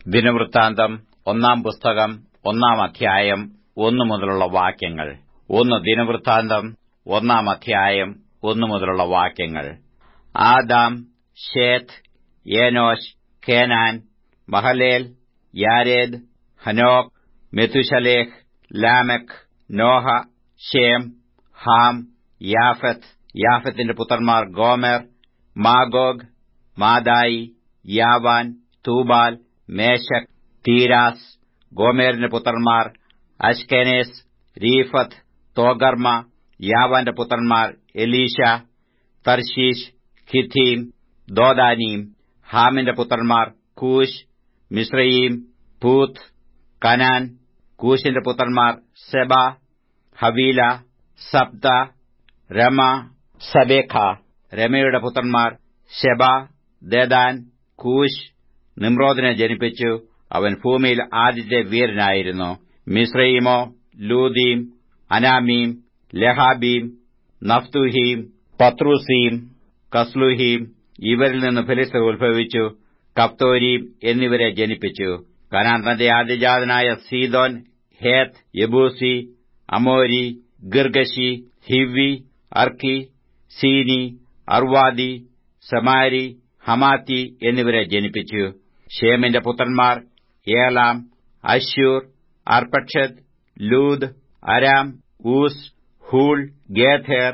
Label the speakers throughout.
Speaker 1: ദിനവൃത്താന്തം ഒന്നാം പുസ്തകം ഒന്നാം അധ്യായം ഒന്നു മുതലുള്ള വാക്യങ്ങൾ ഒന്ന് ദിനവൃത്താന്തം ഒന്നാം അധ്യായം ഒന്നു മുതലുള്ള വാക്യങ്ങൾ Adam Sheth Enosh Kenan Mahalalel Jared Enoch Methuselah Lamech Noah Shem Ham Japheth യാഫത്തിന്റെ പുത്രന്മാർ Gomer Magog Madai Javan Tubal Meshech Tiras ഗോമേറിന്റെ പുത്രന്മാർ അഷ്കെനേസ് രീഫത്ത് തോഗർമ യാവാന്റെ പുത്രന്മാർ എലീശ തർശീഷ് ഖിഥീം ദോദാനീം ഹാമിന്റെ പുത്രന്മാർ കൂശ് മിശ്രയീം പൂത്ത് കനാൻ കൂശിന്റെ പുത്രന്മാർ സെബ ഹവീല സബ്ദ രമ സബേഖ രമയുടെ പുത്രന്മാർ ഷെബ ദേദാൻ കൂശ് നിമ്രോദിനെ ജനിപ്പിച്ചു അവൻ ഭൂമിയിൽ ആദ്യത്തെ വീരനായിരുന്നു മിശ്രയീമോ ലൂദീം അനാമീം ലഹാബീം നഫ്തുഹീം പത്രൂസീം കസ്ലുഹീം ഇവരിൽ നിന്ന് ഫിലിസ്തർ ഉത്ഭവിച്ചു കപ്തോരീം എന്നിവരെ ജനിപ്പിച്ചു കനാൻ തന്റെ ആദ്യജാതനായ സീദോൻ ഹേത്ത് യബൂസി അമോരി ഗിർഗശി ഹിവി അർക്കി സീനി അർവാദി സമാരി ഹമാത്തി എന്നിവരെ ജനിപ്പിച്ചു ഷേമിന്റെ പുത്രന്മാർ Elam Asshur Arphaxad Lud Aram Uz Hul Gether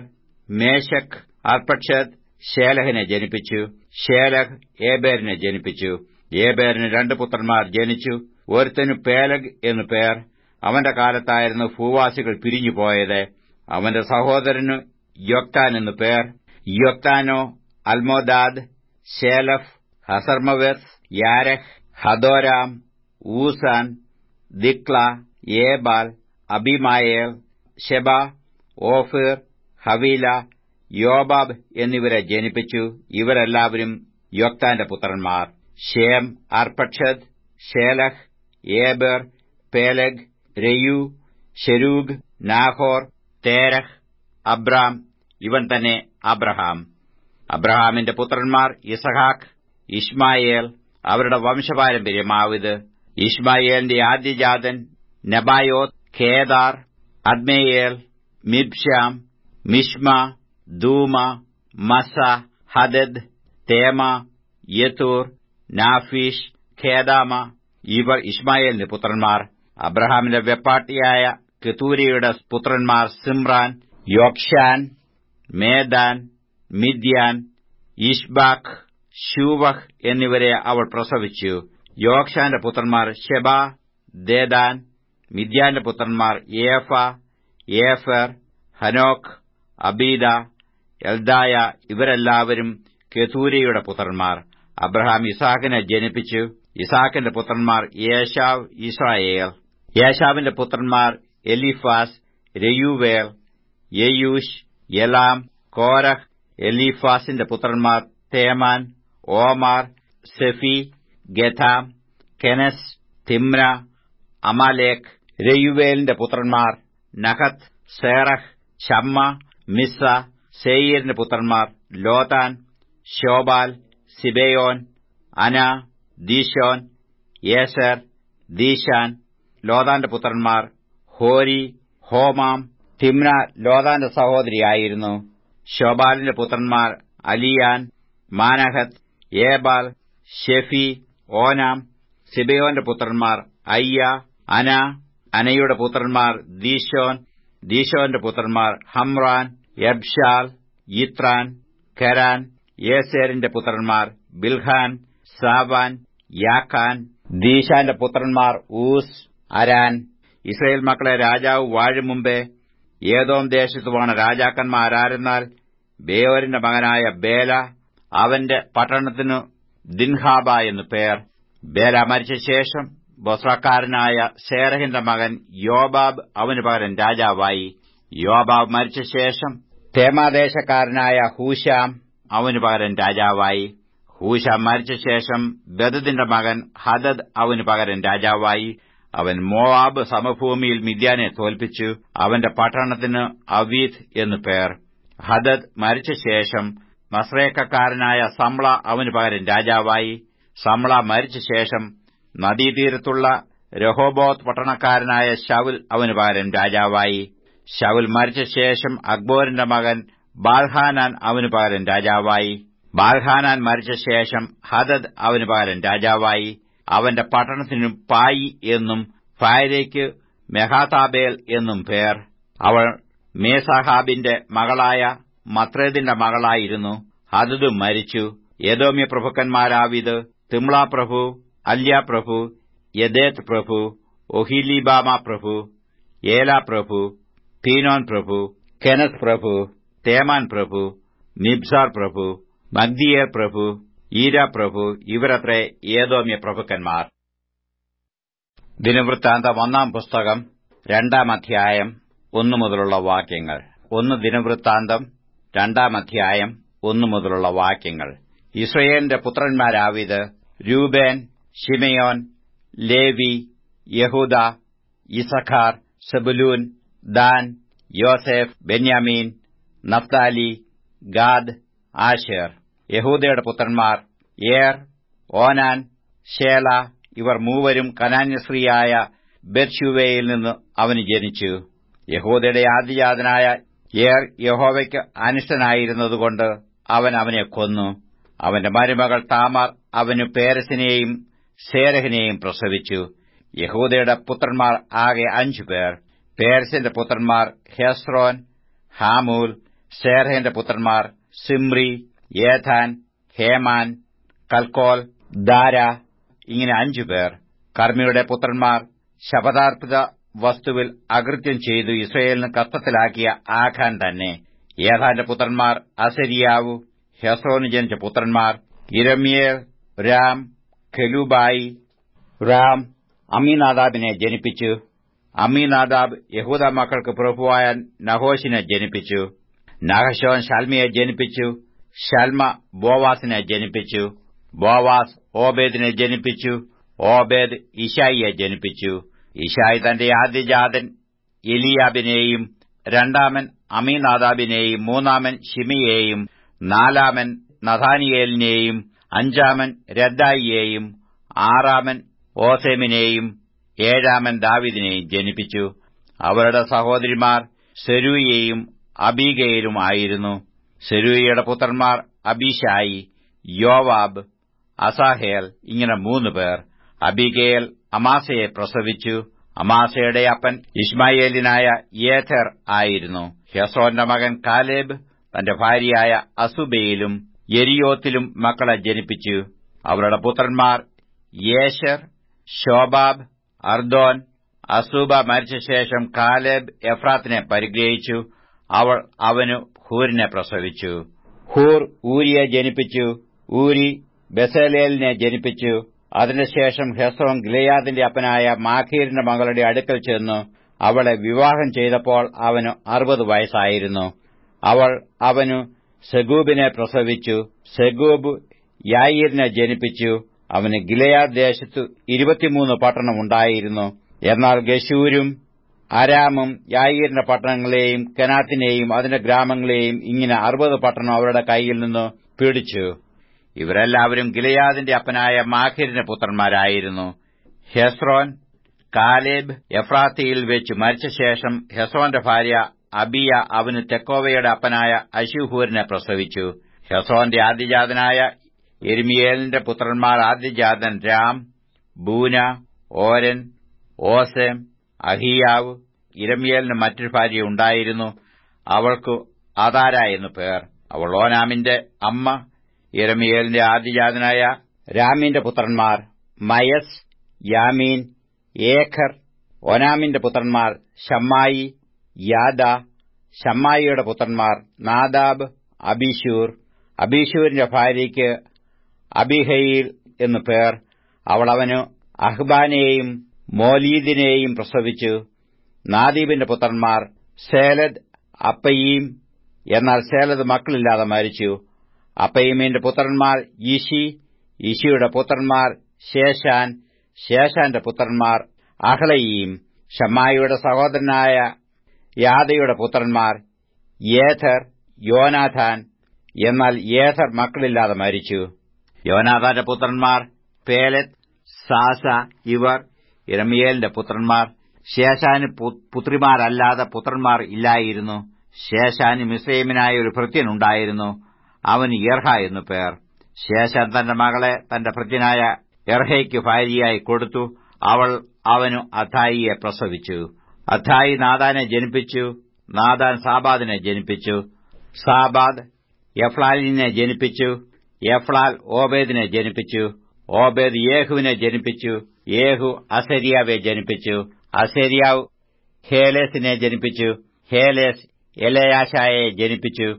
Speaker 1: Meshech Arphaxad ഷേലഹിനെ ജനിപ്പിച്ചു ഷേലഹ് ഏബേരിനെ ജനിപ്പിച്ചു ഏബേരിന് രണ്ട് പുത്രന്മാർ ജനിച്ചു ഒരുത്തനു പേലഗ് എന്നു പേർ അവന്റെ കാലത്തായിരുന്നു ഭൂവാസികൾ പിരിഞ്ഞുപോയത് അവന്റെ സഹോദരനു യൊക്താൻ എന്നു പേർ യൊക്താനോ Almodad Sheleph Hazarmaveth Jerah Hadoram Uzal Diklah Ebal Abimael Sheba Ophir Havilah Jobab എന്നിവരെ ജനിപ്പിച്ചു ഇവരെല്ലാവരും യൊക്താന്റെ പുത്രന്മാർ Shem Arphaxad Shelah Eber Peleg Reu Serug Nahor Terah Abram ഇവൻ തന്നെ അബ്രഹാം അബ്രഹാമിന്റെ പുത്രന്മാർ ഇസഹാക്ക് ഇഷ്മായേൽ അവരുടെ വംശപാരമ്പര്യമാവിത് ഇഷ്മായേലിന്റെ ആദ്യജാതൻ നബായോത്ത് ഖേദാർ അദ്മേയേൽ മിബ്ഷാം മിഷ്മ ദൂമ മസ ഹദദ് തേമ യത്തൂർ നാഫീഷ് ഖേദാമ ഇവർ ഇഷ്മായേലിന്റെ പുത്രന്മാർ അബ്രഹാമിന്റെ വെപ്പാട്ടിയായ കെതൂരിയുടെ പുത്രന്മാർ Zimran Jokshan Medan Midian Ishbak Shuah എന്നിവരെ അവൾ പ്രസവിച്ചു യോക്ഷാന്റെ പുത്രന്മാർ ഷെബ ദേദാൻ മിദ്യാന്റെ പുത്രന്മാർ ഏഫ ഏഫർ ഹനോക്ക് അബീദ എൽദായ ഇവരെല്ലാവരും കെതൂരിയുടെ പുത്രന്മാർ അബ്രഹാം ഇസാഖിനെ ജനിപ്പിച്ചു ഇസാഖിന്റെ പുത്രന്മാർ യേശാവ് ഇസ്രായേൽ യേശാവിന്റെ പുത്രന്മാർ എലിഫാസ് രയൂവേൽ യെയൂഷ് യലാം കോരഹ് എലീഫാസിന്റെ പുത്രന്മാർ തേമാൻ ഓമാർ സെഫി ഗഥാം കെനസ് തിമ്ര അമാലേഖ് രയുവേലിന്റെ പുത്രന്മാർ നഹത്ത് സേറഹ് ഷമ്മ മിസ്സ സെയീറിന്റെ പുത്രന്മാർ ലോതാൻ ഷോബാൽ സിബയോൻ അന ദീഷോൻ യേസർ ദീഷാൻ ലോതാന്റെ പുത്രന്മാർ ഹോരി ഹോമാം തിമ്ന ലോതാന്റെ സഹോദരിയായിരുന്നു ഷോബാലിന്റെ പുത്രന്മാർ അലിയാൻ മാനഹത്ത് ഏബാൽ ഷെഫി ഓനാം സിബയോന്റെ പുത്രന്മാർ അയ്യ അന അനയുടെ പുത്രന്മാർ ദീഷോൻ ദീഷോന്റെ പുത്രന്മാർ ഹംറാൻ എബ്ഷാൽ യിത്രാൻ കരാൻ യേസേറിന്റെ പുത്രന്മാർ ബിൽഹാൻ സാവാൻ യാഖാൻ ദീഷാന്റെ പുത്രന്മാർ ഊസ് അരാൻ ഇസ്രയേൽ മക്കളെ രാജാവ് വാഴും മുമ്പേ ഏതോം ദേശത്തുമാണ് രാജാക്കന്മാരാരെന്നാൽ ബേയോരിന്റെ മകനായ ബേല അവന്റെ പട്ടണത്തിനു ദിൻഹാബ എന്നു പേർ ബേല മരിച്ച ശേഷം ബൊസ്രക്കാരനായ സേറഹിന്റെ മകൻ യോബാബ് അവന് പകരം രാജാവായി യോബാബ് മരിച്ച ശേഷം തേമാദേശക്കാരനായ ഹൂശാം അവന് പകരം രാജാവായി ഹൂശാം മരിച്ച ശേഷം ബദദിന്റെ മകൻ ഹദദ് അവന് പകരം രാജാവായി അവൻ മോവാബ് സമഭൂമിയിൽ മിദ്യാനെ തോൽപ്പിച്ചു അവന്റെ പട്ടണത്തിന് അവീത് എന്നു പേർ ഹദദ് മരിച്ച ശേഷം മസ്രേക്കക്കാരനായ സമ്ല അവന് പകരം രാജാവായി സമ്ല മരിച്ച ശേഷം നദീതീരത്തുള്ള രഹോബോത്ത് പട്ടണക്കാരനായ ശൗൽ അവന് പകരം രാജാവായി ശൗൽ മരിച്ച ശേഷം അക്ബോറിന്റെ മകൻ ബാൽഹാനാൻ അവന് പകരം രാജാവായി ബാൽഹാനാൻ മരിച്ച ശേഷം ഹദദ് അവന് പകരം രാജാവായി അവന്റെ പട്ടണത്തിനു പായി എന്നും ഫായരയ്ക്ക് മെഹാതാബേൽ എന്നും പേർ അവൾ മേസാഹാബിന്റെ മകളായ മത്രേദിന്റെ മകളായിരുന്നു ഹദദും മരിച്ചു ഏതോമ്യ പ്രഭുക്കന്മാരാവിത് തിമ്ള പ്രഭു അല്യ പ്രഭു യദേത് പ്രഭു ഒഹിലിബാമ പ്രഭു ഏല പ്രഭു പീനോൻ പ്രഭു കെനസ് പ്രഭു തേമാൻ പ്രഭു നിബ്സാർ പ്രഭു മഗ്ദിയേർ പ്രഭു ഈര പ്രഭു ഇവരത്രേ ഏതോമ്യ പ്രഭുക്കന്മാർ ദിനവൃത്താന്തം ഒന്നാം പുസ്തകം രണ്ടാം അധ്യായം ഒന്നു മുതലുള്ള വാക്യങ്ങൾ ഒന്ന് ദിനവൃത്താന്തം രണ്ടാം അധ്യായം ഒന്നു മുതലുള്ള വാക്യങ്ങൾ ഇസ്രയേലിന്റെ പുത്രന്മാരാവിത് Reuben Simeon Levi Judah Issachar Zebulun Dan Joseph Benjamin Naphtali Gad Asher യഹൂദയുടെ പുത്രന്മാർ ഏർ ഓനാൻ ഷേല ഇവർ മൂവരും കനാന്യശ്രീയായ ബെർഷുവയിൽ നിന്ന് അവന് ജനിച്ചു യഹൂദയുടെ ആദിജാതനായ ഏർ യഹോവയ്ക്ക് അനിഷ്ടനായിരുന്നതുകൊണ്ട് അവൻ അവനെ കൊന്നു അവന്റെ മരുമകൾ താമാർ അവനു പേരസിനെയും സേരഹിനെയും പ്രസവിച്ചു യഹൂദയുടെ പുത്രന്മാർ ആകെ അഞ്ചുപേർ പേർസിന്റെ പുത്രന്മാർ ഹെസ്രോൻ ഹാമൂൽ സേർഹന്റെ പുത്രന്മാർ Zimri Ethan Heman Calcol Dara ഇങ്ങനെ അഞ്ചുപേർ കർമ്മിയുടെ പുത്രന്മാർ ശപഥാർപ്പിത വസ്തുവിൽ അകൃത്യം ചെയ്തു ഇസ്രയേലിന് കഷ്ടത്തിലാക്കിയ ആഖാൻ തന്നെ ഏതാന്റെ പുത്രന്മാർ അസരിയാവു ഹെസ്രോന് ജനിച്ച പുത്രന്മാർ ഇരമ്യേർ രാം ഖെലൂബായി റാം അമീനാദാബിനെ ജനിപ്പിച്ചു അമീനാദാബ് യഹൂദ മക്കൾക്ക് പ്രഭുവായ നഹോഷിനെ ജനിപ്പിച്ചു നഹശോൻ ഷൽമിയെ ജനിപ്പിച്ചു ഷൽമ ബോവാസിനെ ജനിപ്പിച്ചു ബോവാസ് ഓബേദിനെ ജനിപ്പിച്ചു ഓബേദ് ഇഷായിയെ ജനിപ്പിച്ചു ഇഷായി തന്റെ ആദ്യജാതൻ എലിയാബിനെയും രണ്ടാമൻ അമീനാദാബിനെയും മൂന്നാമൻ ഷിമിയെയും നാലാമൻ നഥാനിയേലിനെയും അഞ്ചാമൻ രദ്ദായിയെയും ആറാമൻ ഓസേമിനെയും ഏഴാമൻ ദാവിദിനെയും ജനിപ്പിച്ചു അവരുടെ സഹോദരിമാർ സെരൂയയും അബീഗയിലും ആയിരുന്നു സെരൂയയുടെ പുത്രന്മാർ അബീഷായി യോവാബ് അസാഹേൽ ഇങ്ങനെ മൂന്ന് പേർ അബിഗേൽ അമാസയെ പ്രസവിച്ചു അമാസയുടെ അപ്പൻ ഇസ്മായേലിനായ യേഥർ ആയിരുന്നു ഹെസോന്റെ മകൻ കാലേബ് തന്റെ ഭാര്യയായ അസുബയിലും യെരിയോത്തിലും മക്കളെ ജനിപ്പിച്ചു അവരുടെ പുത്രന്മാർ യേശർ ഷോബാബ് അർദോൻ അസൂബ മരിച്ച ശേഷം കാലേബ് എഫ്രാത്തിനെ പരിഗ്രഹിച്ചു അവൾ അവനു ഹൂരിനെ പ്രസവിച്ചു ഹൂർ ഊരിയെ ജനിപ്പിച്ചു ഊരി ബെസലേലിനെ ജനിപ്പിച്ചു അതിനുശേഷം ഹെസ്രോൻ ഗിലയാദിന്റെ അപ്പനായ മാഖീറിന്റെ മകളുടെ അടുക്കൽ ചെന്നു അവളെ വിവാഹം ചെയ്തപ്പോൾ അവന് അറുപത് വയസ്സായിരുന്നു അവൾ അവനു സെഗൂബിനെ പ്രസവിച്ചു സെഗൂബ് യായീരിനെ ജനിപ്പിച്ചു അവന് ഗിലയാദ് ദേശത്തു ഇരുപത്തിമൂന്ന് പട്ടണമുണ്ടായിരുന്നു എന്നാൽ ഗശൂരും അരാമും യായീരിന്റെ പട്ടണങ്ങളെയും കനാത്തിനെയും അതിന്റെ ഗ്രാമങ്ങളെയും ഇങ്ങനെ അറുപത് പട്ടണം അവരുടെ കൈയിൽ നിന്ന് പിടിച്ചു ഇവരെല്ലാവരും ഗിലയാദിന്റെ അപ്പനായ മാഖിരിന്റെ പുത്രന്മാരായിരുന്നു ഹെസ്രോൻ കാലേബ് എഫ്രാത്തിയിൽ വെച്ച് മരിച്ച ശേഷം ഹെസ്രോന്റെ ഭാര്യ അബിയ അവന് തെക്കോവയുടെ അപ്പനായ അശുഹൂരിനെ പ്രസവിച്ചു ഹെസ്രോന്റെ ആദ്യജാതനായ എരുമിയേലിന്റെ പുത്രന്മാർ ആദ്യജാതൻ രാം ബൂന ഓരൻ ഓസെം അഹിയാവ് ഇരമിയേലിന് മറ്റൊരു ഭാര്യ ഉണ്ടായിരുന്നു അവൾക്കു അതാര എന്നു പേർ അവൾ ഓനാമിന്റെ അമ്മ ഇരമിയേലിന്റെ ആദ്യജാതനായ രാമിന്റെ പുത്രന്മാർ മയസ് യാമീൻ ഏഖർ ഒനാമിന്റെ പുത്രന്മാർ ഷമ്മായി യാദ ഷമ്മായിയുടെ പുത്രന്മാർ നാദാബ് അബീഷൂർ അബീഷൂരിന്റെ ഭാര്യയ്ക്ക് അബിഹയിൽ എന്നു പേർ അവൾ അവന് അഹ്ബാനെയും മോലീദിനെയും പ്രസവിച്ചു നാദീബിന്റെ പുത്രന്മാർ സേലദ് അപ്പയീം എന്നാൽ സേലദ് മക്കളില്ലാതെ മരിച്ചു അപ്പയീമിന്റെ പുത്രന്മാർ ഇഷി ഇഷിയുടെ പുത്രന്മാർ ശേഷാൻ ശേഷാന്റെ പുത്രന്മാർ അഹ്ലയീം ഷമ്മായിയുടെ സഹോദരനായ യാദയുടെ പുത്രന്മാർ യേഥർ യോനാഥാൻ എന്നാൽ യേഥർ മക്കളില്ലാതെ മരിച്ചു യോനാഥാന്റെ പുത്രന്മാർ പേലത്ത് സാസ ഇവർ ഇരമിയേലിന്റെ പുത്രന്മാർ ശേഷാന് പുത്രിമാരല്ലാതെ പുത്രന്മാർ ഇല്ലായിരുന്നു ശേഷാന് മിസ്രൈമിനായ ഒരു ഭൃത്യനുണ്ടായിരുന്നു അവന് യർഹ എന്നു പേർ ശേഷാൻ തന്റെ മകളെ തന്റെ ഭൃത്യനായ എർഹയ്ക്ക് ഭാര്യയായി കൊടുത്തു അവൾ അവനു അഥായിയെ പ്രസവിച്ചു അഥായി നാദാനെ ജനിപ്പിച്ചു നാദാൻ സാബാദിനെ ജനിപ്പിച്ചു സാബാദ് യഫ്ലാലിനെ ജനിപ്പിച്ചു യഫ്ലാൽ ഓബേദിനെ ജനിപ്പിച്ചു ഓബേദ് യേഹുവിനെ ജനിപ്പിച്ചു യേഹു അസരിയാവെ ജനിപ്പിച്ചു അസരിയാവ് ഹേലേസിനെ ജനിപ്പിച്ചു ഹേലേസ് എലയാശായെ ജനിപ്പിച്ചു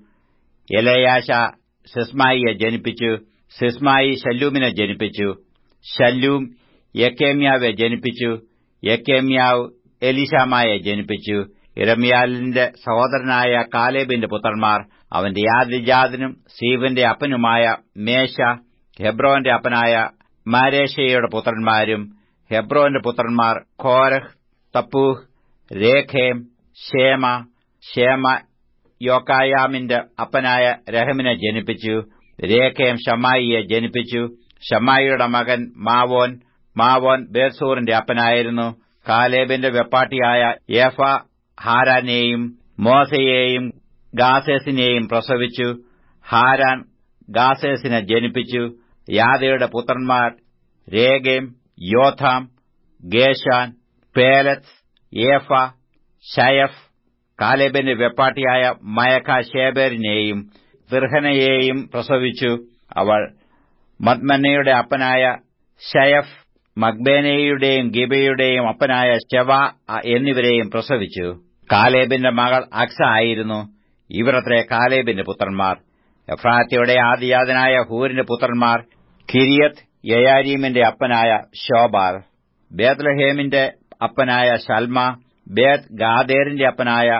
Speaker 1: എലയാശ സിസ്മായിയെ ജനിപ്പിച്ചു സിസ്മായി ശല്ലൂമിനെ ജനിപ്പിച്ചു ശല്ലൂം യക്കേമ്യാവെ ജനിപ്പിച്ചു യക്കേമ്യാവ് എലിശാമായെ ജനിപ്പിച്ചു ഇരമ്യാലിന്റെ സഹോദരനായ കാലേബിന്റെ പുത്രന്മാർ അവന്റെ യാതിജാതനും സീവന്റെ അപ്പനുമായ മേശ ഹെബ്രോന്റെ അപ്പനായ മാരേഷയുടെ പുത്രന്മാരും ഹെബ്രോന്റെ പുത്രന്മാർ ഖോരഹ് തപ്പൂഹ് രേഖേം ഷേമ ഷേമ യോക്കായാമിന്റെ അപ്പനായ രഹമിനെ ജനിപ്പിച്ചു രേഖേം ഷമായിയെ ജനിപ്പിച്ചു ഷമായിയുടെ മകൻ മാവോൻ മാവോൻ ബേസൂറിന്റെ അപ്പനായിരുന്നു കാലേബിന്റെ വെപ്പാട്ടിയായ ഏഫ ഹാരാനെയും മോസയെയും ഗാസേസിനെയും പ്രസവിച്ചു ഹാരാൻ ഗാസേസിനെ ജനിപ്പിച്ചു യാദയുടെ പുത്രന്മാർ രേഗേം യോഥാം ഗേഷാൻ പേലത്ത് ഏഫ ഷയഫ് കാലേബിന്റെ വെപ്പാട്ടിയായ മയഖ ഷേബേരിനെയും തിർഹനയെയും പ്രസവിച്ചു അവൾ മദ്മന്നയുടെ അപ്പനായ ഷയഫ് മഗ്ബേനയുടെയും ഗിബയുടെയും അപ്പനായ ശവ എന്നിവരെയും പ്രസവിച്ചു കാലേബിന്റെ മകൾ അക്സ ആയിരുന്നു ഇവരത്രേ കാലേബിന്റെ പുത്രന്മാർ എഫ്രാത്തിയുടെ ആദിജാതനായ ഹൂരിന്റെ പുത്രന്മാർ കിരിയത്ത് യയാരീമിന്റെ അപ്പനായ ഷോബാൽ ബേത്ലഹേമിന്റെ അപ്പനായ ഷൽമ ബേത് ഗാദേറിന്റെ അപ്പനായ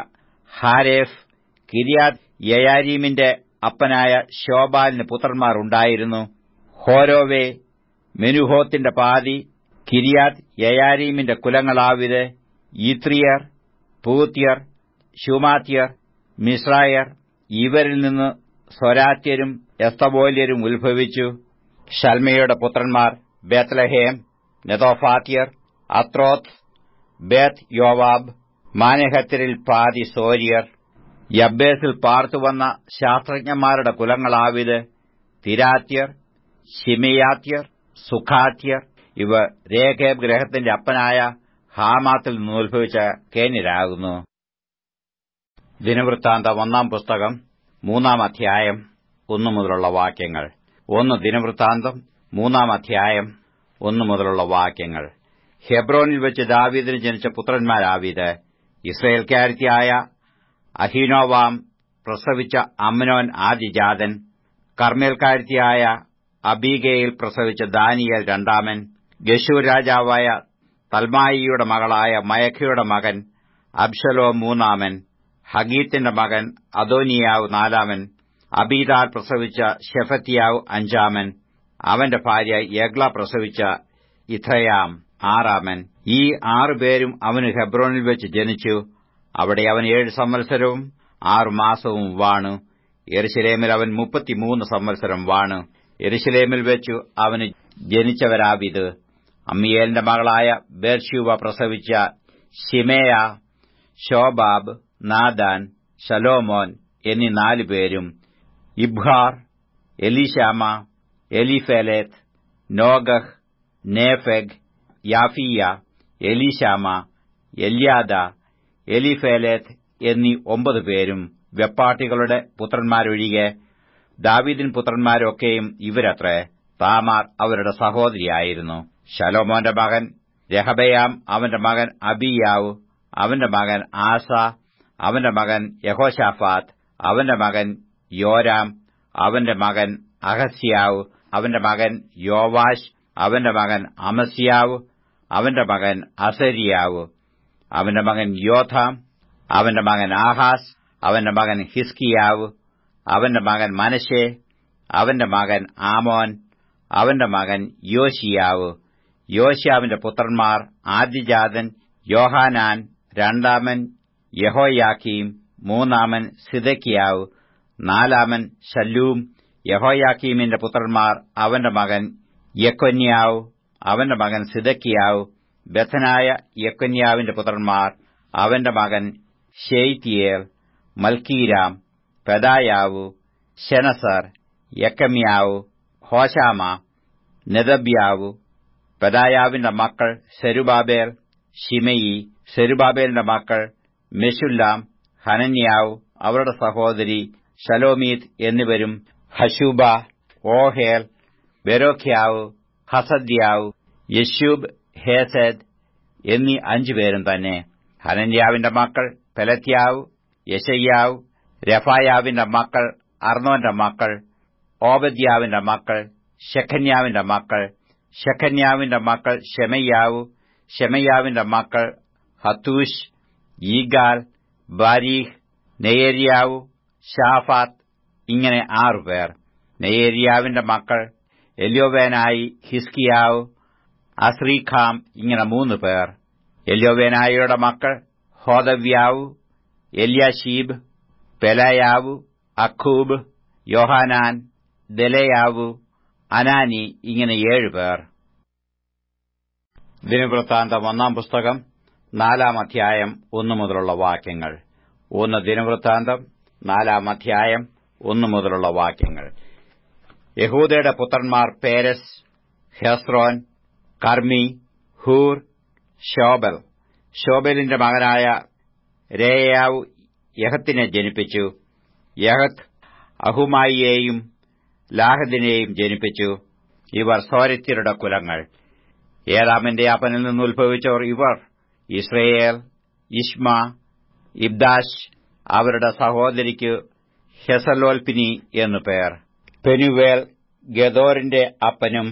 Speaker 1: ഹാരേഫ് കിരിയാത് യയാരീമിന്റെ അപ്പനായ ഷോബാലിന് പുത്രന്മാർ ഉണ്ടായിരുന്നു ഹോരോവേ മെനുഹോത്തിന്റെ പാതി കിരിയാത് യയാരീമിന്റെ കുലങ്ങളാവിത് ഈത്രിയർ പൂത്യർ ഷുമാത്യർ മിശ്രായർ ഇവരിൽ നിന്ന് സ്വരാത്യരും എസ്തബോല്യരും ഉത്ഭവിച്ചു ഷൽമയുടെ പുത്രന്മാർ ബേത്ലഹേം നെതോഫാത്യർ അത്രോത്ത് ബേത്ത് യോവാബ് മാനഹത്യരിൽ പാതി സോര്യർ യബ്ബേസിൽ പാർത്തുവന്ന ശാസ്ത്രജ്ഞന്മാരുടെ കുലങ്ങളാവിത് തിരാത്യർ ഷിമിയാത്യർ സുഖാത്യർ ഇവ രേഖേബ് ഗ്രഹത്തിന്റെ അപ്പനായ ഹാമാത്തിൽ നിന്ന് ഉത്ഭവിച്ച കേന്യരാകുന്നു ദിനവൃത്താന്തം ഒന്നാം പുസ്തകം മൂന്നാം അധ്യായം ഒന്നു മുതലുള്ള വാക്യങ്ങൾ ഒന്ന് ദിനവൃത്താന്തം മൂന്നാം അധ്യായം ഒന്നു മുതലുള്ള വാക്യങ്ങൾ ഹെബ്രോനിൽ വെച്ച് ദാവീദിന് ജനിച്ച പുത്രന്മാരാവീത് ഇസ്രയേൽക്കാരത്തിയായ അഹീനോവാം പ്രസവിച്ച അമ്നോൻ ആദിജാതൻ കർമ്മേൽക്കാരത്തിയായ അബീഗയിൽ പ്രസവിച്ച ദാനിയൽ രണ്ടാമൻ ഗശൂർ രാജാവായ തൽമായിയുടെ മകളായ മയഖയുടെ മകൻ അബ്ഷലോ മൂന്നാമൻ ഹഗീത്തിന്റെ മകൻ അദോനിയാവ് നാലാമൻ അബീദാർ പ്രസവിച്ച ഷെഫത്തിയാവ് അഞ്ചാമൻ അവന്റെ ഭാര്യ യഗ്ല പ്രസവിച്ച ഇഥയാം ആറാമൻ ഈ ആറുപേരും അവന് ഹെബ്രോനിൽ വെച്ച് ജനിച്ചു അവിടെ അവൻ ഏഴ് സംവത്സരവും ആറു മാസവും വാണു എരുശലേമിൽ അവൻ മുപ്പത്തിമൂന്ന് സംവത്സരം വാണു എരുശലേമിൽ വെച്ചു അവന് ജനിച്ചവരാവിത് അമ്മിയേലിന്റെ മകളായ ബേർഷൂവ പ്രസവിച്ച ഷിമേയ ഷോബാബ് നാദാൻ ശലോമോൻ എന്നീ നാലുപേരും ഇബ്ഹാർ എലിഷാമ എലിഫേലേത്ത് നോഗഹ് നേഫെഗ് യാഫിയ എലിഷാമ എല്യാദ എലിഫേലേത്ത് എന്നീ ഒമ്പത് പേരും വെപ്പാട്ടികളുടെ പുത്രന്മാരൊഴികെ ദാവീദിൻ പുത്രന്മാരൊക്കെയും ഇവരത്രേ താമാർ അവരുടെ സഹോദരിയായിരുന്നു ശലോമോന്റെ മകൻ രഹബയാം അവന്റെ മകൻ അബിയാവ് അവന്റെ മകൻ ആസ അവന്റെ മകൻ യഹോഷാഫാത്ത് അവന്റെ മകൻ യോരാം അവന്റെ മകൻ അഹസ്യാവ് അവന്റെ മകൻ യോവാഷ് അവന്റെ മകൻ അമസ്യാവ് അവന്റെ മകൻ അസരിയാവ് അവന്റെ മകൻ യോഥാം അവന്റെ മകൻ ആഹാസ് അവന്റെ മകൻ ഹിസ്കിയാവ് അവന്റെ മകൻ മനശെ അവന്റെ മകൻ ആമോൻ അവന്റെ മകൻ യോശിയാവ് യോശിയാവിന്റെ പുത്രന്മാർ ആദ്യജാതൻ യോഹാനാൻ രണ്ടാമൻ യഹോയാക്കീം മൂന്നാമൻ സിദക്കിയാവ് നാലാമൻ ശല്ലൂം യഹോയാക്കീമിന്റെ പുത്രന്മാർ അവന്റെ മകൻ യക്കൊന്യാവ് അവന്റെ മകൻ സിദക്കിയാവ് ബഥനായ യക്കന്യാവിന്റെ പുത്രന്മാർ അവന്റെ മകൻ ഷെയ്ത്തിയേൽ മൽക്കീരാം പെദായാവു ശെനസർ യക്കമ്യാവു ഹോശാമ നെതബ്യാവു പെദായാവിന്റെ മക്കൾ സെരുബാബേൽ ഷിമയി സെരുബാബേലിന്റെ മക്കൾ മെഷുല്ലാം ഹനന്യാവ് അവരുടെ സഹോദരി ശലോമീത് എന്നിവരും ഹശൂബ ഓഹേൽ ബെരോഖ്യാവ് ഹസദ്യാവ് യശൂബ് ഹേസദ് എന്നീ അഞ്ചുപേരും തന്നെ ഹനന്യാവിന്റെ മക്കൾ പെലത്യാവ് യശയ്യാവ് രഫായാവിന്റെ മക്കൾ അർണോന്റെ മക്കൾ ഓബദ്യാവിന്റെ മക്കൾ ഷെഖന്യാവിന്റെ മക്കൾ ഷെഖന്യാവിന്റെ മക്കൾ ഷെമയ്യാവു ഷെമയ്യാവിന്റെ മക്കൾ ഹത്തൂഷ് ഈഗാൽ ബാരീഹ് നെയേരിയാവു ഷാഫാത്ത് ഇങ്ങനെ ആറുപേർ നെയേരിയാവിന്റെ മക്കൾ എല്യോവേനായി ഹിസ്കിയാവ് അസ്രീഖാം ഇങ്ങനെ മൂന്ന് പേർ എല്യോവേനായിയുടെ മക്കൾ ഹോദവ്യാവു എല്യാഷീബ് പെലയാവു അഖൂബ് യോഹാനാൻ ദലയാവു അനാനി ഇങ്ങനെ ഏഴുപേർ ദിനവൃത്താന്തം ഒന്നാം പുസ്തകം നാലാം അധ്യായം ഒന്നു മുതലുള്ള വാക്യങ്ങൾ ഒന്ന് ദിനവൃത്താന്തം നാലാം അധ്യായം ഒന്നു മുതലുള്ള വാക്യങ്ങൾ യഹൂദയുടെ പുത്രന്മാർ Perez Hezron Carmi Hur Shobal ഷോബലിന്റെ മകനായ രേയാവ് യഹത്തിനെ ജനിപ്പിച്ചു യഹത്ത് അഹുമായിയെയും ലാഹദിനെയും ജനിപ്പിച്ചു ഇവർ സോരത്യരുടെ കുലങ്ങൾ ഏറാമിന്റെ അപ്പനിൽ നിന്ന് ഉത്ഭവിച്ചവർ ഇവർ ഇസ്രയേൽ ഇഷ്മ ഇബ്ദാഷ് അവരുടെ സഹോദരിക്ക് ഹെസലോൽപിനി എന്നു പേർ പെനുവേൽ ഗദോറിന്റെ അപ്പനും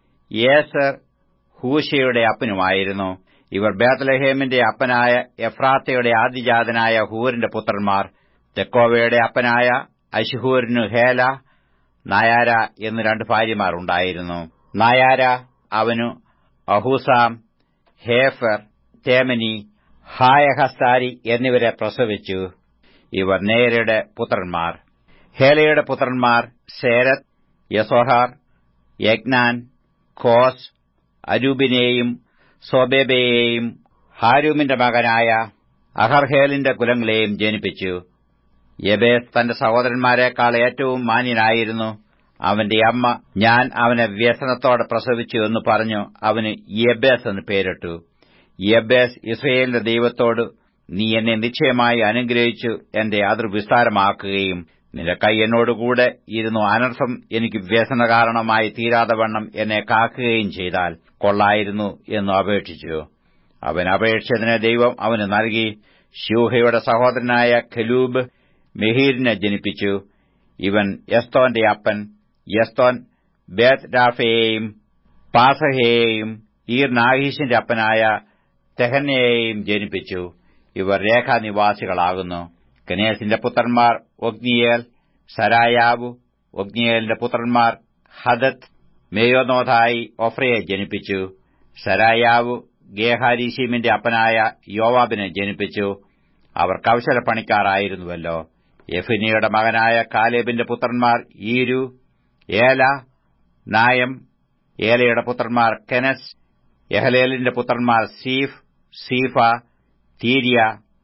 Speaker 1: യേസർ ഹൂഷയുടെ അപ്പനുമായിരുന്നു ഇവർ ബേത്ലഹേമിന്റെ അപ്പനായ എഫ്രാത്തയുടെ ആദിജാതനായ ഹൂരിന്റെ പുത്രന്മാർ തെക്കോവയുടെ അപ്പനായ അശ്ഹൂരിനു ഹേല നായാര എന്ന് രണ്ട് ഭാര്യമാർ ഉണ്ടായിരുന്നു നായാര അവനു അഹൂസാം ഹേഫർ തേമനി ഹായഹസ്താരി എന്നിവരെ പ്രസവിച്ചു ഇവർ നേരയുടെ പുത്രന്മാർ ഹേലയുടെ പുത്രന്മാർ സേരത് യസോഹാർ യഗ്നാൻ ഖോസ് അരൂബിനെയും സോബേബയെയും ഹാരൂമിന്റെ മകനായ അഹർഹേലിന്റെ കുലങ്ങളെയും ജനിപ്പിച്ചു യബേസ് തന്റെ സഹോദരന്മാരെക്കാൾ ഏറ്റവും മാന്യനായിരുന്നു അവന്റെ അമ്മ ഞാൻ അവനെ വ്യസനത്തോടെ പ്രസവിച്ചു എന്ന് പറഞ്ഞു അവന് യബേസ് എന്ന് പേരിട്ടു യബേസ് ഇസ്രയേലിന്റെ ദൈവത്തോട് നീ എന്നെ നിശ്ചയമായി അനുഗ്രഹിച്ചു എന്റെ അതിർ വിസ്താരമാക്കുകയും നിന്റെ കൈ എന്നോടുകൂടെ ഇരുന്നു അനർത്ഥം എനിക്ക് വ്യസന കാരണമായി തീരാതെ വണ്ണം എന്നെ കാക്കുകയും ചെയ്താൽ കൊള്ളായിരുന്നു എന്ന് അപേക്ഷിച്ചു അവൻ അപേക്ഷിച്ചതിനെ ദൈവം അവന് നൽകി ഷൂഹയുടെ സഹോദരനായ ഖലൂബ് മെഹീരിനെ ജനിപ്പിച്ചു ഇവൻ യസ്തോന്റെ അപ്പൻ യസ്തോൻ ബേത് രാഫയെയും പാസഹയെയും ഈർ നാഹീഷിന്റെ അപ്പനായ തെഹനയെയും ജനിപ്പിച്ചു ഇവർ രേഖാനിവാസികളാകുന്നു കനേസിന്റെ പുത്രന്മാർ ഒഗ്നിയേൽ സരായാവു ഒഗ്നിയേലിന്റെ പുത്രന്മാർ ഹദത്ത് മേയോനോഥായി ഒഫ്രയെ ജനിപ്പിച്ചു സരായാവു ഗേഹാരീശീമിന്റെ അപ്പനായ യോവാബിനെ ജനിപ്പിച്ചു അവർ കൗശലപ്പണിക്കാരായിരുന്നുവല്ലോ യഫിനിയുടെ മകനായ കാലേബിന്റെ പുത്രന്മാർ ഈരു ഏല നായം ഏലയുടെ പുത്രന്മാർ കെനസ് യഹലേലിന്റെ പുത്രന്മാർ സീഫ് സീഫ തീരിയ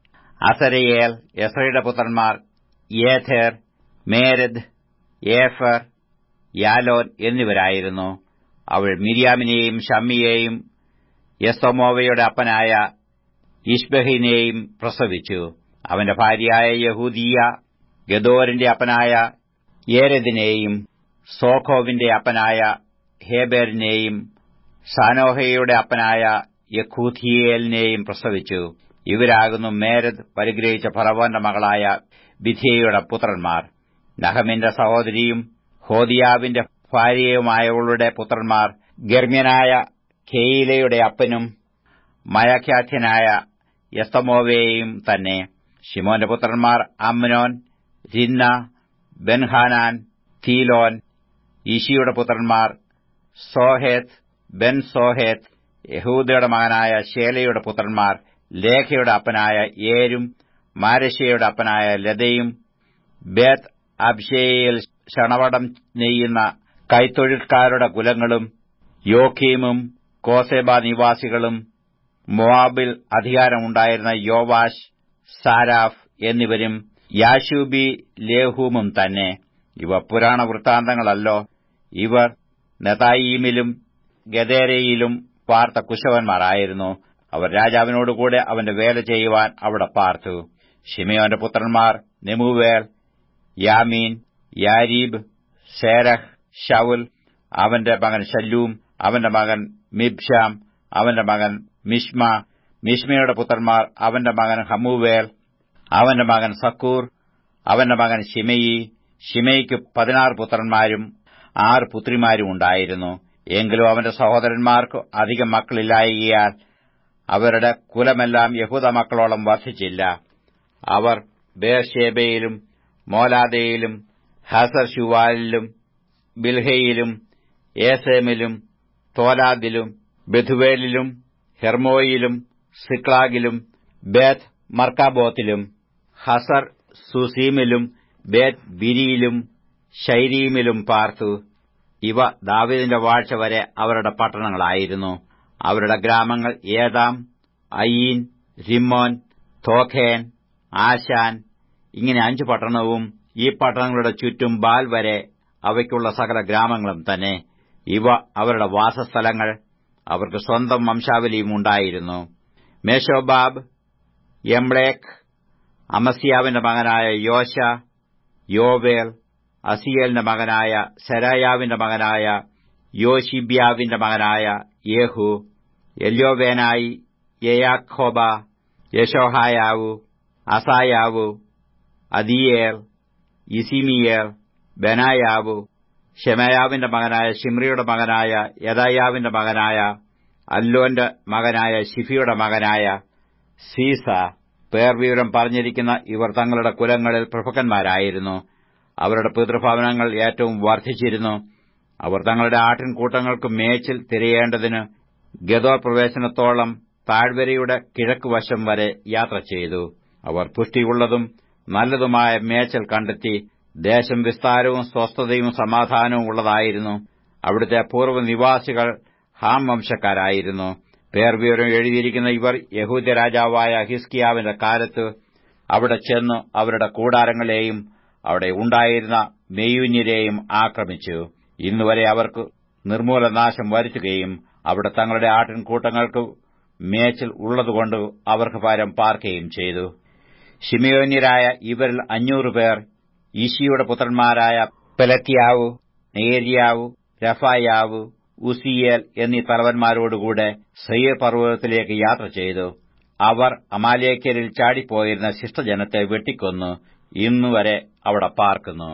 Speaker 1: അസരയേൽ യസ്രയുടെ പുത്രന്മാർ യേഥേർ മേരദ് ഏഫർ യാലോൻ എന്നിവരായിരുന്നു അവൾ മിരിയാമിനെയും ഷമ്മിയെയും യസ്തോമോവയുടെ അപ്പനായ ഇഷ്ബഹിനെയും പ്രസവിച്ചു അവന്റെ ഭാര്യയായ യഹൂദിയ ഗദോറിന്റെ അപ്പനായ ഏരദിനെയും സോഖോവിന്റെ അപ്പനായ ഹേബേറിനെയും സാനോഹയുടെ അപ്പനായ യഖൂഥിയേലിനെയും പ്രസവിച്ചു ഇവരാകുന്നു മേരദ് പരിഗ്രഹിച്ച ഫറവോന്റെ മകളായ ബിഥിയയുടെ പുത്രന്മാർ നഹമിന്റെ സഹോദരിയും ഹോദിയാവിന്റെ ഭാര്യയുമായവളുടെ പുത്രന്മാർ ഗർമ്യനായ ഖെയിലയുടെ അപ്പനും മയഖ്യാഖ്യനായ യസ്തമോവയെയും തന്നെ ഷിമോന്റെ പുത്രന്മാർ അമ്നോൻ രിന്ന ബെൻഹാനാൻ തീലോൻ ഈശിയുടെ പുത്രന്മാർ സോഹേത്ത് ബെൻ സോഹേത്ത് യഹൂദയുടെ മകനായ ശേലയുടെ പുത്രന്മാർ ലേഖയുടെ അപ്പനായ ഏരും മാരശയുടെ അപ്പനായ ലതയും ബേത്ത് അബ്ഷേയിൽ ക്ഷണവടം നെയ്യുന്ന കൈത്തൊഴിൽക്കാരുടെ കുലങ്ങളും യോക്കീമും കോസേബ നിവാസികളും മോവാബിൽ അധികാരമുണ്ടായിരുന്ന യോവാഷ് സാരാഫ് എന്നിവരും യാശൂബി ലേഹൂമും തന്നെ ഇവ പുരാണ വൃത്താന്തങ്ങളല്ലോ ഇവർ നെതായീമിലും ഗദേരയിലും പാർത്ത കുശവന്മാരായിരുന്നു അവർ രാജാവിനോടുകൂടെ അവന്റെ വേല ചെയ്യുവാൻ അവിടെ പാർത്തു ഷിമയോന്റെ പുത്രന്മാർ നെമുവേൽ യാമീൻ യാരീബ് സേരഹ് ഷൌൽ അവന്റെ മകൻ ശല്ലൂം അവന്റെ മകൻ മിബ്ഷാം അവന്റെ മകൻ മിഷ്മ മിഷ്മയുടെ പുത്രന്മാർ അവന്റെ മകൻ ഹമൂവേൽ അവന്റെ മകൻ സക്കൂർ അവന്റെ മകൻ ഷിമയി ഷിമയിക്ക് പതിനാറ് പുത്രന്മാരും ആറ് പുത്രിമാരും ഉണ്ടായിരുന്നു എങ്കിലും അവന്റെ സഹോദരന്മാർക്ക് അധികം മക്കളില്ലായകയാൽ അവരുടെ കുലമെല്ലാം യഹൂദ മക്കളോളം വർദ്ധിച്ചില്ല അവർ ബേർഷേബയിലും മോലാദയിലും ഹസർ ഷുവാലിലും ബിൽഹയിലും ഏസേമിലും തോലാദിലും ബെഥുവേലിലും ഹെർമോയിലും സിക്ലാഗിലും ബേത്ത് മർക്കാബോത്തിലും ഹസർ സുസീമിലും ബേത്ത് ബിരിയിലും ഷൈരീമിലും പാർത്തു ഇവ ദാവീദിന്റെ വാഴ്ച വരെ അവരുടെ പട്ടണങ്ങളായിരുന്നു അവരുടെ ഗ്രാമങ്ങൾ ഏതാം അയീൻ റിമ്മോൻ തോഖേൻ ആശാൻ ഇങ്ങനെ അഞ്ചു പട്ടണവും ഈ പട്ടണങ്ങളുടെ ചുറ്റും ബാൽ വരെ അവയ്ക്കുള്ള സകല ഗ്രാമങ്ങളും തന്നെ ഇവ അവരുടെ വാസസ്ഥലങ്ങൾ അവർക്ക് സ്വന്തം വംശാവലിയും ഉണ്ടായിരുന്നു മേഷോബാബ് എംബ്ലേക്ക് അമസിയാവിന്റെ മകനായ യോശ യോവേൽ അസിയേലിന്റെ മകനായ സെരായാവിന്റെ മകനായ യോഷിബ്യാവിന്റെ മകനായ യേഹു എല്യോവേനായി യയാഖോബ യശോഹായാവു അസായാവു അദിയേൽ ഇസിമിയേൽ ബെനായാവു ഷെമയാവിന്റെ മകനായ ഷിമ്രിയുടെ മകനായ യദായാവിന്റെ മകനായ അല്ലോന്റെ മകനായ ഷിഫിയുടെ മകനായ സീസ പേർവിവരം പറഞ്ഞിരിക്കുന്ന ഇവർ തങ്ങളുടെ കുലങ്ങളിൽ പ്രഭുക്കന്മാരായിരുന്നു അവരുടെ പിതൃഭവനങ്ങൾ ഏറ്റവും വർദ്ധിച്ചിരുന്നു അവർ തങ്ങളുടെ ആട്ടിൻകൂട്ടങ്ങൾക്ക് മേച്ചിൽ തിരയേണ്ടതിന് ഗദോർ പ്രവേശനത്തോളം താഴ്വരയുടെ കിഴക്കുവശം വരെ യാത്ര ചെയ്തു അവർ പുഷ്ടിയുള്ളതും നല്ലതുമായ മേച്ചൽ കണ്ടെത്തി ദേശം വിസ്താരവും സ്വസ്ഥതയും സമാധാനവും ഉള്ളതായിരുന്നു അവിടുത്തെ പൂർവ്വ നിവാസികൾ ഹാം വംശക്കാരായിരുന്നു പേർവിവരം എഴുതിയിരിക്കുന്ന ഇവർ യഹൂദ്യ രാജാവായ ഹിസ്കിയാവിന്റെ കാലത്ത് അവിടെ ചെന്ന് അവരുടെ കൂടാരങ്ങളെയും അവിടെ ഉണ്ടായിരുന്ന മെയ്യുഞ്ഞിരെയും ആക്രമിച്ചു ഇന്നുവരെ അവർക്ക് നിർമൂലനാശം വരുത്തുകയും അവിടെ തങ്ങളുടെ ആട്ടിൻകൂട്ടങ്ങൾക്ക് മേച്ചിൽ ഉള്ളതുകൊണ്ട് അവർക്ക് പരം പാർക്കുകയും ചെയ്തു ഷിമിയോന്യരായ ഇവരിൽ അഞ്ഞൂറ് പേർ ഈശിയുടെ പുത്രന്മാരായ പെലത്തിയാവു നേരിയാവു രഫായാവു ഉസിയേൽ എന്നീ തലവന്മാരോടുകൂടെ സയ്യർ പർവ്വതത്തിലേക്ക് യാത്ര ചെയ്തു അവർ അമാലേക്യരിൽ ചാടിപ്പോയിരുന്ന ശിഷ്ടജനത്തെ വെട്ടിക്കൊന്നു ഇന്നുവരെ അവിടെ പാർക്കുന്നു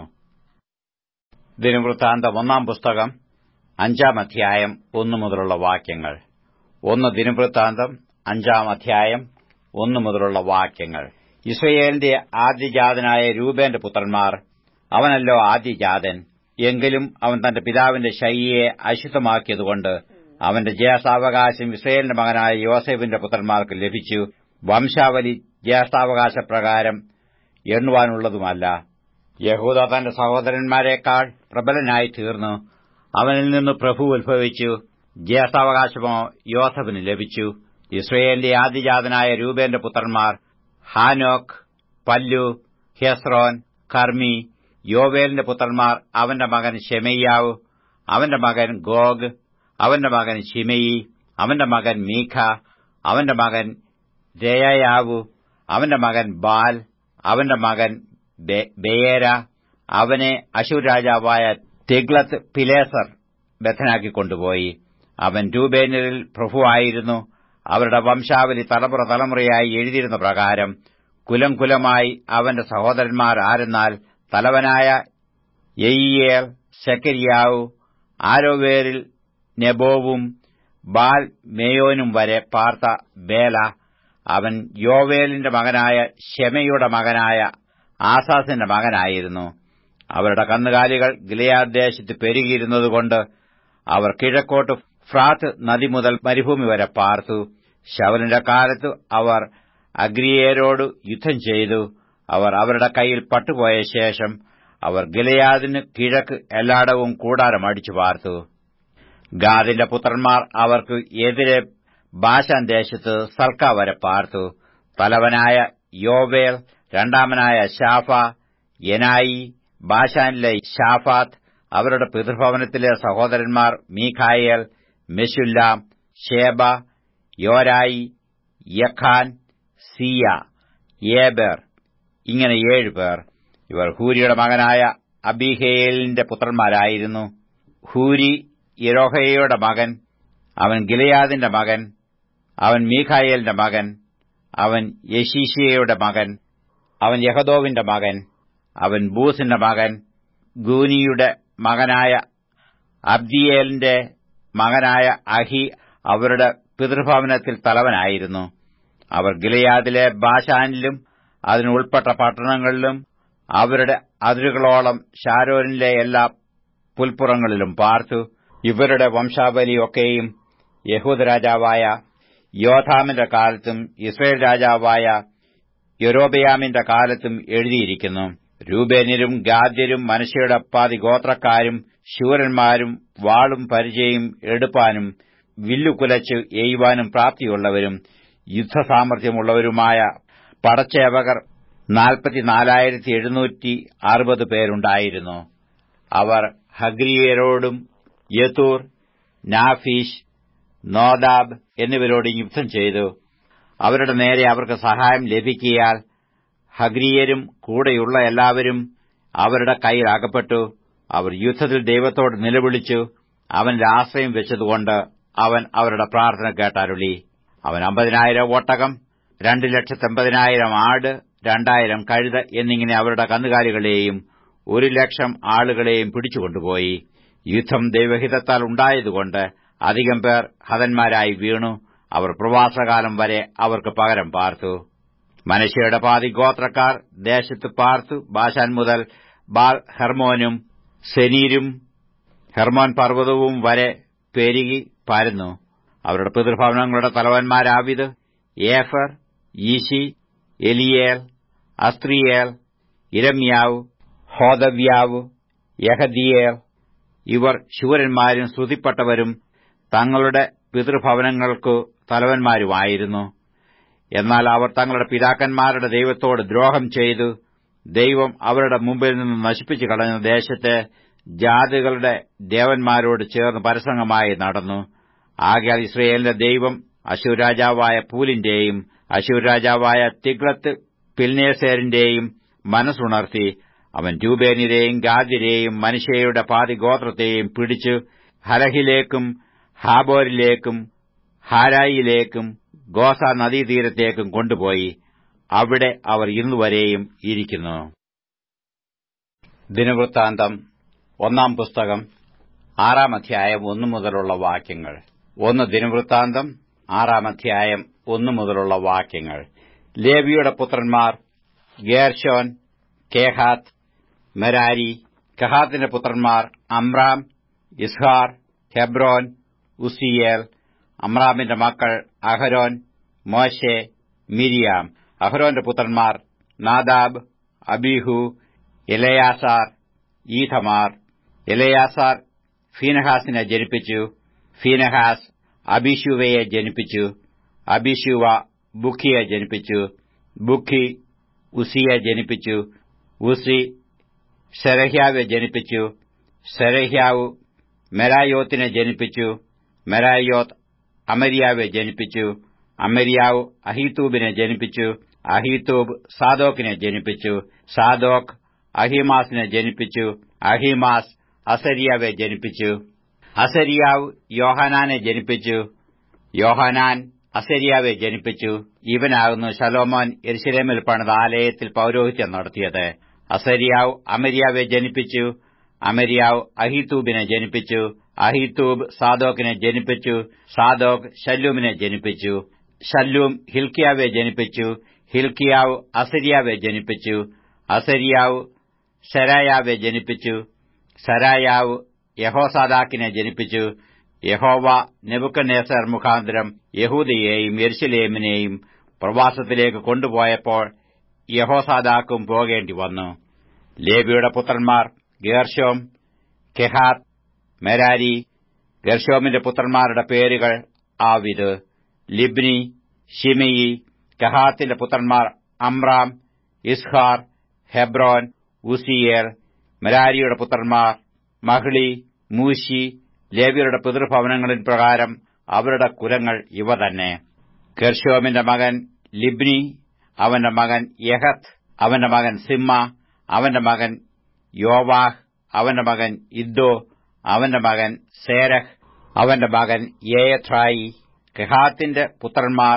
Speaker 1: ദിനവൃത്താന്തം ഒന്നാം പുസ്തകം അഞ്ചാം അധ്യായം ഒന്നു മുതലുള്ള വാക്യങ്ങൾ ഒന്ന് ദിനവൃത്താന്തം അഞ്ചാം അധ്യായം ഒന്നു മുതലുള്ള വാക്യങ്ങൾ ഇസ്രയേലിന്റെ ആദ്യജാതനായ രൂപേന്റെ പുത്രന്മാർ അവനല്ലോ ആദ്യജാതൻ എങ്കിലും അവൻ തന്റെ പിതാവിന്റെ ശൈലിയെ അശുദ്ധമാക്കിയതുകൊണ്ട് അവന്റെ ജ്യേഷ്ഠാവകാശം ഇസ്രയേലിന്റെ മകനായ യോസേഫിന്റെ പുത്രന്മാർക്ക് ലഭിച്ചു വംശാവലി ജ്യേഷ്ഠാവകാശ പ്രകാരം എണ്ണുവാനുള്ളതുമല്ല യഹൂദ തന്റെ സഹോദരന്മാരെക്കാൾ പ്രബലനായി തീർന്നു അവനിൽ നിന്ന് പ്രഭു ഉത്ഭവിച്ചു ജ്യേഷ്ഠാവകാശമോ യോസഫിന് ലഭിച്ചു ഇസ്രയേലിന്റെ ആദ്യജാതനായ രൂപേന്റെ പുത്രന്മാർ ഹാനോക്ക് പല്ലു ഹെസ്രോൻ കർമ്മി യോവേലിന്റെ പുത്രന്മാർ അവന്റെ മകൻ ഷെമയ്യാവ് അവന്റെ മകൻ ഗോഗ് അവന്റെ മകൻ ഷിമയി അവന്റെ മകൻ മീഖ അവന്റെ മകൻ രയാവു അവന്റെ മകൻ ബാൽ അവന്റെ മകൻ ബെയേര അവനെ അശൂർ രാജാവായ തിഗ്ലത്ത് പിലേസർ ബദ്ധനാക്കിക്കൊണ്ടുപോയി അവൻ രൂപേനരിൽ പ്രഭുവായിരുന്നു അവരുടെ വംശാവലി തലമുറ തലമുറയായി എഴുതിയിരുന്ന പ്രകാരം കുലം കുലമായി അവന്റെ സഹോദരന്മാർ ആരെന്നാൽ തലവനായ യെയ്യേൽ ശക്കരിയാവു ആരോവേരിൽ നെബോവും ബാൽ മേയോനും വരെ പാർത്ത ബേല അവൻ യോവേലിന്റെ മകനായ ഷെമയുടെ മകനായ ആസാസിന്റെ മകനായിരുന്നു അവരുടെ കന്നുകാലികൾ ഗിലയാദ് ദേശത്ത് പെരുകിയിരുന്നതുകൊണ്ട് അവർ കിഴക്കോട്ട് ഫ്രാത്ത് നദി മുതൽ മരുഭൂമി വരെ പാർത്തു ശവലിന്റെ കാലത്ത് അവർ അഗ്രിയേരോട് യുദ്ധം ചെയ്തു അവർ അവരുടെ കയ്യിൽ പട്ടുപോയ ശേഷം അവർ ഗിലയാദിന് കിഴക്ക് എല്ലായിടവും കൂടാരം അടിച്ചു പാർത്തു ഗാദിന്റെ പുത്രന്മാർ അവർക്ക് എതിരെ ബാശാൻ ദേശത്ത് സൽക്ക വരെ പാർത്തു തലവനായ യോവേൽ രണ്ടാമനായ ഷാഫ യനായി ബാഷാനിലെ ഷാഫാത്ത് അവരുടെ പിതൃഭവനത്തിലെ സഹോദരന്മാർ Michael Meshullam Sheba Jorai Jacan Zia Eber ഇങ്ങനെ ഏഴുപേർ ഇവർ ഹൂരിയുടെ മകനായ അബിഹേലിന്റെ പുത്രന്മാരായിരുന്നു ഹൂരി യിരോഹയുടെ മകൻ അവൻ ഗിലയാദിന്റെ മകൻ അവൻ മീഖായേലിന്റെ മകൻ അവൻ യശീഷയുടെ മകൻ അവൻ യഹദോവിന്റെ മകൻ അവൻ ബൂസിന്റെ മകൻ ഗൂനിയുടെ മകനായ അബ്ദിയേലിന്റെ മകനായ അഹി അവരുടെ പിതൃഭവനത്തിൽ തലവനായിരുന്നു അവർ ഗിലയാദിലെ ബാഷാനിലും അതിനുൾപ്പെട്ട പട്ടണങ്ങളിലും അവരുടെ അതിരുകളോളം ഷാരോനിലെ എല്ലാ പുൽപ്പുറങ്ങളിലും പാർത്തു ഇവരുടെ വംശാവലിയൊക്കെയും യഹൂദ രാജാവായ യോധാമിന്റെ കാലത്തും ഇസ്രയേൽ രാജാവായ യൊരോബയാമിന്റെ കാലത്തും എഴുതിയിരിക്കുന്നു രൂപേന്യരും ഗാദ്യരും മനുഷ്യയുടെ പാതി ഗോത്രക്കാരും ശൂരന്മാരും വാളും പരിചയം എടുപ്പാനും വില്ലുകുലച്ച് എയ്യുവാനും പ്രാപ്തിയുള്ളവരും യുദ്ധസാമർഥ്യമുള്ളവരുമായ പടച്ചേവകർ നാൽപ്പത്തിനാലായിരത്തി എഴുന്നൂറ്റി അറുപത് പേരുണ്ടായിരുന്നു അവർ ഹഗ്രിയരോടും യത്തൂർ നാഫീഷ് നോദാബ് എന്നിവരോട് യുദ്ധം ചെയ്തു അവരുടെ നേരെ അവർക്ക് സഹായം ലഭിക്കിയാൽ ഹഗ്രിയരും കൂടെയുള്ള എല്ലാവരും അവരുടെ കയ്യിൽ അകപ്പെട്ടു അവർ യുദ്ധത്തിൽ ദൈവത്തോട് നിലവിളിച്ചു അവനിൽ ആശ്രയം വെച്ചതുകൊണ്ട് അവൻ അവരുടെ പ്രാർത്ഥന കേട്ടരുളി അവൻ അമ്പതിനായിരം ഒട്ടകം രണ്ട് ലക്ഷത്തെമ്പതിനായിരം ആട് രണ്ടായിരം കഴുത എന്നിങ്ങനെ അവരുടെ കന്നുകാലികളെയും ഒരു ലക്ഷം ആളുകളെയും പിടിച്ചുകൊണ്ടുപോയി യുദ്ധം ദൈവഹിതത്താൽ ഉണ്ടായതുകൊണ്ട് അധികം പേർ ഹതന്മാരായി വീണു അവർ പ്രവാസകാലം വരെ അവർക്ക് പകരം പാർത്തു മനശ്ശയുടെ പാതി ഗോത്രക്കാർ ദേശത്ത് പാർത്തു ബാഷാൻ മുതൽ ബാൽ ഹെർമോനും സെനീരും ഹെർമോൻ പർവ്വതവും വരെ പെരുകി പരന്നു അവരുടെ പിതൃഭവനങ്ങളുടെ തലവന്മാരാവിത് ഏഫർ ഈശി എലിയേൽ അസ്ത്രിയേൽ ഇരമ്യാവ് ഹോദവ്യാവ് യഹദിയേൽ ഇവർ ശൂരന്മാരും ശ്രുതിപ്പെട്ടവരും തങ്ങളുടെ പിതൃഭവനങ്ങൾക്കു തലവന്മാരുമായിരുന്നു എന്നാൽ അവർ തങ്ങളുടെ പിതാക്കന്മാരുടെ ദൈവത്തോട് ദ്രോഹം ചെയ്തു ദൈവം അവരുടെ മുമ്പിൽ നിന്ന് നശിപ്പിച്ചു കളഞ്ഞ ദേശത്തെ ജാതികളുടെ ദേവന്മാരോട് ചേർന്ന് പരസംഗമായി നടന്നു ആകയാൽ ഇസ്രയേലിന്റെ ദൈവം അശൂർ രാജാവായ പൂലിന്റെയും അശൂർ രാജാവായ തിഗ്ലത്ത് പിൽനേസേറിന്റെയും മനസ്സുണർത്തി അവൻ രൂപേനിരെയും ഗാദ്യരെയും മനുഷ്യയുടെ പാതി ഗോത്രത്തെയും പിടിച്ചു ഹലഹിലേക്കും ഹാബോരിലേക്കും ഹാരായിലേക്കും ഗോസ നദീതീരത്തേക്കും കൊണ്ടുപോയി അവിടെ അവർ ഇന്നുവരെയും ഇരിക്കുന്നു ദിനവൃത്താന്തം ഒന്നാം പുസ്തകം ആറാം അധ്യായം ഒന്നു മുതലുള്ള വാക്യങ്ങൾ ഒന്ന് ദിനവൃത്താന്തം ആറാം അധ്യായം ഒന്നു മുതലുള്ള വാക്യങ്ങൾ ലേവിയുടെ പുത്രന്മാർ ഗേർഷോൻ കേഹാത്ത് മെരാരി കഹാത്തിന്റെ പുത്രന്മാർ അമ്രാം ഇസ്ഹാർ ഹെബ്രോൻ ഉസിയേൽ അമ്രാമിന്റെ മക്കൾ അഹരോൻ മോശെ മിരിയാം അഹരോന്റെ പുത്രന്മാർ നാദാബ് അബീഹു എലയാസാർ ഈഥമാർ എലയാസാർ ഫീനഹാസിനെ ജനിപ്പിച്ചു ഫീനഹാസ് അബിഷുവയെ ജനിപ്പിച്ചു അബിഷുവ ബുഖിയെ ജനിപ്പിച്ചു ബുഖി ഉസിയെ ജനിപ്പിച്ചു ഉസി സെരഹ്യാവെ ജനിപ്പിച്ചു സെരഹ്യാവ് മെരായോത്തിനെ ജനിപ്പിച്ചു മെരായോത്ത് അമരിയാവെ ജനിപ്പിച്ചു അമരിയാവ് അഹീത്തൂബിനെ ജനിപ്പിച്ചു അഹീത്തൂബ് സാദോക്കിനെ ജനിപ്പിച്ചു സാദോക്ക് അഹിമാസിനെ ജനിപ്പിച്ചു അഹിമാസ് അസരിയാവെ ജനിപ്പിച്ചു അസരിയാവ് യോഹനാനെ ജനിപ്പിച്ചു യോഹനാൻ അസരിയാവെ ജനിപ്പിച്ചു ഇവനാകുന്നു ശലോമോൻ എരിശിലേമിൽ പണിത ആലയത്തിൽ പൌരോഹിത്യം നടത്തിയത് അസരിയാവ് അമരിയാവെ ജനിപ്പിച്ചു അമരിയാവ് അഹിത്തൂബിനെ ജനിപ്പിച്ചു അഹിത്തൂബ് സാദോക്കിനെ ജനിപ്പിച്ചു സാദോക്ക് ശല്ലൂമിനെ ജനിപ്പിച്ചു ശല്ലൂം ഹിൽക്കിയാവെ ജനിപ്പിച്ചു ഹിൽക്കിയാവ് അസരിയാവെ ജനിപ്പിച്ചു അസരിയാവ് സെരായാവെ ജനിപ്പിച്ചു സരായാവ് യഹോസാദാക്കിനെ ജനിപ്പിച്ചു യഹോവ നെബുക്കനേസർ മുഖാന്തരം യഹൂദയെയും യെരുശലേമിനെയും പ്രവാസത്തിലേക്ക് കൊണ്ടുപോയപ്പോൾ യഹോസാദാക്കും പോകേണ്ടി വന്നു ലേബിയുടെ പുത്രന്മാർ ഗേർഷോം കെഹാത്ത് മെരാരി ഗർഷോമിന്റെ പുത്രന്മാരുടെ പേരുകൾ ആവിത് ലിബ്നി ഷിമിയി കഹാത്തിന്റെ പുത്രന്മാർ അമ്രാം ഇസ്ഹാർ ഹെബ്രോൻ ഉസിയേർ മെരാരിയുടെ പുത്രന്മാർ മഹ്ളി മൂശി ലേവിയരുടെ പിതൃഭവനങ്ങളിൽ പ്രകാരം അവരുടെ കുലങ്ങൾ ഇവ തന്നെ ഗർഷോമിന്റെ മകൻ ലിബ്നി അവന്റെ മകൻ യഹത്ത് അവന്റെ മകൻ സിമ്മ അവന്റെ മകൻ യോവാഹ് അവന്റെ മകൻ ഇദ്ദോ അവന്റെ മകൻ സേരഹ് അവന്റെ മകൻ യേയത്രായി കെഹാത്തിന്റെ പുത്രന്മാർ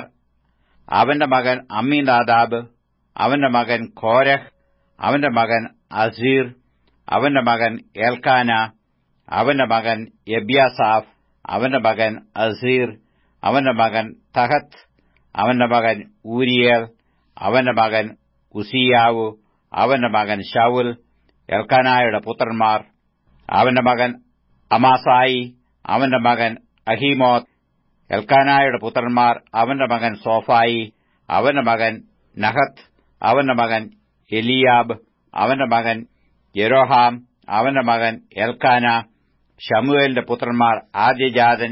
Speaker 1: അവന്റെ മകൻ അമ്മീനാദാബ് അവന്റെ മകൻ കോരഹ് അവന്റെ മകൻ അസീർ അവന്റെ മകൻ എൽക്കാന അവന്റെ മകൻ എബ്യാസാഫ് അവന്റെ മകൻ അസീർ അവന്റെ മകൻ തഹത്ത് അവന്റെ മകൻ ഊരിയേൽ അവന്റെ മകൻ ഉസിയാവു അവന്റെ മകൻ ഷൌൽ എൽക്കാനായുടെ പുത്രന്മാർ അവന്റെ മകൻ അമാസായി അവന്റെ മകൻ അഹീമോത്ത് എൽക്കാനായുടെ പുത്രന്മാർ അവന്റെ മകൻ സോഫായി അവന്റെ മകൻ നഹത്ത് അവന്റെ മകൻ എലിയാബ് അവന്റെ മകൻ യെരോഹാം അവന്റെ മകൻ എൽക്കാന ഷമുവേലിന്റെ പുത്രന്മാർ ആദ്യജാതൻ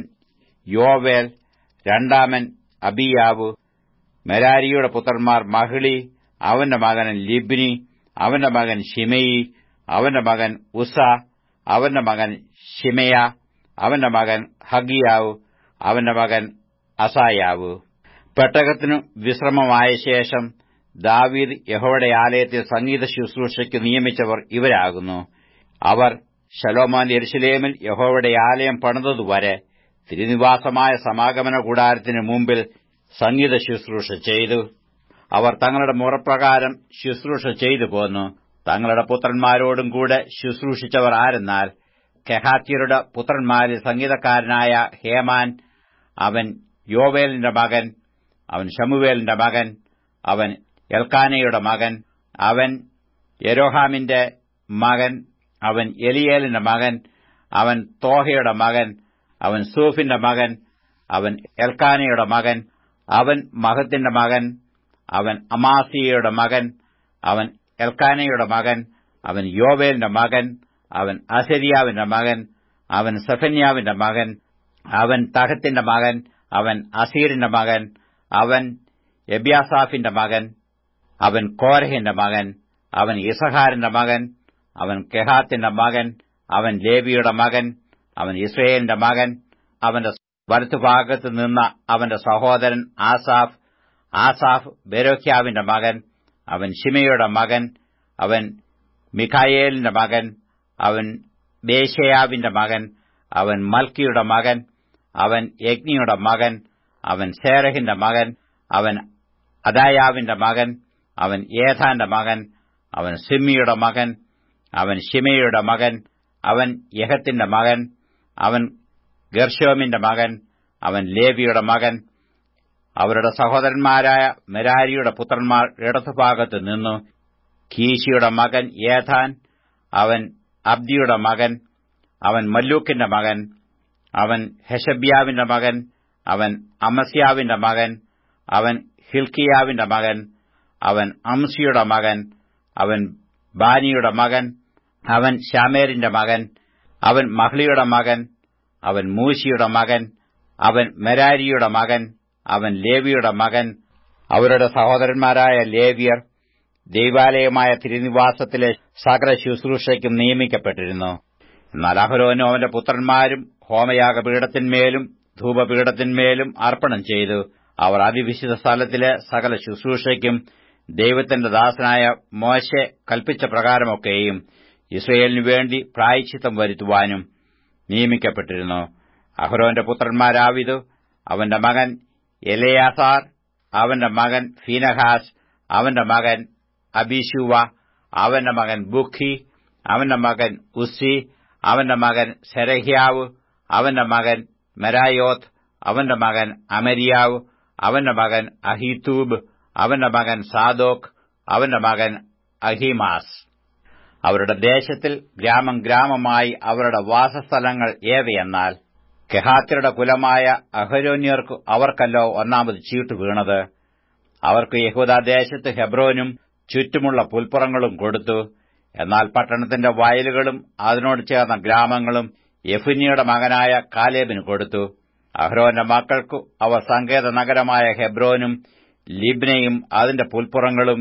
Speaker 1: യോവേൽ രണ്ടാമൻ അബിയാവ് മെരാരിയുടെ പുത്രന്മാർ മഹിളി അവന്റെ മകൻ ലിബ്നി അവന്റെ മകൻ ഷിമയി അവന്റെ മകൻ ഉസ അവന്റെ മകൻ ഷിമയ അവന്റെ മകൻ ഹഗിയാവ് അവന്റെ മകൻ അസായാവ് പെട്ടകത്തിനു വിശ്രമമായ ശേഷം ദാവീദ് യഹോയുടെ ആലയത്തിൽ സംഗീത ശുശ്രൂഷയ്ക്ക് നിയമിച്ചവർ ഇവരാകുന്നു അവർ ശലോമാൻ യെരുശലേമിൽ യഹോയുടെ ആലയം പണിതതുവരെ തിരുനിവാസമായ സമാഗമന കൂടാരത്തിന് മുമ്പിൽ സംഗീത ശുശ്രൂഷ ചെയ്തു അവർ തങ്ങളുടെ മുറപ്രകാരം ശുശ്രൂഷ ചെയ്തു പോന്നു തങ്ങളുടെ പുത്രന്മാരോടും കൂടെ ശുശ്രൂഷിച്ചവർ ആരെന്നാൽ കെഹാത്യരുടെ പുത്രന്മാരിൽ സംഗീതക്കാരനായ ഹേമാൻ അവൻ യോവേലിന്റെ മകൻ അവൻ ഷമുവേലിന്റെ മകൻ അവൻ എൽക്കാനയുടെ മകൻ അവൻ യരോഹാമിന്റെ മകൻ അവൻ എലിയേലിന്റെ മകൻ അവൻ തോഹയുടെ മകൻ അവൻ സൂഫിന്റെ മകൻ അവൻ എൽക്കാനയുടെ മകൻ അവൻ മഹത്തിന്റെ മകൻ അവൻ അമാസിയയുടെ മകൻ അവൻ എൽക്കാനയുടെ മകൻ അവൻ യോവേലിന്റെ മകൻ അവൻ അസരിയാവിന്റെ മകൻ അവൻ സഫന്യാവിന്റെ മകൻ അവൻ തഹത്തിന്റെ മകൻ അവൻ അസീറിന്റെ മകൻ അവൻ എബ്യാസാഫിന്റെ മകൻ അവൻ കോരഹിന്റെ മകൻ അവൻ ഇസഹാറിന്റെ മകൻ അവൻ കെഹാത്തിന്റെ മകൻ അവൻ ലേവിയുടെ മകൻ അവൻ ഇസ്രയേലിന്റെ മകൻ അവന്റെ വലത്തുഭാഗത്ത് നിന്ന അവന്റെ സഹോദരൻ ആസാഫ് ആസാഫ് ബെരോഖ്യാവിന്റെ മകൻ അവൻ ഷിമയുടെ മകൻ അവൻ മിഖായേലിന്റെ മകൻ അവൻ ബേശയാവിന്റെ മകൻ അവൻ മൽക്കിയുടെ മകൻ അവൻ യജ്ഞിയുടെ മകൻ അവൻ സേരഹിന്റെ മകൻ അവൻ അദായാവിന്റെ മകൻ അവൻ ഏഥാന്റെ മകൻ അവൻ സിമ്മിയുടെ മകൻ അവൻ ഷിമയുടെ മകൻ അവൻ യഹത്തിന്റെ മകൻ അവൻ ഗർഷോമിന്റെ മകൻ അവൻ ലേവിയുടെ മകൻ അവരുടെ സഹോദരന്മാരായ മെരാരിയുടെ പുത്രന്മാർ ഇടതുഭാഗത്ത് നിന്നു കീശിയുടെ മകൻ ഏഥാൻ അവൻ അബ്ദിയുടെ മകൻ അവൻ മല്ലൂക്കിന്റെ മകൻ അവൻ ഹെഷബ്യാവിന്റെ മകൻ അവൻ അമസ്യാവിന്റെ മകൻ അവൻ ഹിൽക്കിയാവിന്റെ മകൻ അവൻ അംസിയുടെ മകൻ അവൻ ബാനിയുടെ മകൻ അവൻ ഷാമേരിന്റെ മകൻ അവൻ മഹ്ലിയുടെ മകൻ അവൻ മൂശിയുടെ മകൻ അവൻ മെരാരിയുടെ മകൻ അവൻ ലേവിയുടെ മകൻ അവരുടെ സഹോദരന്മാരായ ലേവിയർ ദൈവാലയമായ തിരുനിവാസത്തിലെ സകല ശുശ്രൂഷയ്ക്കും നിയമിക്കപ്പെട്ടിരുന്നു എന്നാൽ അഹരോനും അവന്റെ പുത്രന്മാരും ഹോമയാഗപീഠത്തിന്മേലും ധൂപപീഠത്തിന്മേലും അർപ്പണം ചെയ്തു അവർ അതിവിശുദ്ധ സ്ഥലത്തിലെ സകല ശുശ്രൂഷയ്ക്കും ദൈവത്തിന്റെ ദാസനായ മോശെ കൽപ്പിച്ച പ്രകാരമൊക്കെയും ഇസ്രയേലിനു വേണ്ടി പ്രായച്ചിത്തം വരുത്തുവാനും നിയമിക്കപ്പെട്ടിരുന്നു അഹ്റോന്റെ പുത്രന്മാരാവിതു അവന്റെ മകൻ എലയാസാർ അവന്റെ മകൻ ഫീനഹാസ് അവന്റെ മകൻ അബിഷുവ അവന്റെ മകൻ ബുഖി അവന്റെ മകൻ ഉസ്സി അവന്റെ മകൻ സെരഹ്യാവ് അവന്റെ മകൻ മെരായോത്ത് അവന്റെ മകൻ അമരിയാവ് അവന്റെ മകൻ അഹിതൂബ് അവന്റെ മകൻ സാദോക്ക് അവന്റെ മകൻ അഹിമാസ് അവരുടെ ദേശത്തിൽ ഗ്രാമം ഗ്രാമമായി അവരുടെ വാസസ്ഥലങ്ങൾ ഏവയെന്നാൽ കെഹാത്യരുടെ കുലമായ അഹരോന്യർക്ക് അവർക്കല്ലോ ഒന്നാമത് ചീട്ട് വീണത് അവർക്ക് യഹൂദാദേശത്ത് ഹെബ്രോനും ചുറ്റുമുള്ള പുൽപ്പുറങ്ങളും കൊടുത്തു എന്നാൽ പട്ടണത്തിന്റെ വയലുകളും അതിനോട് ചേർന്ന ഗ്രാമങ്ങളും യഫുനിയുടെ മകനായ കാലേബിന് കൊടുത്തു അഹ്റോന്റെ മക്കൾക്കു അവ സങ്കേത നഗരമായ ഹെബ്രോനും ലിബ്നയും അതിന്റെ പുൽപ്പുറങ്ങളും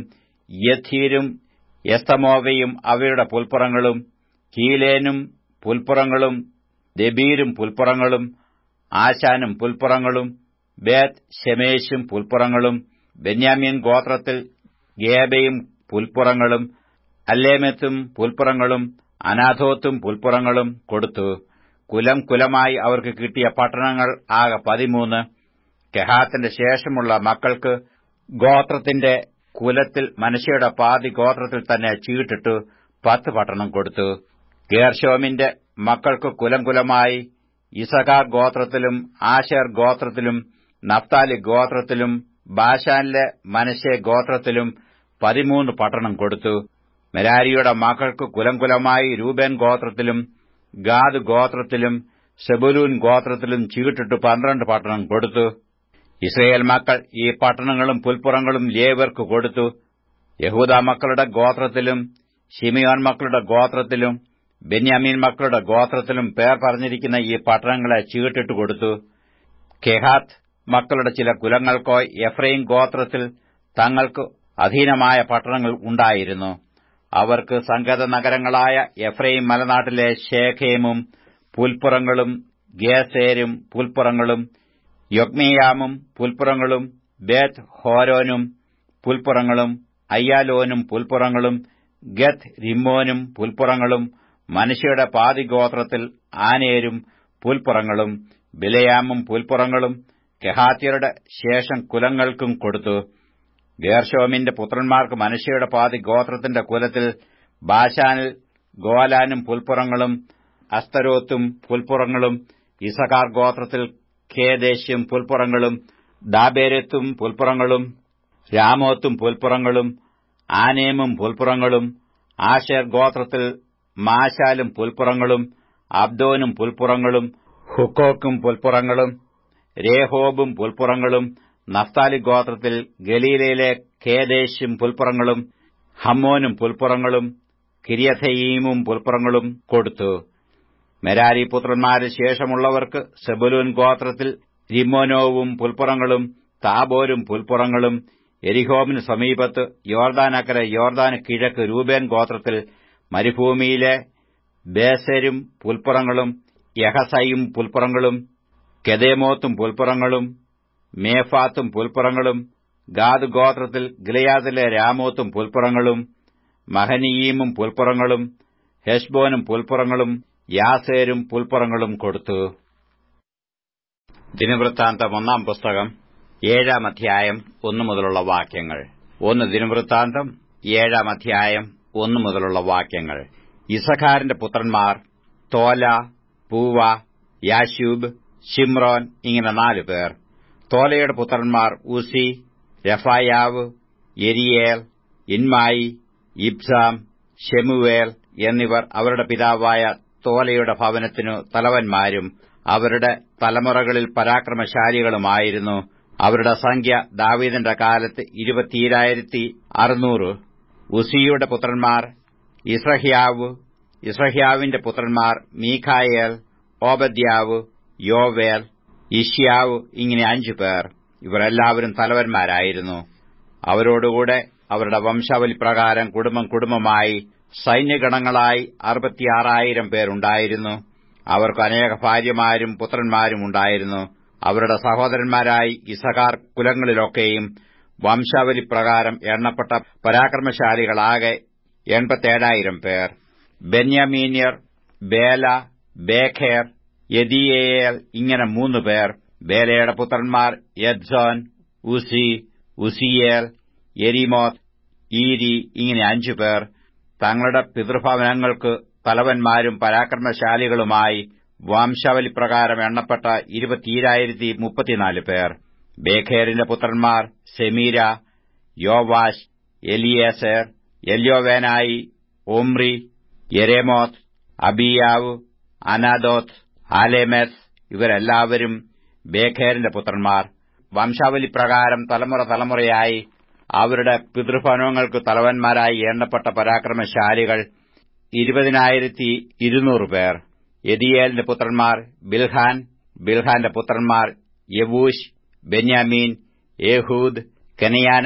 Speaker 1: യഥീരും എസ്തമോവയും അവയുടെ പുൽപ്പുറങ്ങളും കീലേനും പുൽപ്പുറങ്ങളും ദബീരും പുൽപ്പുറങ്ങളും ആശാനും പുൽപ്പുറങ്ങളും ബേത് ഷെമേശും പുൽപ്പുറങ്ങളും ബെന്യാമീൻ ഗോത്രത്തിൽ ഗേബയും പുൽപ്പുറങ്ങളും അല്ലേമത്തും പുൽപ്പുറങ്ങളും അനാഥോത്തും പുൽപ്പുറങ്ങളും കൊടുത്തു കുലം കുലമായി അവർക്ക് കിട്ടിയ പട്ടണങ്ങൾ ആകെ പതിമൂന്ന് കെഹാത്തിന്റെ ശേഷമുള്ള മക്കൾക്ക് ഗോത്രത്തിന്റെ കുലത്തിൽ മനുഷ്യയുടെ പാതി ഗോത്രത്തിൽ തന്നെ ചീട്ടിട്ടു പത്ത് പട്ടണം കൊടുത്തു ഗേർഷോമിന്റെ മക്കൾക്ക് കുലം കുലമായി ഇസഖാർ ഗോത്രത്തിലും ആശേർ ഗോത്രത്തിലും നഫ്താലി ഗോത്രത്തിലും ബാഷാനിലെ മനശ്ശെ ഗോത്രത്തിലും പതിമൂന്ന് പട്ടണം കൊടുത്തു മെരാരിയുടെ മക്കൾക്ക് കുലം കുലമായി രൂപേൻ ഗോത്രത്തിലും ഗാദ് ഗോത്രത്തിലും സെബുലൂൻ ഗോത്രത്തിലും ചീട്ടിട്ട് പന്ത്രണ്ട് പട്ടണം കൊടുത്തു ഇസ്രയേൽ മക്കൾ ഈ പട്ടണങ്ങളും പുൽപ്പുറങ്ങളും ലേവർക്ക് കൊടുത്തു യഹൂദ മക്കളുടെ ഗോത്രത്തിലും ഷിമിയോൻ മക്കളുടെ ഗോത്രത്തിലും ബെന്യാമീൻ മക്കളുടെ ഗോത്രത്തിലും പേർ പറഞ്ഞിരിക്കുന്ന ഈ പട്ടണങ്ങളെ ചീട്ടിട്ട് കൊടുത്തു കെഹാത്ത് മക്കളുടെ ചില കുലങ്ങൾക്കോ എഫ്രൈം ഗോത്രത്തിൽ തങ്ങൾക്ക് അധീനമായ പട്ടണങ്ങൾ ഉണ്ടായിരുന്നു അവർക്ക് സങ്കേത നഗരങ്ങളായ എഫ്രൈം മലനാട്ടിലെ ഷേഖേമും പുൽപ്പുറങ്ങളും ഗേസേരും പുൽപ്പുറങ്ങളും യൊഗ്മിയാമും പുൽപ്പുറങ്ങളും ബേത്ത് ഹോരോനും പുൽപ്പുറങ്ങളും അയ്യാലോനും പുൽപ്പുറങ്ങളും ഗത്ത് റിമ്മോനും പുൽപ്പുറങ്ങളും മനുഷ്യയുടെ പാതിഗോത്രത്തിൽ ആനേരും പുൽപ്പുറങ്ങളും ബിലയാമും പുൽപ്പുറങ്ങളും കെഹാത്യരുടെ ശേഷം കുലങ്ങൾക്കും കൊടുത്തു ഗേർഷോമിന്റെ പുത്രന്മാർക്ക് മനുഷ്യയുടെ പാതി ഗോത്രത്തിന്റെ കുലത്തിൽ ബാഷാനിൽ ഗോലാനും പുൽപ്പുറങ്ങളും അസ്തരോത്തും പുൽപ്പുറങ്ങളും ഇസഖാർ ഗോത്രത്തിൽ ഖേദേശും പുൽപ്പുറങ്ങളും ദാബേരത്തും പുൽപ്പുറങ്ങളും രാമോത്തും പുൽപ്പുറങ്ങളും ആനേമും പുൽപ്പുറങ്ങളും ആഷേർ ഗോത്രത്തിൽ മാശാലും പുൽപ്പുറങ്ങളും അബ്ദോനും പുൽപ്പുറങ്ങളും ഹുക്കോക്കും പുൽപ്പുറങ്ങളും രേഹോബും പുൽപ്പുറങ്ങളും നഫ്താലി ഗോത്രത്തിൽ ഗലീലയിലെ ഖേദേശും പുൽപ്പുറങ്ങളും ഹമ്മോനും പുൽപ്പുറങ്ങളും കിരിയഥയീമും പുൽപ്പുറങ്ങളും കൊടുത്തു മെരാരി പുത്രന്മാരിൽ ശേഷമുള്ളവർക്ക് സെബുലൂൻ ഗോത്രത്തിൽ റിമോനോവും പുൽപ്പുറങ്ങളും താബോരും പുൽപ്പുറങ്ങളും എരിഹോമിന് സമീപത്ത് യോർദാനക്കര യോർദാന് കിഴക്ക് രൂപേൻ ഗോത്രത്തിൽ മരുഭൂമിയിലെ ബേസരും പുൽപ്പുറങ്ങളും യഹസയും പുൽപ്പുറങ്ങളും കെദേമോത്തും പുൽപ്പുറങ്ങളും മേഫാത്തും പുൽപ്പുറങ്ങളും ഗാദ് ഗോത്രത്തിൽ ഗിലയാദിലെ രാമോത്തും പുൽപ്പുറങ്ങളും മഹനീയീമും പുൽപ്പുറങ്ങളും ഹെഷ്ബോനും പുൽപ്പുറങ്ങളും യാസേരും പുൽപ്പുറങ്ങളും കൊടുത്തു ദിനവൃത്താന്തം ഒന്നാം പുസ്തകം ഏഴാം അധ്യായം ഒന്നു മുതലുള്ള വാക്യങ്ങൾ ഒന്ന് ദിനവൃത്താന്തം ഏഴാം അധ്യായം ഒന്നു മുതലുള്ള വാക്യങ്ങൾ ഇസഖാറിന്റെ പുത്രന്മാർ തോല പൂവ യാശൂബ് ഷിമ്രോൻ ഇങ്ങനെ നാലു പേർ തോലയുടെ പുത്രന്മാർ ഉസി രഫായാവ് എരിയേൽ ഇൻമായി ഇബ്സാം ഷെമുവേൽ എന്നിവർ അവരുടെ പിതാവായ തോലയുടെ ഭവനത്തിനു തലവന്മാരും അവരുടെ തലമുറകളിൽ പരാക്രമശാലികളുമായിരുന്നു അവരുടെ സംഖ്യ ദാവീദിന്റെ കാലത്ത് ഇരുപത്തിയേഴായിരത്തി അറുന്നൂറ് ഉസിയുടെ പുത്രന്മാർ ഇസ്രഹ്യാവ് ഇസ്രഹ്യാവിന്റെ പുത്രന്മാർ മീഖായേൽ ഓബദ്യാവ് യോവേൽ ഇഷ്യാവ് ഇങ്ങനെ അഞ്ചു പേർ ഇവരെല്ലാവരും തലവന്മാരായിരുന്നു അവരോടുകൂടെ അവരുടെ വംശാവലി പ്രകാരം കുടുംബം കുടുംബമായി സൈന്യഗണങ്ങളായി അറുപത്തിയാറായിരം പേരുണ്ടായിരുന്നു അവർക്ക് അനേക ഭാര്യമാരും പുത്രന്മാരും ഉണ്ടായിരുന്നു അവരുടെ സഹോദരന്മാരായി ഇസഹാർ കുലങ്ങളിലൊക്കെയും വംശാവലി പ്രകാരം എണ്ണപ്പെട്ട പരാക്രമശാലികളാകെ എൺപത്തേഴായിരം പേർ ബെന്യാമീന്യർ ബേല ബേഖേർ യദിയേൽ ഇങ്ങനെ മൂന്ന് പേർ ബേലയുടെ പുത്രന്മാർ യദ്സോൻ ഉസി ഉസിയേൽ എരിമോത്ത് ഈരി ഇങ്ങനെ അഞ്ചു പേർ തങ്ങളുടെ പിതൃഭവനങ്ങൾക്ക് തലവന്മാരും പരാക്രമശാലികളുമായി വംശാവലി പ്രകാരം എണ്ണപ്പെട്ട ഇരുപത്തിയേഴായിരത്തി മുപ്പത്തിനാല് പേർ ബേഖേറിന്റെ പുത്രന്മാർ Zemirah Joash Eliezer Elioenai Omri Jerimoth Abijah Anathoth Alemeth ഇവരെല്ലാവരും ബേഖേറിന്റെ പുത്രന്മാർ വംശാവലി പ്രകാരം തലമുറ തലമുറയായി അവരുടെ പിതൃഭവനങ്ങൾക്ക് തലവന്മാരായി എണ്ണപ്പെട്ട പരാക്രമശാലികൾ ഇരുപതിനായിരത്തി ഇരുന്നൂറ് പേർ യദിയേലിന്റെ പുത്രന്മാർ ബിൽഹാൻ ബിൽഹാന്റെ പുത്രന്മാർ യവൂഷ് ബെന്യാമീൻ ഏഹൂദ് കെനയാന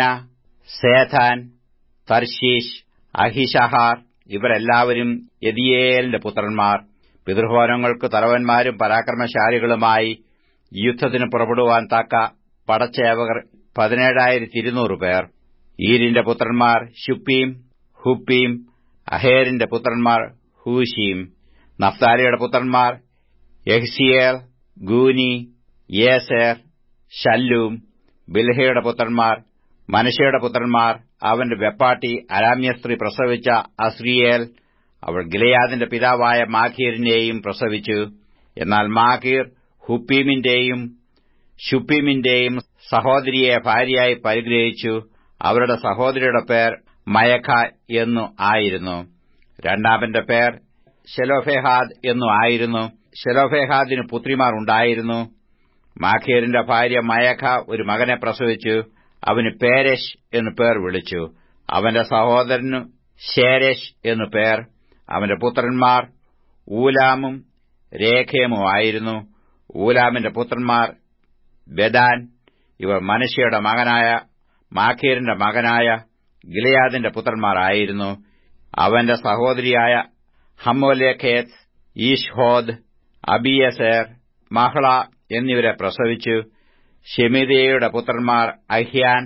Speaker 1: സേഥാൻ തർശീഷ് അഹിഷഹാർ ഇവരെല്ലാവരും യദിയേലിന്റെ പുത്രന്മാർ പിതൃഭവനങ്ങൾക്ക് തലവന്മാരും പരാക്രമശാലികളുമായി യുദ്ധത്തിന് പുറപ്പെടുവാൻ തക്ക പടച്ചേവകർ പതിനേഴായിരത്തി ഇരുന്നൂറ് പേർ ഈരിന്റെ പുത്രന്മാർ ഷുപ്പീം ഹുപ്പീം അഹേരിന്റെ പുത്രന്മാർ ഹൂശീം നഫ്താലിയുടെ പുത്രന്മാർ യഹ്സിയേൽ ഗൂനി യേസേർ ഷല്ലൂം ബിൽഹയുടെ പുത്രന്മാർ മനശയുടെ പുത്രന്മാർ അവന്റെ വെപ്പാട്ടി അരാമ്യ സ്ത്രീ പ്രസവിച്ച അസ്രിയേൽ അവൾ ഗിലയാദിന്റെ പിതാവായ മാഖീറിനെയും പ്രസവിച്ചു എന്നാൽ മാഖീർ ഹുപ്പീമിന്റെയും ഷുപ്പീമിന്റെയും സഹോദരിയെ ഭാര്യയായി പരിഗ്രഹിച്ചു അവരുടെ സഹോദരിയുടെ പേർ മയഖ എന്നു ആയിരുന്നു രണ്ടാമന്റെ പേർ ഷെലോഫെഹാദ് എന്നു ആയിരുന്നു ഷെലോഫെഹാദിന് പുത്രിമാർ ഉണ്ടായിരുന്നു മാഖീറിന്റെ ഭാര്യ മയഖ ഒരു മകനെ പ്രസവിച്ചു അവന് പേരേഷ് എന്നു പേർ വിളിച്ചു അവന്റെ സഹോദരനു ശേരേഷ് എന്നു പേർ അവന്റെ പുത്രന്മാർ ഊലാമും രേഖേമും ആയിരുന്നു ഊലാമിന്റെ പുത്രന്മാർ ബെദാൻ ഇവർ മനുഷ്യയുടെ മകനായ മാഖീറിന്റെ മകനായ ഗിലയാദിന്റെ പുത്രന്മാരായിരുന്നു അവന്റെ സഹോദരിയായ ഹമ്മോലേഖേത്ത് ഈഷ്ഹോദ് അബിയസേർ മഹ്ള എന്നിവരെ പ്രസവിച്ചു ഷെമിദയുടെ പുത്രന്മാർ അഹ്യാൻ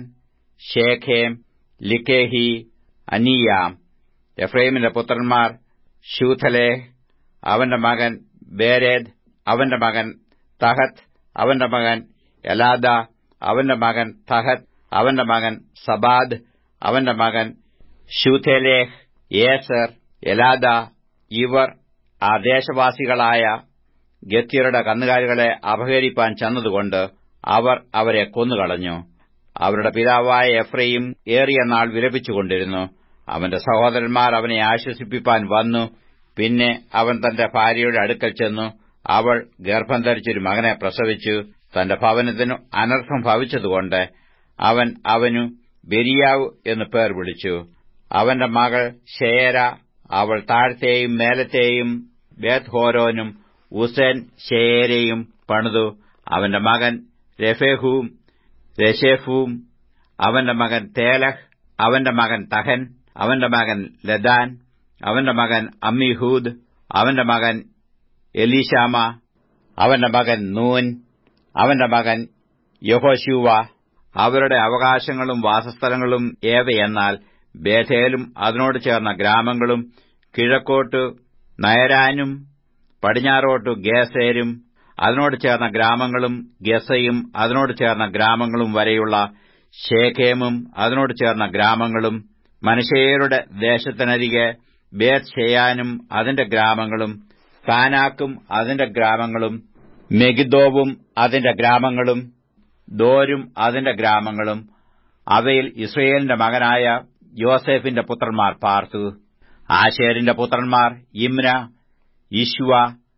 Speaker 1: ഷേഖേം ലിക്കേഹി അനീയാം എഫ്രൈമിന്റെ പുത്രന്മാർ ഷൂഥലേഹ് അവന്റെ മകൻ ബേരേദ് അവന്റെ മകൻ തഹത്ത് അവന്റെ മകൻ എലാദ അവന്റെ മകൻ തഹത്ത് അവന്റെ മകൻ സബാദ് അവന്റെ മകൻ ഷൂഥലേഹ് ഏസർ എലാദ ഇവർ ആ ദേശവാസികളായ ഗത്യരുടെ കന്നുകാലികളെ അപഹരിപ്പാൻ ചെന്നതുകൊണ്ട് അവർ അവരെ കൊന്നുകളഞ്ഞു അവരുടെ പിതാവായ എഫ്രയും ഏറിയ നാൾ വിലപിച്ചുകൊണ്ടിരുന്നു അവന്റെ സഹോദരന്മാർ അവനെ ആശ്വസിപ്പിപ്പാൻ വന്നു പിന്നെ അവൻ തന്റെ ഭാര്യയുടെ അടുക്കൽ ചെന്നു അവൾ ഗർഭം ധരിച്ചൊരു മകനെ പ്രസവിച്ചു തന്റെ ഭവനത്തിനു അനർത്ഥം ഭവിച്ചതുകൊണ്ട് അവൻ അവനു ബെരിയാവ് എന്ന് പേർ വിളിച്ചു അവന്റെ മകൾ ഷേര അവൾ താഴത്തെയും മേലത്തെയും ബേത്ഹോരോനും ഉസേൻ ഷേരയും പണിതു അവന്റെ മകൻ രഫേഹുവും രഷേഫുവും അവന്റെ മകൻ തേലഹ് അവന്റെ മകൻ തഹൻ അവന്റെ മകൻ ലദാൻ അവന്റെ മകൻ അമ്മിഹൂദ് അവന്റെ മകൻ എലീഷാമ അവന്റെ മകൻ നൂൻ അവന്റെ മകൻ യഹോശൂവ അവരുടെ അവകാശങ്ങളും വാസസ്ഥലങ്ങളും ഏവയെന്നാൽ ബേഥേലും അതിനോട് ചേർന്ന ഗ്രാമങ്ങളും കിഴക്കോട്ട് നയരാനും പടിഞ്ഞാറോട്ടു ഗേസേരും അതിനോട് ചേർന്ന ഗ്രാമങ്ങളും ഗസയും അതിനോട് ചേർന്ന ഗ്രാമങ്ങളും വരെയുള്ള ഷേഖേമും അതിനോട് ചേർന്ന ഗ്രാമങ്ങളും മനുഷ്യരുടെ ദേശത്തിനരികെ ബേത് ഷെയാനും അതിന്റെ ഗ്രാമങ്ങളും കാനാക്കും അതിന്റെ ഗ്രാമങ്ങളും മെഗിദോവും അതിന്റെ ഗ്രാമങ്ങളും ദോരും അതിന്റെ ഗ്രാമങ്ങളും അവയിൽ ഇസ്രയേലിന്റെ മകനായ യോസെഫിന്റെ പുത്രന്മാർ പാർത്തു ആശേരിന്റെ പുത്രന്മാർ ഇമ്ന ഇഷ്വ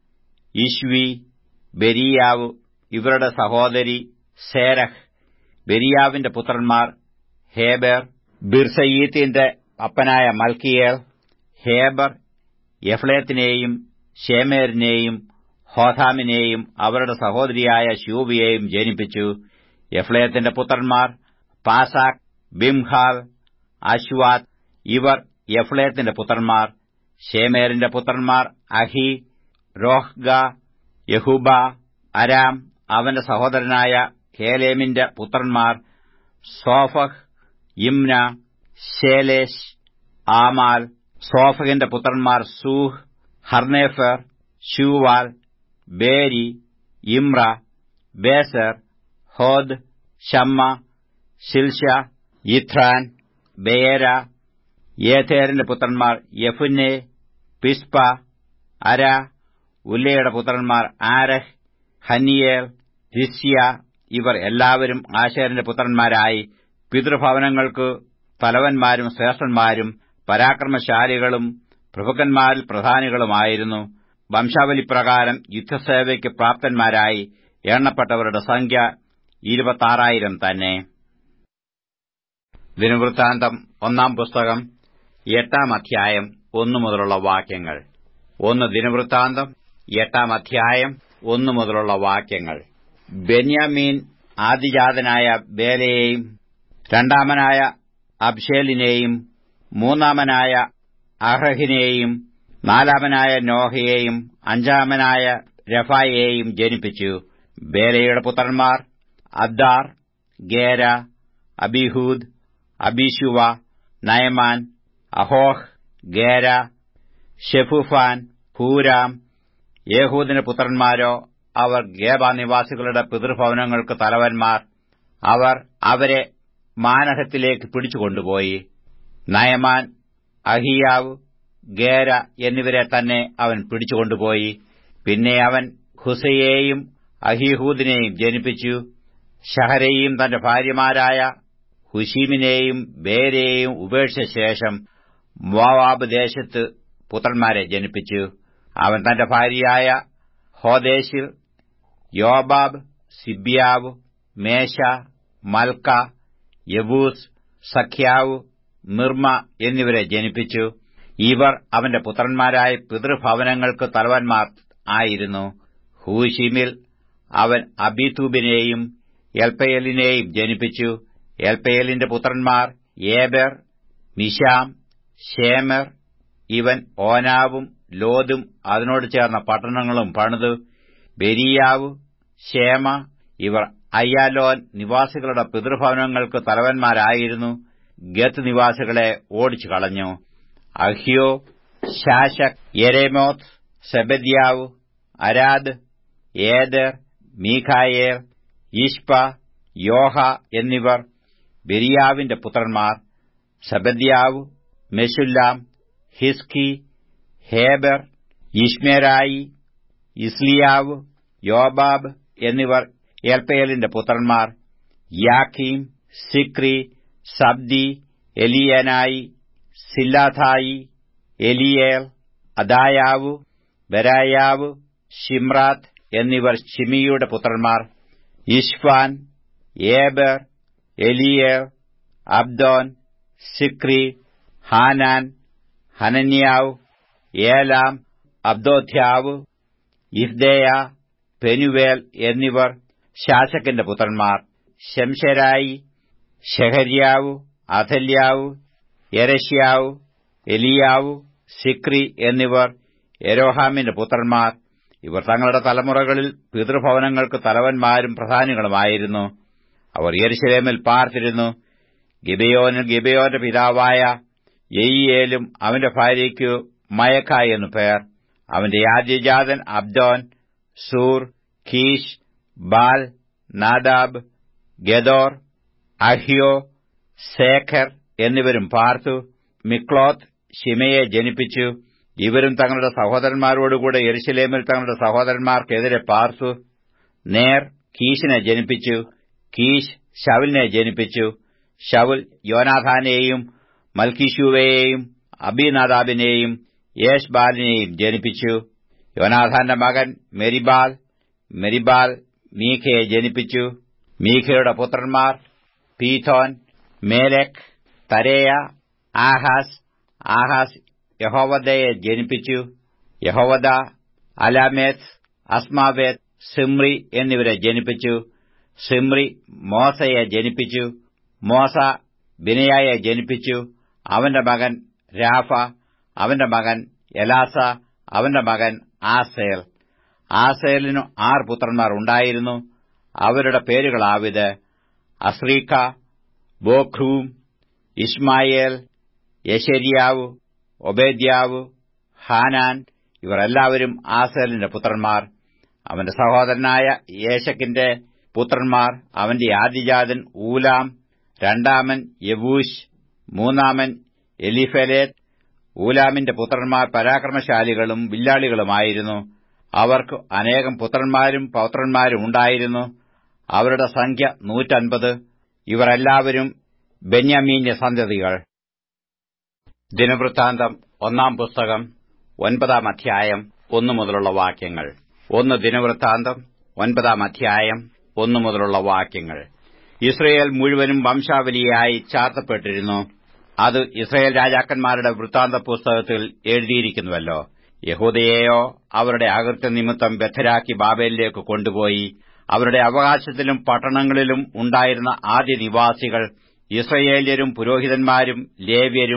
Speaker 1: ഇഷ്വി ബെരിയാവ് ഇവരുടെ സഹോദരി സേരഹ് ബെരിയാവിന്റെ പുത്രന്മാർ ഹേബർ ബിർസയീത്തിന്റെ അപ്പനായ മൽക്കിയേൽ ഹേബർ യഫ്ലേത്തിനെയും ഷേമേറിനെയും ഹോഥാമിനെയും അവരുടെ സഹോദരിയായ ശൂബിയെയും ജനിപ്പിച്ചു യഫ്ലേത്തിന്റെ പുത്രന്മാർ പാസാക് ബിംഹാൽ അശ്വാത് ഇവർ യഫ്ലേത്തിന്റെ പുത്രന്മാർ ഷേമേറിന്റെ പുത്രന്മാർ അഹി രോഹ്ഗ യഹൂബ അരാം അവന്റെ സഹോദരനായ ഹേലേമിന്റെ പുത്രന്മാർ സോഫഹ് ഇംന ശേലേഷ് ആമാൽ സോഫഹിന്റെ പുത്രന്മാർ സൂഹ് ഹർനേഫർ ഷൂവാൽ ബേരി ഇമ്ര ബേസർ ഹോദ് ഷമ്മ ശിൽഷ യിത്രാൻ ബേര യേഥേറിന്റെ പുത്രന്മാർ യഫുന്നെ പിസ്പ അര ഉല്ലയുടെ പുത്രന്മാർ ആരഹ് ഹനിയേൽ രിസ്യ ഇവർ എല്ലാവരും ആശേറിന്റെ പുത്രന്മാരായി പിതൃഭവനങ്ങൾക്ക് തലവന്മാരും ശ്രേഷ്ഠന്മാരും പരാക്രമശാലികളും പ്രഭുക്കന്മാരിൽ പ്രധാനികളുമായിരുന്നു വംശാവലിപ്രകാരം യുദ്ധസേവയ്ക്ക് പ്രാപ്തന്മാരായി എണ്ണപ്പെട്ടവരുടെ സംഖ്യ ഇരുപത്താറായിരം തന്നെ ദിനവൃത്താന്തം ഒന്നാം പുസ്തകം എട്ടാം അധ്യായം ഒന്നു മുതലുള്ള വാക്യങ്ങൾ ഒന്ന് ദിനവൃത്താന്തം എട്ടാം അധ്യായം ഒന്നു മുതലുള്ള വാക്യങ്ങൾ ബെന്യാമീൻ ആദിജാതനായ ബേലയെയും രണ്ടാമനായ അബ്ഷേലിനെയും മൂന്നാമനായ അഹ്റഹിനെയും നാലാമനായ നോഹയെയും അഞ്ചാമനായ രഫായെയും ജനിപ്പിച്ചു ബേലയുടെ പുത്രന്മാർ Addar Gera Abihud Abishua Naaman Ahoah Gera Shephuphan Huram യേഹൂദിന്റെ പുത്രന്മാരോ അവർ ഗേബ നിവാസികളുടെ പിതൃഭവനങ്ങൾക്ക് തലവന്മാർ അവർ അവരെ മാനഹത്തിലേക്ക് പിടിച്ചുകൊണ്ടുപോയി നയമാൻ അഹിയാവ് ഗേര എന്നിവരെ തന്നെ അവൻ പിടിച്ചുകൊണ്ടുപോയി പിന്നെ അവൻ ഹുസയെയും അഹിഹൂദിനെയും ജനിപ്പിച്ചു ഷഹരയും തന്റെ ഭാര്യമാരായ ഹുഷീമിനെയും ബേരെയും ഉപേക്ഷിച്ച ശേഷം മോവാബ് ദേശത്ത് പുത്രന്മാരെ ജനിപ്പിച്ചു അവൻ തന്റെ ഭാര്യയായ ഹോദേശിൽ യോബാബ് സിബ്യാവ് മേശ മൽക്ക യബൂസ് സഖ്യാവ് മിർമ എന്നിവരെ ജനിപ്പിച്ചു ഇവർ അവന്റെ പുത്രന്മാരായ പിതൃഭവനങ്ങൾക്ക് തലവന്മാർ ആയിരുന്നു ഹൂഷിമിൽ അവൻ അബിതൂബിനെയും എൽപ്പയലിനെയും ജനിപ്പിച്ചു എൽപ്പയലിന്റെ പുത്രന്മാർ ഏബർ മിഷാം ഷേമർ ഇവൻ ഓനാവും ലോദും അതിനോട് ചേർന്ന പട്ടണങ്ങളും പണിതു ബെരിയാവ് ഷേമ ഇവർ അയ്യാലോൻ നിവാസികളുടെ പിതൃഭവനങ്ങൾക്ക് തലവന്മാരായിരുന്നു ഗത്ത് നിവാസികളെ ഓടിച്ചു കളഞ്ഞു അഹ്യോ ശാശക് യെരേമോത്ത് സെബദ്യാവ് അരാദ് ഏദർ മീഖായേർ ഈഷ്പ യോഹ എന്നിവർ ബെരിയാവിന്റെ പുത്രന്മാർ സബദ്യാവ് മെഷുല്ലാം ഹിസ്കി ഹേബർ ഇഷ്മേരായി ഇസ്ലിയാവ് യോബാബ് എന്നിവർ എൽപ്പയലിന്റെ പുത്രന്മാർ യാഖീം സിക്രി സബ്ദി എലിയനായി സില്ലാഥായി എലിയേൽ അദായാവ് ബരായാവ് ഷിമ്രാത്ത് എന്നിവർ ഷിമിയുടെ പുത്രന്മാർ Ishpan Eber Eliel Abdon Zichri Hanan Hananiah Elam അബ്ദോധ്യാവ് ഇഫ്ദേയ പെനുവേൽ എന്നിവർ ശാസകന്റെ പുത്രന്മാർ ശംശരായി ഷെഹര്യാവ് അഥല്യാവ് യരശ്യാവ് എലിയാവ് സിക്രി എന്നിവർ എരോഹാമിന്റെ പുത്രന്മാർ ഇവർ തങ്ങളുടെ തലമുറകളിൽ പിതൃഭവനങ്ങൾക്ക് തലവന്മാരും പ്രധാനികളുമായിരുന്നു അവർ യെരുശലേമിൽ പാർത്തിരുന്നു ഗിബയോന് ഗിബയോന്റെ പിതാവായ യെയിയേലും അവന്റെ ഭാര്യയ്ക്കു മയക്ക എന്നു പേർ അവന്റെ ആദ്യജാതൻ അബ്ദോൻ സൂർ ഖീഷ് ബാൽ നാദാബ് ഗദോർ അഹ്യോ സേഖർ എന്നിവരും പാർത്തു മിക്ലോത്ത് ഷിമയെ ജനിപ്പിച്ചു ഇവരും തങ്ങളുടെ സഹോദരന്മാരോടുകൂടെ എരുശലേമിൽ തങ്ങളുടെ സഹോദരന്മാർക്കെതിരെ പാർത്തു നേർ കീശിനെ ജനിപ്പിച്ചു കീശ് ഷവുലിനെ ജനിപ്പിച്ചു ഷവുൽ യോനാഥാനെയും മൽക്കിഷുവയെയും അബിനാദാബിനെയും യേഷ്ബാലിനെയും ജനിപ്പിച്ചു യോനാഥാന്റെ മകൻ മെരിബാൽ മെരിബാൽ മീഖയെ ജനിപ്പിച്ചു മീഖയുടെ പുത്രന്മാർ Pithon Melech Tarea Ahaz Ahaz യഹോവദയെ ജനിപ്പിച്ചു യഹോവദ അലാമേത്ത് അസ്മാവേത്ത് സിമ്രി എന്നിവരെ ജനിപ്പിച്ചു സിമ്രി മോസയെ ജനിപ്പിച്ചു മോസ ബിനയായെ ജനിപ്പിച്ചു അവന്റെ മകൻ രാഫ അവന്റെ മകൻ എലാസ അവന്റെ മകൻ ആസേൽ ആസേലിനു ആറ് പുത്രന്മാർ ഉണ്ടായിരുന്നു അവരുടെ പേരുകളാവിത് അസ്രീഖ ബോഖ്രൂം ഇസ്മായേൽ യശരിയാവ് ഒബേദ്യാവ് ഹാനാൻ ഇവർ എല്ലാവരും ആസേലിന്റെ പുത്രന്മാർ അവന്റെ സഹോദരനായ യേശക്കിന്റെ പുത്രന്മാർ അവന്റെ ആദിജാതൻ ഊലാം രണ്ടാമൻ യബൂഷ് മൂന്നാമൻ എലിഫലേത്ത് ഊലാമിന്റെ പുത്രന്മാർ പരാക്രമശാലികളും വില്ലാളികളുമായിരുന്നു അവർക്ക് അനേകം പുത്രന്മാരും പൗത്രന്മാരും ഉണ്ടായിരുന്നു അവരുടെ സംഖ്യ നൂറ്റൻപത് ഇവർ എല്ലാവരും ബെന്യാമീന്റെ സന്തതികൾ ദിനവൃത്താന്തം ഒന്നാം പുസ്തകം ഒൻപതാം അധ്യായം ഒന്നു മുതലുള്ള വാക്യങ്ങൾ ഒന്ന് ദിനവൃത്താന്തം ഒൻപതാം അധ്യായം ഒന്നു മുതലുള്ള വാക്യങ്ങൾ ഇസ്രയേൽ മുഴുവനും വംശാവലിയായി ചാർത്തപ്പെട്ടിരുന്നു അത് ഇസ്രയേൽ രാജാക്കന്മാരുടെ വൃത്താന്ത പുസ്തകത്തിൽ എഴുതിയിരിക്കുന്നുവല്ലോ യഹൂദയെയോ അവരുടെ അകൃത്യ നിമിത്തം ബദ്ധരാക്കി ബാബേലിലേക്ക് കൊണ്ടുപോയി അവരുടെ അവകാശത്തിലും പട്ടണങ്ങളിലും ഉണ്ടായിരുന്ന ആദ്യ നിവാസികൾ ഇസ്രയേല്യരും പുരോഹിതന്മാരും ലേവ്യരും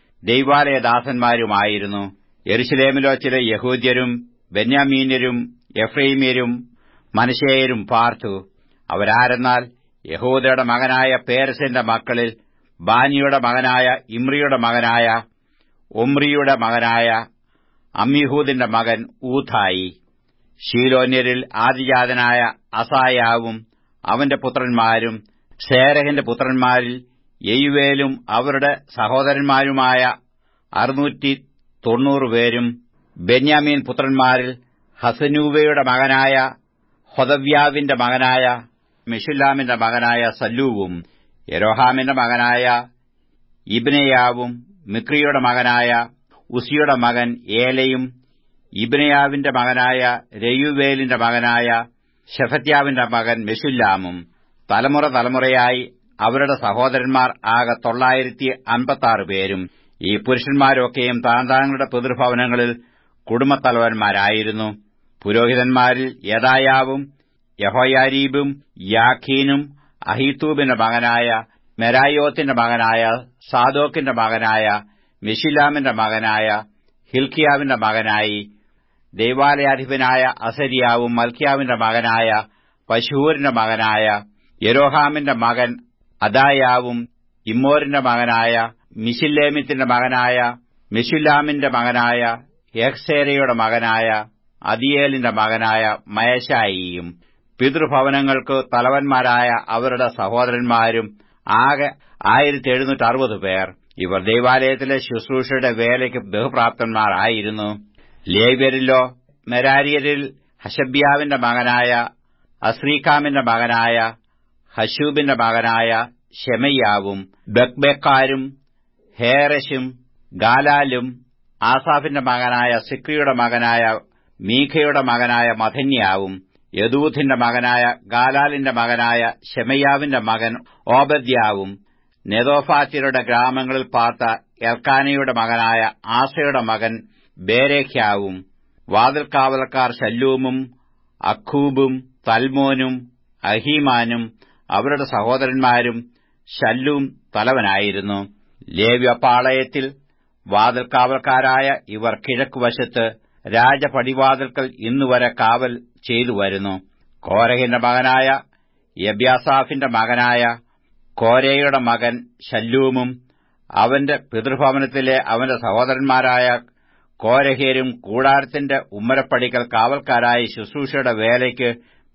Speaker 1: ദൈവാലയദാസന്മാരുമായിരുന്നു യെരുശലേമിലോ ചില യഹൂദ്യരും ബെന്യാമീന്യരും എഫ്രൈമ്യരും മനശേയരും പാർത്തു അവരാരെന്നാൽ യഹൂദയുടെ മകനായ പേരസിന്റെ മക്കളിൽ ബാനിയുടെ മകനായ ഇമ്രിയുടെ മകനായ ഒമ്രിയുടെ മകനായ അമ്മിഹൂദിന്റെ മകൻ ഊഥായി ഷീലോന്യരിൽ ആദിജാതനായ അസായാവും അവന്റെ പുത്രന്മാരും സേരഹിന്റെ പുത്രന്മാരിൽ യെയുവേലും അവരുടെ സഹോദരന്മാരുമായ അറുന്നൂറ്റി തൊണ്ണൂറ് പേരും ബെന്യാമീൻ പുത്രന്മാരിൽ ഹസനൂവയുടെ മകനായ ഹൊദവ്യാവിന്റെ മകനായ മിഷുല്ലാമിന്റെ മകനായ സല്ലൂവും യരോഹാമിന്റെ മകനായ ഇബ്നയാവും മിക്രിയുടെ മകനായ ഉസിയുടെ മകൻ ഏലയും ഇബ്നയാവിന്റെ മകനായ രയുവേലിന്റെ മകനായ ഷെഫത്യാവിന്റെ മകൻ മെഷുല്ലാമും തലമുറ തലമുറയായി അവരുടെ സഹോദരന്മാർ ആകെ തൊള്ളായിരത്തി അൻപത്താറ് പേരും ഈ പുരുഷന്മാരൊക്കെയും താന്താങ്ങളുടെ പിതൃഭവനങ്ങളിൽ കുടുംബത്തലവന്മാരായിരുന്നു പുരോഹിതന്മാരിൽ യദായാവും യഹോയാരീബും യാഖീനും അഹീത്തൂബിന്റെ മകനായ മെരായോത്തിന്റെ മകനായ സാദോക്കിന്റെ മകനായ മെഷിലാമിന്റെ മകനായ ഹിൽക്കിയാവിന്റെ മകനായി ദൈവാലയാധിപനായ അസരിയാവും മൽക്കിയാവിന്റെ മകനായ പശൂരിന്റെ മകനായ യരോഹാമിന്റെ മകൻ അദായാവും ഇമ്മോരിന്റെ മകനായ മിഷില്ലേമിത്തിന്റെ മകനായ മിഷുലാമിന്റെ മകനായ യഹ്സേരയുടെ മകനായ അദിയേലിന്റെ മകനായ മയശായിയും പിതൃഭവനങ്ങൾക്ക് തലവന്മാരായ അവരുടെ സഹോദരന്മാരും ആകെ ആയിരത്തി എഴുന്നൂറ്റി അറുപത് പേർ ഇവർ ദൈവാലയത്തിലെ ശുശ്രൂഷയുടെ വേലയ്ക്ക് ബഹുപ്രാപ്തന്മാരായിരുന്നു ലേവ്യരിലോ മെരാരിയരിൽ ഹഷബ്യാവിന്റെ മകനായ അസ്രീഖാമിന്റെ മകനായ ഹഷൂബിന്റെ മകനായ ഷെമയ്യാവും ബക്ബെക്കാരും ഹേറശും ഗാലാലും ആസാഫിന്റെ മകനായ സിക്രിയുടെ മകനായ മീഖയുടെ മകനായ മഥന്യാവും യദൂഥിന്റെ മകനായ ഗാലാലിന്റെ മകനായ ഷെമയ്യാവിന്റെ മകൻ ഓബദ്യാവും നെതോഫാത്യരുടെ ഗ്രാമങ്ങളിൽ പാർത്ത എൽക്കാനയുടെ മകനായ ആസയുടെ മകൻ ബേരേഖ്യാവും വാതിൽക്കാവലക്കാർ ശല്ലൂമും അഖൂബും തൽമോനും അഹീമാനും അവരുടെ സഹോദരന്മാരും ശല്ലൂം തലവനായിരുന്നു ലേവ്യപാളയത്തിൽ വാതിൽക്കാവൽക്കാരായ ഇവർ കിഴക്കുവശത്ത് രാജപടിവാതിൽക്കൽ ഇന്നുവരെ കാവൽ ചെയ്തു വരുന്നു കോരഹിന്റെ മകനായ യബ്യാസാഫിന്റെ മകനായ കോരയുടെ മകൻ ശല്ലൂമും അവന്റെ പിതൃഭവനത്തിലെ അവന്റെ സഹോദരന്മാരായ കോരഹ്യരും കൂടാരത്തിന്റെ ഉമ്മരപ്പടിക്കൽ കാവൽക്കാരായി ശുശ്രൂഷയുടെ വേലയ്ക്ക്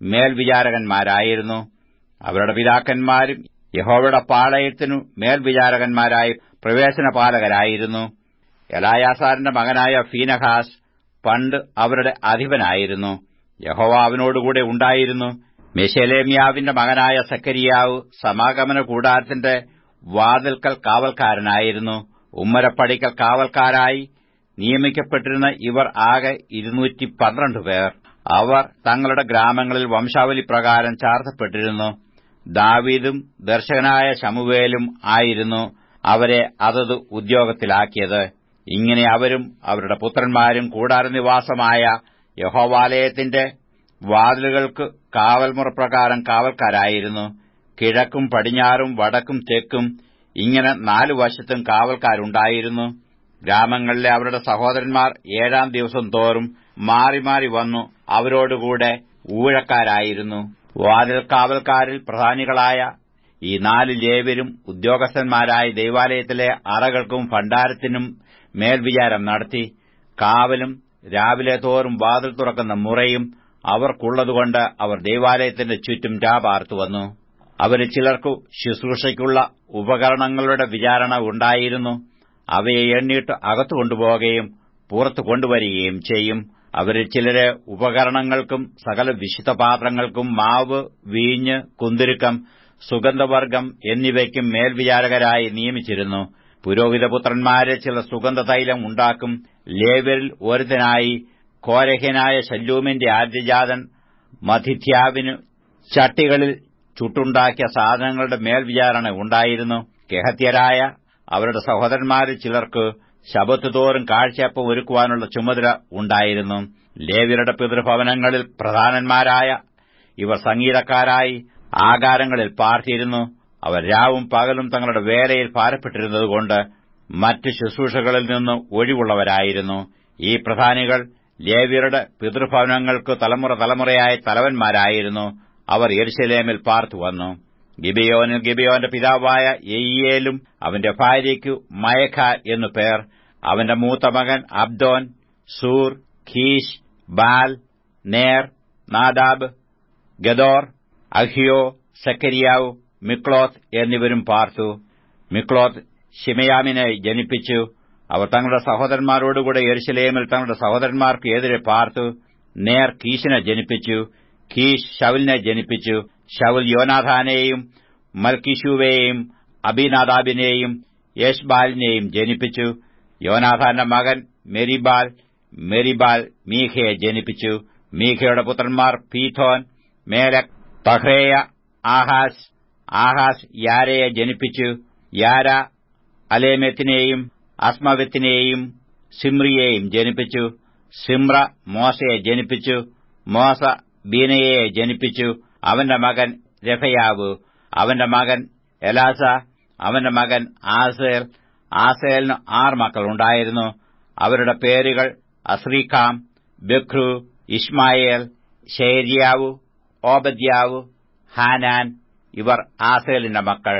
Speaker 1: മേൽവിചാരകന്മാരായിരുന്നു അവരുടെ പിതാക്കന്മാരും യഹോവയുടെ പാളയത്തിനു മേൽവിചാരകന്മാരായി പ്രവേശനപാലകരായിരുന്നു എലായാസാറിന്റെ മകനായ ഫീനഹാസ് പണ്ട് അവരുടെ അധിപനായിരുന്നു യഹോവ അവനോടുകൂടെ ഉണ്ടായിരുന്നു മെഷലേമ്യാവിന്റെ മകനായ സക്കരിയാവ് സമാഗമന കൂടാരത്തിന്റെ വാതിൽക്കൽ കാവൽക്കാരനായിരുന്നു ഉമ്മരപ്പടിക്കൽ കാവൽക്കാരായി നിയമിക്കപ്പെട്ടിരുന്ന ഇവർ ആകെ ഇരുന്നൂറ്റി പന്ത്രണ്ട് പേർ അവർ തങ്ങളുടെ ഗ്രാമങ്ങളിൽ വംശാവലി പ്രകാരം ചാർത്തപ്പെട്ടിരുന്നു ദാവീദും ദർശകനായ ശമുവേലും ആയിരുന്നു അവരെ അതത് ഉദ്യോഗത്തിലാക്കിയത് ഇങ്ങനെ അവരും അവരുടെ പുത്രന്മാരും കൂടാരനിവാസമായ യഹോവാലയത്തിന്റെ വാതിലുകൾക്ക് കാവൽമുറപ്രകാരം കാവൽക്കാരായിരുന്നു കിഴക്കും പടിഞ്ഞാറും വടക്കും തെക്കും ഇങ്ങനെ നാലു വശത്തും കാവൽക്കാരുണ്ടായിരുന്നു ഗ്രാമങ്ങളിലെ അവരുടെ സഹോദരന്മാർ ഏഴാം ദിവസം തോറും മാറി മാറി വന്നു അവരോടുകൂടെ ഊഴക്കാരായിരുന്നു വാതിൽ കാവൽക്കാരിൽ പ്രധാനികളായ ഈ നാല് ലേവരും ഉദ്യോഗസ്ഥന്മാരായ ദൈവാലയത്തിലെ അറകൾക്കും ഭണ്ഡാരത്തിനും മേൽവിചാരം നടത്തി കാവലും രാവിലെ തോറും വാതിൽ തുറക്കുന്ന മുറയും അവർക്കുള്ളതുകൊണ്ട് അവർ ദൈവാലയത്തിന്റെ ചുറ്റും രാപാർത്തു വന്നു അവരിൽ ചിലർക്കു ശുശ്രൂഷയ്ക്കുള്ള ഉപകരണങ്ങളുടെ വിചാരണ ഉണ്ടായിരുന്നു അവയെ എണ്ണിയിട്ട് അകത്തു കൊണ്ടുപോകുകയും പുറത്തു കൊണ്ടുവരികയും ചെയ്യും അവരിൽ ചിലരെ ഉപകരണങ്ങൾക്കും സകല വിശുദ്ധ പാത്രങ്ങൾക്കും മാവ് വീഞ്ഞ് കുന്തിരുക്കം സുഗന്ധവർഗം എന്നിവയ്ക്കും മേൽവിചാരകരായി നിയമിച്ചിരുന്നു പുരോഹിതപുത്രന്മാരെ ചില സുഗന്ധതൈലം ഉണ്ടാക്കും ലേവരിൽ ഒരുത്തനായി കോരഹ്യനായ ശല്ലൂമിന്റെ ആദ്യജാതൻ മധിഥ്യാവിനു ചട്ടികളിൽ ചുട്ടുണ്ടാക്കിയ സാധനങ്ങളുടെ മേൽവിചാരണ ഉണ്ടായിരുന്നു കെഹത്യരായ അവരുടെ സഹോദരന്മാരിൽ ചിലർക്ക് ശബത്ത് തോറും കാഴ്ചയപ്പം ഒരുക്കുവാനുള്ള ചുമതല ഉണ്ടായിരുന്നു ലേവ്യരുടെ പിതൃഭവനങ്ങളിൽ പ്രധാനന്മാരായ ഇവർ സംഗീതക്കാരായി ആകാരങ്ങളിൽ പാർത്തിയിരുന്നു അവർ രാവും പകലും തങ്ങളുടെ വേലയിൽ ഭാരപ്പെട്ടിരുന്നതുകൊണ്ട് മറ്റ് ശുശ്രൂഷകളിൽ നിന്ന് ഒഴിവുള്ളവരായിരുന്നു ഈ പ്രധാനികൾ ലേവ്യരുടെ പിതൃഭവനങ്ങൾക്ക് തലമുറ തലമുറയായ തലവന്മാരായിരുന്നു അവർ യെരുശലേമിൽ പാർത്തുവന്നു ഗിബിയോനിൽ ഗിബിയോന്റെ പിതാവായ എയ്യേലും അവന്റെ ഭാര്യയ്ക്കു മയഖ എന്നു പേർ അവന്റെ മൂത്ത മകൻ അബ്ദോൻ സൂർ ഖീഷ് ബാൽ നേർ നാദാബ് ഗദോർ അഹിയോ സെക്കരിയാവ് മിക്ലോത്ത് എന്നിവരും പാർത്തു മിക്ലോത്ത് ഷിമയാമിനെ ജനിപ്പിച്ചു അവർ തങ്ങളുടെ സഹോദരന്മാരോടുകൂടെ യെരുശലേമിൽ തങ്ങളുടെ സഹോദരന്മാർക്ക് എതിരെ പാർത്തു നേർ കീശിനെ ജനിപ്പിച്ചു കീഷ് ഷൌലിനെ ജനിപ്പിച്ചു ഷൌൽ യോനാഥാനെയും മൽക്കിഷുവേയും അബിനാദാബിനെയും യേഷ്ബാലിനെയും ജനിപ്പിച്ചു യോനാഥാന്റെ മകൻ മെരിബാൽ മെരിബാൽ മീഖയെ ജനിപ്പിച്ചു മീഖയുടെ പുത്രന്മാർ Pithon Melech Tahrea Ahaz Ahaz യാരയെ ജനിപ്പിച്ചു യാര അലേമെത്തിനെയും അസ്മവത്തിനെയും സിമ്രിയെയും ജനിപ്പിച്ചു സിമ്ര മോശയെ ജനിപ്പിച്ചു മോസ ബീനയെ ജനിപ്പിച്ചു അവന്റെ മകൻ രഫയാവ് അവന്റെ മകൻ എലാസ അവന്റെ മകൻ ആസേൽ ആസേലിന് ആറ് മക്കളുണ്ടായിരുന്നു അവരുടെ പേരുകൾ അസ്രീഖാം ബഖ്രു ഇസ്മായേൽ ഷേര്യാവു ഓബദ്യാവു ഹാനാൻ ഇവർ ആസേലിന്റെ മക്കൾ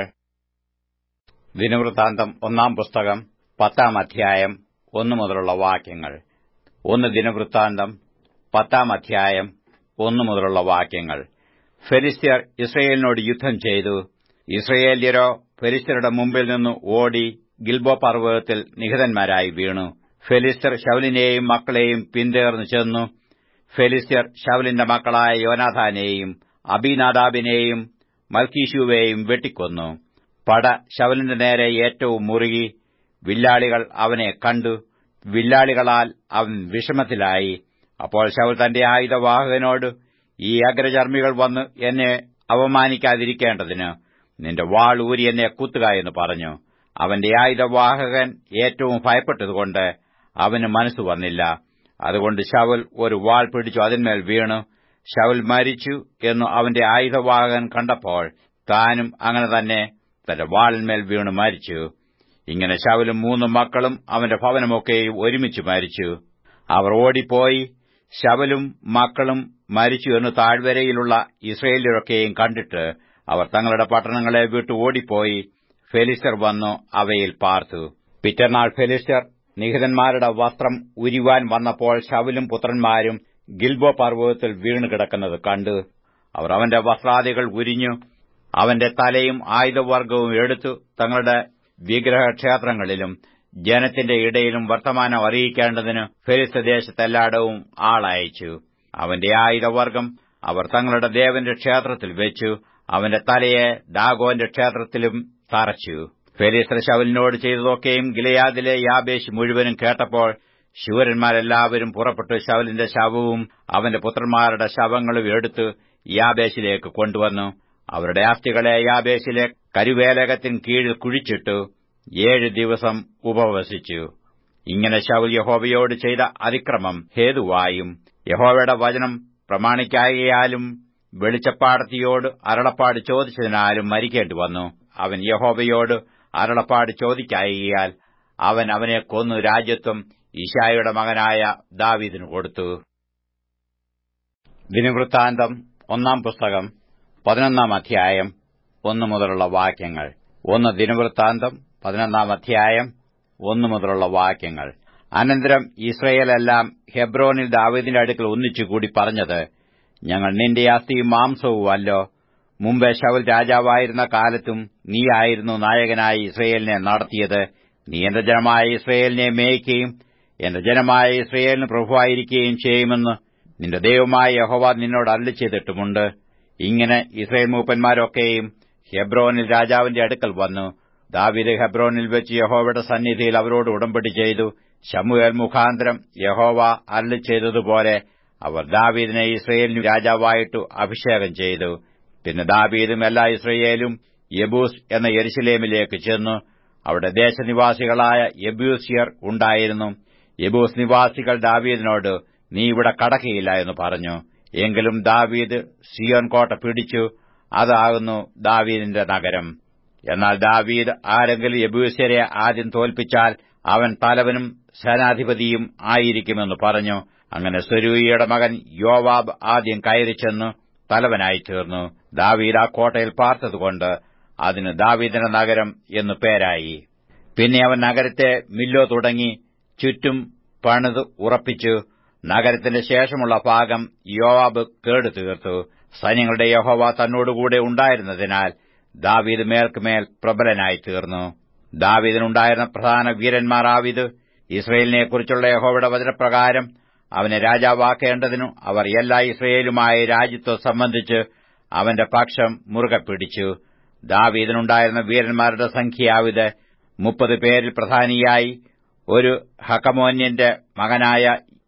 Speaker 1: ദിനവൃത്താന്തം ഒന്നാം പുസ്തകം പത്താം അധ്യായം ഒന്നു മുതലുള്ള വാക്യങ്ങൾ ഒന്ന് ദിനവൃത്താന്തം പത്താം അധ്യായം ഒന്നു മുതലുള്ള വാക്യങ്ങൾ ഫെലിസ്ത്യർ ഇസ്രയേലിനോട് യുദ്ധം ചെയ്തു ഇസ്രയേല്യരോ ഫെലിസ്ത്യരുടെ മുമ്പിൽ നിന്ന് ഓടി ഗിൽബോ പർവ്വതത്തിൽ നിഹിതന്മാരായി വീണു ഫെലിസ്ത്യർ ശൌലിനെയും മക്കളെയും പിന്തുടർന്നു ചെന്നു ഫെലിസ്ത്യർ ശൌലിന്റെ മക്കളായ യോനാഥാനെയും അബിനാദാബിനെയും മൽക്കീഷുവേയും വെട്ടിക്കൊന്നു പട ശവലിന്റെ നേരെ ഏറ്റവും മുറുകി വില്ലാളികൾ അവനെ കണ്ടു വില്ലാളികളാൽ അവൻ വിഷമത്തിലായി അപ്പോൾ ശവൽ തന്റെ ആയുധവാഹകനോട് ഈ അഗ്രചർമ്മികൾ വന്ന് എന്നെ അവമാനിക്കാതിരിക്കേണ്ടതിന് നിന്റെ വാൾ ഊരി എന്നെ കുത്തുക എന്ന് പറഞ്ഞു അവന്റെ ആയുധവാഹകൻ ഏറ്റവും ഭയപ്പെട്ടതുകൊണ്ട് അവന് മനസ്സു വന്നില്ല അതുകൊണ്ട് ശവൽ ഒരു വാൾ പിടിച്ചു അതിന്മേൽ വീണു ശവൽ മരിച്ചു എന്നു അവന്റെ ആയുധവാഹകൻ കണ്ടപ്പോൾ താനും അങ്ങനെ തന്നെ തന്റെ വാളിന്മേൽ വീണു മരിച്ചു ഇങ്ങനെ ശവലും മൂന്ന് മക്കളും അവന്റെ ഭവനമൊക്കെയും ഒരുമിച്ച് മരിച്ചു അവർ ഓടിപ്പോയി ശവലും മക്കളും മരിച്ചു എന്ന് താഴ്വരയിലുള്ള ഇസ്രയേലിലൊക്കെയും കണ്ടിട്ട് അവർ തങ്ങളുടെ പട്ടണങ്ങളെ വിട്ടു ഓടിപ്പോയി ഫെലിസ്റ്റർ വന്നു അവയിൽ പാർത്തു പിറ്റന്നാൾ ഫെലിസ്റ്റർ നിഹിതന്മാരുടെ വസ്ത്രം ഉരിവാൻ വന്നപ്പോൾ ശവലും പുത്രന്മാരും ഗിൽബോ പർവ്വതത്തിൽ വീണുകിടക്കുന്നത് കണ്ടു അവർ അവന്റെ വസ്ത്രാദികൾ ഉരിഞ്ഞു അവന്റെ തലയും ആയുധവർഗവും എടുത്തു തങ്ങളുടെ വിഗ്രഹക്ഷേത്രങ്ങളിലും ജനത്തിന്റെ ഇടയിലും വർത്തമാനം അറിയിക്കേണ്ടതിന് ഫെലിസ്തദേശത്തെല്ലായിടവും ആളയച്ചു അവന്റെ ആയുധവർഗം അവർ തങ്ങളുടെ ദേവന്റെ ക്ഷേത്രത്തിൽ വെച്ചു അവന്റെ തലയെ ഡാഗോന്റെ ക്ഷേത്രത്തിലും തറച്ചു ഫെലിസ്ത്ര ശവലിനോട് ചെയ്തതൊക്കെയും ഗിലയാദിലെ യാബേശ് മുഴുവനും കേട്ടപ്പോൾ ശൂരന്മാരെല്ലാവരും പുറപ്പെട്ടു ശവലിന്റെ ശവവും അവന്റെ പുത്രന്മാരുടെ ശവങ്ങളും എടുത്ത് യാബേശിലേക്ക് കൊണ്ടുവന്നു അവരുടെ അസ്ഥികളെ യാബേശിലെ കരുവേലകത്തിന് കീഴിൽ കുഴിച്ചിട്ടു ഏഴ് ദിവസം ഉപവസിച്ചു ഇങ്ങനെ ശൗൽ യഹോവയോട് ചെയ്ത അതിക്രമം ഹേതുവായും യഹോവയുടെ വചനം പ്രമാണിക്കായാലും വെളിച്ചപ്പാടത്തിയോട് അരളപ്പാട് ചോദിച്ചതിനാലും മരിക്കേണ്ടി വന്നു അവൻ യഹോവയോട് അരളപ്പാട് ചോദിക്കായിയാൽ അവൻ അവനെ കൊന്നു രാജ്യത്വം ഈശായുടെ മകനായ ദാവീദിനു കൊടുത്തു ദിനവൃത്താന്തം ഒന്നാം പുസ്തകം പതിനൊന്നാം അധ്യായം ഒന്നു മുതലുള്ള വാക്യങ്ങൾ ഒന്ന് ദിനവൃത്താന്തം പതിനൊന്നാം അധ്യായം ഒന്നു മുതലുള്ള വാക്യങ്ങൾ അനന്തരം ഇസ്രയേലെല്ലാം ഹെബ്രോനിൽ ദാവീദിന്റെ അടുക്കൽ ഒന്നിച്ചുകൂടി പറഞ്ഞത് ഞങ്ങൾ നിന്റെ അസ്ഥിയും മാംസവും അല്ലോ മുമ്പേ ശവൽ രാജാവായിരുന്ന കാലത്തും നീയായിരുന്നു നായകനായി ഇസ്രയേലിനെ നടത്തിയത് നീ എന്റെ ജനമായ ഇസ്രയേലിനെ മേയ്ക്കുകയും എന്റെ ജനമായ ഇസ്രയേലിന് പ്രഭുവായിരിക്കുകയും ചെയ്യുമെന്ന് നിന്റെ ദൈവമായ യഹോവ നിന്നോട് അല്ലി ചെയ്തിട്ടുമുണ്ട് ഇങ്ങനെ ഇസ്രയേൽ മൂപ്പന്മാരൊക്കെയും ഹെബ്രോനിൽ രാജാവിന്റെ അടുക്കൽ വന്നു ദാവിദ് ഹെബ്രോനിൽ വെച്ച് യഹോവയുടെ സന്നിധിയിൽ അവരോട് ഉടമ്പടി ചെയ്തു ശമുവേൽ മുഖാന്തരം യഹോവ അല്ലി ചെയ്തതുപോലെ അവർ ദാവീദിനെ ഇസ്രയേലിന് രാജാവായിട്ടു അഭിഷേകം ചെയ്തു പിന്നെ ദാവീദും എല്ലാ ഇസ്രയേലും യബൂസ് എന്ന യെരുശലേമിലേക്ക് ചെന്നു അവിടെ ദേശനിവാസികളായ യബൂസിയർ ഉണ്ടായിരുന്നു യബൂസ് നിവാസികൾ ദാവീദിനോട് നീ ഇവിടെ കടക്കുകയില്ല എന്ന് പറഞ്ഞു എങ്കിലും ദാവീദ് സിയോൻ കോട്ട പിടിച്ചു അതാകുന്നു ദാവീദിന്റെ നഗരം എന്നാൽ ദാവീദ് ആരെങ്കിലും യബൂസ്യരെ ആദ്യം തോൽപ്പിച്ചാൽ അവൻ തലവനും സേനാധിപതിയും ആയിരിക്കുമെന്ന് പറഞ്ഞു അങ്ങനെ സ്വരൂയിയുടെ മകൻ യോവാബ് ആദ്യം കയറി ചെന്ന് തലവനായി തീർന്നു ദാവീദ് ആ കോട്ടയിൽ പാർത്തതുകൊണ്ട് അതിന് ദാവീദിന്റെ നഗരം എന്നു പേരായി പിന്നെ അവൻ നഗരത്തെ മില്ലോ തുടങ്ങി ചുറ്റും പണിത് ഉറപ്പിച്ചു നഗരത്തിന്റെ ശേഷമുള്ള ഭാഗം യോവാബ് കേടു തീർത്തു സൈന്യങ്ങളുടെ യഹോവ തന്നോടുകൂടെ ഉണ്ടായിരുന്നതിനാൽ ദാവീദ് മേൽക്കുമേൽ പ്രബലനായി തീർന്നു ദാവീദിനുണ്ടായിരുന്ന പ്രധാന വീരന്മാർ ആവിത് ഇസ്രയേലിനെക്കുറിച്ചുള്ള യഹോവയുടെ വചനപ്രകാരം അവനെ രാജാവാക്കേണ്ടതിനു അവർ എല്ലാ ഇസ്രയേലുമായ രാജ്യത്വം സംബന്ധിച്ച് അവന്റെ പക്ഷം മുറുകെ പിടിച്ചു ദാവീദിനുണ്ടായിരുന്ന വീരന്മാരുടെ സംഖ്യയാവിത് മുപ്പത് പേരിൽ പ്രധാനിയായി ഒരു ഹക്കമോന്യന്റെ മകനായ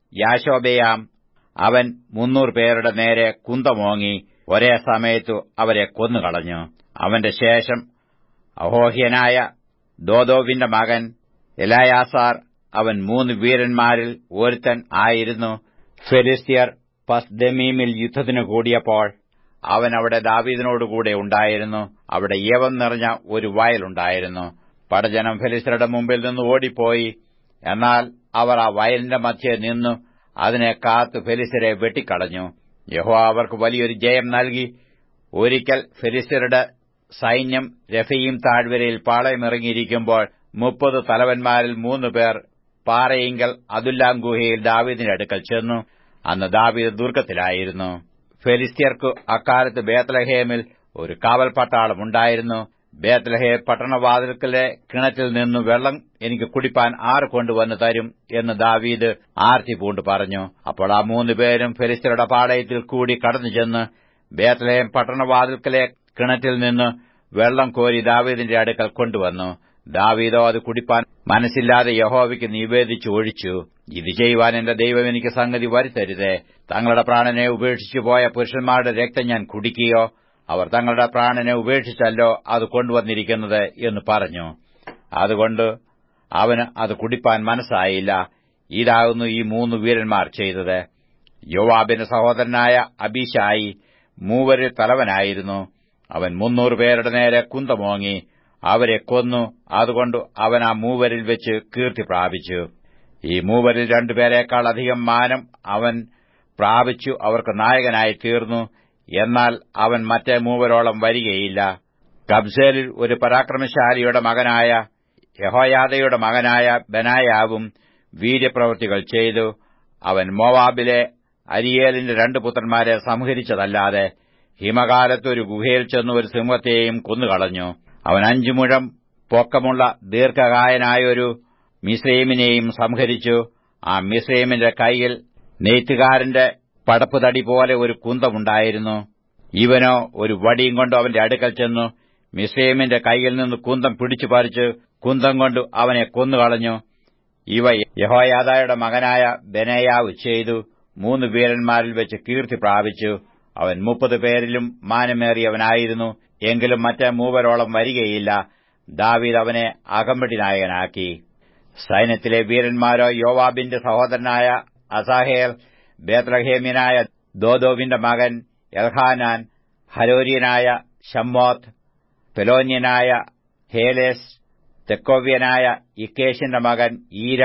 Speaker 1: യാശോബയാം അവൻ മുന്നൂറ് പേരുടെ നേരെ കുന്തമോങ്ങി ഒരേ സമയത്തു അവരെ കൊന്നുകളഞ്ഞു അവന്റെ ശേഷം അഹോഹ്യനായ ദോദോവിന്റെ മകൻ എലായാസാർ അവൻ മൂന്ന് വീരന്മാരിൽ ഒരുത്തൻ ആയിരുന്നു ഫെലിസ്തീയർ പസ്ദമീമിൽ യുദ്ധത്തിനു കൂടിയപ്പോൾ അവൻ അവിടെ ദാവീദിനോടുകൂടെ ഉണ്ടായിരുന്നു അവിടെ യവം നിറഞ്ഞ ഒരു വയലുണ്ടായിരുന്നു പടജനം ഫെലിസ്തരുടെ മുമ്പിൽ നിന്ന് ഓടിപ്പോയി എന്നാൽ അവർ ആ വയലിന്റെ മധ്യേ നിന്നു അതിനെ കാത്തു ഫെലിസ്തരെ വെട്ടിക്കളഞ്ഞു യഹോ അവർക്ക് വലിയൊരു ജയം നൽകി ഒരിക്കൽ ഫെലിസ്തരുടെ സൈന്യം രഫയും താഴ്വരയിൽ പാളയമിറങ്ങിയിരിക്കുമ്പോൾ മുപ്പത് തലവന്മാരിൽ മൂന്ന് പേർ പാറയിങ്കൽ അതുല്ലാം ഗുഹയിൽ ദാവീദിന്റെ അടുക്കൽ ചെന്നു അന്ന് ദാവീദ് ദുർഗത്തിലായിരുന്നു ഫെലിസ്തീയർക്കു അക്കാലത്ത് ബേത്ലഹേമിൽ ഒരു കാവൽ പട്ടാളമുണ്ടായിരുന്നു ബേത്ലഹേ പട്ടണവാതിൽക്കലെ കിണറ്റിൽ നിന്ന് വെള്ളം എനിക്ക് കുടിപ്പാൻ ആറ് കൊണ്ടുവന്ന് തരും എന്ന് ദാവീദ് ആർത്തി പൂണ്ട് പറഞ്ഞു അപ്പോൾ ആ മൂന്ന് പേരും ഫെലിസ്തീയരുടെ പാളയത്തിൽ കൂടി കടന്നു ചെന്ന് ബേത്ലഹേം പട്ടണവാതിൽക്കലെ കിണറ്റിൽ നിന്ന് വെള്ളം കോരി ദാവീദിന്റെ അടുക്കൽ കൊണ്ടുവന്നു ദാവീദോ അത് കുടിപ്പാൻ മനസ്സില്ലാതെ യഹോവയ്ക്ക് നിവേദിച്ചു ഒഴിച്ചു ഇത് ചെയ്യുവാൻ എന്റെ ദൈവം എനിക്ക് സംഗതി വരുത്തരുതേ തങ്ങളുടെ പ്രാണനെ ഉപേക്ഷിച്ചു പോയ പുരുഷന്മാരുടെ രക്തം ഞാൻ കുടിക്കുകയോ അവർ തങ്ങളുടെ പ്രാണനെ ഉപേക്ഷിച്ചല്ലോ അത് കൊണ്ടുവന്നിരിക്കുന്നത് എന്ന് പറഞ്ഞു അതുകൊണ്ട് അവന് അത് കുടിപ്പാൻ മനസ്സായില്ല ഇതാകുന്നു ഈ മൂന്ന് വീരന്മാർ ചെയ്തത് യോവാബിന്റെ സഹോദരനായ അബീഷായി മൂവരിൽ തലവനായിരുന്നു അവൻ മുന്നൂറ് പേരുടെ നേരെ കുന്തമോങ്ങി അവരെ കൊന്നു അതുകൊണ്ട് അവൻ ആ മൂവരിൽ വെച്ച് കീർത്തി പ്രാപിച്ചു ഈ മൂവരിൽ രണ്ടുപേരെക്കാൾ അധികം മാനം അവൻ പ്രാപിച്ചു അവർക്ക് നായകനായി തീർന്നു എന്നാൽ അവൻ മറ്റേ മൂവരോളം വരികയില്ല കബ്സേലിൽ ഒരു പരാക്രമശാലിയുടെ മകനായ യഹോയാദയുടെ മകനായ ബനായാവും വീര്യപ്രവൃത്തികൾ ചെയ്തു അവൻ മോവാബിലെ അരിയേലിന്റെ രണ്ട് പുത്രന്മാരെ സംഹരിച്ചതല്ലാതെ ഹിമകാലത്ത് ഒരു ഗുഹയിൽ ചെന്ന് ഒരു സിംഹത്തെയും കൊന്നുകളഞ്ഞു അവൻ അഞ്ചു മുഴം പൊക്കമുള്ള ദീർഘകായനായൊരു മിസ്രൈമിനെയും സംഹരിച്ചു ആ മിസ്രൈമിന്റെ കൈയിൽ നെയ്ത്തുകാരന്റെ പടപ്പുതടി പോലെ ഒരു കുന്തമുണ്ടായിരുന്നു ഇവനോ ഒരു വടിയും കൊണ്ട് അവന്റെ അടുക്കൽ ചെന്നു മിസ്രൈമിന്റെ കൈയിൽ നിന്ന് കുന്തം പിടിച്ചു പറിച്ച് കുന്തം കൊണ്ട് അവനെ കൊന്നുകളഞ്ഞു ഇവ യഹോയാദായുടെ മകനായ ബനയാവ് ചെയ്തു മൂന്ന് വീരന്മാരിൽ വെച്ച് കീർത്തി പ്രാപിച്ചു അവൻ മുപ്പത് പേരിലും മാനമേറിയവനായിരുന്നു എങ്കിലും മറ്റേ മൂവരോളം വരികയില്ല ദാവീദ് അവനെ അകമ്പടി നായകനാക്കി സൈന്യത്തിലെ വീരന്മാരോ യോവാബിന്റെ സഹോദരനായ അസാഹേൽ ബേത്ലഹേമ്യനായ ദോദോവിന്റെ മകൻ എൽഹാനാൻ ഹരോര്യനായ ഷമ്മോത്ത് പെലോന്യനായ ഹേലേസ് തെക്കോവ്യനായ ഇക്കേഷിന്റെ മകൻ ഈര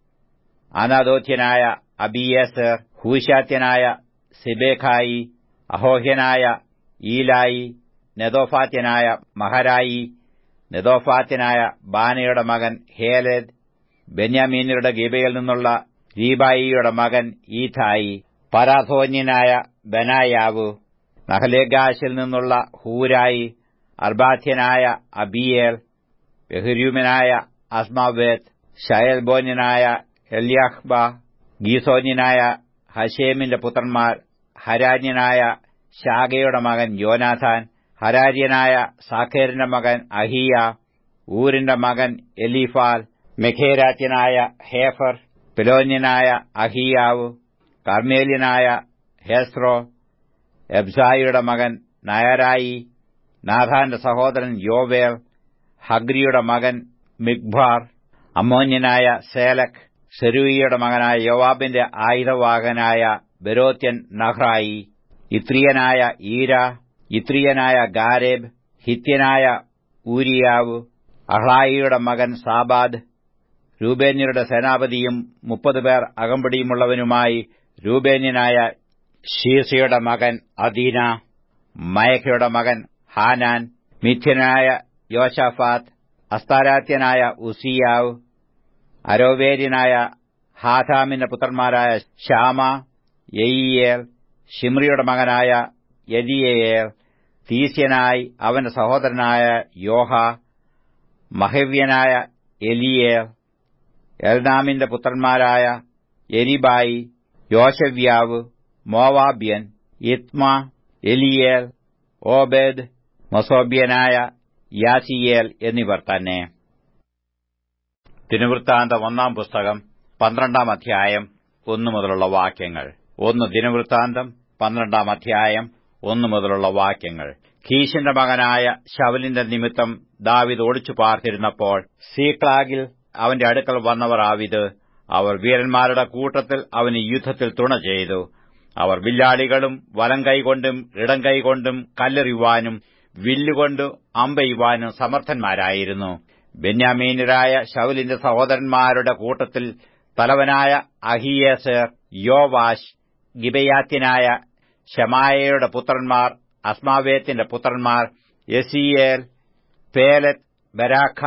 Speaker 1: അനാദോത്യനായ അബിയേസർ ഹൂശാത്യനായ സിബേഖായി അഹോഹ്യനായ ഈലായി നെതോഫാത്യനായ മഹരായി നെതോഫാത്യനായ ബാനയുടെ മകൻ ഹേലേദ് ബെന്യാമീനരുടെ ഗിബയിൽ നിന്നുള്ള രീബായിയുടെ മകൻ ഈഥായി പരാധോന്യനായ ബനായാവു നഹലേഗാശിൽ നിന്നുള്ള ഹൂരായി അർബാധ്യനായ അബിയേൽ ബഹുരൂമനായ അസ്മാവേത്ത് ഷയൽബോന്യനായ എല്യാഹ്ബ ഗീസോന്യനായ ഹഷേമിന്റെ പുത്രന്മാർ ഹരാന്യനായ ഷാഗയുടെ മകൻ യോനാഥാൻ ഹരാര്യനായ സാഖേറിന്റെ മകൻ അഹിയ ഊരിന്റെ മകൻ എലീഫാൽ മെഖേരാത്യനായ ഹേഫർ പെലോന്യനായ അഹിയാവ് കർമ്മേല്യനായ ഹേസ്രോ എബ്സായിയുടെ മകൻ നയരായി നാഥാന്റെ സഹോദരൻ യോവേൽ ഹഗ്രിയുടെ മകൻ മിഗ്ഭാർ അമ്മോന്യനായ സേലക് സെരൂയിയുടെ മകനായ യോവാബിന്റെ ആയുധവാഹനായ ബെരോത്യൻ നഹ്റായി ഇത്രിയനായ ഈര ഇത്രിയനായ ഗാരേബ് ഹിത്യനായ ഊരിയാവ് അഹ്ലായിയുടെ മകൻ സാബാദ് രൂബേന്യരുടെ സേനാപതിയും മുപ്പത് പേർ അകമ്പടിയുമുള്ളവനുമായി രൂബേന്യനായ ഷീസയുടെ മകൻ അദീന മയഖയുടെ മകൻ ഹാനാൻ മിഥ്യനായ യോശാഫാത്ത് അസ്താരാത്യനായ ഉസിയാവ് അരോവേര്യനായ ഹാഥാമിന്റെ പുത്രന്മാരായ ശ്യാമ യയിയേൽ ഷിമ്രിയുടെ മകനായ യദിയേൽ തീസ്യനായി അവന്റെ സഹോദരനായ യോഹ മഹവ്യനായ എലിയേൽ എൽനാമിന്റെ പുത്രന്മാരായ എരിബായി യോശവ്യാവ് മോവാബ്യൻ ഇത്മ എലിയേൽ ഓബേദ് മൊസോബ്യനായ യാസിയേൽ എന്നിവർ തന്നെ ദിനവൃത്താന്തം ഒന്നാം പുസ്തകം പന്ത്രണ്ടാം അധ്യായം ഒന്നു മുതലുള്ള വാക്യങ്ങൾ ഒന്ന് ദിനവൃത്താന്തം പന്ത്രണ്ടാം അധ്യായം ഒന്നു മുതലുള്ള വാക്യങ്ങൾ ഖീശിന്റെ മകനായ ശവലിന്റെ നിമിത്തം ദാവിദ് ഒളിച്ചു പാർത്തിരുന്നപ്പോൾ സീക്ലാഗിൽ അവന്റെ അടുക്കൽ വന്നവർ ആവിത് അവർ വീരന്മാരുടെ കൂട്ടത്തിൽ അവന് യുദ്ധത്തിൽ തുണ ചെയ്തു അവർ വില്ലാളികളും വലം കൈകൊണ്ടും ഇടം കൈകൊണ്ടും കല്ലെറിയുവാനും വില്ലുകൊണ്ട് അമ്പെയ്യുവാനും സമർത്ഥന്മാരായിരുന്നു ബെന്യാമീനരായ ശൗലിന്റെ സഹോദരന്മാരുടെ കൂട്ടത്തിൽ തലവനായ അഹിയേസർ യോവാഷ് ഗിബയാത്യനായ ഷമായയുടെ പുത്രന്മാർ അസ്മാവേത്തിന്റെ പുത്രന്മാർ യസിയേൽ പേലത്ത് ബരാഖ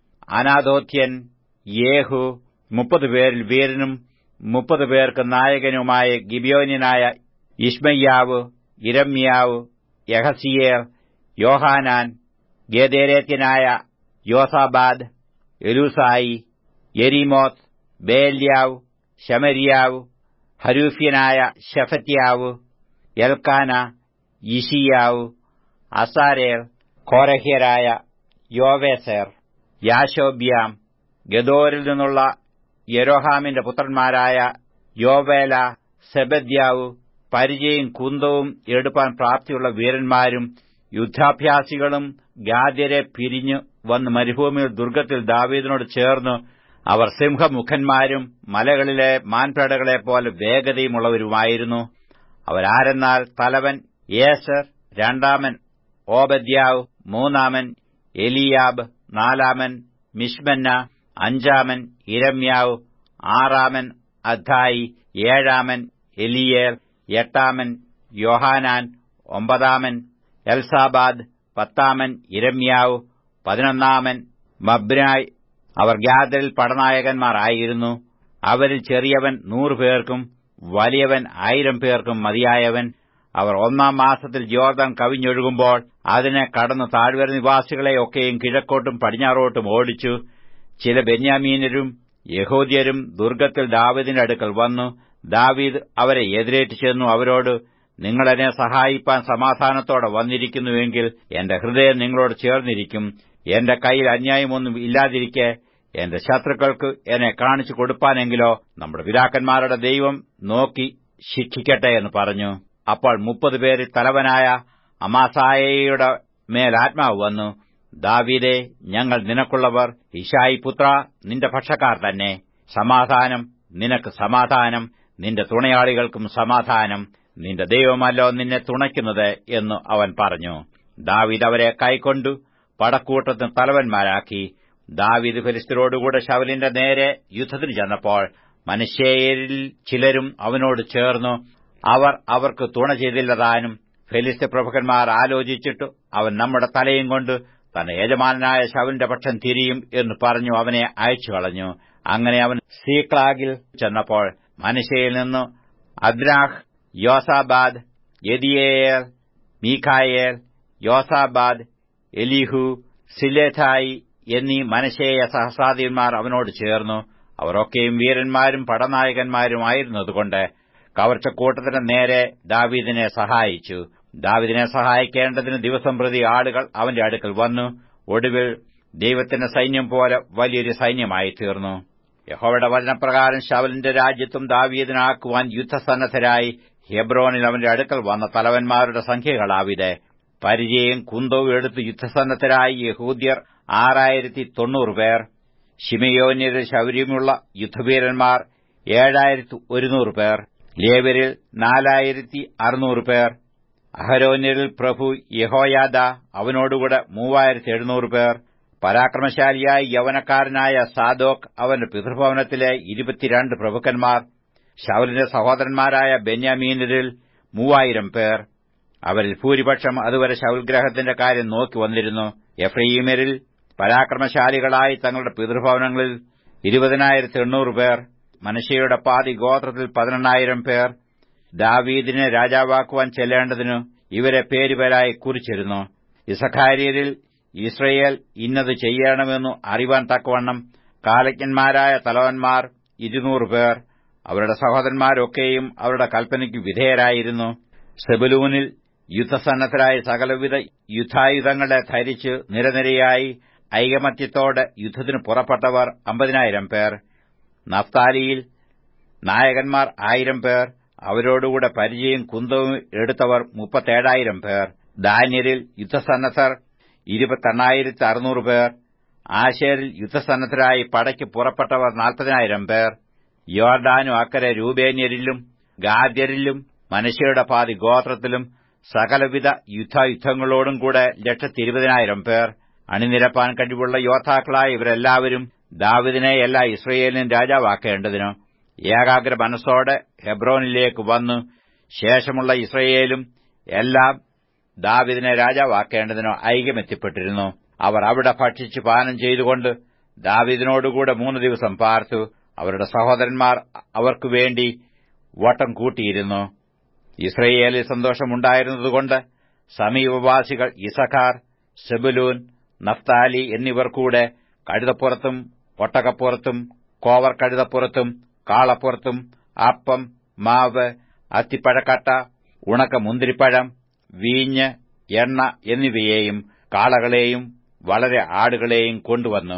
Speaker 1: അനാദോത്യൻ യേഹു മുപ്പത് പേരിൽ വീരനും മുപ്പത് പേർക്ക് നായകനുമായ ഗിബിയോന്യനായ ഇഷ്മയ്യാവ് ഇരമ്യാവ് യഹസിയേൽ യോഹാനാൻ ഗേദേരേത്യനായ യോസാബാദ് എലൂസായി യെരിമോത്ത് ബേല്യാവ് ശമരിയാവ് ഹരൂഫ്യനായ ഷെഫത്യാവ് എൽക്കാന യിഷിയാവ് അസാരേൽ കോരഹ്യരായ യോവേസർ യാശോബ്യാം ഗദോരിൽ നിന്നുള്ള യരോഹാമിന്റെ പുത്രന്മാരായ യോവേല സെബദ്യാവ് പരിചയും കുന്തവും എടുപ്പാൻ പ്രാപ്തിയുള്ള വീരന്മാരും യുദ്ധാഭ്യാസികളും ഗാദ്യരെ പിരിഞ്ഞു വന്ന് മരുഭൂമിയിൽ ദുർഗത്തിൽ ദാവീദിനോട് ചേർന്നു അവർ സിംഹമുഖന്മാരും മലകളിലെ മാൻപേടകളെപ്പോലെ വേഗതയുമുള്ളവരുമായിരുന്നു അവരാരെന്നാൽ തലവൻ യേസർ രണ്ടാമൻ ഓബദ്യാവ് മൂന്നാമൻ എലിയാബ് നാലാമൻ മിഷ്മന്ന അഞ്ചാമൻ ഇരമ്യാവ് ആറാമൻ അദ്ധായി ഏഴാമൻ എലിയേൽ എട്ടാമൻ യോഹാനാൻ ഒമ്പതാമൻ എൽസാബാദ് പത്താമൻ ഇരമ്യാവ് പതിനൊന്നാമൻ മബ്നായ് അവർ ഗ്യാദരിൽ പടനായകന്മാരായിരുന്നു അവരിൽ ചെറിയവൻ നൂറുപേർക്കും വലിയവൻ ആയിരം പേർക്കും മതിയായവൻ അവർ ഒന്നാം മാസത്തിൽ ജോർദാൻ കവിഞ്ഞൊഴുകുമ്പോൾ അതിനെ കടന്നു താഴ്വര നിവാസികളെയൊക്കെയും കിഴക്കോട്ടും പടിഞ്ഞാറോട്ടും ഓടിച്ചു ചില ബെന്യാമീനരും യഹൂദ്യരും ദുർഗത്തിൽ ദാവീദിന്റെ അടുക്കൽ വന്നു ദാവീദ് അവരെ എതിരേറ്റ് ചെന്നു അവരോട് നിങ്ങളെന്നെ സഹായിപ്പാൻ സമാധാനത്തോടെ വന്നിരിക്കുന്നുവെങ്കിൽ എന്റെ ഹൃദയം നിങ്ങളോട് ചേർന്നിരിക്കും എന്റെ കയ്യിൽ അന്യായമൊന്നും ഇല്ലാതിരിക്കെ എന്റെ ശത്രുക്കൾക്ക് എന്നെ കാണിച്ചു കൊടുപ്പാനെങ്കിലോ നമ്മുടെ പിതാക്കന്മാരുടെ ദൈവം നോക്കി ശിക്ഷിക്കട്ടെ എന്ന് പറഞ്ഞു അപ്പോൾ മുപ്പത് പേരിൽ തലവനായ അമാസായയുടെ മേൽ ആത്മാവ് വന്നു ദാവീദെ ഞങ്ങൾ നിനക്കുള്ളവർ ഇഷായി പുത്ര നിന്റെ പക്ഷക്കാർ തന്നെ സമാധാനം നിനക്ക് സമാധാനം നിന്റെ തുണയാളികൾക്കും സമാധാനം നിന്റെ ദൈവമല്ലോ നിന്നെ തുണയ്ക്കുന്നത് എന്ന് അവൻ പറഞ്ഞു ദാവീദ് അവരെ കൈക്കൊണ്ടു പടക്കൂട്ടത്തിന് തലവന്മാരാക്കി ദാവീദ് ഫെലിസ്തരോടുകൂടെ ശവലിന്റെ നേരെ യുദ്ധത്തിന് ചെന്നപ്പോൾ മനുഷ്യരിൽ ചിലരും അവനോട് ചേർന്നു അവർ അവർക്ക് തുണ ചെയ്തില്ലതാനും ഫെലിസ്ത പ്രഭുക്കന്മാർ ആലോചിച്ചിട്ടു അവൻ നമ്മുടെ തലയും കൊണ്ട് തന്റെ യജമാനായ ശവലിന്റെ പക്ഷം തിരിയും എന്ന് പറഞ്ഞു അവനെ അയച്ചു കളഞ്ഞു അങ്ങനെ അവൻ സീക്ലാഗിൽ ചെന്നപ്പോൾ മനുഷ്യയിൽ നിന്ന് അദ്രാഹ് യോസാബാദ് യദിയേൽ മീഖായേൽ യോസാബാദ് എലിഹു സിലേഥായി എന്നീ മനശേയ സഹസാദിന്മാർ അവനോട് ചേർന്നു അവരൊക്കെയും വീരന്മാരും പടനായകന്മാരുമായിരുന്നതുകൊണ്ട് കവർച്ചക്കൂട്ടത്തിന്റെ നേരെ ദാവീദിനെ സഹായിച്ചു ദാവീദിനെ സഹായിക്കേണ്ടതിന് ദിവസം പ്രതി ആളുകൾ അവന്റെ അടുക്കൽ വന്നു ഒടുവിൽ ദൈവത്തിന്റെ സൈന്യം പോലെ വലിയൊരു സൈന്യമായി തീർന്നു യഹോവയുടെ വചനപ്രകാരം ശവലിന്റെ രാജ്യത്തും ദാവീദിനാക്കുവാൻ യുദ്ധസന്നദ്ധരായി ഹെബ്രോനിൽ അവന്റെ അടുക്കൽ വന്ന തലവന്മാരുടെ സംഖ്യകളാവിത് പരിചയം കുന്തവും എടുത്ത് യുദ്ധസന്നദ്ധരായി യഹൂദ്യർ ആറായിരത്തി തൊണ്ണൂറ് പേർ ഷിമയോന്യരിൽ ശൗര്യമുള്ള യുദ്ധവീരന്മാർ ഏഴായിരത്തി ഒരുന്നൂറ് പേർ ലേവരിൽ നാലായിരത്തി അറുന്നൂറ് പേർ അഹരോന്യരിൽ പ്രഭു യഹോയാദ അവനോടുകൂടെ മൂവായിരത്തി എഴുന്നൂറ് പേർ പരാക്രമശാലിയായ യവനക്കാരനായ സാദോക് അവന്റെ പിതൃഭവനത്തിലെ ഇരുപത്തിരണ്ട് പ്രഭുക്കന്മാർ ശൗലിന്റെ സഹോദരന്മാരായ ബെന്യാമീനരിൽ മൂവായിരം പേർ അവരിൽ ഭൂരിപക്ഷം അതുവരെ ശൗൽഗ്രഹത്തിന്റെ കാര്യം നോക്കി വന്നിരുന്നു എഫ്രയീമരിൽ പരാക്രമശാലികളായി തങ്ങളുടെ പിതൃഭവനങ്ങളിൽ ഇരുപതിനായിരത്തി എണ്ണൂറ് പേർ മനുഷ്യയുടെ പാതി ഗോത്രത്തിൽ പതിനെണ്ണായിരം പേർ ദാവീദിനെ രാജാവാക്കുവാൻ ചെല്ലേണ്ടതിനു ഇവരെ പേരുപേരായി കുറിച്ചിരുന്നു ഇസഖാര്യരിൽ ഇസ്രയേൽ ഇന്നത് ചെയ്യണമെന്നു അറിവാൻ തക്കവണ്ണം കാലജ്ഞന്മാരായ തലവന്മാർ ഇരുന്നൂറ് പേർ അവരുടെ സഹോദരന്മാരൊക്കെയും അവരുടെ കൽപ്പനയ്ക്ക് വിധേയരായിരുന്നു സെബലൂനിൽ യുദ്ധസന്നദ്ധരായ സകലവിധ യുദ്ധായുധങ്ങളെ ധരിച്ച് നിരനിരയായി ഐകമത്യത്തോടെ യുദ്ധത്തിന് പുറപ്പെട്ടവർ അമ്പതിനായിരം പേർ നഫ്താലിയിൽ നായകന്മാർ ആയിരം പേർ അവരോടുകൂടെ പരിചയം കുന്തവും എടുത്തവർ മുപ്പത്തേഴായിരം പേർ ദാന്യരിൽ യുദ്ധസന്നദ്ധർ ഇരുപത്തെണ്ണായിരത്തി അറുന്നൂറ് പേർ ആശേരിൽ യുദ്ധസന്നദ്ധരായി പടയ്ക്ക് പുറപ്പെട്ടവർ നാൽപ്പതിനായിരം പേർ യോർഡാനു അക്കരെ രൂപേന്യരിലും ഗാദ്യരിലും മനുഷ്യരുടെ പാതി ഗോത്രത്തിലും സകലവിധ യുദ്ധയുദ്ധങ്ങളോടും കൂടെ ലക്ഷത്തിരുപതിനായിരം പേർ അണിനിരപ്പാൻ കഴിവുള്ള യോദ്ധാക്കളായ ഇവരെല്ലാവരും ദാവിദിനെ എല്ലാ ഇസ്രയേലിനും രാജാവാക്കേണ്ടതിനു ഏകാഗ്ര മനസ്സോടെ ഹെബ്രോനിലേക്ക് വന്നു ശേഷമുള്ള ഇസ്രയേലും എല്ലാം ദാവിദിനെ രാജാവാക്കേണ്ടതിനോ ഐക്യമെത്തിപ്പെട്ടിരുന്നു അവർ അവിടെ ഭക്ഷിച്ച് പാനം ചെയ്തുകൊണ്ട് ദാവിദിനോടുകൂടെ മൂന്ന് ദിവസം പാർത്തു അവരുടെ സഹോദരന്മാർ അവർക്കു വേണ്ടി വട്ടം കൂട്ടിയിരുന്നു ഇസ്രയേലിൽ സന്തോഷമുണ്ടായിരുന്നതുകൊണ്ട് സമീപവാസികൾ ഇസഖാർ സെബുലൂൻ നഫ്താലി എന്നിവർ കൂടെ കഴുതപ്പുറത്തും ഒട്ടകപ്പുറത്തും കോവർ കഴുതപ്പുറത്തും കാളപ്പുറത്തും അപ്പം മാവ് അത്തിപ്പഴക്കട്ട ഉണക്ക മുന്തിരിപ്പഴം വീഞ്ഞ് എണ്ണ എന്നിവയെയും കാളകളെയും വളരെ ആടുകളെയും കൊണ്ടുവന്നു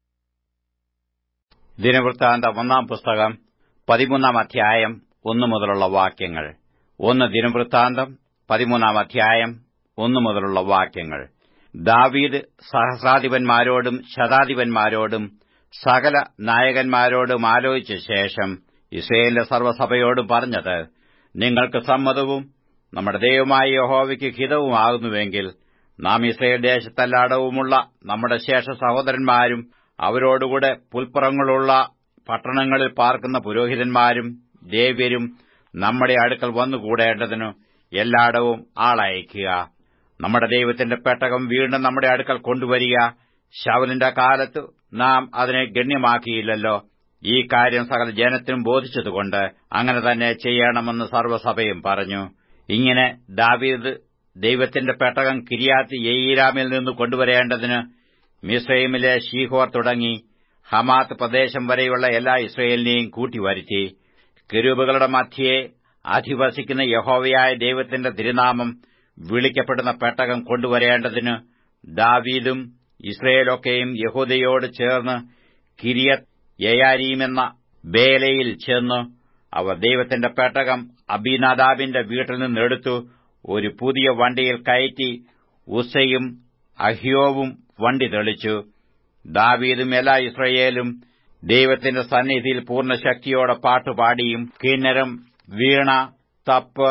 Speaker 1: ദിനവൃത്താന്ത ഒന്നാം പുസ്തകം പതിമൂന്നാം അധ്യായം ഒന്നു മുതലുള്ള വാക്യങ്ങൾ ഒന്ന് ദിനവൃത്താന്തം പതിമൂന്നാം അധ്യായം ഒന്നു മുതലുള്ള വാക്യങ്ങൾ ദാവീദ് സഹസ്രാധിപന്മാരോടും ശതാധിപന്മാരോടും സകല നായകന്മാരോടും ആലോചിച്ച ശേഷം ഇസ്രയേലിന്റെ സർവ്വസഭയോടും പറഞ്ഞത് നിങ്ങൾക്ക് സമ്മതവും നമ്മുടെ ദൈവമായ യഹോവയ്ക്ക് ഹിതവുമാകുന്നുവെങ്കിൽ നാം ഇസ്രയേൽ ദേശത്തല്ലാടവുമുള്ള നമ്മുടെ ശേഷ സഹോദരന്മാരും അവരോടുകൂടെ പുൽപ്പുറങ്ങളുള്ള പട്ടണങ്ങളിൽ പാർക്കുന്ന പുരോഹിതന്മാരും ദേവ്യരും നമ്മുടെ അടുക്കൽ വന്നുകൂടേണ്ടതിനു എല്ലായിടവും ആളയക്കുക നമ്മുടെ ദൈവത്തിന്റെ പെട്ടകം വീണ്ടും നമ്മുടെ അടുക്കൽ കൊണ്ടുവരിക ശവലിന്റെ കാലത്ത് നാം അതിനെ ഗണ്യമാക്കിയില്ലല്ലോ ഈ കാര്യം സകല ജനത്തിനും ബോധിച്ചതുകൊണ്ട് അങ്ങനെ തന്നെ ചെയ്യണമെന്ന് സർവ്വസഭയും പറഞ്ഞു ഇങ്ങനെ ദാവീദ് ദൈവത്തിന്റെ പെട്ടകം കിരിയാത്ത് യെയീരാമിൽ നിന്ന് കൊണ്ടുവരേണ്ടതിന് മിസ്രൈമിലെ ഷീഹോർ തുടങ്ങി ഹമാത്ത് പ്രദേശം വരെയുള്ള എല്ലാ ഇസ്രയേലിനെയും കൂട്ടിവരുത്തി കെരൂബുകളുടെ മധ്യയെ അധിവസിക്കുന്ന യഹോവയായ ദൈവത്തിന്റെ തിരുനാമം വിളിക്കപ്പെടുന്ന പെട്ടകം കൊണ്ടുവരേണ്ടതിന് ദാവീദും ഇസ്രയേലൊക്കെയും യഹൂദയോട് ചേർന്ന് കിരിയത് യയാരീമെന്ന ബേലയിൽ ചെന്നു അവർ ദൈവത്തിന്റെ പെട്ടകം അബിനാദാബിന്റെ വീട്ടിൽ നിന്നെടുത്തു ഒരു പുതിയ വണ്ടിയിൽ കയറ്റി ഉസയും അഹ്യോവും വണ്ടി തെളിച്ചു ദാവീദും എല്ലാ ഇസ്രയേലും ദൈവത്തിന്റെ സന്നിധിയിൽ പൂർണ്ണശക്തിയോടെ പാട്ടുപാടിയും കിന്നരം വീണ തപ്പ്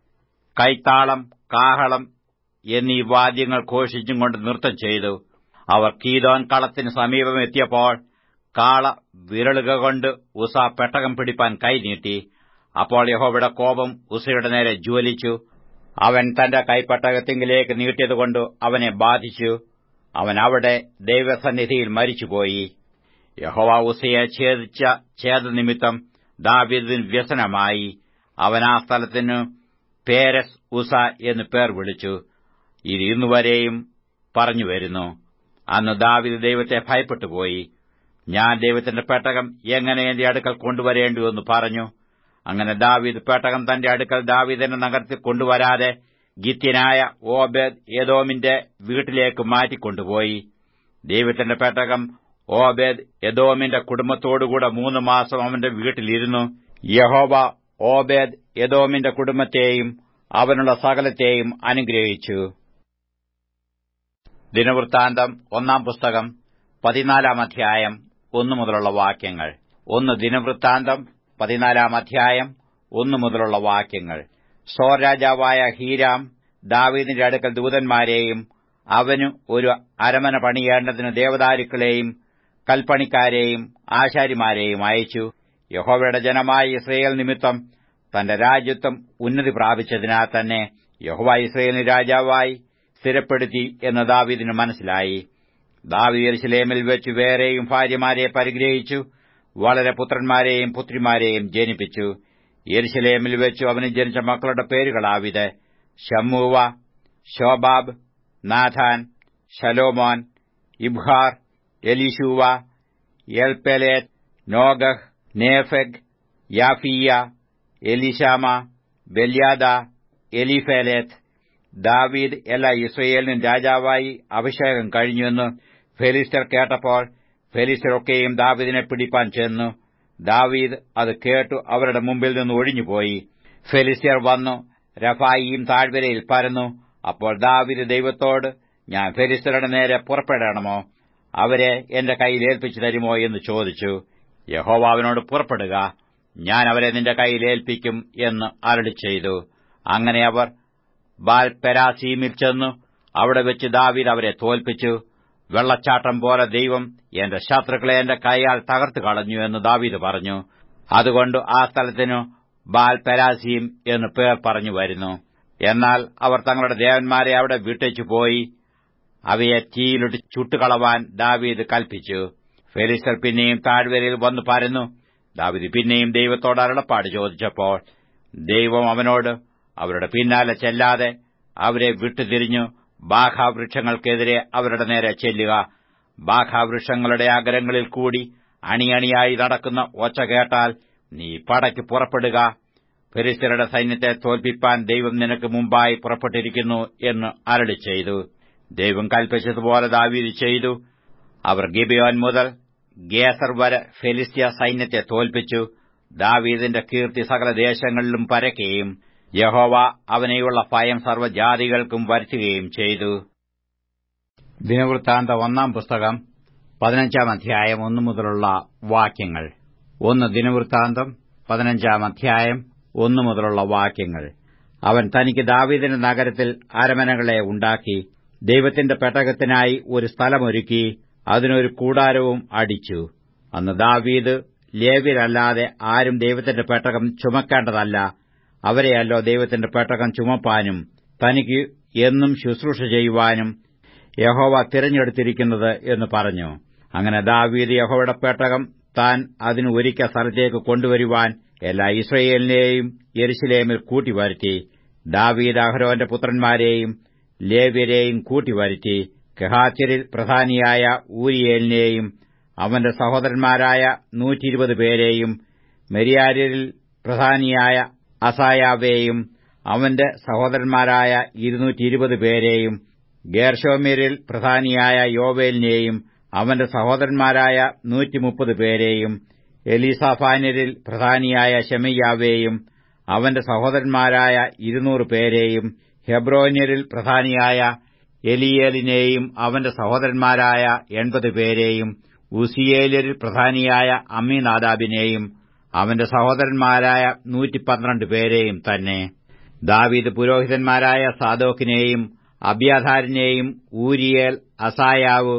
Speaker 1: കൈത്താളം കാഹളം എന്നീ വാദ്യങ്ങൾ ഘോഷിച്ചും കൊണ്ട് നൃത്തം ചെയ്തു അവർ കീതോൻ കളത്തിന് സമീപം എത്തിയപ്പോൾ കാള വിരളുക കൊണ്ട് ഉസ പെട്ടകം പിടിപ്പാൻ കൈനീട്ടി അപ്പോൾ യഹോവയുടെ കോപം ഉസയുടെ നേരെ ജ്വലിച്ചു അവൻ തന്റെ കൈപ്പട്ടകത്തിങ്കിലേക്ക് നീട്ടിയതുകൊണ്ട് അവനെ ബാധിച്ചു അവൻ അവിടെ ദൈവസന്നിധിയിൽ മരിച്ചുപോയി യഹോവ ഉസയെ ഛേദിച്ച ഛേദനിമിത്തം ദാവീദിന് വ്യസനമായി അവൻ ആ സ്ഥലത്തിന് പേരസ് ഉസ എന്ന് പേർ വിളിച്ചു ഇത് ഇന്നുവരെയും പറഞ്ഞുവരുന്നു അന്ന് ദാവിദ് ദൈവത്തെ ഭയപ്പെട്ടുപോയി ഞാൻ ദൈവത്തിന്റെ പെട്ടകം എങ്ങനെ എന്റെ അടുക്കൽ കൊണ്ടുവരേണ്ടുവെന്ന് പറഞ്ഞു അങ്ങനെ ദാവീദ് പെട്ടകം തന്റെ അടുക്കൽ ദാവീദിന്റെ നഗരത്തിൽ കൊണ്ടുവരാതെ ഗിത്യനായ ഓബേദ് ഏതോമിന്റെ വീട്ടിലേക്ക് മാറ്റിക്കൊണ്ടുപോയി ദൈവത്തിന്റെ പെട്ടകം ഓബേദ് എദോമിന്റെ കുടുംബത്തോടുകൂടെ മൂന്ന് മാസം അവന്റെ വീട്ടിലിരുന്നു യഹോവ ഓബേദ് എദോമിന്റെ കുടുംബത്തെയും അവനുള്ള സകലത്തെയും അനുഗ്രഹിച്ചു ദിനവൃത്താന്തം ഒന്നാം പുസ്തകം പതിനാലാം അധ്യായം ഒന്നു മുതലുള്ള വാക്യങ്ങൾ ഒന്ന് ദിനവൃത്താന്തം പതിനാലാം അധ്യായം ഒന്നു മുതലുള്ള വാക്യങ്ങൾ സോർ രാജാവായ ഹീരാം ദാവീദിന്റെ അടുക്കൽ ദൂതന്മാരെയും അവന് ഒരു അരമന പണിയേണ്ടതിന് ദേവദാരുക്കളെയും കൽപ്പണിക്കാരെയും ആശാരിമാരെയും അയച്ചു യഹോവയുടെ ജനമായ ഇസ്രയേൽ നിമിത്തം തന്റെ രാജ്യത്വം ഉന്നതി പ്രാപിച്ചതിനാൽ തന്നെ യഹോവ ഇസ്രയേലിന് രാജാവായി സ്ഥിരപ്പെടുത്തി എന്ന് ദാവീദിന് മനസ്സിലായി ദാവീദ് യെരുശലേമിൽ വെച്ച് വേറെയും ഭാര്യമാരെ പരിഗ്രഹിച്ചു വളരെ പുത്രന്മാരെയും പുത്രിമാരെയും ജനിപ്പിച്ചു യെരുശലേമിൽ വെച്ചു അവന് ജനിച്ച മക്കളുടെ പേരുകളാവിത് ഷമ്മൂവ ഷോബാബ് നാഥാൻ ശലോമോൻ ഇബ്ഹാർ എലിഷൂവ എൽപെലേത്ത് നോഗഹ് നേഫെഗ് യാഫിയ എലിഷാമ ബെല്യാദ എലിഫേലേത്ത് ദാവീദ് എല്ലാ ഇസ്രയേലിനും രാജാവായി അഭിഷേകം കഴിഞ്ഞുവെന്ന് ഫെലിസ്റ്റർ കേട്ടപ്പോൾ ഫെലിസ്റ്ററൊക്കെയും ദാവീദിനെ പിടിപ്പാൻ ചെന്നു ദാവീദ് അത് കേട്ടു അവരുടെ മുമ്പിൽ നിന്ന് ഒഴിഞ്ഞുപോയി ഫെലിസ്ത്യർ വന്നു രഫായിയും താഴ്വരയിൽ പരന്നു അപ്പോൾ ദാവീദ് ദൈവത്തോട് ഞാൻ ഫെലിസ്തരുടെ നേരെ പുറപ്പെടണമോ അവരെ എന്റെ കയ്യിൽ ഏൽപ്പിച്ചു തരുമോ എന്ന് ചോദിച്ചു യഹോവ അവനോട് പുറപ്പെടുക ഞാൻ അവരെ നിന്റെ കയ്യിൽ ഏൽപ്പിക്കും എന്ന് അരളി ചെയ്തു അങ്ങനെ അവർ ബാൽ പെരാസീമിൽ ചെന്നു അവിടെ വെച്ച് ദാവീദ് അവരെ തോൽപ്പിച്ചു വെള്ളച്ചാട്ടം പോലെ ദൈവം എന്റെ ശത്രുക്കളെ എന്റെ കൈയാൽ തകർത്തു കളഞ്ഞു എന്ന് ദാവീദ് പറഞ്ഞു അതുകൊണ്ട് ആ സ്ഥലത്തിനു ബാൽ പെരാസീം എന്ന് പേർ പറഞ്ഞു വരുന്നു എന്നാൽ അവർ തങ്ങളുടെ ദേവന്മാരെ അവിടെ വിട്ടേച്ചു പോയി അവയെ തീയിലിട്ട് ചുട്ടുകളവാൻ ദാവീദ് കൽപ്പിച്ചു ഫെലിസ്തർ പിന്നെയും താഴ്വരയിൽ വന്നു പരന്നു ദാവീദ് പിന്നെയും ദൈവത്തോട് അരുളപ്പാട് ചോദിച്ചപ്പോൾ ദൈവം അവനോട് അവരുടെ പിന്നാലെ ചെല്ലാതെ അവരെ വിട്ടുതിരിഞ്ഞു ബാഖാവൃക്ഷങ്ങൾക്കെതിരെ അവരുടെ നേരെ ചെല്ലുക ബാഖാവൃക്ഷങ്ങളുടെ അഗ്രങ്ങളിൽ കൂടി അണിയണിയായി നടക്കുന്ന ഒച്ച കേട്ടാൽ നീ പടയ്ക്ക് പുറപ്പെടുക ഫെരിസ്തരുടെ സൈന്യത്തെ തോൽപ്പിപ്പാൻ ദൈവം നിനക്ക് മുമ്പായി പുറപ്പെട്ടിരിക്കുന്നു എന്ന് അരളി ചെയ്തു ദൈവം കൽപ്പിച്ചതുപോലെ ദാവീദ് ചെയ്തു അവർ ഗിബിയോൻ മുതൽ ഗേസർ വരെ ഫെലിസ്ത്യ സൈന്യത്തെ തോൽപ്പിച്ചു ദാവീദിന്റെ കീർത്തി സകല ദേശങ്ങളിലും പരക്കുകയും യഹോവ അവനെയുള്ള ഭയം സർവ്വജാതികൾക്കും വരുത്തുകയും ചെയ്തു ദിനവൃത്താന്ത ഒന്നാം പുസ്തകം പതിനഞ്ചാം അധ്യായം ഒന്നു മുതലുള്ള വാക്യങ്ങൾ ഒന്ന് ദിനവൃത്താന്തം പതിനഞ്ചാം അധ്യായം ഒന്നു മുതലുള്ള വാക്യങ്ങൾ അവൻ തനിക്ക് ദാവീദിന്റെ നഗരത്തിൽ അരമനകളെ ഉണ്ടാക്കി ദൈവത്തിന്റെ പെട്ടകത്തിനായി ഒരു സ്ഥലമൊരുക്കി അതിനൊരു കൂടാരവും അടിച്ചു അന്ന് ദാവീദ് ലേവ്യരല്ലാതെ ആരും ദൈവത്തിന്റെ പെട്ടകം ചുമക്കേണ്ടതല്ല അവരെയല്ലോ ദൈവത്തിന്റെ പെട്ടകം ചുമപ്പാനും തനിക്ക് എന്നും ശുശ്രൂഷ ചെയ്യുവാനും യഹോവ തിരഞ്ഞെടുത്തിരിക്കുന്നത് എന്ന് പറഞ്ഞു അങ്ങനെ ദാവീദ് യഹോവയുടെ പെട്ടകം താൻ അതിന് ഒരുക്കിയ സ്ഥലത്തേക്ക് കൊണ്ടുവരുവാൻ എല്ലാ ഇസ്രയേലിനെയും യെരുശലേമിൽ കൂട്ടിവരുത്തി ദാവീദ് അഹരോന്റെ പുത്രന്മാരെയും ലേവ്യരെയും കൂട്ടിവരുത്തി കെഹാത്യരിൽ പ്രധാനിയായ ഊരിയേലിനെയും അവന്റെ സഹോദരന്മാരായ നൂറ്റിയിരുപത് പേരെയും മെരിയാരിൽ പ്രധാനിയായ അസായാവേയും അവന്റെ സഹോദരന്മാരായ ഇരുന്നൂറ്റിയിരുപത് പേരെയും ഗേർഷോമ്യരിൽ പ്രധാനിയായ യോവേലിനെയും അവന്റെ സഹോദരന്മാരായ നൂറ്റിമുപ്പത് പേരെയും എലീസാഫാന്യരിൽ പ്രധാനിയായ ഷെമയ്യാവേയും അവന്റെ സഹോദരന്മാരായ ഇരുന്നൂറ് പേരെയും ഹെബ്രോന്യരിൽ പ്രധാനിയായ എലിയേലിനെയും അവന്റെ സഹോദരന്മാരായ എൺപത് പേരെയും ഉസിയേലിൽ പ്രധാനിയായ അമ്മിനാദാബിനെയും അവന്റെ സഹോദരന്മാരായ നൂറ്റിപ്പന്ത്രണ്ട് പേരെയും തന്നെ ദാവീദ് പുരോഹിതന്മാരായ സാദോക്കിനെയും അബ്യാധാരിനെയും ഊരിയേൽ അസായാവ്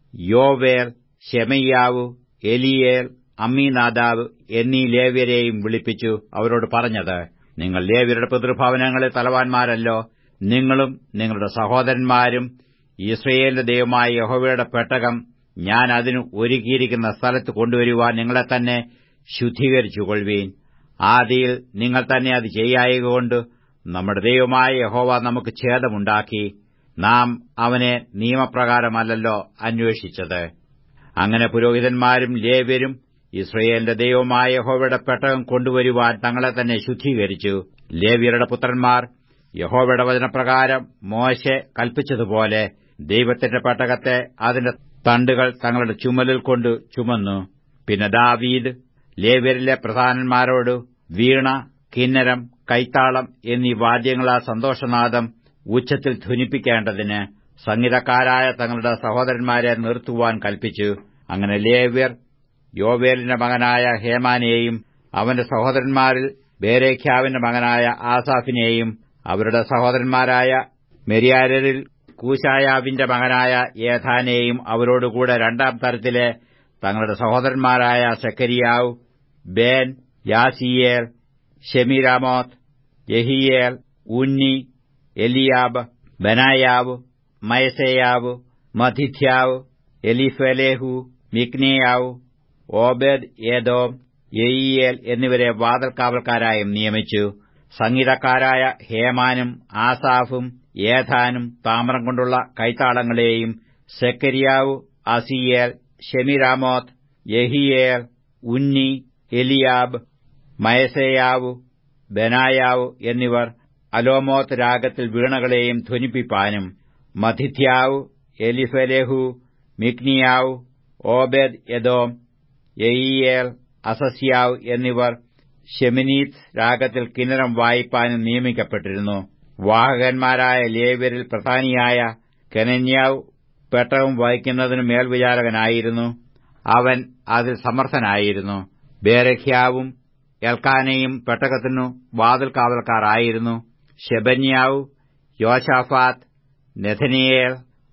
Speaker 1: യോവേൽ ഷെമയ്യാവ് എലിയേൽ അമ്മീനാദാവ് എന്നീ ലേവ്യരെയും വിളിപ്പിച്ചു അവരോട് പറഞ്ഞത് നിങ്ങൾ ലേവ്യരുടെ പിതൃഭവനങ്ങളിൽ തലവാന്മാരല്ലോ നിങ്ങളും നിങ്ങളുടെ സഹോദരന്മാരും ഇസ്രയേലിന്റെ ദൈവമായ യഹോവയുടെ പെട്ടകം ഞാൻ അതിന് ഒരുക്കിയിരിക്കുന്ന സ്ഥലത്ത് കൊണ്ടുവരുവാൻ നിങ്ങളെ തന്നെ ശുദ്ധീകരിച്ചുകൊള്ളുവീൻ ആദിയിൽ നിങ്ങൾ തന്നെ അത് ചെയ്യായകൊണ്ട് നമ്മുടെ ദൈവമായ യഹോവ നമുക്ക് ഛേദമുണ്ടാക്കി നാം അവനെ നിയമപ്രകാരമല്ലല്ലോ അന്വേഷിച്ചത് അങ്ങനെ പുരോഹിതന്മാരും ലേവ്യരും ഇസ്രയേലിന്റെ ദൈവമായ യഹോവയുടെ പെട്ടകം കൊണ്ടുവരുവാൻ തങ്ങളെ തന്നെ ശുദ്ധീകരിച്ചു ലേവ്യരുടെ പുത്രന്മാർ യഹോവയുടെ വചനപ്രകാരം മോശെ കൽപ്പിച്ചതുപോലെ ദൈവത്തിന്റെ പെട്ടകത്തെ അതിന്റെ തണ്ടുകൾ തങ്ങളുടെ ചുമലിൽ കൊണ്ട് ചുമന്നു പിന്നെ ദാവീദ് ലേവ്യരിലെ പ്രധാനന്മാരോട് വീണ കിന്നരം കൈത്താളം എന്നീ വാദ്യങ്ങളാ സന്തോഷനാദം ഉച്ചത്തിൽ ധ്വനിപ്പിക്കേണ്ടതിന് സംഗീതക്കാരായ തങ്ങളുടെ സഹോദരന്മാരെ നിർത്തുവാൻ കൽപ്പിച്ചു അങ്ങനെ ലേവ്യർ യോവേലിന്റെ മകനായ ഹേമാനെയും അവന്റെ സഹോദരന്മാരിൽ ബേരേഖ്യാവിന്റെ മകനായ ആസാഫിനെയും അവരുടെ സഹോദരന്മാരായ മെരിയാരിൽ കൂശായാവിന്റെ മകനായ ഏഥാനെയും അവരോടുകൂടെ രണ്ടാം തരത്തിലെ തങ്ങളുടെ സഹോദരന്മാരായ Zechariah Ben Jaaziel Shemiramoth Jehiel Unni Eliab Benaiah Maaseiah Mattithiah Elipheleh മിക്നിയാവ് ഓബേദ് ഏദോം യെയിയേൽ എന്നിവരെ വാതിൽക്കാവൽക്കാരായും നിയമിച്ചു സംഗീതക്കാരായ ഹേമാനും ആസാഫും ഏഥാനും താമ്രം കൊണ്ടുള്ള കൈത്താളങ്ങളെയും സെക്കരിയാവ് അസിയേൽ ഷെമിരാമോത്ത് യഹിയേൽ ഉന്നി എലിയാബ് മയസേയാവ് ബനായാവ് എന്നിവർ അലോമോത്ത് രാഗത്തിൽ വീണകളെയും ധ്വനിപ്പിപ്പാനും മധിഥ്യാവ് എലിഫലേഹു മിക്നിയാവ് ഓബേദ് യദോം യെയിയേൽ അസസ്യാവ് എന്നിവർ ഷെമിനീത്ത് രാഗത്തിൽ കിന്നരം വായിപ്പാനും നിയമിക്കപ്പെട്ടിരുന്നു വാഹകന്മാരായ ലേവ്യരിൽ പ്രധാനിയായ കെനന്യാവ് പെട്ടകം വഹിക്കുന്നതിന് മേൽവിചാരകനായിരുന്നു അവൻ അതിൽ സമർത്ഥനായിരുന്നു ബേരഖ്യാവും എൽക്കാനയും പെട്ടകത്തിനു വാതിൽ കാവൽക്കാരായിരുന്നു ഷെബന്യാവ് യോശാഫാത്ത് നെഥനിയേൽ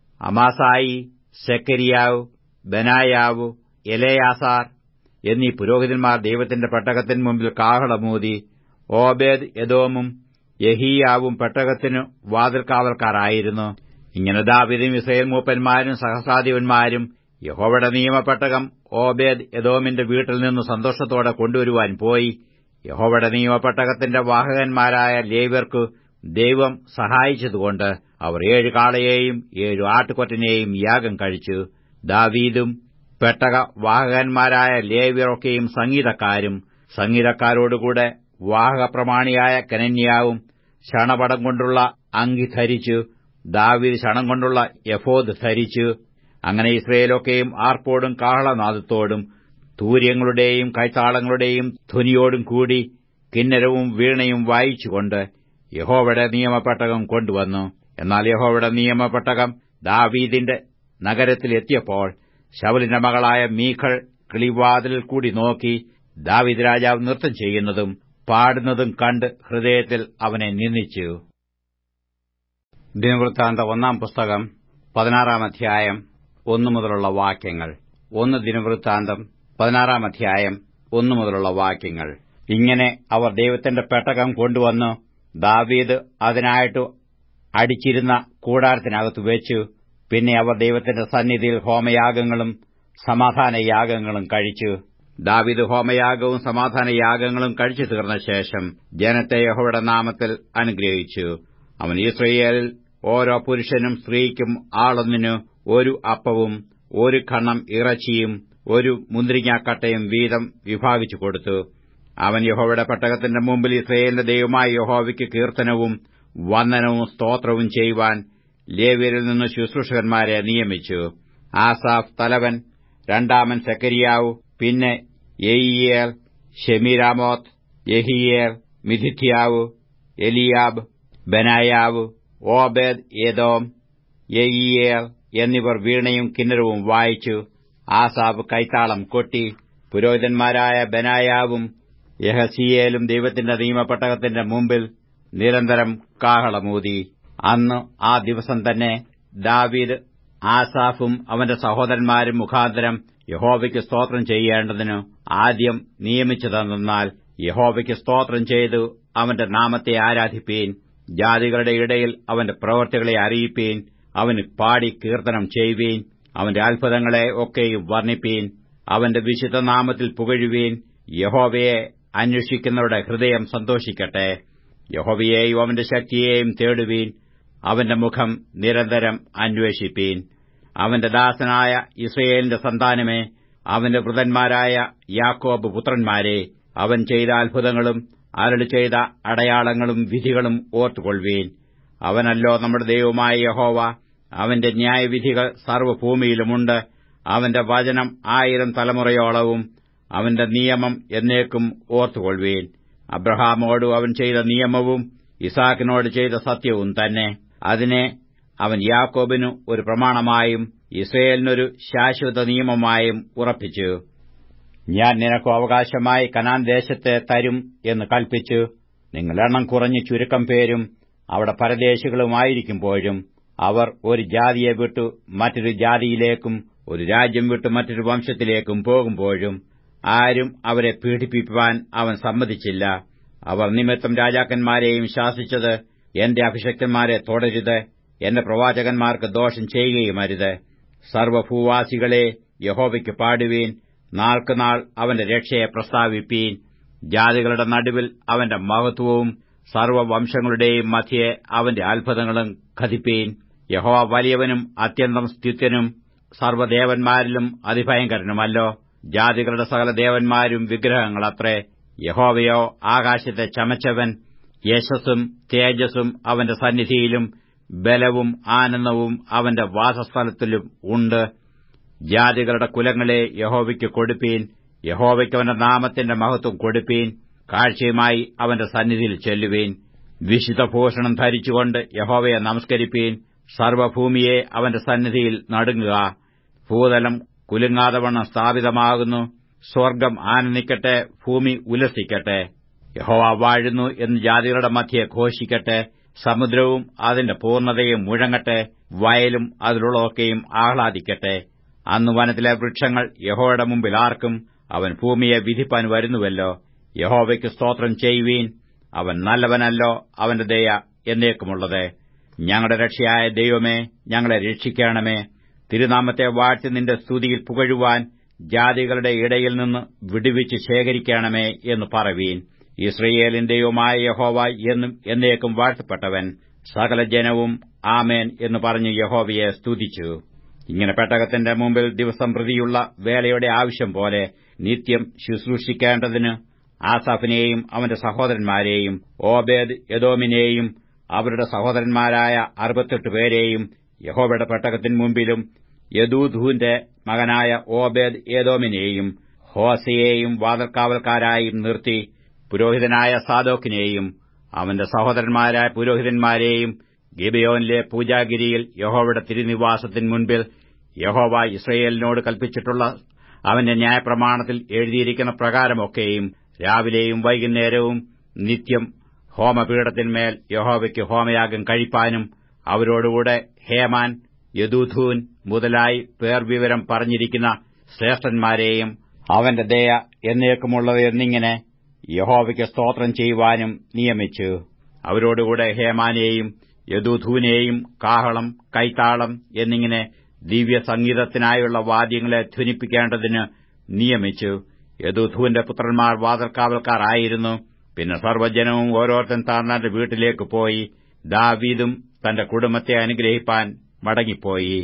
Speaker 1: അമാസായി സെക്കരിയാവ് ബനായാവ് എലയാസാർ എന്നീ പുരോഹിതന്മാർ ദൈവത്തിന്റെ പെട്ടകത്തിന് മുമ്പിൽ കാഹളമൂതി ഓബേദ് യദോമും യഹീയാവും പെട്ടകത്തിനു വാതിൽ കാവൽക്കാരായിരുന്നു ഇങ്ങനെ ദാവിദും ഇസ്രയേൽ മൂപ്പന്മാരും സഹസ്രാധിപന്മാരും യഹോവയുടെ നിയമപ്പെട്ടകം ഓബേദ് യദോമിന്റെ വീട്ടിൽ നിന്ന് സന്തോഷത്തോടെ കൊണ്ടുവരുവാൻ പോയി യഹോവയുടെ നിയമപ്പെട്ടകത്തിന്റെ വാഹകന്മാരായ ലേവ്യർക്കു ദൈവം സഹായിച്ചതുകൊണ്ട് അവർ ഏഴ് കാളയെയും ഏഴു ആട്ടുകൊറ്റനെയും യാഗം കഴിച്ചു ദാവീദും പെട്ടക വാഹകന്മാരായ ലേവ്യറൊക്കെയും സംഗീതക്കാരും സംഗീതക്കാരോടുകൂടെ വാഹകപ്രമാണിയായ കനന്യാവും ശണപടം കൊണ്ടുള്ള അങ്കി ധരിച്ചു ദാവീദ് ശണം കൊണ്ടുള്ള യഫോദ് ധരിച്ചു അങ്ങനെ ഇസ്രയേലൊക്കെയും ആർപ്പോടും കാഹളനാദത്തോടും തൂര്യങ്ങളുടെയും കൈത്താളങ്ങളുടെയും ധ്വനിയോടും കൂടി കിന്നരവും വീണയും വായിച്ചുകൊണ്ട് യഹോവയുടെ നിയമപ്പെട്ടകം കൊണ്ടുവന്നു എന്നാൽ യഹോവയുടെ നിയമപ്പെട്ടകം ദാവീദിന്റെ നഗരത്തിലെത്തിയപ്പോൾ ശവലിന്റെ മകളായ മീഖൾ കിളിവാതിലിൽ കൂടി നോക്കി ദാവിദ് രാജാവ് നൃത്തം ചെയ്യുന്നതും പാടുന്നതും കണ്ട് ഹൃദയത്തിൽ അവനെ നിന്ദിച്ചു ദിനവൃത്താന്ത ഒന്നാം പുസ്തകം പതിനാറാം അധ്യായം ഒന്നു മുതലുള്ള വാക്യങ്ങൾ ഒന്ന് ദിനവൃത്താന്തം പതിനാറാം അധ്യായം ഒന്നു മുതലുള്ള വാക്യങ്ങൾ ഇങ്ങനെ അവർ ദൈവത്തിന്റെ പെട്ടകം കൊണ്ടുവന്നു ദാവീദ് അതിനായിട്ട് അടിച്ചിരുന്ന കൂടാരത്തിനകത്ത് വെച്ചു പിന്നെ അവർ ദൈവത്തിന്റെ സന്നിധിയിൽ ഹോമയാഗങ്ങളും സമാധാനയാഗങ്ങളും കഴിച്ചു ദാവിദ് ഹോമയാഗവും സമാധാനയാഗങ്ങളും കഴിച്ചു തീർന്ന ശേഷം ജനത്തെ യഹോയുടെ നാമത്തിൽ അനുഗ്രഹിച്ചു അവൻ ഇസ്രയേലിൽ ഓരോ പുരുഷനും സ്ത്രീക്കും ആളൊന്നിനു ഒരു അപ്പവും ഒരു ഖണ്ണം ഇറച്ചിയും ഒരു മുന്തിരിങ്ങാക്കട്ടയും വീതം വിഭാഗിച്ചു കൊടുത്തു അവൻ യഹോവയുടെ പെട്ടകത്തിന്റെ മുമ്പിൽ ഇസ്രയേലിന്റെ ദൈവമായ യഹോവയ്ക്ക് കീർത്തനവും വന്ദനവും സ്തോത്രവും ചെയ്യുവാൻ ലേവ്യരിൽ നിന്ന് ശുശ്രൂഷകന്മാരെ നിയമിച്ചു ആസാഫ് തലവൻ രണ്ടാമൻ സെക്കരിയാവ് പിന്നെ Jeiel Shemiramoth Jehiel Mattithiah Eliab Benaiah Obed Edom Jeiel എന്നിവർ വീണയും കിന്നരവും വായിച്ചു ആസാബ് കൈത്താളം കൊട്ടി പുരോഹിതന്മാരായ ബനായാവും യഹസിയേലും ദൈവത്തിന്റെ നിയമപ്പെട്ടകത്തിന്റെ മുമ്പിൽ നിരന്തരം കാഹളമൂതി അന്ന് ആ ദിവസം തന്നെ ദാവീദ് ആസാഫും അവന്റെ സഹോദരന്മാരും മുഖാന്തരം യഹോവയ്ക്ക് സ്തോത്രം ചെയ്യേണ്ടതിന് ആദ്യം നിയമിച്ചതെന്നാൽ യഹോവയ്ക്ക് സ്തോത്രം ചെയ്തു അവന്റെ നാമത്തെ ആരാധിപ്പീൻ ജാതികളുടെ ഇടയിൽ അവന്റെ പ്രവൃത്തികളെ അറിയിപ്പീൻ അവന് പാടി കീർത്തനം ചെയ്യുവീൻ അവന്റെ അത്ഭുതങ്ങളെ ഒക്കെയും വർണ്ണിപ്പീൻ അവന്റെ വിശുദ്ധ നാമത്തിൽ പുകഴുവീൻ യഹോവയെ അന്വേഷിക്കുന്നവരുടെ ഹൃദയം സന്തോഷിക്കട്ടെ യഹോവയെയും അവന്റെ ശക്തിയെയും തേടുവീൻ അവന്റെ മുഖം നിരന്തരം അന്വേഷിപ്പീൻ അവന്റെ ദാസനായ ഇസ്രയേലിന്റെ സന്താനമേ അവന്റെ വൃതന്മാരായ യാക്കോബ് പുത്രന്മാരെ അവൻ ചെയ്ത അത്ഭുതങ്ങളും അരളി ചെയ്ത അടയാളങ്ങളും വിധികളും ഓർത്തുകൊള്ളുവീൻ അവനല്ലോ നമ്മുടെ ദൈവമായ യഹോവ അവന്റെ ന്യായവിധികൾ സർവ്വഭൂമിയിലുമുണ്ട് അവന്റെ വചനം ആയിരം തലമുറയോളവും അവന്റെ നിയമം എന്നേക്കും ഓർത്തുകൊള്ളുവീൻ അബ്രഹാമോട് അവൻ ചെയ്ത നിയമവും ഇസാക്കിനോട് ചെയ്ത സത്യവും തന്നെ അതിനെ അവൻ യാക്കോബിനു ഒരു പ്രമാണമായും ഇസ്രയേലിനൊരു ശാശ്വത നിയമമായും ഉറപ്പിച്ചു ഞാൻ നിനക്ക് അവകാശമായി കനാൻ ദേശത്തെ തരും എന്ന് കൽപ്പിച്ചു നിങ്ങൾ എണ്ണം കുറഞ്ഞ് ചുരുക്കം പേരും അവിടെ പരദേശികളുമായിരിക്കുമ്പോഴും അവർ ഒരു ജാതിയെ വിട്ടു മറ്റൊരു ജാതിയിലേക്കും ഒരു രാജ്യം വിട്ടു മറ്റൊരു വംശത്തിലേക്കും പോകുമ്പോഴും ആരും അവരെ പീഡിപ്പിക്കുവാൻ അവൻ സമ്മതിച്ചില്ല അവർ നിമിത്തം രാജാക്കന്മാരെയും ശാസിച്ചത് എന്റെ അഭിഷക്തന്മാരെ തുടരുത് എന്റെ പ്രവാചകന്മാർക്ക് ദോഷം ചെയ്യുകയുമരുത് സർവഭൂവാസികളെ യഹോവയ്ക്ക് പാടുവീൻ നാൾക്കുനാൾ അവന്റെ രക്ഷയെ പ്രസ്താവിപ്പീൻ ജാതികളുടെ നടുവിൽ അവന്റെ മഹത്വവും സർവവംശങ്ങളുടെയും മധ്യേ അവന്റെ അത്ഭുതങ്ങളും കഥിപ്പീൻ യഹോവ വലിയവനും അത്യന്തം സ്തുത്യനും സർവ്വദേവന്മാരിലും അതിഭയങ്കരനുമല്ലോ ജാതികളുടെ സകല ദേവന്മാരും വിഗ്രഹങ്ങളത്രേ യഹോവയോ ആകാശത്തെ ചമച്ചവൻ യശസ്സും തേജസ്സും അവന്റെ സന്നിധിയിലും ബലവും ആനന്ദവും അവന്റെ വാസസ്ഥലത്തിലും ഉണ്ട് ജാതികളുടെ കുലങ്ങളെ യഹോവയ്ക്ക് കൊടുപ്പീൻ യഹോവയ്ക്ക് അവന്റെ നാമത്തിന്റെ മഹത്വം കൊടുപ്പീൻ കാഴ്ചയുമായി അവന്റെ സന്നിധിയിൽ ചെല്ലുവീൻ വിശുദ്ധഭൂഷണം ധരിച്ചുകൊണ്ട് യഹോവയെ നമസ്കരിപ്പീൻ സർവഭൂമിയെ അവന്റെ സന്നിധിയിൽ നടുങ്ങുക ഭൂതലം കുലുങ്ങാതവണ്ണം സ്ഥാപിതമാകുന്നു സ്വർഗം ആനന്ദിക്കട്ടെ ഭൂമി ഉല്ലസിക്കട്ടെ യഹോവ വാഴുന്നു എന്ന് ജാതികളുടെ മധ്യെ ഘോഷിക്കട്ടെ സമുദ്രവും അതിന്റെ പൂർണ്ണതയും മുഴങ്ങട്ടെ വയലും അതിലുള്ളതൊക്കെയും ആഹ്ലാദിക്കട്ടെ അന്ന് വനത്തിലെ വൃക്ഷങ്ങൾ യഹോയുടെ മുമ്പിൽ ആർക്കും അവൻ ഭൂമിയെ വിധിപ്പാൻ വരുന്നുവല്ലോ യഹോവയ്ക്ക് സ്തോത്രം ചെയ്യുവീൻ അവൻ നല്ലവനല്ലോ അവന്റെ ദയ എന്നേക്കുമുള്ളത് ഞങ്ങളുടെ രക്ഷയായ ദൈവമേ ഞങ്ങളെ രക്ഷിക്കണമേ തിരുനാമത്തെ വാഴ്ത്തി നിന്റെ സ്തുതിയിൽ പുകഴുവാൻ ജാതികളുടെ ഇടയിൽ നിന്ന് വിടുവിച്ച് ശേഖരിക്കണമേ എന്ന് പറവീൻ ഇസ്രയേലിന്റെയുമായ യഹോവ എന്നും എന്നേക്കും വാഴ്ത്തപ്പെട്ടവൻ സകല ജനവും ആമേൻ എന്ന് പറഞ്ഞു യഹോവയെ സ്തുതിച്ചു ഇങ്ങനെ പെട്ടകത്തിന്റെ മുമ്പിൽ ദിവസം പ്രതിയുള്ള വേലയുടെ ആവശ്യം പോലെ നിത്യം ശുശ്രൂഷിക്കേണ്ടതിന് ആസാഫിനെയും അവന്റെ സഹോദരന്മാരെയും ഓബേദ് യദോമിനെയും അവരുടെ സഹോദരന്മാരായ അറുപത്തെട്ട് പേരെയും യഹോവയുടെ പെട്ടകത്തിന് മുമ്പിലും യദൂധൂന്റെ മകനായ ഓബേദ് ഏതോമിനെയും ഹോസയെയും വാതൽക്കാവൽക്കാരായും നിർത്തി പുരോഹിതനായ സാദോക്കിനെയും അവന്റെ സഹോദരന്മാരായ പുരോഹിതന്മാരെയും ഗിബയോനിലെ പൂജാഗിരിയിൽ യഹോവയുടെ തിരുനിവാസത്തിന് മുൻപിൽ യഹോവ ഇസ്രയേലിനോട് കൽപ്പിച്ചിട്ടുള്ള അവന്റെ ന്യായപ്രമാണത്തിൽ എഴുതിയിരിക്കുന്ന പ്രകാരമൊക്കെയും രാവിലെയും വൈകുന്നേരവും നിത്യം ഹോമപീഠത്തിന്മേൽ യഹോവയ്ക്ക് ഹോമയാഗം കഴിപ്പാനും അവരോടുകൂടെ ഹേമാൻ യദൂഥൂൻ മുതലായി പേർവിവരം പറഞ്ഞിരിക്കുന്ന ശ്രേഷ്ഠന്മാരെയും അവന്റെ ദയ എന്നേക്കുമുള്ളത് എന്നിങ്ങനെ യഹോവയ്ക്ക് സ്തോത്രം ചെയ്യുവാനും നിയമിച്ചു അവരോടുകൂടെ ഹേമാനെയും യദുധൂനെയും കാഹളം കൈത്താളം എന്നിങ്ങനെ ദിവ്യസംഗീതത്തിനായുള്ള വാദ്യങ്ങളെ ധ്വനിപ്പിക്കേണ്ടതിന് നിയമിച്ചു യദുധൂന്റെ പുത്രന്മാർ വാതൽക്കാവൽക്കാരായിരുന്നു പിന്നെ സർവ്വജനവും ഓരോരുത്തൻ താന്താന്റെ വീട്ടിലേക്ക് പോയി ദാവീദും തന്റെ കുടുംബത്തെ അനുഗ്രഹിപ്പാൻ മടങ്ങിപ്പോയി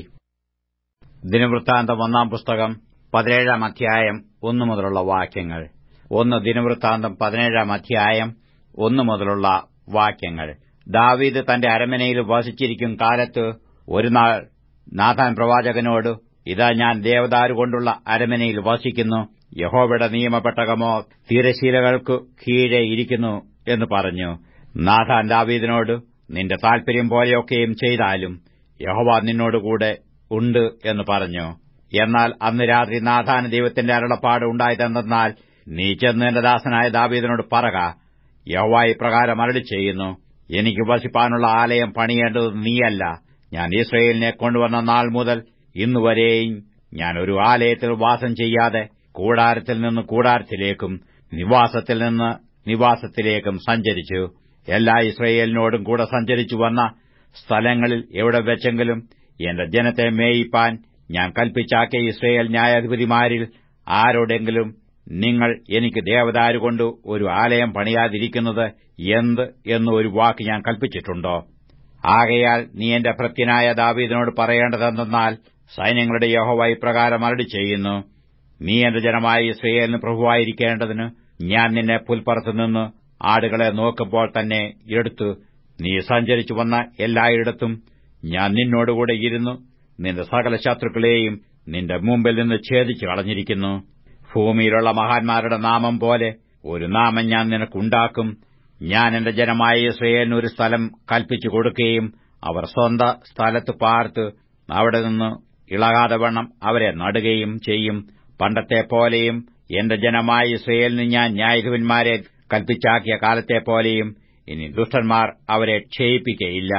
Speaker 1: ദിനവൃത്താന്തം ഒന്നാം പുസ്തകം പതിനേഴാം അധ്യായം ഒന്നു മുതലുള്ള വാക്യങ്ങൾ ഒന്ന് ദിനവൃത്താന്തം പതിനേഴാം അധ്യായം ഒന്നു മുതലുള്ള വാക്യങ്ങൾ ദാവീദ് തന്റെ അരമനയിൽ വസിച്ചിരിക്കും കാലത്ത് ഒരുനാൾ നാഥാൻ പ്രവാചകനോട് ഇതാ ഞാൻ ദേവദാരു കൊണ്ടുള്ള അരമനയിൽ വസിക്കുന്നു യഹോവയുടെ നിയമപ്പെട്ടകമോ തീരശീലകൾക്കു കീഴെ ഇരിക്കുന്നു എന്ന് പറഞ്ഞു നാഥാൻ ദാവീദിനോട് നിന്റെ താൽപര്യം പോലെയൊക്കെയും ചെയ്താലും യഹോവ നിന്നോടുകൂടെ ഉണ്ട് എന്ന് പറഞ്ഞു എന്നാൽ അന്ന് രാത്രി നാഥാന് ദൈവത്തിന്റെ അരുളപ്പാട് ഉണ്ടായതെന്നാൽ നീ ചെന്ന് എന്റെ ദാസനായ ദാവീദിനോട് പറക യഹോവ ഇപ്രകാരം അരളി ചെയ്യുന്നു എനിക്ക് വസിപ്പാനുള്ള ആലയം പണിയേണ്ടത് നീയല്ല ഞാൻ ഇസ്രയേലിനെ കൊണ്ടുവന്ന നാൾ മുതൽ ഇന്നുവരെയും ഞാൻ ഒരു ആലയത്തിൽ വാസം ചെയ്യാതെ കൂടാരത്തിൽ നിന്ന് കൂടാരത്തിലേക്കും നിവാസത്തിൽ നിന്ന് നിവാസത്തിലേക്കും സഞ്ചരിച്ചു എല്ലാ ഇസ്രയേലിനോടും കൂടെ സഞ്ചരിച്ചു വന്ന സ്ഥലങ്ങളിൽ എവിടെ വെച്ചെങ്കിലും എന്റെ ജനത്തെ മേയിപ്പാൻ ഞാൻ കൽപ്പിച്ചാക്കിയ ഇസ്രയേൽ ന്യായാധിപതിമാരിൽ ആരോടെങ്കിലും നിങ്ങൾ എനിക്ക് ദേവദാരു കൊണ്ട് ഒരു ആലയം പണിയാതിരിക്കുന്നത് എന്ത് എന്ന് ഒരു വാക്ക് ഞാൻ കൽപ്പിച്ചിട്ടുണ്ടോ ആകയാൽ നീ എന്റെ ഭൃത്യനായ ദാവീദിനോട് പറയേണ്ടതെന്തെന്നാൽ സൈന്യങ്ങളുടെ യഹോവ ഇപ്രകാരം അരടി ചെയ്യുന്നു നീ എന്റെ ജനമായ ഇസ്രയേലിന് പ്രഭുവായിരിക്കേണ്ടതിന് ഞാൻ നിന്നെ പുൽപ്പുറത്തുനിന്ന് ആടുകളെ നോക്കുമ്പോൾ തന്നെ എടുത്തു നീ സഞ്ചരിച്ചു വന്ന എല്ലായിടത്തും ഞാൻ നിന്നോടുകൂടെ ഇരുന്നു നിന്റെ സകല ശത്രുക്കളെയും നിന്റെ മുമ്പിൽ നിന്ന് ഛേദിച്ചു കളഞ്ഞിരിക്കുന്നു ഭൂമിയിലുള്ള മഹാന്മാരുടെ നാമം പോലെ ഒരു നാമം ഞാൻ നിനക്കുണ്ടാക്കും ഞാൻ എന്റെ ജനമായ ഇസ്രയേലിന് ഒരു സ്ഥലം കൽപ്പിച്ചു കൊടുക്കുകയും അവർ സ്വന്ത സ്ഥലത്ത് പാർത്ത് അവിടെ നിന്ന് ഇളകാതെ വണ്ണം അവരെ നടുകയും ചെയ്യും പണ്ടത്തെ പോലെയും എന്റെ ജനമായ ഇസ്രയേലിന് ഞാൻ ന്യായാധിപന്മാരെ കൽപ്പിച്ചാക്കിയ കാലത്തെ പോലെയും ഇനി ദുഷ്ടന്മാർ അവരെ ക്ഷയിപ്പിക്കയില്ല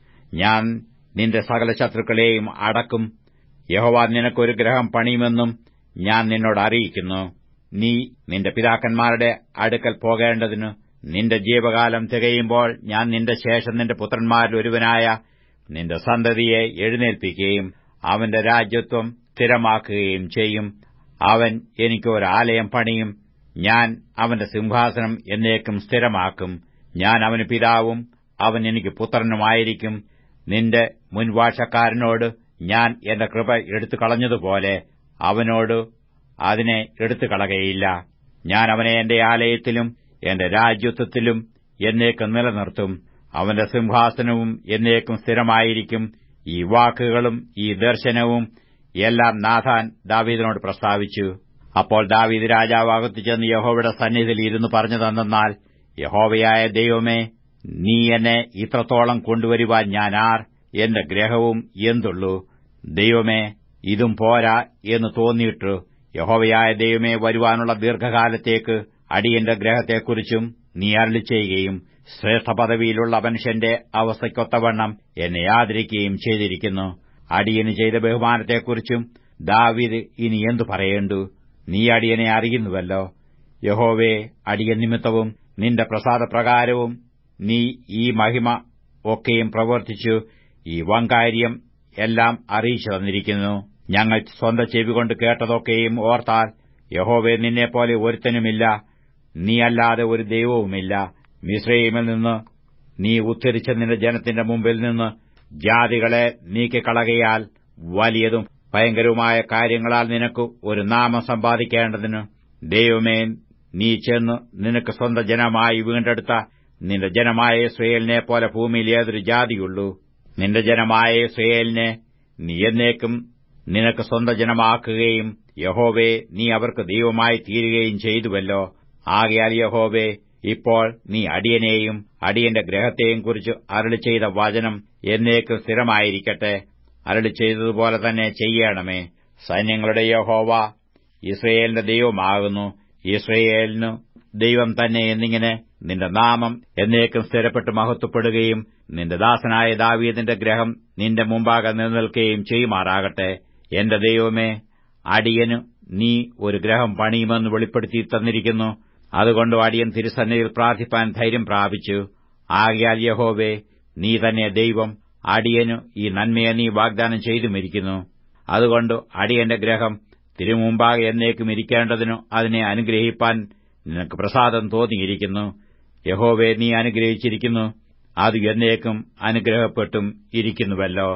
Speaker 1: ഞാൻ നിന്റെ സകല ശത്രുക്കളെയും അടക്കും യഹോവ നിനക്കൊരു ഗ്രഹം പണിയുമെന്നും ഞാൻ നിന്നോട് അറിയിക്കുന്നു നീ നിന്റെ പിതാക്കന്മാരുടെ അടുക്കൽ പോകേണ്ടതിന് നിന്റെ ജീവകാലം തികയുമ്പോൾ ഞാൻ നിന്റെ ശേഷം നിന്റെ പുത്രന്മാരിൽ ഒരുവനായ നിന്റെ സന്തതിയെ എഴുന്നേൽപ്പിക്കുകയും അവന്റെ രാജ്യത്വം സ്ഥിരമാക്കുകയും ചെയ്യും അവൻ എനിക്ക് ഒരു ആലയം പണിയും ഞാൻ അവന്റെ സിംഹാസനം എന്നേക്കും സ്ഥിരമാക്കും ഞാൻ അവന് പിതാവും അവൻ എനിക്ക് പുത്രനുമായിരിക്കും നിന്റെ മുൻവാഴ്ചക്കാരനോട് ഞാൻ എന്റെ കൃപ എടുത്തു കളഞ്ഞതുപോലെ അവനോട് അതിനെ എടുത്തു കളകയില്ല ഞാൻ അവനെ എന്റെ ആലയത്തിലും എന്റെ രാജ്യത്വത്തിലും എന്നേക്കും നിലനിർത്തും അവന്റെ സിംഹാസനവും എന്നേക്കും സ്ഥിരമായിരിക്കും ഈ വാക്കുകളും ഈ ദർശനവും എല്ലാം നാഥാൻ ദാവീദിനോട് പ്രസ്താവിച്ചു അപ്പോൾ ദാവീദ് രാജാവ് അകത്തു ചെന്ന് യഹോവയുടെ സന്നിധിയിൽ ഇരുന്ന് പറഞ്ഞു തന്നാൽ യഹോവയായ ദൈവമേ നീ എന്നെ ഇത്രത്തോളം കൊണ്ടുവരുവാൻ ഞാൻ ആർ എന്റെ ഗ്രഹവും എന്തുള്ളൂ ദൈവമേ ഇതും പോരാ എന്ന് തോന്നിയിട്ടു യഹോവയായ ദൈവമേ വരുവാനുള്ള ദീർഘകാലത്തേക്ക് അടിയന്റെ ഗ്രഹത്തെക്കുറിച്ചും നീ അരളി ചെയ്യുകയും ശ്രേഷ്ഠ പദവിയിലുള്ള മനുഷ്യന്റെ അവസ്ഥയ്ക്കൊത്തവണ്ണം എന്നെ ആദരിക്കുകയും ചെയ്തിരിക്കുന്നു അടിയന് ചെയ്ത ബഹുമാനത്തെക്കുറിച്ചും ദാവിദ് ഇനി എന്തു പറയേണ്ടു നീ അടിയനെ അറിയുന്നുവല്ലോ യഹോവേ അടിയൻ നിമിത്തവും നിന്റെ പ്രസാദപ്രകാരവും നീ ഈ മഹിമ ഒക്കെയും പ്രവർത്തിച്ചു ഈ വങ്കാര്യം എല്ലാം അറിയിച്ചു തന്നിരിക്കുന്നു ഞങ്ങൾ സ്വന്തം ചെവികൊണ്ട് കേട്ടതൊക്കെയും ഓർത്താൽ യഹോവേ നിന്നെപ്പോലെ ഒരുത്തനുമില്ല നീ അല്ലാതെ ഒരു ദൈവവുമില്ല മിശ്രയിമിൽ നിന്ന് നീ ഉദ്ധരിച്ച നിന്റെ ജനത്തിന്റെ മുമ്പിൽ നിന്ന് ജാതികളെ നീക്കിക്കളകയാൽ വലിയതും ഭയങ്കരവുമായ കാര്യങ്ങളാൽ നിനക്ക് ഒരു നാമം സമ്പാദിക്കേണ്ടതിന് ദൈവമേ നീ ചെന്ന് നിനക്ക് സ്വന്തം ജനമായി വീണ്ടെടുത്ത നിന്റെ ജനമായ ഇസ്രയേലിനെ പോലെ ഭൂമിയിൽ ഏതൊരു ജാതിയുള്ളൂ നിന്റെ ജനമായ ഇസ്രയേലിനെ നീ എന്നേക്കും നിനക്ക് സ്വന്തം ജനമാക്കുകയും യഹോവേ നീ അവർക്ക് ദൈവമായി തീരുകയും ചെയ്തുവല്ലോ ആകയാൽ യഹോവേ ഇപ്പോൾ നീ അടിയനെയും അടിയന്റെ ഗ്രഹത്തെയും കുറിച്ച് അരളി ചെയ്ത വചനം എന്നേക്കും സ്ഥിരമായിരിക്കട്ടെ അരളി ചെയ്തതുപോലെ തന്നെ ചെയ്യണമേ സൈന്യങ്ങളുടെ യഹോവ ഇസ്രയേലിന്റെ ദൈവമാകുന്നു ഇസ്രയേലിനു ദൈവം തന്നെ എന്നിങ്ങനെ നിന്റെ നാമം എന്നേക്കും സ്ഥിരപ്പെട്ട് മഹത്വപ്പെടുകയും നിന്റെ ദാസനായ ദാവീദിന്റെ ഗ്രഹം നിന്റെ മുമ്പാകെ നിലനിൽക്കുകയും ചെയ്യുമാറാകട്ടെ എന്റെ ദൈവമേ അടിയന് നീ ഒരു ഗ്രഹം പണിയുമെന്ന് വെളിപ്പെടുത്തി തന്നിരിക്കുന്നു അതുകൊണ്ട് അടിയൻ തിരുസന്നിധിയിൽ പ്രാർത്ഥിപ്പാൻ ധൈര്യം പ്രാപിച്ചു ആകയാൽ യഹോവേ നീ തന്നെ ദൈവം അടിയനു ഈ നന്മയെ നീ വാഗ്ദാനം ചെയ്തുമിരിക്കുന്നു അതുകൊണ്ട് അടിയന്റെ ഗ്രഹം തിരുമുമ്പാകെ എന്നേക്കും ഇരിക്കേണ്ടതിനു അതിനെ അനുഗ്രഹിപ്പാൻ നിനക്ക് പ്രസാദം തോന്നിയിരിക്കുന്നു യഹോവേ നീ അനുഗ്രഹിച്ചിരിക്കുന്നു അത് എന്നേക്കും അനുഗ്രഹപ്പെട്ടും ഇരിക്കുന്നുവല്ലോ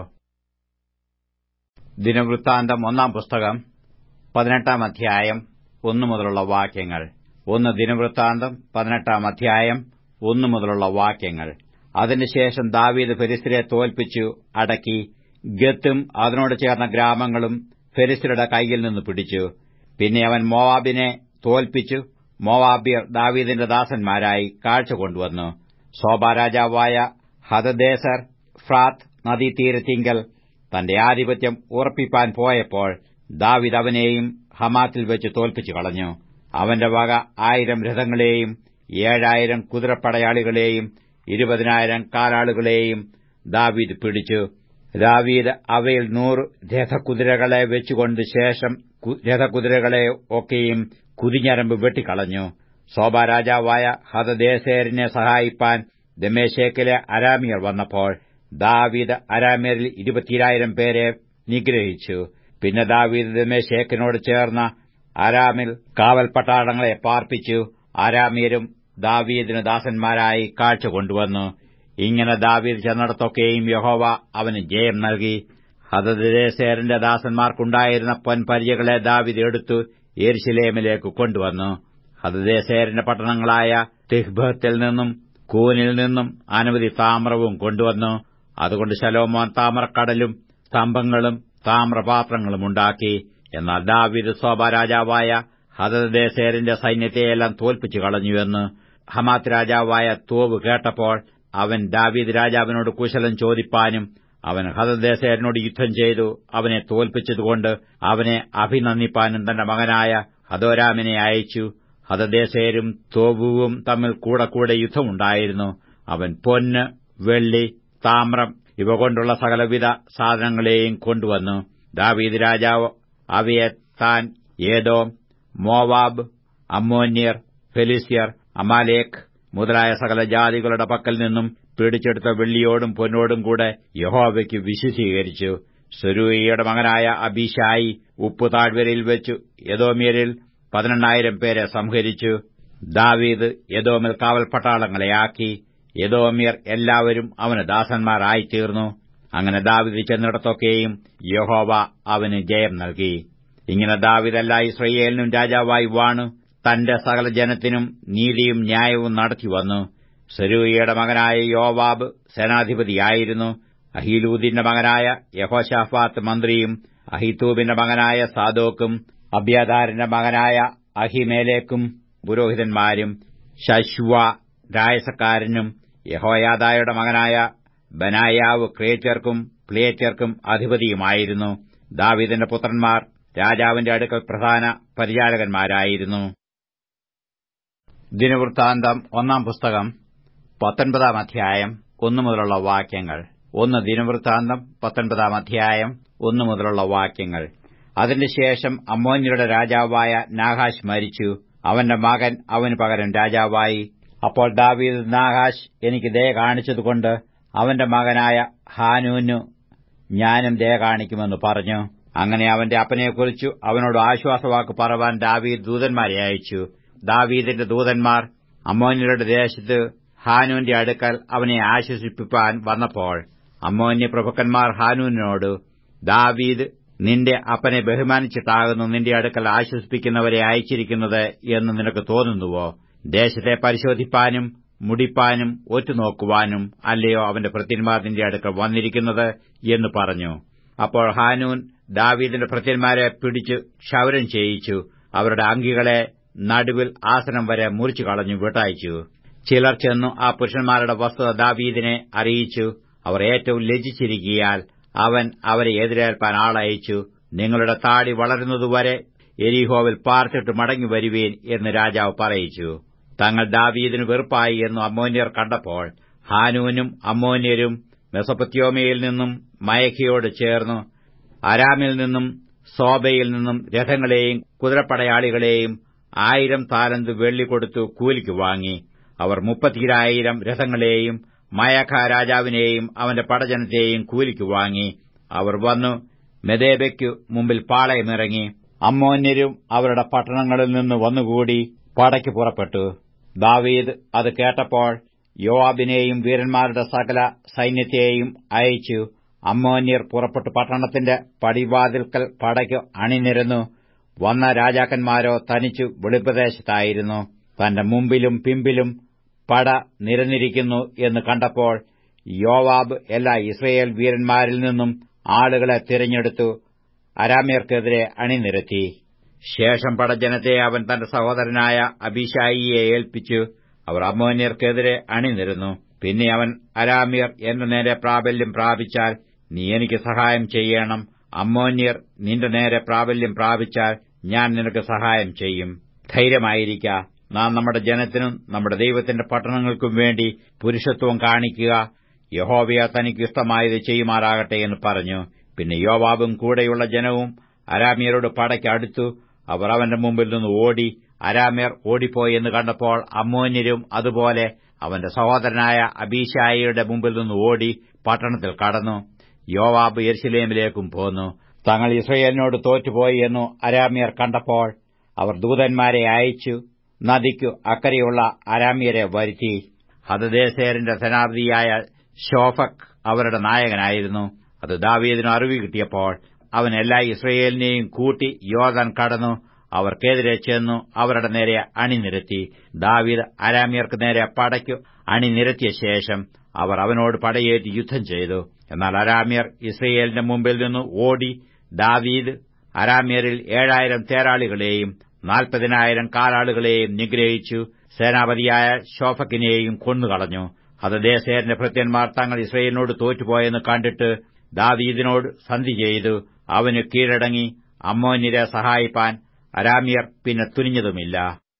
Speaker 1: ദിനവൃത്താന്തം ഒന്നാം പുസ്തകം പതിനെട്ടാം അധ്യായം ഒന്നു മുതലുള്ള വാക്യങ്ങൾ ഒന്ന് ദിനവൃത്താന്തം പതിനെട്ടാം അധ്യായം ഒന്നു മുതലുള്ള വാക്യങ്ങൾ അതിനുശേഷം ദാവീദ് ഫെരിസ്തരെ തോൽപ്പിച്ചു അടക്കി ഗത്തും അതിനോട് ചേർന്ന ഗ്രാമങ്ങളും ഫെരിസ്തരുടെ കൈയിൽ നിന്ന് പിടിച്ചു പിന്നെ അവൻ മോവാബിനെ തോൽപ്പിച്ചു മോവാബിയർ ദാവീദിന്റെ ദാസന്മാരായി കാഴ്ച കൊണ്ടുവന്നു ശോഭാരാജാവായ ഹതദേശർ ഫ്രാത്ത് നദീതീരത്തിങ്കൽ തന്റെ ആധിപത്യം ഉറപ്പിപ്പാൻ പോയപ്പോൾ ദാവിദ് അവനെയും ഹമാത്തിൽ വെച്ച് തോൽപ്പിച്ചു കളഞ്ഞു അവന്റെ വക ആയിരം രഥങ്ങളെയും ഏഴായിരം കുതിരപ്പടയാളികളെയും ഇരുപതിനായിരം കാലാളുകളെയും ദാവീദ് പിടിച്ചു ദാവീദ് അവയിൽ നൂറ് രഥകുതിരകളെ വെച്ചുകൊണ്ട് ശേഷം രഥകുതിരകളെ ഒക്കെയും കുതിഞ്ഞരമ്പ് വെട്ടിക്കളഞ്ഞു ശോഭാരാജാവായ ഹതദേശേരിനെ സഹായിപ്പാൻ ദമേശേക്കിലെ അരാമിയർ വന്നപ്പോൾ ദാവീദ് അരാമ്യരിൽ ഇരുപത്തിരായിരം പേരെ നിഗ്രഹിച്ചു പിന്നെ ദാവീദ് ദമേശേക്കിനോട് ചേർന്ന അരാമിൽ കാവൽ പട്ടാളങ്ങളെ പാർപ്പിച്ചു അരാമ്യരും ദാവീദിന് ദാസന്മാരായി കാഴ്ച കൊണ്ടുവന്നു ഇങ്ങനെ ദാവീദ് ചെന്നിടത്തൊക്കെയും യഹോവ അവന് ജയം നൽകി ഹതദേശേരന്റെ ദാസന്മാർക്കുണ്ടായിരുന്ന പൊൻപരിചകളെ ദാവീദ് എടുത്തു യെരുശലേമിലേക്ക് കൊണ്ടുവന്നു ഹതദേശേരന്റെ പട്ടണങ്ങളായ തിഹ്ബത്തിൽ നിന്നും കൂനിൽ നിന്നും അനവധി താമ്രവും കൊണ്ടുവന്നു അതുകൊണ്ട് ശലോമോൻ താമ്രക്കടലും സ്തംഭങ്ങളും താമ്രപാത്രങ്ങളും ഉണ്ടാക്കി എന്നാൽ ദാവീദ് സോബ രാജാവായ ഹതദേശേരന്റെ സൈന്യത്തെയെല്ലാം തോൽപ്പിച്ചു കളഞ്ഞുവെന്ന് ഹമാത്ത് രാജാവായ തോവ് കേട്ടപ്പോൾ അവൻ ദാവീദ് രാജാവിനോട് കുശലം ചോദിപ്പാനും അവൻ ഹതദേശേരനോട് യുദ്ധം ചെയ്തു അവനെ തോൽപ്പിച്ചതുകൊണ്ട് അവനെ അഭിനന്ദിപ്പാനും തന്റെ മകനായ ഹദോരാമിനെ അയച്ചു ഹതദേശേരും തോബുവും തമ്മിൽ കൂടെ കൂടെ യുദ്ധമുണ്ടായിരുന്നു അവൻ പൊന്ന് വെള്ളി താമ്രം ഇവ കൊണ്ടുള്ള സകലവിധ സാധനങ്ങളെയും കൊണ്ടുവന്നു ദാവീദ് രാജാവ് അവയെ താൻ ഏതോം മോവാബ് അമ്മോന്യർ ഫെലിസ്യർ അമാലേഖ് മുതലായ സകല ജാതികളുടെ പക്കൽ നിന്നും പിടിച്ചെടുത്ത വെള്ളിയോടും പൊന്നോടും കൂടെ യഹോവയ്ക്ക് വിശുദ്ധീകരിച്ചു സുരൂയിയുടെ മകനായ അബീഷായി ഉപ്പു താഴ്വരയിൽ വെച്ചു യദോമ്യരിൽ പതിനെണ്ണായിരം പേരെ സംഹരിച്ചു ദാവീദ് യദോമിൽ കാവൽ പട്ടാളങ്ങളെ ആക്കി യദോമ്യർ എല്ലാവരും അവന് ദാസന്മാരായിത്തീർന്നു അങ്ങനെ ദാവിദ് ചെന്നിടത്തൊക്കെയും യഹോവ അവന് ജയം നൽകി ഇങ്ങനെ ദാവിദ് എല്ലാ ഇസ്രയേലിനും രാജാവായി വാണു തന്റെ സകല ജനത്തിനും നീതിയും ന്യായവും നടത്തിവന്നു സെരൂയയുടെ മകനായ യോവാബ് സേനാധിപതിയായിരുന്നു അഹീലൂദിന്റെ മകനായ യഹോഷാഫാത്ത് മന്ത്രിയും അഹിത്തൂബിന്റെ മകനായ സാദോക്കും അബ്യാദാരിന്റെ മകനായ അഹിമേലേക്കും പുരോഹിതന്മാരും ശശ്വ രായസക്കാരനും യഹോയാദായുടെ മകനായ ബനായാവ് ക്രിയേറ്റർക്കും പ്ലേറ്റർക്കും അധിപതിയുമായിരുന്നു ദാവീദിന്റെ പുത്രന്മാർ രാജാവിന്റെ അടുക്കൽ പ്രധാന പരിചാരകന്മാരായിരുന്നു ദിനവൃത്താന്തം ഒന്നാം പുസ്തകം പത്തൊൻപതാം അധ്യായം ഒന്നു മുതലുള്ള വാക്യങ്ങൾ ഒന്ന് ദിനവൃത്താന്തം പത്തൊൻപതാം അധ്യായം ഒന്നു മുതലുള്ള വാക്യങ്ങൾ അതിന്റെ ശേഷം അമ്മോന്യരുടെ രാജാവായ നാഹാഷ് മരിച്ചു അവന്റെ മകൻ അവന് പകരം രാജാവായി അപ്പോൾ ദാവീദ് നാഹാഷ് എനിക്ക് ദയ കാണിച്ചതുകൊണ്ട് അവന്റെ മകനായ ഹാനൂനു ഞാനും ദയ കാണിക്കുമെന്ന് പറഞ്ഞു അങ്ങനെ അവന്റെ അപ്പനെക്കുറിച്ചു അവനോട് ആശ്വാസവാക്ക് പറവാൻ ദാവീദ് ദൂതന്മാരെ അയച്ചു ദാവീദിന്റെ ദൂതന്മാർ അമ്മോന്യരുടെ ദേശത്ത് ഹാനൂന്റെ അടുക്കൽ അവനെ ആശ്വസിപ്പിപ്പാൻ വന്നപ്പോൾ അമ്മോന്യ പ്രഭുക്കന്മാർ ഹാനൂനോട് ദാവീദ് നിന്റെ അപ്പനെ ബഹുമാനിച്ചിട്ടാകുന്നു നിന്റെ അടുക്കൽ ആശ്വസിപ്പിക്കുന്നവരെ അയച്ചിരിക്കുന്നത് എന്ന് നിനക്ക് തോന്നുന്നുവോ ദേശത്തെ പരിശോധിപ്പാനും മുടിപ്പാനും ഒറ്റുനോക്കുവാനും അല്ലയോ അവന്റെ ഭൃത്യന്മാർ നിന്റെ അടുക്കൽ വന്നിരിക്കുന്നത് എന്ന് പറഞ്ഞു അപ്പോൾ ഹാനൂൻ ദാവീദിന്റെ ഭൃത്യന്മാരെ പിടിച്ചു ക്ഷൗരം ചെയ്യിച്ചു അവരുടെ അങ്കികളെ നടുവിൽ ആസനം വരെ മുറിച്ചു കളഞ്ഞു വിട്ടയച്ചു ചിലർ ചെന്നു ആ പുരുഷന്മാരുടെ വസ്തുത ദാവീദിനെ അറിയിച്ചു അവർ ഏറ്റവും ലജ്ജിച്ചിരിക്കിയാൽ അവൻ അവരെ എതിരേൽപ്പാൻ ആളയച്ചു നിങ്ങളുടെ താടി വളരുന്നതുവരെ എരിഹോവിൽ പാർത്തിട്ട് മടങ്ങി വരുവീൻ എന്ന് രാജാവ് പറയിച്ചു തങ്ങൾ ദാവീദിന് വെറുപ്പായി എന്നു അമ്മോന്യർ കണ്ടപ്പോൾ ഹാനൂനും അമ്മോന്യരും മെസപ്പത്യോമയിൽ നിന്നും മയഖിയോട് ചേർന്നു അരാമിൽ നിന്നും സോബയിൽ നിന്നും രഥങ്ങളെയും കുതിരപ്പടയാളികളെയും ആയിരം താലന്ത് വെള്ളി കൊടുത്തു കൂലിക്ക് വാങ്ങി അവർ മുപ്പത്തിരായിരം രഥങ്ങളെയും മയഖ രാജാവിനെയും അവന്റെ പടജനത്തെയും കൂലിക്ക് വാങ്ങി അവർ വന്നു മെദേബയ്ക്കു മുമ്പിൽ പാളയമിറങ്ങി അമ്മോന്യരും അവരുടെ പട്ടണങ്ങളിൽ നിന്ന് വന്നുകൂടി പടയ്ക്ക് പുറപ്പെട്ടു ദാവീദ് അത് കേട്ടപ്പോൾ യോവാബിനെയും വീരന്മാരുടെ സകല സൈന്യത്തെയും അയച്ചു അമ്മോന്യർ പുറപ്പെട്ടു പട്ടണത്തിന്റെ പടിവാതിൽക്കൽ പടയ്ക്ക് അണിനിരന്നു വന്ന രാജാക്കന്മാരോ തനിച്ചു വെളിപ്രദേശത്തായിരുന്നു തന്റെ മുമ്പിലും പിമ്പിലും പട നിരന്നിരിക്കുന്നു എന്ന് കണ്ടപ്പോൾ യോവാബ് എല്ലാ ഇസ്രയേൽ വീരന്മാരിൽ നിന്നും ആളുകളെ തിരഞ്ഞെടുത്തു അരാമ്യർക്കെതിരെ അണിനിരത്തി ശേഷം പടജനത്തെ അവൻ തന്റെ സഹോദരനായ അഭിഷായിയെ ഏൽപ്പിച്ചു അവർ അമ്മോന്യർക്കെതിരെ അണിനിരുന്നു പിന്നെ അവൻ അരാമ്യർ എന്റെ നേരെ പ്രാബല്യം പ്രാപിച്ചാൽ നീ എനിക്ക് സഹായം ചെയ്യണം അമ്മോന്യർ നിന്റെ നേരെ പ്രാബല്യം പ്രാപിച്ചാൽ ഞാൻ നിനക്ക് സഹായം ചെയ്യും ധൈര്യമായിരിക്ക നാം നമ്മുടെ ജനത്തിനും നമ്മുടെ ദൈവത്തിന്റെ പട്ടണങ്ങൾക്കും വേണ്ടി പുരുഷത്വം കാണിക്കുക യഹോവയ തനിക്ക് ഇഷ്ടമായത് ചെയ്യുമാറാകട്ടെ എന്ന് പറഞ്ഞു പിന്നെ യോവാബും കൂടെയുള്ള ജനവും അരാമ്യരോട് പടയ്ക്ക് അടുത്തു അവർ അവന്റെ മുമ്പിൽ നിന്ന് ഓടി അരാമ്യർ ഓടിപ്പോയി എന്ന് കണ്ടപ്പോൾ അമ്മോന്യരും അതുപോലെ അവന്റെ സഹോദരനായ അബീഷായിയുടെ മുമ്പിൽ നിന്ന് ഓടി പട്ടണത്തിൽ കടന്നു യോവാബ് യെരുശലേമിലേക്കും പോന്നു തങ്ങൾ ഇസ്രയേലിനോട് തോറ്റുപോയി എന്നു അരാമ്യർ കണ്ടപ്പോൾ അവർ ദൂതന്മാരെ അയച്ചു നദിക്കു അക്കരെയുള്ള അരാമ്യരെ വരുത്തി ഹതദേശേരന്റെ സേനാപതിയായ ഷോഫക് അവരുടെ നായകനായിരുന്നു അത് ദാവീദിന് അറിവ് കിട്ടിയപ്പോൾ അവൻ എല്ലാ ഇസ്രയേലിനെയും കൂട്ടി യോർദാൻ കടന്നു അവർക്കെതിരെ ചെന്നു അവരുടെ നേരെ അണിനിരത്തി ദാവീദ് അരാമ്യർക്ക് നേരെ പടയ്ക്കു അണിനിരത്തിയ ശേഷം അവർ അവനോട് പടയേറ്റ് യുദ്ധം ചെയ്തു എന്നാൽ അരാമ്യർ ഇസ്രയേലിന്റെ മുമ്പിൽ നിന്ന് ഓടി ദാവീദ് അരാമ്യരിൽ ഏഴായിരം തേരാളികളെയും നാൽപ്പതിനായിരം കാലാളുകളെയും നിഗ്രഹിച്ചു സേനാപതിയായ ഷോഫക്കിനെയും കൊന്നുകളഞ്ഞു ഹതദേശേരന്റെ ഭൃത്യന്മാർ തങ്ങൾ ഇസ്രയേലിനോട് തോറ്റുപോയെന്ന് കണ്ടിട്ട് ദാവീദിനോട് സന്ധി ചെയ്തു അവന് കീഴടങ്ങി അമ്മോന്യരെ സഹായിപ്പാൻ അരാമ്യർ പിന്നെ തുനിഞ്ഞതുമില്ല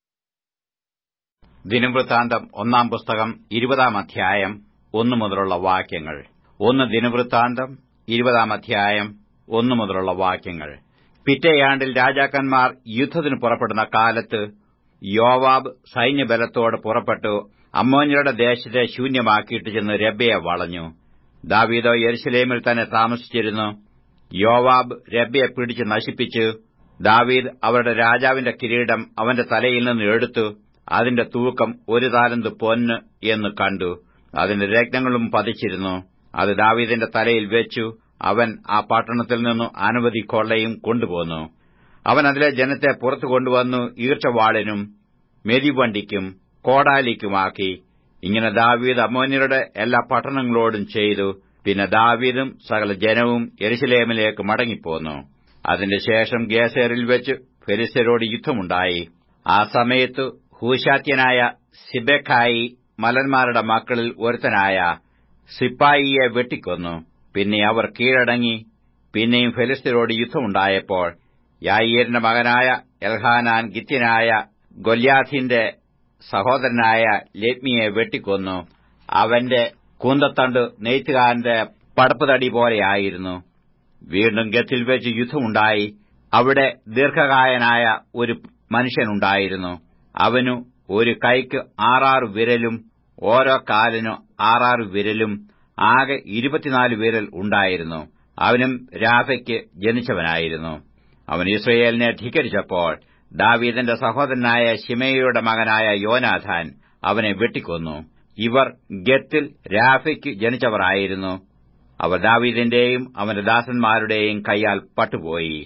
Speaker 1: ദിനവൃത്താന്തം ഒന്നാം പുസ്തകം ഇരുപതാം അധ്യായം ഒന്നു മുതലുള്ള വാക്യങ്ങൾ ഒന്ന് ദിനവൃത്താന്തം ഇരുപതാം അധ്യായം ഒന്നു മുതലുള്ള വാക്യങ്ങൾ പിറ്റേയാണ്ടിൽ രാജാക്കന്മാർ യുദ്ധത്തിന് പുറപ്പെടുന്ന കാലത്ത് യോവാബ് സൈന്യബലത്തോട് പുറപ്പെട്ടു അമ്മോന്യരുടെ ദേശത്തെ ശൂന്യമാക്കിയിട്ട് ചെന്ന് രബ്ബയെ വളഞ്ഞു ദാവീദോ യെരുശലേമിൽ തന്നെ താമസിച്ചിരുന്നു യോവാബ് രബ്ബയെ പിടിച്ച് നശിപ്പിച്ചു ദാവീദ് അവരുടെ രാജാവിന്റെ കിരീടം അവന്റെ തലയിൽ നിന്ന് എടുത്തു അതിന്റെ തൂക്കം ഒരു താലന്ത് പൊന്ന് എന്ന് കണ്ടു അതിന്റെ രത്നങ്ങളും പതിച്ചിരുന്നു അത് ദാവീദിന്റെ തലയിൽ വെച്ചു അവൻ ആ പട്ടണത്തിൽ നിന്നു അനവധി കൊള്ളയും കൊണ്ടുപോന്നു അവൻ അതിലെ ജനത്തെ പുറത്തു കൊണ്ടുവന്നു ഈർച്ചവാളിനും മെതിവണ്ടിക്കും കോടാലിക്കുമാക്കി ഇങ്ങനെ ദാവീദ് അമോന്യരുടെ എല്ലാ പട്ടണങ്ങളോടും ചെയ്തു പിന്നെ ദാവീദും സകല ജനവും എരുശലേമിലേക്ക് മടങ്ങിപ്പോന്നു അതിന്റെ ശേഷം ഗേസേറിൽ വെച്ച് ഫെരിസ്തരോട് യുദ്ധമുണ്ടായി ആ സമയത്ത് ഹൂശാത്യനായ സിബെഖായി മലന്മാരുടെ മക്കളിൽ ഒരുത്തനായ സിപ്പായിയെ വെട്ടിക്കൊന്നു പിന്നെ അവർ കീഴടങ്ങി പിന്നെയും ഫെലിസ്തരോട് യുദ്ധമുണ്ടായപ്പോൾ യായീരിന്റെ മകനായ എൽഹാനാൻ ഗിത്യനായ ഗൊല്യാഥിന്റെ സഹോദരനായ ലെറ്റ്മിയെ വെട്ടിക്കൊന്നു അവന്റെ കൂന്തത്തണ്ട് നെയ്ത്തുകാരന്റെ പടപ്പുതടി പോലെയായിരുന്നു വീണ്ടും ഗത്തിൽ വെച്ച് യുദ്ധമുണ്ടായി അവിടെ ദീർഘകായനായ ഒരു മനുഷ്യനുണ്ടായിരുന്നു അവനു ഒരു കൈക്ക് ആറാറ് വിരലും ഓരോ കാലിനു ആറാറ് വിരലും ആകെ ഇരുപത്തിനാല് വിരൽ ഉണ്ടായിരുന്നു അവനും രാധയ്ക്ക് ജനിച്ചവനായിരുന്നു അവൻ ഇസ്രയേലിനെ ധിക്കരിച്ചപ്പോൾ ദാവീദിന്റെ സഹോദരനായ ശിമയുടെ മകനായ യോനാഥാൻ അവനെ വെട്ടിക്കൊന്നു ഇവർ ഗത്തിൽ രാഫയ്ക്ക് ജനിച്ചവരായിരുന്നു അവർ ദാവീദിന്റെയും അവന്റെ ദാസന്മാരുടെയും കൈയാൽ പട്ടുപോയി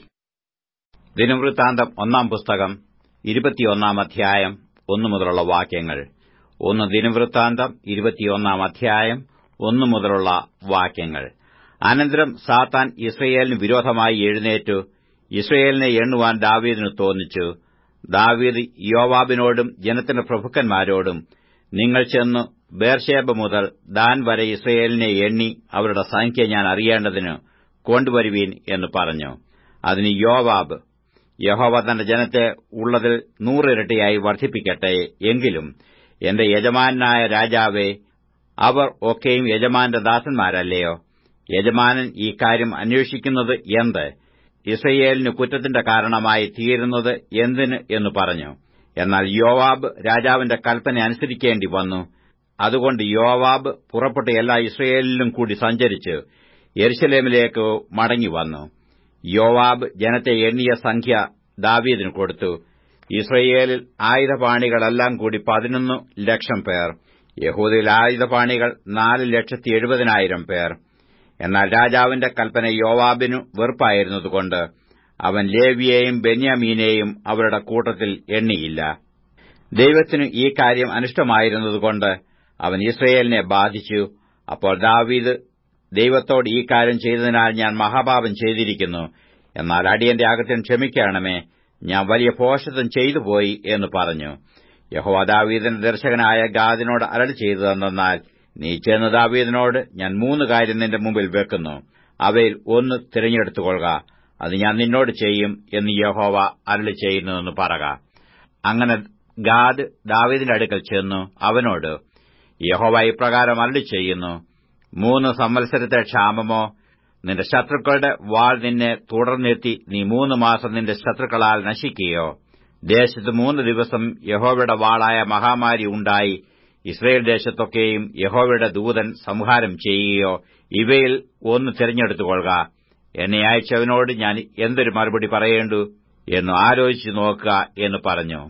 Speaker 1: ദിനവൃത്താന്തം ഒന്നാം പുസ്തകം ഇരുപത്തിയൊന്നാം അധ്യായം ഒന്നു മുതലുള്ള വാക്യങ്ങൾ ഒന്ന് ദിനവൃത്താന്തം ഇരുപത്തിയൊന്നാം അധ്യായം ഒന്നു മുതലുള്ള വാക്യങ്ങൾ അനന്തരം സാത്താൻ ഇസ്രയേലിന് വിരോധമായി എഴുന്നേറ്റു ഇസ്രയേലിനെ എണ്ണുവാൻ ദാവീദിന് തോന്നിച്ചു ദാവീദ് യോവാബിനോടും ജനത്തിന്റെ പ്രഭുക്കന്മാരോടും നിങ്ങൾ ചെന്നു ബേർഷേബ മുതൽ ദാൻ വരെ ഇസ്രയേലിനെ എണ്ണി അവരുടെ സംഖ്യ ഞാൻ അറിയേണ്ടതിന് കൊണ്ടുവരുവീൻ എന്ന് പറഞ്ഞു അതിന് യോവാബ് യഹോവ തന്റെ ജനത്തെ ഉള്ളതിൽ നൂറിരട്ടിയായി വർദ്ധിപ്പിക്കട്ടെ എങ്കിലും എന്റെ യജമാനായ രാജാവേ അവർ ഒക്കെയും യജമാന്റെ ദാസന്മാരല്ലയോ യജമാനൻ ഈ കാര്യം അന്വേഷിക്കുന്നത് എന്ത് ഇസ്രയേലിന് കുറ്റത്തിന്റെ കാരണമായി തീരുന്നത് എന്തിന് എന്ന് പറഞ്ഞു എന്നാൽ യോവാബ് രാജാവിന്റെ കൽപ്പന അനുസരിക്കേണ്ടി വന്നു അതുകൊണ്ട് യോവാബ് പുറപ്പെട്ട് എല്ലാ ഇസ്രയേലിലും കൂടി സഞ്ചരിച്ച് യെരുശലേമിലേക്ക് മടങ്ങിവന്നു യോവാബ് ജനത്തെ എണ്ണിയ സംഖ്യ ദാവീദിന് കൊടുത്തു ഇസ്രയേലിൽ ആയുധപാണികളെല്ലാം കൂടി പതിനൊന്ന് ലക്ഷം പേർ യഹൂദിൽ ആയുധപാണികൾ നാല് ലക്ഷത്തി എഴുപതിനായിരം പേർ എന്നാൽ രാജാവിന്റെ കൽപ്പന യോവാബിനു വെറുപ്പായിരുന്നതുകൊണ്ട് അവൻ ലേവിയെയും ബെന്യാമീനെയും അവരുടെ കൂട്ടത്തിൽ എണ്ണിയില്ല ദൈവത്തിനു ഈ കാര്യം അനിഷ്ടമായിരുന്നതുകൊണ്ട് അവൻ ഇസ്രയേലിനെ ബാധിച്ചു അപ്പോൾ ദാവീദ് ദൈവത്തോട് ഈ കാര്യം ചെയ്തതിനാൽ ഞാൻ മഹാപാപം ചെയ്തിരിക്കുന്നു എന്നാൽ അടിയന്റെ അകത്തിന് ക്ഷമിക്കണമേ ഞാൻ വലിയ പോഷത്വം ചെയ്തുപോയി എന്ന് പറഞ്ഞു യഹോവ ദാവീദിന്റെ ദർശകനായ ഗാദിനോട് അരളി ചെയ്തതെന്നാൽ നീ ചെന്ന് ദാവീദിനോട് ഞാൻ മൂന്ന് കാര്യം നിന്റെ മുമ്പിൽ വെക്കുന്നു അവയിൽ ഒന്ന് തിരഞ്ഞെടുത്തുകൊള്ളുക അത് ഞാൻ നിന്നോട് ചെയ്യും എന്ന് യഹോവ അരളി ചെയ്യുന്നുവെന്ന് പറക അങ്ങനെ ഗാദ് ദാവീദിന്റെ അടുക്കൽ ചെന്നു അവനോട് യഹോവ ഇപ്രകാരം അരളി ചെയ്യുന്നു മൂന്ന് സംവത്സരത്തെ ക്ഷാമമോ നിന്റെ ശത്രുക്കളുടെ വാൾ നിന്നെ തുടർന്നെത്തി നീ മൂന്ന് മാസം നിന്റെ ശത്രുക്കളാൽ നശിക്കുകയോ ദേശത്ത് മൂന്ന് ദിവസം യഹോവയുടെ വാളായ മഹാമാരി ഉണ്ടായി ഇസ്രയേൽ ദേശത്തൊക്കെയും യഹോവയുടെ ദൂതൻ സംഹാരം ചെയ്യുകയോ ഇവയിൽ ഒന്ന് തിരഞ്ഞെടുത്തുകൊള്ളുക എന്നെ അയച്ചവനോട് ഞാൻ എന്തൊരു മറുപടി പറയേണ്ടു എന്ന് ആലോചിച്ചു നോക്കുക എന്ന് പറഞ്ഞു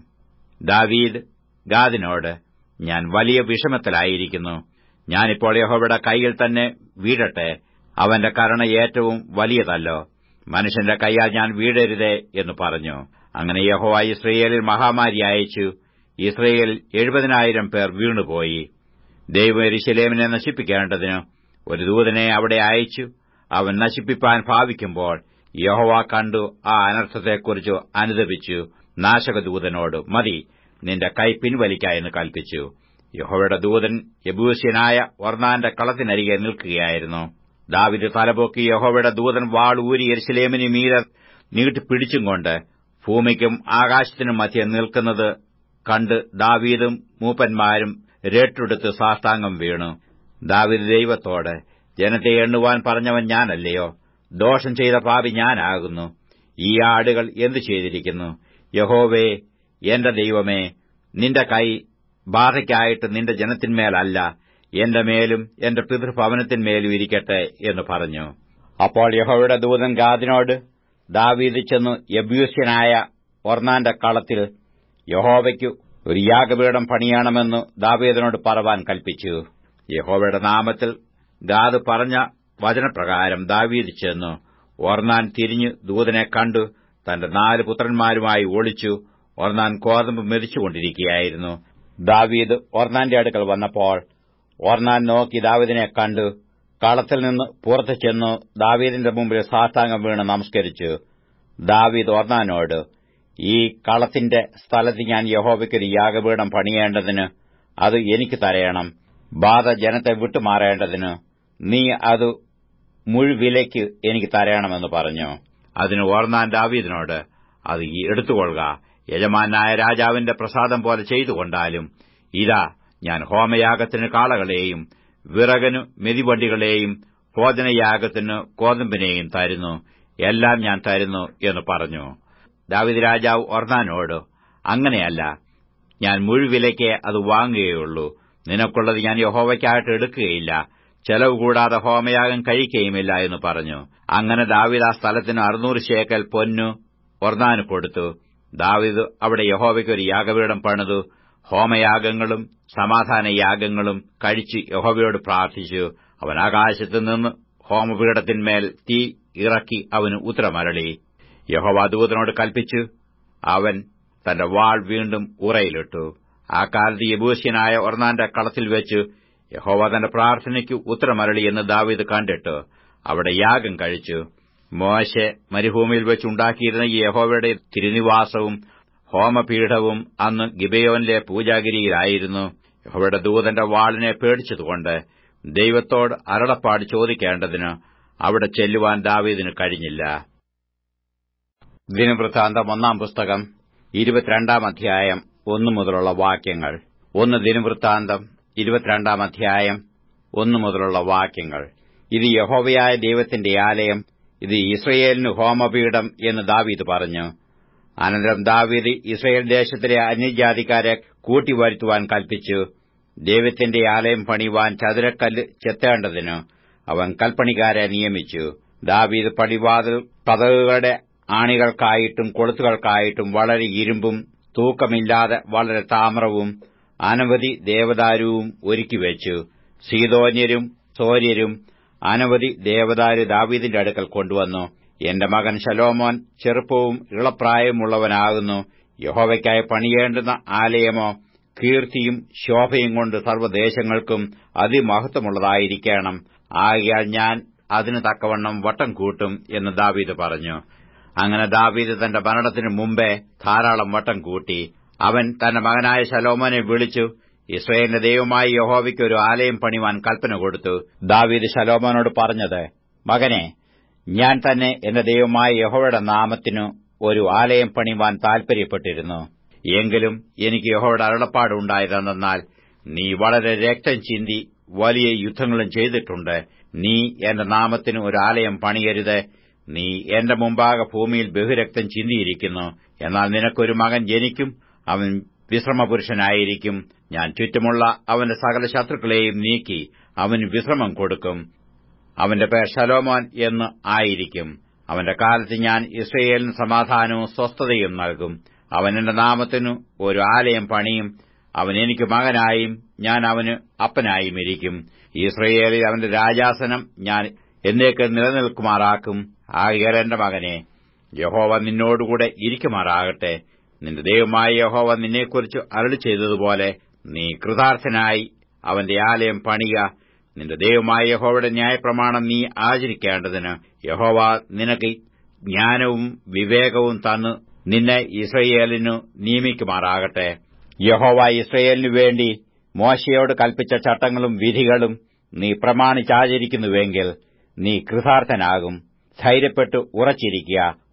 Speaker 1: ദാവീദ് ഗാദിനോട് ഞാൻ വലിയ വിഷമത്തിലായിരിക്കുന്നു ഞാനിപ്പോൾ യഹോവയുടെ കൈയിൽ തന്നെ വീഴട്ടെ അവന്റെ കരുണ ഏറ്റവും വലിയതല്ലോ മനുഷ്യന്റെ കൈയാൽ ഞാൻ വീഴരുതേ എന്ന് പറഞ്ഞു അങ്ങനെ യഹോവ ഇസ്രയേലിൽ മഹാമാരി അയച്ചു ഇസ്രയേലിൽ എഴുപതിനായിരം പേർ വീണുപോയി ദൈവം എരിശിലേമിനെ നശിപ്പിക്കേണ്ടതിന് ഒരു ദൂതനെ അവിടെ അയച്ചു അവൻ നശിപ്പിപ്പാൻ ഭാവിക്കുമ്പോൾ യഹോവ കണ്ടു ആ അനർത്ഥത്തെക്കുറിച്ച് അനുദപിച്ചു നാശകദൂതനോട് മതി നിന്റെ കൈ പിൻവലിക്ക എന്ന് കൽപ്പിച്ചു യഹോവയുടെ ദൂതൻ യബൂസ്യനായ ഒർണാന്റെ കളത്തിനരികെ നിൽക്കുകയായിരുന്നു ദാവിദ് തലപൊക്കി യഹോവയുടെ ദൂതൻ വാൾ ഊരി എരുസലേമിന് മീരെ നീട്ടിപ്പിടിച്ചും കൊണ്ട് ഭൂമിക്കും ആകാശത്തിനും മധ്യ നിൽക്കുന്നത് കണ്ട് ദാവീദും മൂപ്പന്മാരും രട്ടെടുത്ത് സാഷ്ടാംഗം വീണു ദാവീദ് ദൈവത്തോട് ജനത്തെ എണ്ണുവാൻ പറഞ്ഞവൻ ഞാനല്ലയോ ദോഷം ചെയ്ത പാപി ഞാനാകുന്നു ഈ ആടുകൾ എന്തു ചെയ്തിരിക്കുന്നു യഹോവേ എന്റെ ദൈവമേ നിന്റെ കൈ ബാധയ്ക്കായിട്ട് നിന്റെ ജനത്തിന്മേലല്ല എന്റെ മേലും എന്റെ പിതൃഭവനത്തിന്മേലും ഇരിക്കട്ടെ എന്ന് പറഞ്ഞു അപ്പോൾ യഹോവയുടെ ദൂതൻ ഗാദിനോട് ദാവീദ് ചെന്നു യബ്യൂസ്യനായ ഒർണാന്റെ കളത്തിൽ യഹോവയ്ക്ക് ഒരു യാഗപീഠം പണിയണമെന്ന് ദാവീദിനോട് പറവാൻ കൽപ്പിച്ചു യഹോവയുടെ നാമത്തിൽ ഗാദ് പറഞ്ഞ വചനപ്രകാരം ദാവീദ് ചെന്നു ഒർണാൻ തിരിഞ്ഞു ദൂതനെ കണ്ടു തന്റെ നാല് പുത്രന്മാരുമായി ഒളിച്ചു ഒർണാൻ കോതമ്പ് മെതിച്ചുകൊണ്ടിരിക്കുകയായിരുന്നു ദാവീദ് ഒർണാന്റെ അടുക്കൽ വന്നപ്പോൾ ഒർണാൻ നോക്കി ദാവീദിനെ കണ്ടു കളത്തിൽ നിന്ന് പുറത്തു ചെന്നു ദാവീദിന്റെ മുമ്പിൽ സാഷ്ടാംഗം വീണ് നമസ്കരിച്ചു ദാവീദ് ഒർണാനോട് ഈ കളത്തിന്റെ സ്ഥലത്ത് ഞാൻ യഹോവയ്ക്കൊരു യാഗപീഠം പണിയേണ്ടതിന് അത് എനിക്ക് തരയണം ബാധ ജനത്തെ വിട്ടുമാറേണ്ടതിന് നീ അത് മുഴുവിലയ്ക്ക് എനിക്ക് തരയണമെന്ന് പറഞ്ഞു അതിന് ഓർന്നാൻ ദാവീദിനോട് അത് എടുത്തുകൊള്ളുക യജമാനായ രാജാവിന്റെ പ്രസാദം പോലെ ചെയ്തുകൊണ്ടാലും ഇതാ ഞാൻ ഹോമയാഗത്തിന് കാളകളെയും വിറകനു മെതിവണ്ടികളെയും ഭോജനയാഗത്തിന് കോതമ്പിനെയും തരുന്നു എല്ലാം ഞാൻ തരുന്നു എന്ന് പറഞ്ഞു ദാവിദ് രാജാവ് ഒർണാനോട് അങ്ങനെയല്ല ഞാൻ മുഴുവിലയ്ക്ക് അത് വാങ്ങുകയുള്ളൂ നിനക്കുള്ളത് ഞാൻ യഹോവയ്ക്കായിട്ട് എടുക്കുകയില്ല ചെലവ് കൂടാതെ ഹോമയാഗം കഴിക്കുകയുമില്ല എന്ന് പറഞ്ഞു അങ്ങനെ ദാവിദ് ആ സ്ഥലത്തിന് അറുന്നൂറ് ശേക്കൽ പൊന്നു ഒർണാന് കൊടുത്തു ദാവിദ് അവിടെ യഹോവയ്ക്ക് ഒരു യാഗപീഠം പണിതു ഹോമയാഗങ്ങളും സമാധാനയാഗങ്ങളും കഴിച്ച് യഹോവയോട് പ്രാർത്ഥിച്ചു അവൻ ആകാശത്തു നിന്ന് ഹോമപീഠത്തിന്മേൽ തീ ഇറക്കി അവന് ഉത്തരമരളി യഹോവ ദൂതനോട് കൽപ്പിച്ചു അവൻ തന്റെ വാൾ വീണ്ടും ഉറയിലിട്ടു ആ കാലത്ത് യബൂസ്യനായ ഒർണാന്റെ കളത്തിൽ വെച്ച് യഹോവ തന്റെ പ്രാർത്ഥനയ്ക്ക് ഉത്തരമരളി എന്ന് ദാവീദ് കണ്ടിട്ട് അവിടെ യാഗം കഴിച്ചു മോശെ മരുഭൂമിയിൽ വെച്ചുണ്ടാക്കിയിരുന്ന ഈ യഹോവയുടെ തിരുനിവാസവും ഹോമപീഠവും അന്ന് ഗിബയോനിലെ പൂജാഗിരിയിലായിരുന്നു യഹോവയുടെ ദൂതന്റെ വാളിനെ പേടിച്ചതുകൊണ്ട് ദൈവത്തോട് അരളപ്പാട് ചോദിക്കേണ്ടതിന് അവിടെ ചെല്ലുവാൻ ദാവീദിന് കഴിഞ്ഞില്ല ദിനവൃത്താന്തം ഒന്നാം പുസ്തകം ഇരുപത്തിരണ്ടാം അധ്യായം ഒന്നു മുതലുള്ള വാക്യങ്ങൾ ഒന്ന് ദിനവൃത്താന്തം ഇരുപത്തിരണ്ടാം അധ്യായം ഒന്നു മുതലുള്ള വാക്യങ്ങൾ ഇത് യഹോവയായ ദൈവത്തിന്റെ ആലയം ഇത് ഇസ്രയേലിന് ഹോമപീഠം എന്ന് ദാവീദ് പറഞ്ഞു അനന്തരം ദാവീദ് ഇസ്രയേൽ ദേശത്തിലെ അന്യജാതിക്കാരെ കൂട്ടിവരുത്തുവാൻ കൽപ്പിച്ചു ദൈവത്തിന്റെ ആലയം പണിവാൻ ചതുരക്കല്ല് ചെത്തേണ്ടതിന് അവൻ കൽപ്പണിക്കാരെ നിയമിച്ചു ദാവീദ് പടിവാതിൽ കഥകുകളുടെ ആണികൾക്കായിട്ടും കൊളുത്തുകൾക്കായിട്ടും വളരെ ഇരുമ്പും തൂക്കമില്ലാതെ വളരെ താമ്രവും അനവധി ദേവദാരുവും ഒരുക്കിവെച്ചു സീതോന്യരും സോര്യരും അനവധി ദേവദാരു ദാവീദിന്റെ അടുക്കൽ കൊണ്ടുവന്നു എന്റെ മകൻ ശലോമോൻ ചെറുപ്പവും ഇളപ്രായമുള്ളവനാകുന്നു യഹോവയ്ക്കായി പണിയേണ്ടുന്ന ആലയമോ കീർത്തിയും ശോഭയും കൊണ്ട് സർവ്വദേശങ്ങൾക്കും അതിമഹത്വമുള്ളതായിരിക്കണം ആകയാൽ ഞാൻ അതിന് തക്കവണ്ണം വട്ടം കൂട്ടും എന്ന് ദാവീദ് പറഞ്ഞു അങ്ങനെ ദാവീദ് തന്റെ മരണത്തിനു മുമ്പേ ധാരാളം വട്ടം കൂട്ടി അവൻ തന്റെ മകനായ ശലോമോനെ വിളിച്ചു ഇസ്രയേലിന്റെ ദൈവമായ യഹോവയ്ക്ക് ഒരു ആലയം പണിവാൻ കൽപ്പന കൊടുത്തു ദാവീദ് ശലോമോനോട് പറഞ്ഞത് മകനെ ഞാൻ തന്നെ എന്റെ ദൈവമായ യഹോവയുടെ നാമത്തിനു ഒരു ആലയം പണിവാൻ താൽപര്യപ്പെട്ടിരുന്നു എങ്കിലും എനിക്ക് യഹോവയുടെ അരുളപ്പാടുണ്ടായതെന്നാൽ നീ വളരെ രക്തം ചിന്തി വലിയ യുദ്ധങ്ങളും ചെയ്തിട്ടുണ്ട് നീ എന്റെ നാമത്തിന് ഒരു ആലയം പണിയരുത് നീ എന്റെ മുമ്പാകെ ഭൂമിയിൽ ബഹുരക്തം ചിന്തിയിരിക്കുന്നു എന്നാൽ നിനക്കൊരു മകൻ ജനിക്കും അവൻ വിശ്രമപുരുഷനായിരിക്കും ഞാൻ ചുറ്റുമുള്ള അവന്റെ സകല ശത്രുക്കളെയും നീക്കി അവന് വിശ്രമം കൊടുക്കും അവന്റെ പേർ ശലോമോൻ എന്ന് ആയിരിക്കും അവന്റെ കാലത്ത് ഞാൻ ഇസ്രയേലിന് സമാധാനവും സ്വസ്ഥതയും നൽകും അവൻ എന്റെ നാമത്തിനു ഒരു ആലയം പണിയും അവൻ എനിക്ക് മകനായും ഞാൻ അവന് അപ്പനായും ഇരിക്കും ഇസ്രയേലിൽ അവന്റെ രാജാസനം ഞാൻ എന്നേക്ക് നിലനിൽക്കുമാറാക്കും ആകയാൽ എന്റെ മകനെ യഹോവ നിന്നോടുകൂടെ ഇരിക്കുമാറാകട്ടെ നിന്റെ ദൈവമായ യഹോവ നിന്നെക്കുറിച്ച് അരളി ചെയ്തതുപോലെ നീ കൃതാർത്ഥനായി അവന്റെ ആലയം പണിക നിന്റെ ദൈവമായ യഹോവയുടെ ന്യായപ്രമാണം നീ ആചരിക്കേണ്ടതിന് യഹോവ നിനക്ക് ജ്ഞാനവും വിവേകവും തന്നു നിന്നെ ഇസ്രയേലിനു നിയമിക്കുമാറാകട്ടെ യഹോവ ഇസ്രയേലിനു വേണ്ടി മോശയോട് കൽപ്പിച്ച ചട്ടങ്ങളും വിധികളും നീ പ്രമാണിച്ചാചരിക്കുന്നുവെങ്കിൽ നീ കൃതാർത്ഥനാകും ധൈര്യപ്പെട്ടു ഉറച്ചിരിക്കുക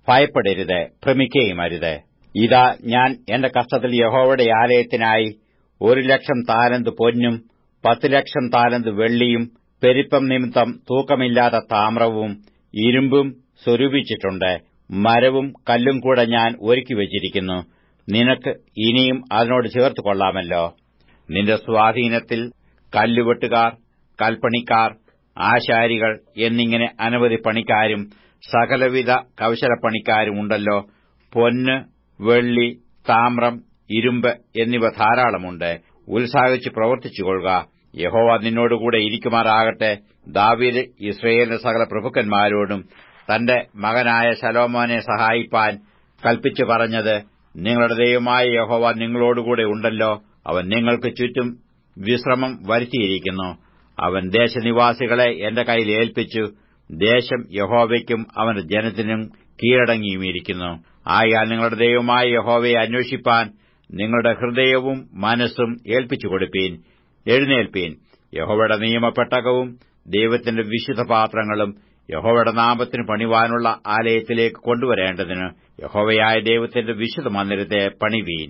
Speaker 1: ഭയപ്പെടരുത് ഭ്രമിക്കുകയും അരുത് ഇതാ ഞാൻ എന്റെ കഷ്ടത്തിൽ യഹോവയുടെ ആലയത്തിനായി ഒരു ലക്ഷം താലന്ത് പൊന്നും പത്ത് ലക്ഷം താലന്ത് വെള്ളിയും പെരുപ്പം നിമിത്തം തൂക്കമില്ലാത്ത താമ്രവും ഇരുമ്പും സ്വരൂപിച്ചിട്ടുണ്ട് മരവും കല്ലും കൂടെ ഞാൻ ഒരുക്കി വച്ചിരിക്കുന്നു നിനക്ക് ഇനിയും അതിനോട് ചേർത്ത് കൊള്ളാമല്ലോ നിന്റെ സ്വാധീനത്തിൽ കല്ലുവെട്ടുകാർ കൽപ്പണിക്കാർ ആശാരികൾ എന്നിങ്ങനെ അനവധി പണിക്കാരും സകലവിധ കൌശലപ്പണിക്കാരും ഉണ്ടല്ലോ പൊന്ന് വെള്ളി താമ്രം ഇരുമ്പ് എന്നിവ ധാരാളമുണ്ട് ഉത്സാഹിച്ച് പ്രവർത്തിച്ചുകൊള്ളുക യഹോവ നിന്നോടുകൂടെ ഇരിക്കുമാറാകട്ടെ ദാവീദ് ഇസ്രയേലിന്റെ സകല പ്രഭുക്കന്മാരോടും തന്റെ മകനായ ശലോമോനെ സഹായിപ്പാൻ കൽപ്പിച്ചു പറഞ്ഞത് നിങ്ങളുടെ ദൈവമായ യഹോവ നിങ്ങളോടുകൂടെ ഉണ്ടല്ലോ അവൻ നിങ്ങൾക്ക് ചുറ്റും വിശ്രമം വരുത്തിയിരിക്കുന്നു അവൻ ദേശനിവാസികളെ എന്റെ കയ്യിൽ ഏൽപ്പിച്ചു ദേശം യഹോവയ്ക്കും അവന്റെ ജനത്തിനും കീഴടങ്ങിയുമിരിക്കുന്നു ആയാൽ നിങ്ങളുടെ ദൈവമായ യഹോവയെ അന്വേഷിപ്പാൻ നിങ്ങളുടെ ഹൃദയവും മനസ്സും ഏൽപ്പിച്ചു കൊടുപ്പീൻ എഴുന്നേൽപ്പീൻ യഹോവയുടെ നിയമപ്പെട്ടകവും ദൈവത്തിന്റെ വിശുദ്ധ പാത്രങ്ങളും യഹോവയുടെ നാമത്തിന് പണിവാനുള്ള ആലയത്തിലേക്ക് കൊണ്ടുവരേണ്ടതിന് യഹോവയായ ദൈവത്തിന്റെ വിശുദ്ധ മന്ദിരത്തെ പണിവീൻ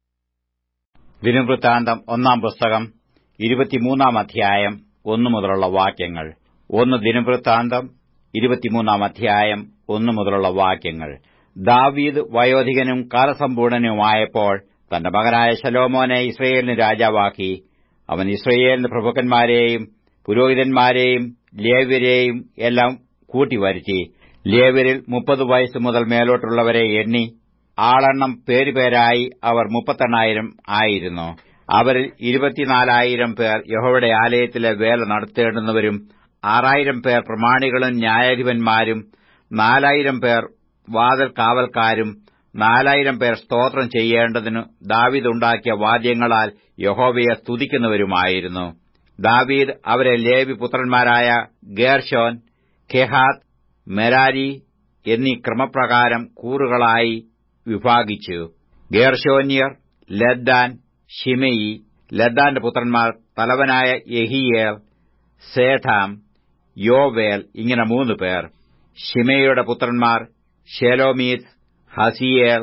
Speaker 1: ദിനവൃത്താന്തം ഒന്നാം പുസ്തകം ഇരുപത്തിമൂന്നാം അധ്യായം ഒന്നു മുതലുള്ള വാക്യങ്ങൾ ഒന്ന് ദിനവൃത്താന്തം ഇരുപത്തിമൂന്നാം അധ്യായം ഒന്നു മുതലുള്ള വാക്യങ്ങൾ ദാവീദ് വയോധികനും കാലസമ്പൂർണനുമായപ്പോൾ തന്റെ മകനായ ശലോമോനെ ഇസ്രയേലിന് രാജാവാക്കി അവൻ ഇസ്രയേലിന്റെ പ്രഭുക്കന്മാരെയും പുരോഹിതന്മാരെയും ലേവ്യരെയും എല്ലാം കൂട്ടിവരുത്തി ലേവ്യരിൽ മുപ്പത് വയസ്സ് മുതൽ മേലോട്ടുള്ളവരെ എണ്ണി ആളെണ്ണം പേരുപേരായി അവർ മുപ്പത്തെണ്ണായിരം ആയിരുന്നു അവരിൽ ഇരുപത്തിനാലായിരം പേർ യഹോവയുടെ ആലയത്തിലെ വേല നടത്തേണ്ടുന്നവരും ആറായിരം പേർ പ്രമാണികളും ന്യായാധിപന്മാരും നാലായിരം പേർ വാതിൽ കാവൽക്കാരും നാലായിരം പേർ സ്തോത്രം ചെയ്യേണ്ടതിനു ദാവീദ് ഉണ്ടാക്കിയ വാദ്യങ്ങളാൽ യഹോവയെ സ്തുതിക്കുന്നവരുമായിരുന്നു ദാവീദ് അവരെ ലേവി പുത്രന്മാരായ ഗേർഷോൻ കെഹാത്ത് മെരാരി എന്നീ ക്രമപ്രകാരം കൂറുകളായി വിഭാഗിച്ചു ഗേർഷോന്യർ ലദ്ദാൻ ഷിമയി ലദ്ദാന്റെ പുത്രന്മാർ തലവനായ യഹിയേൽ സേഠാം യോവേൽ ഇങ്ങനെ മൂന്ന് പേർ ഷിമയുടെ പുത്രന്മാർ ഷെലോമീത്ത് ഹസിയേൽ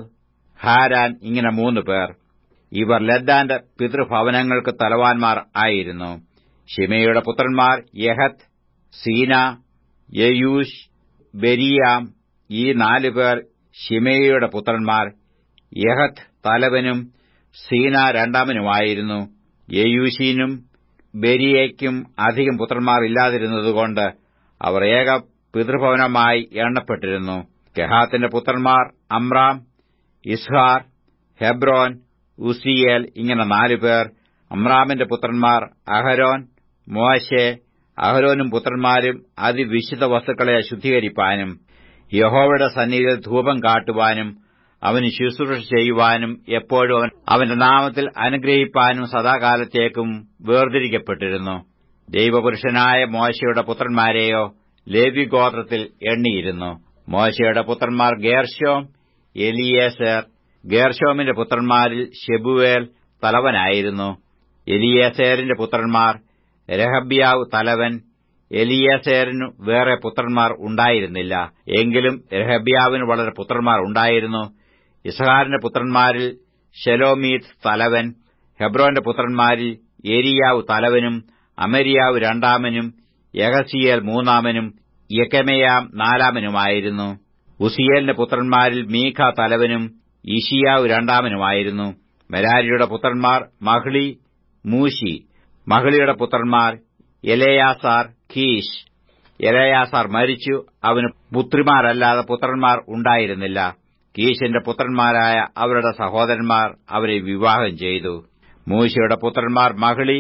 Speaker 1: ഹാരാൻ ഇങ്ങനെ മൂന്ന് പേർ ഇവർ ലദ്ദാന്റെ പിതൃഭവനങ്ങൾക്ക് തലവാൻമാർ ആയിരുന്നു ഷിമയുടെ പുത്രന്മാർ യഹത്ത് സീന യയൂഷ് ബെരിയാം ഈ നാലു പേർ ഷിമയുടെ പുത്രന്മാർ യഹത്ത് തലവനും സീന രണ്ടാമനുമായിരുന്നു യയൂഷീനും ബെരിയയ്ക്കും അധികം പുത്രന്മാർ ഇല്ലാതിരുന്നതുകൊണ്ട് അവർ ഏക പിതൃഭവനമായി എണ്ണപ്പെട്ടിരുന്നു കെഹാത്തിന്റെ പുത്രന്മാർ അമ്രാം ഇസ്ഹാർ ഹെബ്രോൻ ഉസിയേൽ ഇങ്ങനെ നാലുപേർ അമ്രാമിന്റെ പുത്രന്മാർ അഹരോൻ മോശെ അഹരോനും പുത്രന്മാരും അതിവിശുദ്ധ വസ്തുക്കളെ ശുദ്ധീകരിപ്പാനും യഹോവയുടെ സന്നിധിയിൽ ധൂപം കാട്ടുവാനും അവന് ശുശ്രൂഷ ചെയ്യുവാനും എപ്പോഴും അവൻ അവന്റെ നാമത്തിൽ അനുഗ്രഹിപ്പാനും സദാകാലത്തേക്കും വേർതിരിക്കപ്പെട്ടിരുന്നു ദൈവപുരുഷനായ മോശയുടെ പുത്രന്മാരെയോ ലേവി ഗോത്രത്തിൽ എണ്ണിയിരുന്നു മോശയുടെ പുത്രന്മാർ ഗേർഷോം എലിയേസർ ഗേർഷോമിന്റെ പുത്രന്മാരിൽ ഷെബുവേൽ തലവനായിരുന്നു എലിയേസേറിന്റെ പുത്രന്മാർ രഹബ്യാവ് തലവൻ എലിയേസേറിനു വേറെ പുത്രന്മാർ ഉണ്ടായിരുന്നില്ല എങ്കിലും രഹബ്യാവിന് വളരെ പുത്രന്മാർ ഉണ്ടായിരുന്നു ഇസഹാറിന്റെ പുത്രന്മാരിൽ ഷെലോമീത്ത് തലവൻ ഹെബ്രോന്റെ പുത്രന്മാരിൽ ഏരിയാവ് തലവനും അമരിയാവ് രണ്ടാമനും യഹസിയേൽ മൂന്നാമനും യക്കമയാം നാലാമനുമായിരുന്നു ഉസിയേലിന്റെ പുത്രന്മാരിൽ മീഖ തലവനും ഇഷിയാവ് രണ്ടാമനുമായിരുന്നു മെരാരിയുടെ പുത്രന്മാർ മഹ്ളി മൂശി മഹ്ളിയുടെ പുത്രന്മാർ എലയാസാർ കീഷ് എലയാസാർ മരിച്ചു അവന് പുത്രിമാരല്ലാതെ പുത്രന്മാർ ഉണ്ടായിരുന്നില്ല കീശിന്റെ പുത്രന്മാരായ അവരുടെ സഹോദരന്മാർ അവരെ വിവാഹം ചെയ്തു മൂശയുടെ പുത്രന്മാർ മഹ്ളി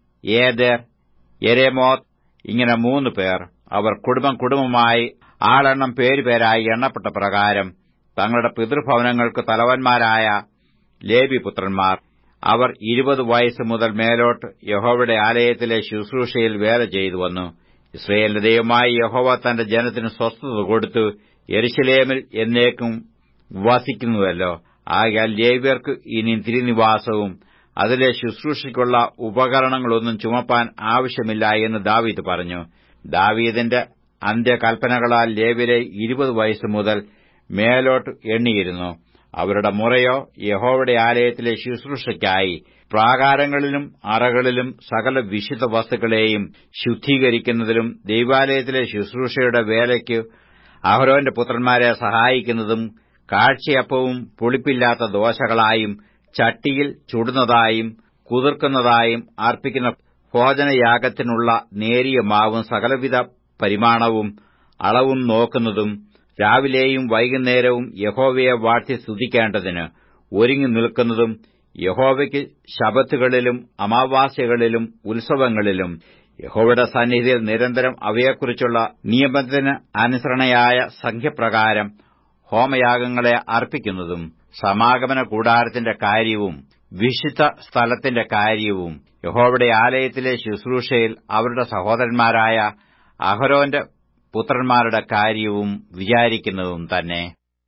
Speaker 1: ഏദർ എരേമോത്ത് ഇങ്ങനെ മൂന്ന് പേർ അവർ കുടുംബം കുടുംബമായി ആളെണ്ണം പേരുപേരായി എണ്ണപ്പെട്ട പ്രകാരം തങ്ങളുടെ പിതൃഭവനങ്ങൾക്ക് തലവന്മാരായ ലേബിപുത്രന്മാർ അവർ ഇരുപത് വയസ്സ് മുതൽ മേലോട്ട് യഹോവയുടെ ആലയത്തിലെ ശുശ്രൂഷയിൽ വേല ചെയ്തു വന്നു ഇസ്രയേലിന്റെ ദൈവമായി യഹോവ തന്റെ ജനത്തിന് സ്വസ്ഥത കൊടുത്തു യെരുശലേമിൽ എന്നേക്കും വസിക്കുന്നുവല്ലോ ആകയാൽ ലേവ്യർക്ക് ഇനി തിരുനിവാസവും അതിലെ ശുശ്രൂഷയ്ക്കുള്ള ഉപകരണങ്ങളൊന്നും ചുമപ്പാൻ ആവശ്യമില്ല എന്ന് ദാവീദ് പറഞ്ഞു ദാവീദിന്റെ അന്ത്യകൽപ്പനകളാൽ ലേവ്യരെ ഇരുപത് വയസ്സ് മുതൽ മേലോട്ട് എണ്ണിയിരുന്നു അവരുടെ മുറയോ യഹോവയുടെ ആലയത്തിലെ ശുശ്രൂഷയ്ക്കായി പ്രാകാരങ്ങളിലും അറകളിലും സകല വിശുദ്ധ വസ്തുക്കളെയും ശുദ്ധീകരിക്കുന്നതിലും ദൈവാലയത്തിലെ ശുശ്രൂഷയുടെ വേലയ്ക്ക് അഹരോന്റെ പുത്രന്മാരെ സഹായിക്കുന്നതും കാഴ്ചയപ്പവും പുളിപ്പില്ലാത്ത ദോശകളായും ചട്ടിയിൽ ചുടുന്നതായും കുതിർക്കുന്നതായും അർപ്പിക്കുന്ന ഭോജനയാഗത്തിനുള്ള നേരിയ മാവും സകലവിധ പരിമാണവും അളവും നോക്കുന്നതും രാവിലെയും വൈകുന്നേരവും യഹോവയെ വാഴ്ത്തി സ്തുതിക്കേണ്ടതിന് ഒരുങ്ങി നിൽക്കുന്നതും യഹോവയ്ക്ക് ശബത്തുകളിലും അമാവാസ്യകളിലും ഉത്സവങ്ങളിലും യഹോവയുടെ സന്നിധിയിൽ നിരന്തരം അവയെക്കുറിച്ചുള്ള നിയമത്തിന് അനുസരണയായ സംഖ്യപ്രകാരം ഹോമയാഗങ്ങളെ അർപ്പിക്കുന്നതും സമാഗമന കൂടാരത്തിന്റെ കാര്യവും വിശുദ്ധ സ്ഥലത്തിന്റെ കാര്യവും യഹോവയുടെ ആലയത്തിലെ ശുശ്രൂഷയിൽ അവരുടെ സഹോദരന്മാരായ അഹരോന്റെ പുത്രന്മാരുടെ കാര്യവും വിചാരിക്കുന്നതും തന്നെ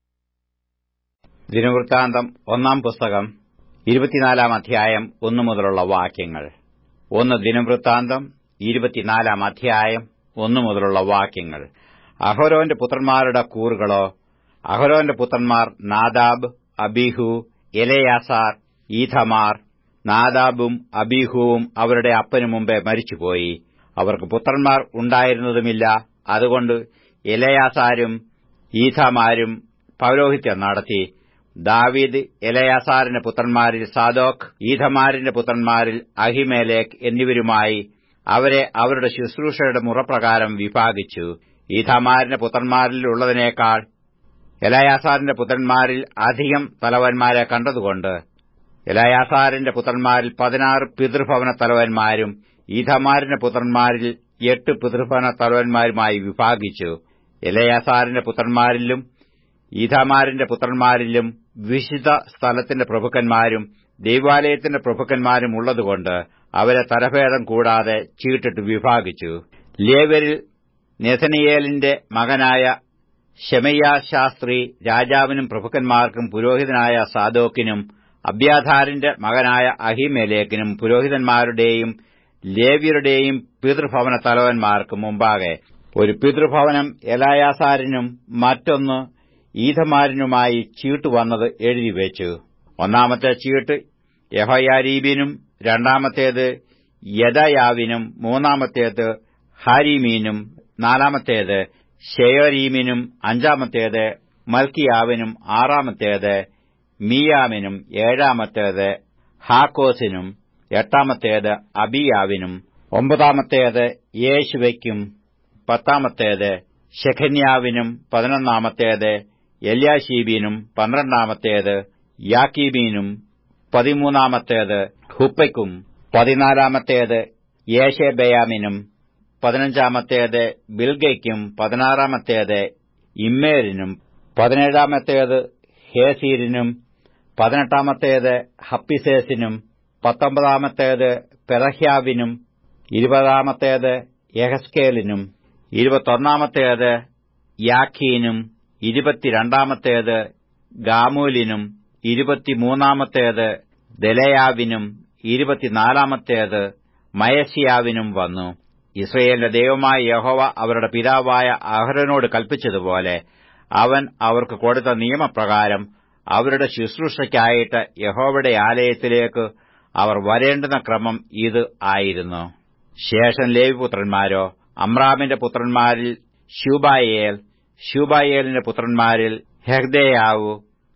Speaker 1: ദിനവൃത്താന്തം ഒന്നാം പുസ്തകം ഇരുപത്തിനാലാം അധ്യായം ഒന്നു മുതലുള്ള വാക്യങ്ങൾ ഒന്ന് ദിനവൃത്താന്തം ഇരുപത്തിനാലാം അധ്യായം ഒന്നു മുതലുള്ള വാക്യങ്ങൾ അഹരോന്റെ പുത്രന്മാരുടെ കൂറുകളോ അഹരോന്റെ പുത്രന്മാർ നാദാബ് അബീഹു എലയാസാർ ഈഥമാർ നാദാബും അബീഹുവും അവരുടെ അപ്പനു മുമ്പേ മരിച്ചുപോയി അവർക്ക് പുത്രന്മാർ ഉണ്ടായിരുന്നതുമില്ല അതുകൊണ്ട് എലയാസാരും ഈഥമാരും പൗരോഹിത്യം നടത്തി ദാവീദ് എലയാസാറിന്റെ പുത്രന്മാരിൽ സാദോക്ക് ഈഥമാരിന്റെ പുത്രന്മാരിൽ അഹിമേലേക്ക് എന്നിവരുമായി അവരെ അവരുടെ ശുശ്രൂഷയുടെ മുറപ്രകാരം വിഭാഗിച്ചു ഈഥമാരിന്റെ പുത്രന്മാരിലുള്ളതിനേക്കാൾ എലയാസാറിന്റെ പുത്രന്മാരിൽ അധികം തലവന്മാരെ കണ്ടതുകൊണ്ട് എലയാസാറിന്റെ പുത്രന്മാരിൽ പതിനാറ് പിതൃഭവന തലവന്മാരും ഈഥമാരിന്റെ പുത്രന്മാരിൽ എട്ട് പിതൃഭവന തലവന്മാരുമായി വിഭാഗിച്ചു എലയാസാറിന്റെ പുത്രന്മാരിലും ഈഥമാരിന്റെ പുത്രന്മാരിലും വിശുദ്ധ സ്ഥലത്തിന്റെ പ്രഭുക്കന്മാരും ദൈവാലയത്തിന്റെ പ്രഭുക്കന്മാരും ഉള്ളതുകൊണ്ട് അവരെ തരഭേദം കൂടാതെ ചീട്ടിട്ട് വിഭാഗിച്ചു ലേവരിൽ നെഥനിയേലിന്റെ മകനായ ഷെമയ്യ ശാസ്ത്രി രാജാവിനും പ്രഭുക്കന്മാർക്കും പുരോഹിതനായ സാദോക്കിനും അബ്യാധാരിന്റെ മകനായ അഹിമേലേക്കിനും പുരോഹിതന്മാരുടെയും ലേവ്യരുടെയും പിതൃഭവന തലവന്മാർക്കും മുമ്പാകെ ഒരു പിതൃഭവനം എലായാസാരിനും മറ്റൊന്ന് ഈഥമാരിനുമായി ചീട്ട് വന്നത് എഴുതിവെച്ചു ഒന്നാമത്തെ ചീട്ട് യഹോയാരീബിനും രണ്ടാമത്തേത് യദയാവിനും മൂന്നാമത്തേത് ഹാരീമീനും നാലാമത്തേത് ഷെയോരീമിനും അഞ്ചാമത്തേത് മൽക്കിയാവിനും ആറാമത്തേത് മീയാമിനും ഏഴാമത്തേത് ഹാക്കോസിനും എട്ടാമത്തേത് അബിയാവിനും ഒമ്പതാമത്തേത് യേശുവയ്ക്കും പത്താമത്തേത് ഷെഖന്യാവിനും പതിനൊന്നാമത്തേത് എല്യാശീബിനും പന്ത്രണ്ടാമത്തേത് യാക്കീബീനും പതിമൂന്നാമത്തേത് ഹുപ്പയ്ക്കും പതിനാലാമത്തേത് യേശബയാമിനും പതിനഞ്ചാമത്തേത് ബിൽഗയ്ക്കും പതിനാറാമത്തേത് ഇമ്മേരിനും പതിനേഴാമത്തേത് ഹേസീരിനും പതിനെട്ടാമത്തേത് ഹപ്പിസേസിനും പത്തൊമ്പതാമത്തേത് പെറഹ്യാവിനും ഇരുപതാമത്തേത് യഹസ്കേലിനും ഇരുപത്തൊന്നാമത്തേത് യാഖീനും ഇരുപത്തിരണ്ടാമത്തേത് ഗാമൂലിനും ഇരുപത്തിമൂന്നാമത്തേത് ദലയാവിനും ഇരുപത്തിനാലാമത്തേത് മയസിയാവിനും വന്നു ഇസ്രയേലിന്റെ ദൈവമായ യഹോവ അവരുടെ പിതാവായ അഹ്റനോട് കൽപ്പിച്ചതുപോലെ അവൻ അവർക്ക് കൊടുത്ത നിയമപ്രകാരം അവരുടെ ശുശ്രൂഷയ്ക്കായിട്ട് യഹോവയുടെ ആലയത്തിലേക്ക് അവർ വരേണ്ടുന്ന ക്രമം ഇത് ആയിരുന്നു ശേഷം ലേവിപുത്രന്മാരോ അമ്രാമിന്റെ പുത്രന്മാരിൽ ശൂബായേൽ ശൂബായേലിന്റെ പുത്രന്മാരിൽ ഹെഹ്ദയാവു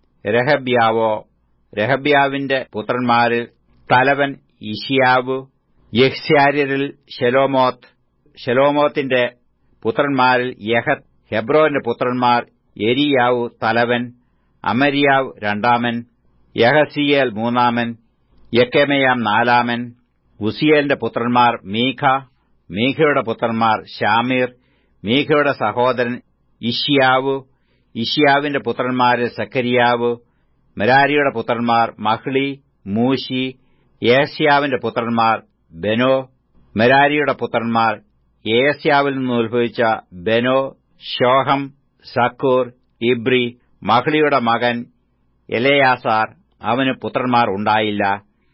Speaker 1: രഹബ്യാവോ രഹബ്യാവിന്റെ പുത്രന്മാരിൽ തലവൻ ഇഷിയാവു യഹ്സ്യാര്യരിൽ ഷെലോമോത്ത് ഷെലോമോത്തിന്റെ പുത്രന്മാരിൽ യഹത്ത് ഹെബ്രോന്റെ പുത്രന്മാർ എരിയാവു തലവൻ അമരിയാവ് രണ്ടാമൻ യഹസിയേൽ മൂന്നാമൻ യക്കെമയാം നാലാമൻ ഉസിയേലിന്റെ പുത്രന്മാർ മീഖ മീഖയുടെ പുത്രന്മാർ ഷാമീർ മീഖയുടെ സഹോദരൻ ഇഷ്യാവു ഇഷ്യാവിന്റെ പുത്രന്മാരിൽ സക്കരിയാവു മെരാരിയുടെ പുത്രന്മാർ മഹ്ലി മൂശി ഏസ്യാവിന്റെ പുത്രന്മാർ ബെനോ മെരാരിയുടെ പുത്രന്മാർ ഏസ്യാവിൽ നിന്ന് ഉത്ഭവിച്ച ബെനോ ഷോഹം സക്കൂർ ഇബ്രി മഹ്ലിയുടെ മകൻ എലയാസാർ അവന് പുത്രന്മാർ ഉണ്ടായില്ല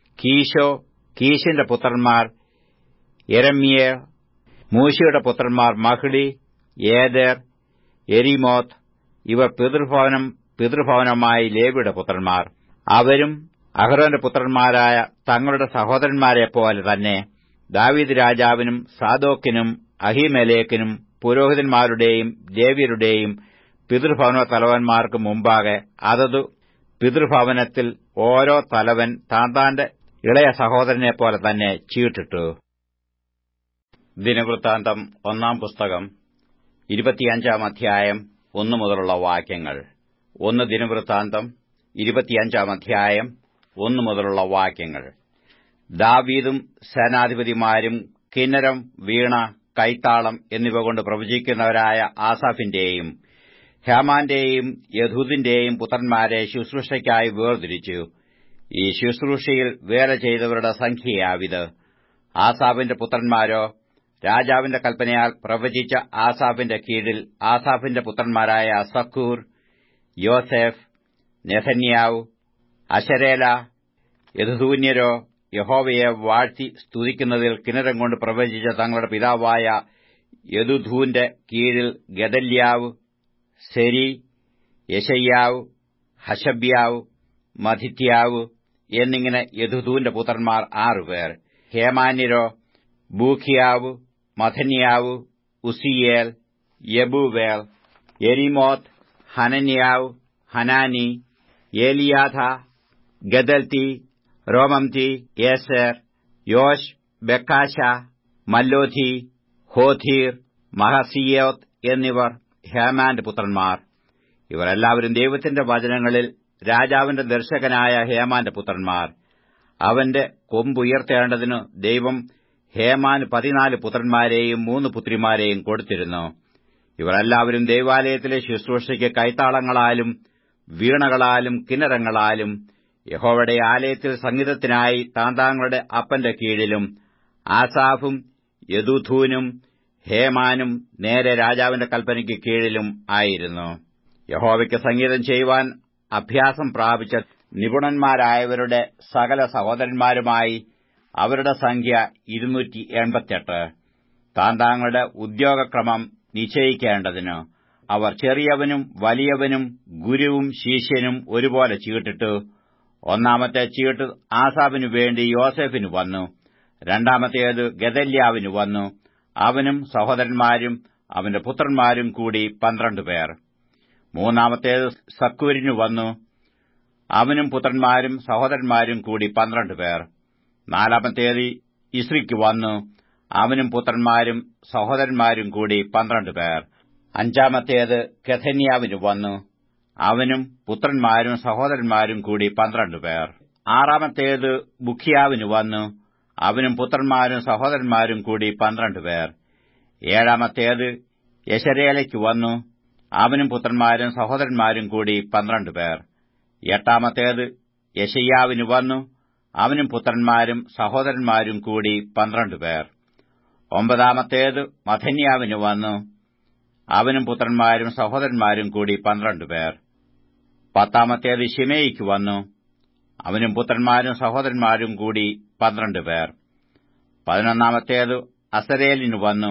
Speaker 1: കീശോ കീശിന്റെ പുത്രന്മാർ എരമ്യ മൂശിയുടെ പുത്രന്മാർ മഹ്ലി ഏദർ എരിമോത്ത് ഇവർ പിതൃഭവനം പിതൃഭവനമായി ലേവിയുടെ പുത്രന്മാർ അവരും അഹ്റോന്റെ പുത്രന്മാരായ തങ്ങളുടെ സഹോദരന്മാരെപ്പോലെ തന്നെ ദാവീദ് രാജാവിനും സാദോക്കിനും അഹിമേലേക്കിനും പുരോഹിതന്മാരുടെയും ലേവ്യരുടെയും പിതൃഭവന തലവന്മാർക്ക് മുമ്പാകെ അതതു പിതൃഭവനത്തിൽ ഓരോ തലവൻ താന്താന്റെ ഇളയ സഹോദരനെപ്പോലെ തന്നെ ചീട്ടിട്ടു ദിനവൃത്താന്തം ഒന്നാം പുസ്തകം ഇരുപത്തിയഞ്ചാം അധ്യായം ഒന്നു മുതലുള്ള വാക്യങ്ങൾ ഒന്ന് ദിനവൃത്താന്തം ഇരുപത്തിയഞ്ചാം അധ്യായം ഒന്നു മുതലുള്ള വാക്യങ്ങൾ ദാവീദും സേനാധിപതിമാരും കിന്നരം വീണ കൈത്താളം എന്നിവ കൊണ്ട് പ്രവചിക്കുന്നവരായ ആസാഫിന്റെയും ഹേമാന്റെയും യഹൂദിന്റെയും പുത്രന്മാരെ ശുശ്രൂഷയ്ക്കായി വേർതിരിച്ചു ഈ ശുശ്രൂഷയിൽ വേല ചെയ്തവരുടെ സംഖ്യയാവിത് ആസാഫിന്റെ പുത്രന്മാരോ രാജാവിന്റെ കൽപ്പനയാൽ പ്രവചിച്ച ആസാഫിന്റെ കീഴിൽ ആസാഫിന്റെ പുത്രന്മാരായ സക്കൂർ യോസെഫ് നെഥന്യാവ് അശരേല യഥൂന്യരോ യഹോവയെ വാഴ്ത്തി സ്തുതിക്കുന്നതിൽ കിണരം കൊണ്ട് പ്രവചിച്ച തങ്ങളുടെ പിതാവായ യദുധൂന്റെ കീഴിൽ ഗദല്യാവ് സെരി യശയ്യാവ് ഹഷബ്യാവ് മധിത്യാവ് എന്നിങ്ങനെ യദുധൂന്റെ പുത്രന്മാർ ആറുപേർ ഹേമാന്യരോ ബൂഖിയാവ് മഥന്യാവ് ഉസിയേൽ യബുവേൽ എരിമോത്ത് ഹനന്യാവ് ഹനാനി ഏലിയാഥ ഗദൽത്തി റോമംതി യേസർ യോഷ് ബെക്കാശ മല്ലോഥി ഹോധീർ മഹസിയോത്ത് എന്നിവർ ഹേമാന്റെ പുത്രന്മാർ ഇവർ എല്ലാവരും ദൈവത്തിന്റെ വചനങ്ങളിൽ രാജാവിന്റെ ദർശകനായ ഹേമാന്റെ പുത്രന്മാർ അവന്റെ കൊമ്പുയർത്തേണ്ടതിനു ദൈവം ഹേമാന് പതിനാല് പുത്രന്മാരെയും മൂന്ന് പുത്രിമാരെയും കൊടുത്തിരുന്നു ഇവർ എല്ലാവരും ദൈവാലയത്തിലെ ശുശ്രൂഷയ്ക്ക് കൈത്താളങ്ങളാലും വീണകളാലും കിന്നരങ്ങളാലും യഹോവയുടെ ആലയത്തിൽ സംഗീതത്തിനായി താന്താങ്ങളുടെ അപ്പന്റെ കീഴിലും ആസാഫും യദുഥൂനും ഹേമാനും നേരെ രാജാവിന്റെ കൽപ്പനയ്ക്ക് കീഴിലും ആയിരുന്നു യഹോവയ്ക്ക് സംഗീതം ചെയ്യുവാൻ അഭ്യാസം പ്രാപിച്ച നിപുണന്മാരായവരുടെ സകല സഹോദരന്മാരുമായി അവരുടെ സംഖ്യ ഇരുന്നൂറ്റി എൺപത്തിയെട്ട് താന്താങ്ങളുടെ ഉദ്യോഗക്രമം നിശ്ചയിക്കേണ്ടതിന് അവർ ചെറിയവനും വലിയവനും ഗുരുവും ശിഷ്യനും ഒരുപോലെ ചീട്ടിട്ടു ഒന്നാമത്തെ ചീട്ട് ആസാബിനു വേണ്ടി യോസെഫിന് വന്നു രണ്ടാമത്തേത് ഗദല്യാവിന് വന്നു അവനും സഹോദരന്മാരും അവന്റെ പുത്രന്മാരും കൂടി പന്ത്രണ്ട് പേർ മൂന്നാമത്തേത് സക്കൂരിനു വന്നു അവനും പുത്രന്മാരും സഹോദരന്മാരും കൂടി പന്ത്രണ്ട് പേർ നാലാമത്തേത് ഇസ്രിക്ക് വന്നു അവനും പുത്രന്മാരും സഹോദരന്മാരും കൂടി പന്ത്രണ്ട് പേർ അഞ്ചാമത്തേത് കെഥന്യാവിന് വന്നു അവനും പുത്രന്മാരും സഹോദരന്മാരും കൂടി പന്ത്രണ്ട് പേർ ആറാമത്തേത് ബുഖിയാവിന് വന്നു അവനും പുത്രന്മാരും സഹോദരന്മാരും കൂടി പന്ത്രണ്ട് പേർ ഏഴാമത്തേത് യശരേലയ്ക്ക് വന്നു അവനും പുത്രന്മാരും സഹോദരന്മാരും കൂടി പന്ത്രണ്ട് പേർ എട്ടാമത്തേത് യശയ്യാവിന് വന്നു അവനും പുത്രന്മാരും സഹോദരന്മാരും കൂടി പന്ത്രണ്ട് പേർ ഒമ്പതാമത്തേത് മഥന്യാവിന് വന്നു അവനും പുത്രന്മാരും സഹോദരന്മാരും കൂടി പന്ത്രണ്ട് പേർ പത്താമത്തേത് ഷിമേയിക്ക് വന്നു അവനും പുത്രന്മാരും സഹോദരന്മാരും കൂടി പന്ത്രണ്ട് പേർ പതിനൊന്നാമത്തേത് അസരേലിന് വന്നു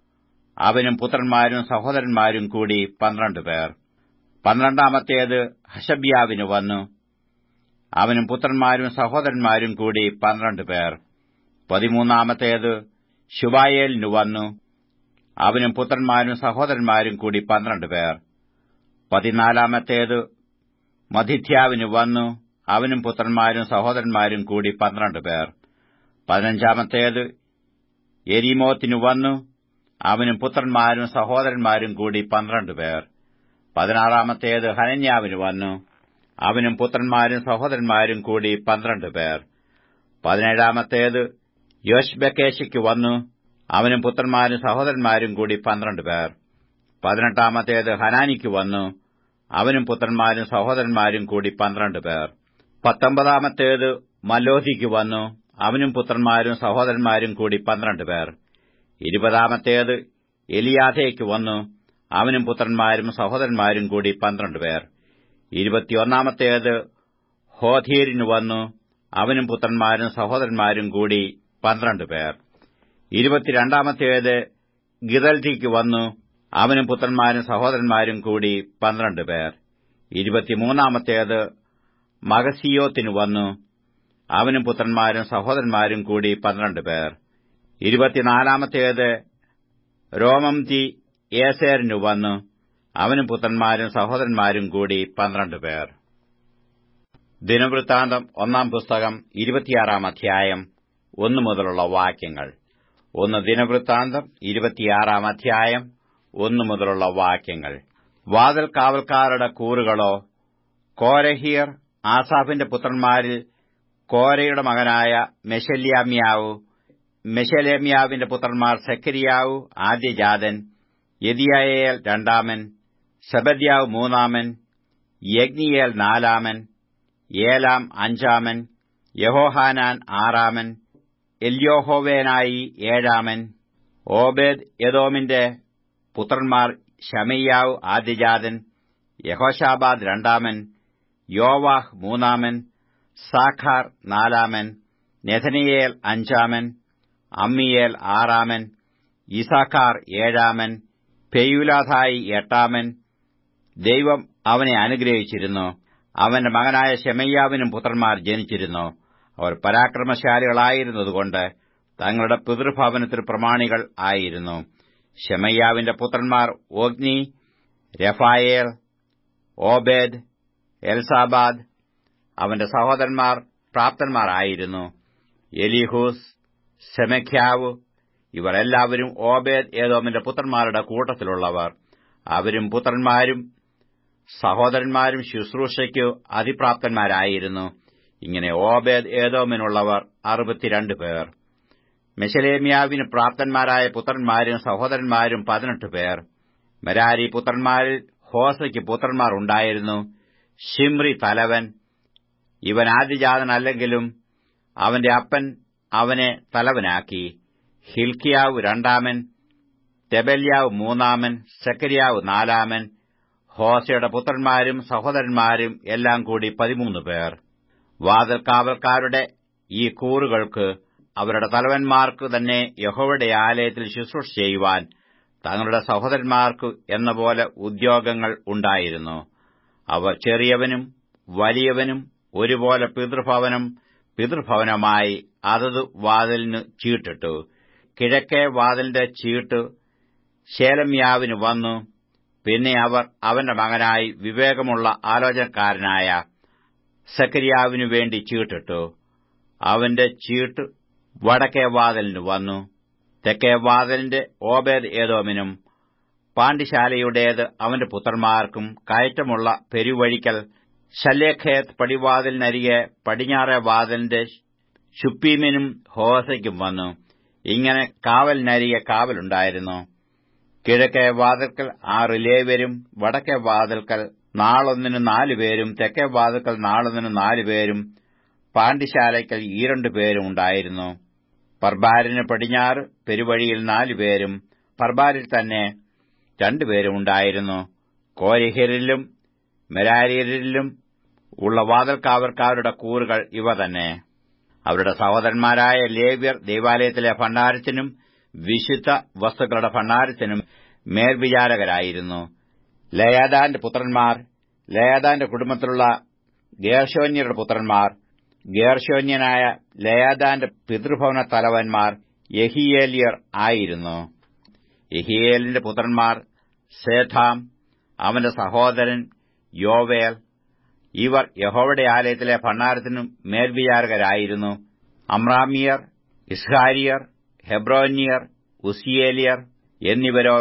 Speaker 1: അവനും പുത്രന്മാരും സഹോദരന്മാരും കൂടി പന്ത്രണ്ട് പേർ പന്ത്രണ്ടാമത്തേത് ഹഷബ്യാവിന് വന്നു അവനും പുത്രന്മാരും സഹോദരന്മാരും കൂടി പന്ത്രണ്ട് പേർ പതിമൂന്നാമത്തേത് ശുബായേലിന് വന്നു അവനും പുത്രന്മാരും സഹോദരന്മാരും കൂടി പന്ത്രണ്ട് പേർ പതിനാലാമത്തേത് മധിത്യാവിന് വന്നു അവനും പുത്രന്മാരും സഹോദരന്മാരും കൂടി പന്ത്രണ്ട് പേർ പതിനഞ്ചാമത്തേത് എരിമോത്തിനു വന്നു അവനും പുത്രന്മാരും സഹോദരന്മാരും കൂടി പന്ത്രണ്ട് പേർ പതിനാറാമത്തേത് ഹനന്യാവിന് വന്നു അവനും പുത്രന്മാരും സഹോദരന്മാരും കൂടി പന്ത്രണ്ട് പേർ പതിനേഴാമത്തേത് യോഷ്ബക്കേശയ്ക്ക് വന്നു അവനും പുത്രന്മാരും സഹോദരന്മാരും കൂടി പന്ത്രണ്ട് പേർ പതിനെട്ടാമത്തേത് ഹനാനിക്ക് വന്നു അവനും പുത്രന്മാരും സഹോദരന്മാരും കൂടി പന്ത്രണ്ട് പേർ പത്തൊമ്പതാമത്തേത് മലോഹിക്ക് വന്നു അവനും പുത്രന്മാരും സഹോദരന്മാരും കൂടി പന്ത്രണ്ട് പേർ ഇരുപതാമത്തേത് എലിയാഥയ്ക്ക് വന്നു അവനും പുത്രന്മാരും സഹോദരന്മാരും കൂടി പന്ത്രണ്ട് പേർ ഇരുപത്തിയൊന്നാമത്തേത് ഹോധീരിന് വന്നു അവനും പുത്രന്മാരും സഹോദരന്മാരും കൂടി പന്ത്രണ്ട് പേർ ഇരുപത്തിരണ്ടാമത്തേത് ഗിതൽത്തിക്ക് വന്നു അവനും പുത്രന്മാരും സഹോദരന്മാരും കൂടി പന്ത്രണ്ട് പേർ ഇരുപത്തിമൂന്നാമത്തേത് മഗസിയോത്തിനു വന്നു അവനും പുത്രന്മാരും സഹോദരന്മാരും കൂടി പന്ത്രണ്ട് പേർ ഇരുപത്തിനാലാമത്തേത് രോമം തി ഏസേറിനു വന്നു അവനും പുത്രന്മാരും സഹോദരന്മാരും കൂടി പന്ത്രണ്ട് പേർ ദിനവൃത്താന്തം ഒന്നാം പുസ്തകം ഇരുപത്തിയാറാം അധ്യായം ഒന്നു മുതലുള്ള വാക്യങ്ങൾ ഒന്ന് ദിനവൃത്താന്തം ഇരുപത്തിയാറാം അധ്യായം ഒന്നു മുതലുള്ള വാക്യങ്ങൾ വാതിൽ കാവൽക്കാരുടെ കൂറുകളോ കോരഹിയർ ആസാഫിന്റെ പുത്രന്മാരിൽ കോരയുടെ മകനായ മെഷല്യാമ്യാവു മെഷലേമ്യാവിന്റെ പുത്രന്മാർ സെക്കരിയാവു ആദ്യജാതൻ യദിയായേൽ രണ്ടാമൻ സെബദ്യാവ് മൂന്നാമൻ യഗ്നിയേൽ നാലാമൻ ഏലാം അഞ്ചാമൻ യഹോഹാനാൻ ആറാമൻ എല്യോഹോവേനായി ഏഴാമൻ ഓബേദ് യദോമിന്റെ പുത്രന്മാർ ഷമയ്യാവ് ആദ്യജാതൻ യഹോഷാബാദ് രണ്ടാമൻ യോവാഹ് മൂന്നാമൻ സാഖാർ നാലാമൻ നെഥനിയേൽ അഞ്ചാമൻ അമ്മിയേൽ ആറാമൻ ഇസാഖാർ ഏഴാമൻ പെയുലാഥായി എട്ടാമൻ ദൈവം അവനെ അനുഗ്രഹിച്ചിരുന്നു അവന്റെ മകനായ ഷെമയ്യാവിനും പുത്രന്മാർ ജനിച്ചിരുന്നു അവർ പരാക്രമശാലികളായിരുന്നതുകൊണ്ട് തങ്ങളുടെ പിതൃഭവനത്തിൽ പ്രമാണികൾ ആയിരുന്നു ഷെമയ്യാവിന്റെ പുത്രന്മാർ ഓഗ്നി രഫായേൽ ഓബേദ് എൽസാബാദ് അവന്റെ സഹോദരന്മാർ പ്രാപ്തന്മാരായിരുന്നു എലിഹൂസ് സെമഖ്യാവ് ഇവർ എല്ലാവരും ഓബേദ് ഏതോമിന്റെ പുത്രന്മാരുടെ കൂട്ടത്തിലുള്ളവർ അവരും പുത്രന്മാരും സഹോദരന്മാരും ശുശ്രൂഷയ്ക്കു അതിപ്രാപ്തന്മാരായിരുന്നു ഇങ്ങനെ ഓബേദ് ഏതോമിനുള്ളവർ അറുപത്തിരണ്ട് പേർ മെഷലേമ്യാവിന് പ്രാപ്തന്മാരായ പുത്രന്മാരും സഹോദരന്മാരും പതിനെട്ട് പേർ മെരാരി പുത്രന്മാരിൽ ഹോസയ്ക്ക് പുത്രന്മാർ ഉണ്ടായിരുന്നു ഷിമ്രി തലവൻ ഇവൻ ആദ്യജാതനല്ലെങ്കിലും അവന്റെ അപ്പൻ അവനെ തലവനാക്കി ഹിൽക്കിയാവ് രണ്ടാമൻ തെബല്യാവ് മൂന്നാമൻ സെക്കരിയാവ് നാലാമൻ ഹോസയുടെ പുത്രന്മാരും സഹോദരന്മാരും എല്ലാം കൂടി പതിമൂന്ന് പേർ വാതിൽ കാവൽക്കാരുടെ ഈ കൂറുകൾക്ക് അവരുടെ തലവന്മാർക്ക് തന്നെ യഹോവയുടെ ആലയത്തിൽ ശുശ്രൂഷ ചെയ്യുവാൻ തങ്ങളുടെ സഹോദരന്മാർക്ക് എന്ന പോലെ ഉദ്യോഗങ്ങൾ ഉണ്ടായിരുന്നു അവർ ചെറിയവനും വലിയവനും ഒരുപോലെ പിതൃഭവനം പിതൃഭവനമായി അതത് വാതിലിന് ചീട്ടിട്ടു കിഴക്കേ വാതിലിന്റെ ചീട്ട് ശേലമ്യാവിന് വന്നു പിന്നെ അവർ അവന്റെ മകനായി വിവേകമുള്ള ആലോചനക്കാരനായ സക്കരിയാവിനു വേണ്ടി ചീട്ടിട്ടു അവന്റെ ചീട്ട് വടക്കേ വാതിലിന് വന്നു തെക്കേ വാതിലിന്റെ ഓബേദ് ഏതോമിനും പാണ്ഡിശാലയുടേത് അവന്റെ പുത്രന്മാർക്കും കയറ്റമുള്ള പെരുവഴിക്കൽ ശല്യഖേത്ത് പടിവാതിലിനരികെ പടിഞ്ഞാറേ വാതിലിന്റെ ശുപ്പീമിനും ഹോസയ്ക്കും വന്നു ഇങ്ങനെ കാവലിനരികെ കാവലുണ്ടായിരുന്നു കിഴക്കേ വാതിൽക്കൽ ആറ് ലേവരും വടക്കേ വാതിൽക്കൽ നാളൊന്നിന് നാലുപേരും തെക്കേ വാതിൽക്കൽ നാളൊന്നിന് നാലുപേരും പാണ്ഡിശാലയ്ക്കൽ ഈ രണ്ടുപേരും ഉണ്ടായിരുന്നു പർബാരിന് പടിഞ്ഞാറ് പെരുവഴിയിൽ നാലുപേരും പർബാരിൽ തന്നെ രണ്ടുപേരും ഉണ്ടായിരുന്നു കോരിഹരിലും മെരാരിയരിലും ഉള്ള വാതിൽക്കാവർക്കാരുടെ കൂറുകൾ ഇവ തന്നെ അവരുടെ സഹോദരന്മാരായ ലേവ്യർ ദൈവാലയത്തിലെ ഭണ്ഡാരത്തിനും വിശുദ്ധ വസ്തുക്കളുടെ ഭണ്ഡാരത്തിനും മേൽവിചാരകരായിരുന്നു ലയാദാന്റെ പുത്രന്മാർ ലയാദാന്റെ കുടുംബത്തിലുള്ള ഗേർഷോന്യരുടെ പുത്രന്മാർ ഗേർഷോന്യനായ ലയാദാന്റെ പിതൃഭവന തലവന്മാർ യഹിയേലിയർ ആയിരുന്നു യഹിയേലിന്റെ പുത്രന്മാർ സേഥാം അവന്റെ സഹോദരൻ യോവേൽ ഇവർ യഹോവയുടെ ആലയത്തിലെ ഭണ്ഡാരത്തിനും മേൽവിചാരകരായിരുന്നു അമ്രാമിയർ ഇസ്ഹാരിയർ ഹെബ്രോന്യർ ഉസിയേലിയർ എന്നിവരോ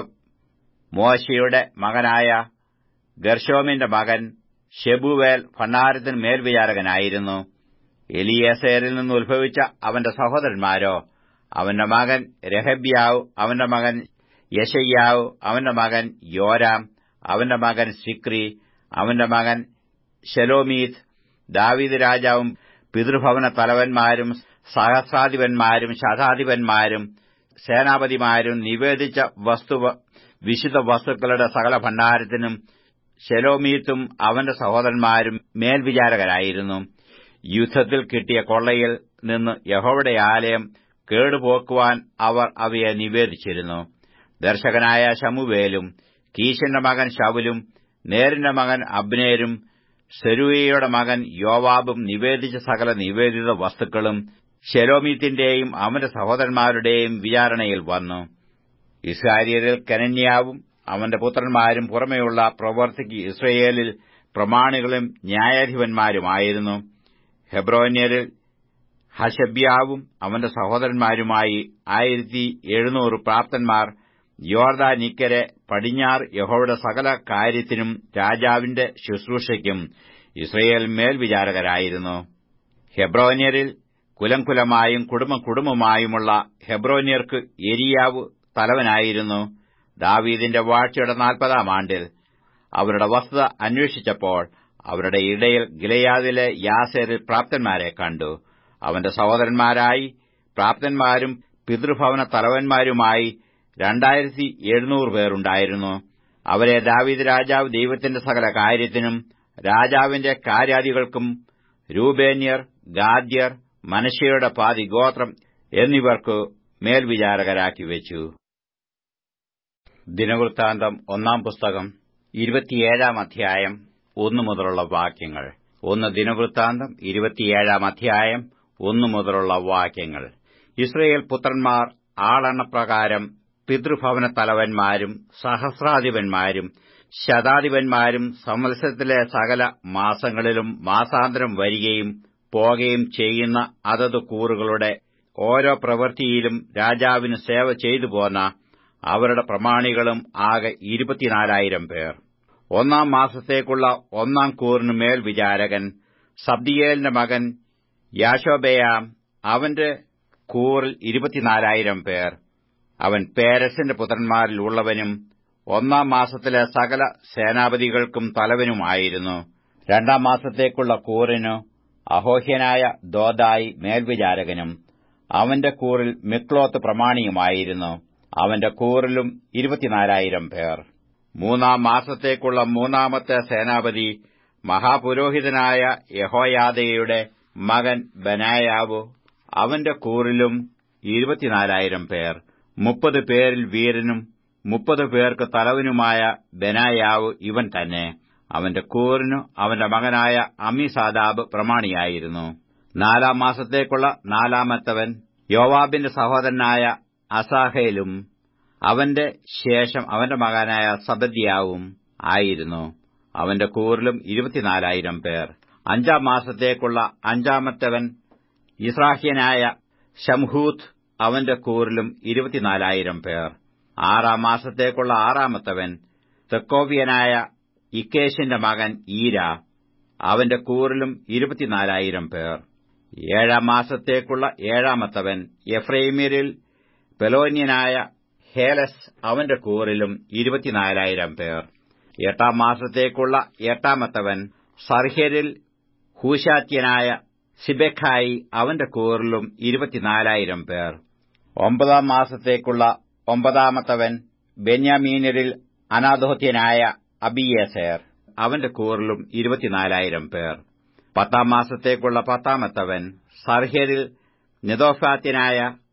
Speaker 1: മോശയുടെ മകനായ ഗർഷോമിന്റെ മകൻ ഷെബുവേൽ ഭണ്ഡാരത്തിന് മേൽവിചാരകനായിരുന്നു എലിയേസേരിൽ നിന്ന് ഉത്ഭവിച്ച അവന്റെ സഹോദരന്മാരോ അവന്റെ മകൻ രഹബ്യാവ് അവന്റെ മകൻ യശയ്യാവ് അവന്റെ മകൻ യോരാം അവന്റെ മകൻ സിക്രി അവന്റെ മകൻ ഷെലോമീത്ത് ദാവീദ് രാജാവും പിതൃഭവന തലവന്മാരും സഹസ്രാധിപന്മാരും ശതാധിപന്മാരും സേനാപതിമാരും നിവേദിച്ച വസ്തു വിശുദ്ധ വസ്തുക്കളുടെ സകല ഭണ്ഡാരത്തിനും ഷെലോമീത്തും അവന്റെ സഹോദരന്മാരും മേൽവിചാരകരായിരുന്നു യുദ്ധത്തിൽ കിട്ടിയ കൊള്ളയിൽ നിന്ന് യഹോവയുടെ ആലയം കേടുപോക്കുവാൻ അവർ അവയെ നിവേദിച്ചിരുന്നു ദർശകനായ ശമുവേലും കീശിന്റെ മകൻ ശൗലും നേരിന്റെ മകൻ അബ്നേരും സെരൂയയുടെ മകൻ യോവാബും നിവേദിച്ച സകല നിവേദിത വസ്തുക്കളും ശെലോമീത്തിന്റെയും അവന്റെ സഹോദരന്മാരുടെയും വിചാരണയിൽ വന്നു ഇസ്രായേലിൽ കനന്യാവും അവന്റെ പുത്രന്മാരും പുറമെയുള്ള പ്രവർത്തിക്ക് ഇസ്രയേലിൽ പ്രമാണികളും ന്യായാധിപന്മാരുമായിരുന്നു ഹെബ്രോന്യരിൽ ഹഷബ്യാവും അവന്റെ സഹോദരന്മാരുമായി ആയിരത്തി എഴുന്നൂറ് പ്രാപ്തന്മാർ യോർദാനിക്കരെ പടിഞ്ഞാറ് യഹോയുടെ സകല കാര്യത്തിനും രാജാവിന്റെ ശുശ്രൂഷയ്ക്കും ഇസ്രയേൽ മേൽവിചാരകരായിരുന്നു ഹെബ്രോന്യരിൽ കുലം കുലമായും കുടുംബം കുടുംബമായുമുള്ള ഹെബ്രോന്യർക്ക് എരിയാവ് തലവനായിരുന്നു ദാവീദിന്റെ വാഴ്ചയുടെ നാൽപ്പതാം ആണ്ടിൽ അവരുടെ വസ്തുത അന്വേഷിച്ചപ്പോൾ അവരുടെ ഇടയിൽ ഗിലയാദിലെ യാസേരിൽ പ്രാപ്തന്മാരെ കണ്ടു അവന്റെ സഹോദരന്മാരായി പ്രാപ്തന്മാരും പിതൃഭവന തലവന്മാരുമായി രണ്ടായിരത്തി എഴുന്നൂറ് പേരുണ്ടായിരുന്നു അവരെ ദാവീദ് രാജാവ് ദൈവത്തിന്റെ സകല കാര്യത്തിനും രാജാവിന്റെ കാര്യാദികൾക്കും രൂപേന്യർ ഗാദ്യർ മനശയുടെ പാതി ഗോത്രം എന്നിവർക്ക് മേൽവിചാരകരാക്കി വെച്ചു ദിനവൃത്താന്തം ഒന്നാം പുസ്തകം ഇരുപത്തിയേഴാം അധ്യായം ഒന്നു മുതലുള്ള വാക്യങ്ങൾ ഒന്ന് ദിനവൃത്താന്തം ഇരുപത്തിയേഴാം അധ്യായം ഒന്നു മുതലുള്ള വാക്യങ്ങൾ ഇസ്രയേൽ പുത്രന്മാർ ആളെണ്ണപ്രകാരം പിതൃഭവന തലവന്മാരും സഹസ്രാധിപന്മാരും ശതാധിപന്മാരും സംവത്സരത്തിലെ സകല മാസങ്ങളിലും മാസാന്തരം വരികയും പോകുകയും ചെയ്യുന്ന അതത് കൂറുകളുടെ ഓരോ പ്രവൃത്തിയിലും രാജാവിന് സേവ ചെയ്തു പോന്ന അവരുടെ പ്രമാണികളും ആകെ ഇരുപത്തിനാലായിരം പേർ ഒന്നാം മാസത്തേക്കുള്ള ഒന്നാം കൂറിനു മേൽ വിചാരകൻ സബ്ദിയേലിന്റെ മകൻ യാശോബയാം അവന്റെ കൂറിൽ ഇരുപത്തിനാലായിരം പേർ അവൻ പേരസിന്റെ പുത്രന്മാരിൽ ഉള്ളവനും ഒന്നാം മാസത്തിലെ സകല സേനാപതികൾക്കും തലവനുമായിരുന്നു രണ്ടാം മാസത്തേക്കുള്ള കൂറിനു അഹോഹ്യനായ ദോദായി മേൽവിചാരകനും അവന്റെ കൂറിൽ മിക്ലോത്ത് പ്രമാണിയുമായിരുന്നു അവന്റെ കൂറിലും ഇരുപത്തിനാലായിരം പേർ മൂന്നാം മാസത്തേക്കുള്ള മൂന്നാമത്തെ സേനാപതി മഹാപുരോഹിതനായ യഹോയാദയുടെ മകൻ ബനായാവു അവന്റെ കൂറിലും ഇരുപത്തിനാലായിരം പേർ മുപ്പത് പേരിൽ വീരനും മുപ്പത് പേർക്ക് തലവനുമായ ബനായാവ് ഇവൻ തന്നെ അവന്റെ കൂറിനു അവന്റെ മകനായ അമിസാദാബ് പ്രമാണിയായിരുന്നു നാലാം മാസത്തേക്കുള്ള നാലാമത്തവൻ യോവാബിന്റെ സഹോദരനായ അസാഹേലും അവന്റെ ശേഷം അവന്റെ മകനായ സബദ്യാവും ആയിരുന്നു അവന്റെ കൂറിലും ഇരുപത്തിനാലായിരം പേർ അഞ്ചാം മാസത്തേക്കുള്ള അഞ്ചാമത്തവൻ ഇസ്രാഹ്യനായ ഷംഹൂത്ത് അവന്റെ കൂറിലും ഇരുപത്തിനാലായിരം പേർ ആറാം മാസത്തേക്കുള്ള ആറാമത്തവൻ തെക്കോവിയനായ ഇക്കേഷിന്റെ മകൻ ഈര അവന്റെ കൂറിലും ഇരുപത്തിനാലായിരം പേർ ഏഴാം മാസത്തേക്കുള്ള ഏഴാമത്തവൻ എഫ്രൈമ്യരിൽ പെലോന്യനായ ഹേലസ് അവന്റെ കൂറിലും ഇരുപത്തിനാലായിരം പേർ എട്ടാം മാസത്തേക്കുള്ള എട്ടാമത്തവൻ സർഹ്യരിൽ ഹൂശാത്യനായ സിബെഖായി അവന്റെ കൂറിലും ഇരുപത്തിനാലായിരം പേർ ഒമ്പതാം മാസത്തേക്കുള്ള ഒമ്പതാമത്തവൻ ബെന്യാമീനരിൽ അനാദോത്യനായ അബിയേസേർ അവന്റെ കൂറിലും ഇരുപത്തിനാലായിരം പേർ പത്താം മാസത്തേക്കുള്ള പത്താമത്തവൻ സർഹ്യരിൽ നിതോഫാത്യനായ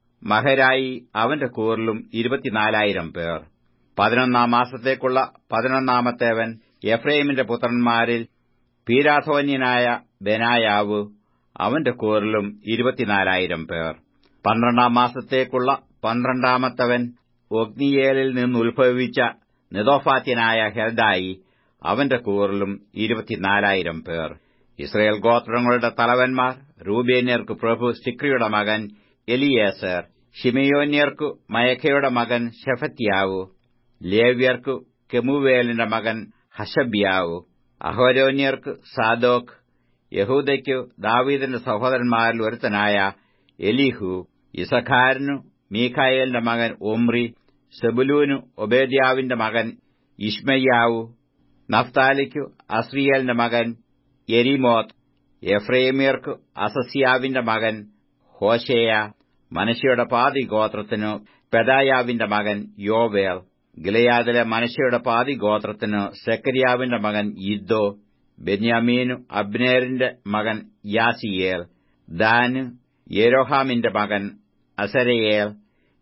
Speaker 1: മഹരായി അവന്റെ കൂറിലും ഇരുപത്തിനാലായിരം പേർ പതിനൊന്നാം മാസത്തേക്കുള്ള പതിനൊന്നാമത്തേവൻ എഫ്രൈമിന്റെ പുത്രന്മാരിൽ പീരാധോന്യനായ ബെനായാവ് അവന്റെ കൂറിലും ഇരുപത്തിനാലായിരം പേർ പന്ത്രണ്ടാം മാസത്തേക്കുള്ള പന്ത്രണ്ടാമത്തവൻ ഒഗ്നിയേലിൽ നിന്നുത്ഭവിച്ച നിതോഫാത്യനായ ഹെൽദായി അവന്റെ കൂറിലും ഇരുപത്തിനാലായിരം പേർ ഇസ്രയേൽ ഗോത്രങ്ങളുടെ തലവന്മാർ റൂബേന്യർക്ക് പ്രഭു സിക്രിയുടെ മകൻ എലിയേസർ ഷിമയോന്യർക്കു മയഖയുടെ മകൻ ഷെഫത്യാവു ലേവ്യർക്കു കെമുവേലിന്റെ മകൻ ഹഷബ്യാവു അഹോരോന്യർക്ക് സാദോക്ക് യഹൂദയ്ക്കു ദാവീദിന്റെ സഹോദരന്മാരിൽ ഒരുത്തനായ എലിഹു ഇസഖാരിനു മീഖായേലിന്റെ മകൻ ഒമ്രി സെബുലൂനു ഒബേദ്യാവിന്റെ മകൻ ഇഷ്മയ്യാവു നഫ്താലിക്കു അസ്രിയേലിന്റെ മകൻ യെരിമോത്ത് എഫ്രേമിയർക്കു അസസ്യാവിന്റെ മകൻ ഹോശേയ മനശയുടെ പാതി ഗോത്രത്തിനു പെദായാവിന്റെ മകൻ യോവേൽ ഗിലയാദിലെ മനശയുടെ പാതി ഗോത്രത്തിനു സെക്കരിയാവിന്റെ മകൻ ഇദ്ദോ ബെന്യാമീനു അബ്നേറിന്റെ മകൻ യാസിയേൽ ദാന് യെരോഹാമിന്റെ മകൻ അസരയേൽ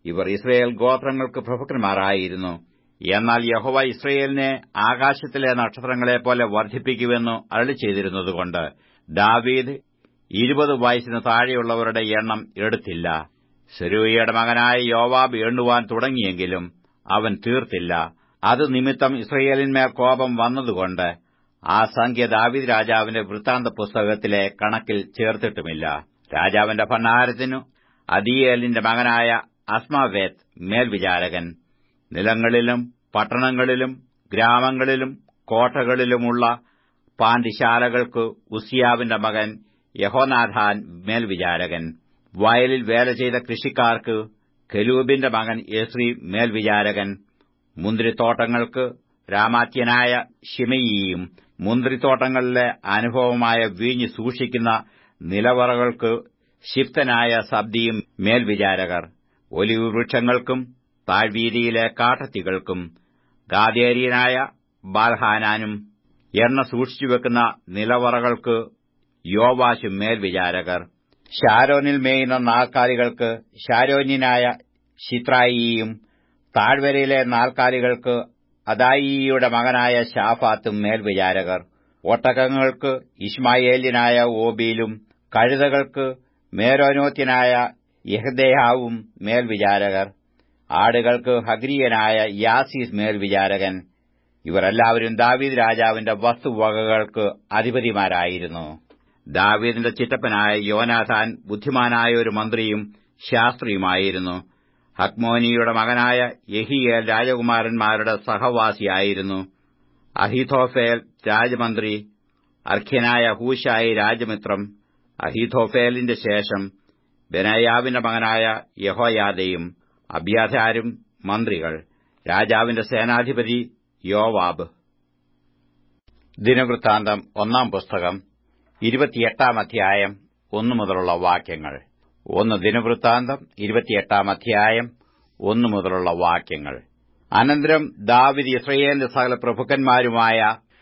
Speaker 1: ഇവർ ഇസ്രയേൽ ഗോത്രങ്ങൾക്ക് പ്രഭുക്കന്മാരായിരുന്നു എന്നാൽ യഹോവ ഇസ്രയേലിനെ ആകാശത്തിലെ നക്ഷത്രങ്ങളെപ്പോലെ വർദ്ധിപ്പിക്കുമെന്നു അരളി ചെയ്തിരുന്നതുകൊണ്ട് ദാവീദ് ഇരുപത് വയസ്സിന് താഴെയുള്ളവരുടെ എണ്ണം എടുത്തില്ല സെരൂയയുടെ മകനായ യോവാബ് എണ്ണുവാൻ തുടങ്ങിയെങ്കിലും അവൻ തീർത്തില്ല അത് നിമിത്തം ഇസ്രയേലിന്മേൽ കോപം വന്നതുകൊണ്ട് ആ സംഖ്യ ദാവീദ് രാജാവിന്റെ വൃത്താന്ത പുസ്തകത്തിലെ കണക്കിൽ ചേർത്തിട്ടുമില്ല രാജാവിന്റെ ഭണ്ഡാരത്തിനു അദിയേലിന്റെ മകനായ അസ്മാവേത്ത് മേൽവിചാരകൻ നിലങ്ങളിലും പട്ടണങ്ങളിലും ഗ്രാമങ്ങളിലും കോട്ടകളിലുമുള്ള പാണ്ഡിശാലകൾക്ക് ഉസിയാവിന്റെ മകൻ യഹോനാഥാൻ മേൽവിചാരകൻ വയലിൽ വേല ചെയ്ത കൃഷിക്കാർക്ക് കെലൂബിന്റെ മകൻ യസ്രി മേൽവിചാരകൻ മുന്തിരിത്തോട്ടങ്ങൾക്ക് രാമാത്യനായ ഷിമയിയും മുന്തിരിത്തോട്ടങ്ങളിലെ അനുഭവമായ വീഞ്ഞ് സൂക്ഷിക്കുന്ന നിലവറകൾക്ക് ശിഫ്തനായ സബ്ദിയും മേൽവിചാരകർ ഒലിവ് വൃക്ഷങ്ങൾക്കും താഴ്വീതിയിലെ കാട്ടത്തികൾക്കും ഗാദേരിയനായ ബാൽഹാനാനും എണ്ണ സൂക്ഷിച്ചുവെക്കുന്ന നിലവറകൾക്ക് യോവാശും മേൽവിചാരകർ ഷാരോനിൽ മേയുന്ന നാൽക്കാലികൾക്ക് ഷാരോന്യനായ ഷിത്രായിയും താഴ്വരയിലെ നാൽക്കാലികൾക്ക് അദായിയുടെ മകനായ ഷാഫാത്തും മേൽവിചാരകർ ഒട്ടകങ്ങൾക്ക് ഇസ്മായേല്യനായ ഓബീലും കഴുതകൾക്ക് മേരോനോത്യനായ യഹ്ദേഹാവും മേൽവിചാരകർ ആടുകൾക്ക് ഹഗ്രിയനായ യാസീസ് മേൽവിചാരകൻ ഇവരെല്ലാവരും ദാവീദ് രാജാവിന്റെ വസ്തുവകകൾക്ക് അധിപതിമാരായിരുന്നു ദാവീദിന്റെ ചിറ്റപ്പനായ യോനാഥാൻ ബുദ്ധിമാനായ ഒരു മന്ത്രിയും ശാസ്ത്രിയുമായിരുന്നു ഹക്മോനിയുടെ മകനായ യഹിയേൽ രാജകുമാരന്മാരുടെ സഹവാസിയായിരുന്നു അഹിഥോഫേൽ രാജമന്ത്രി അർഖ്യനായ ഹൂശായി രാജമിത്രം അഹിഥോഫേലിന്റെ ശേഷം ബെനയാവിന്റെ മകനായ യഹോയാദയും അബ്യാധാരും മന്ത്രികൾ രാജാവിന്റെ സേനാധിപതി യോവാബ് ദിനവൃത്താന്തം ഒന്നാം പുസ്തകം ഇരുപത്തിയെട്ടാം അധ്യായം ഒന്നു മുതലുള്ള വാക്യങ്ങൾ ഒന്ന് ദിനവൃത്താന്തം ഇരുപത്തിയെട്ടാം അധ്യായം ഒന്നു മുതലുള്ള വാക്യങ്ങൾ അനന്തരം ദാവിദ് ഇസ്രയേലിന്റെ സകല പ്രഭുക്കന്മാരുമായ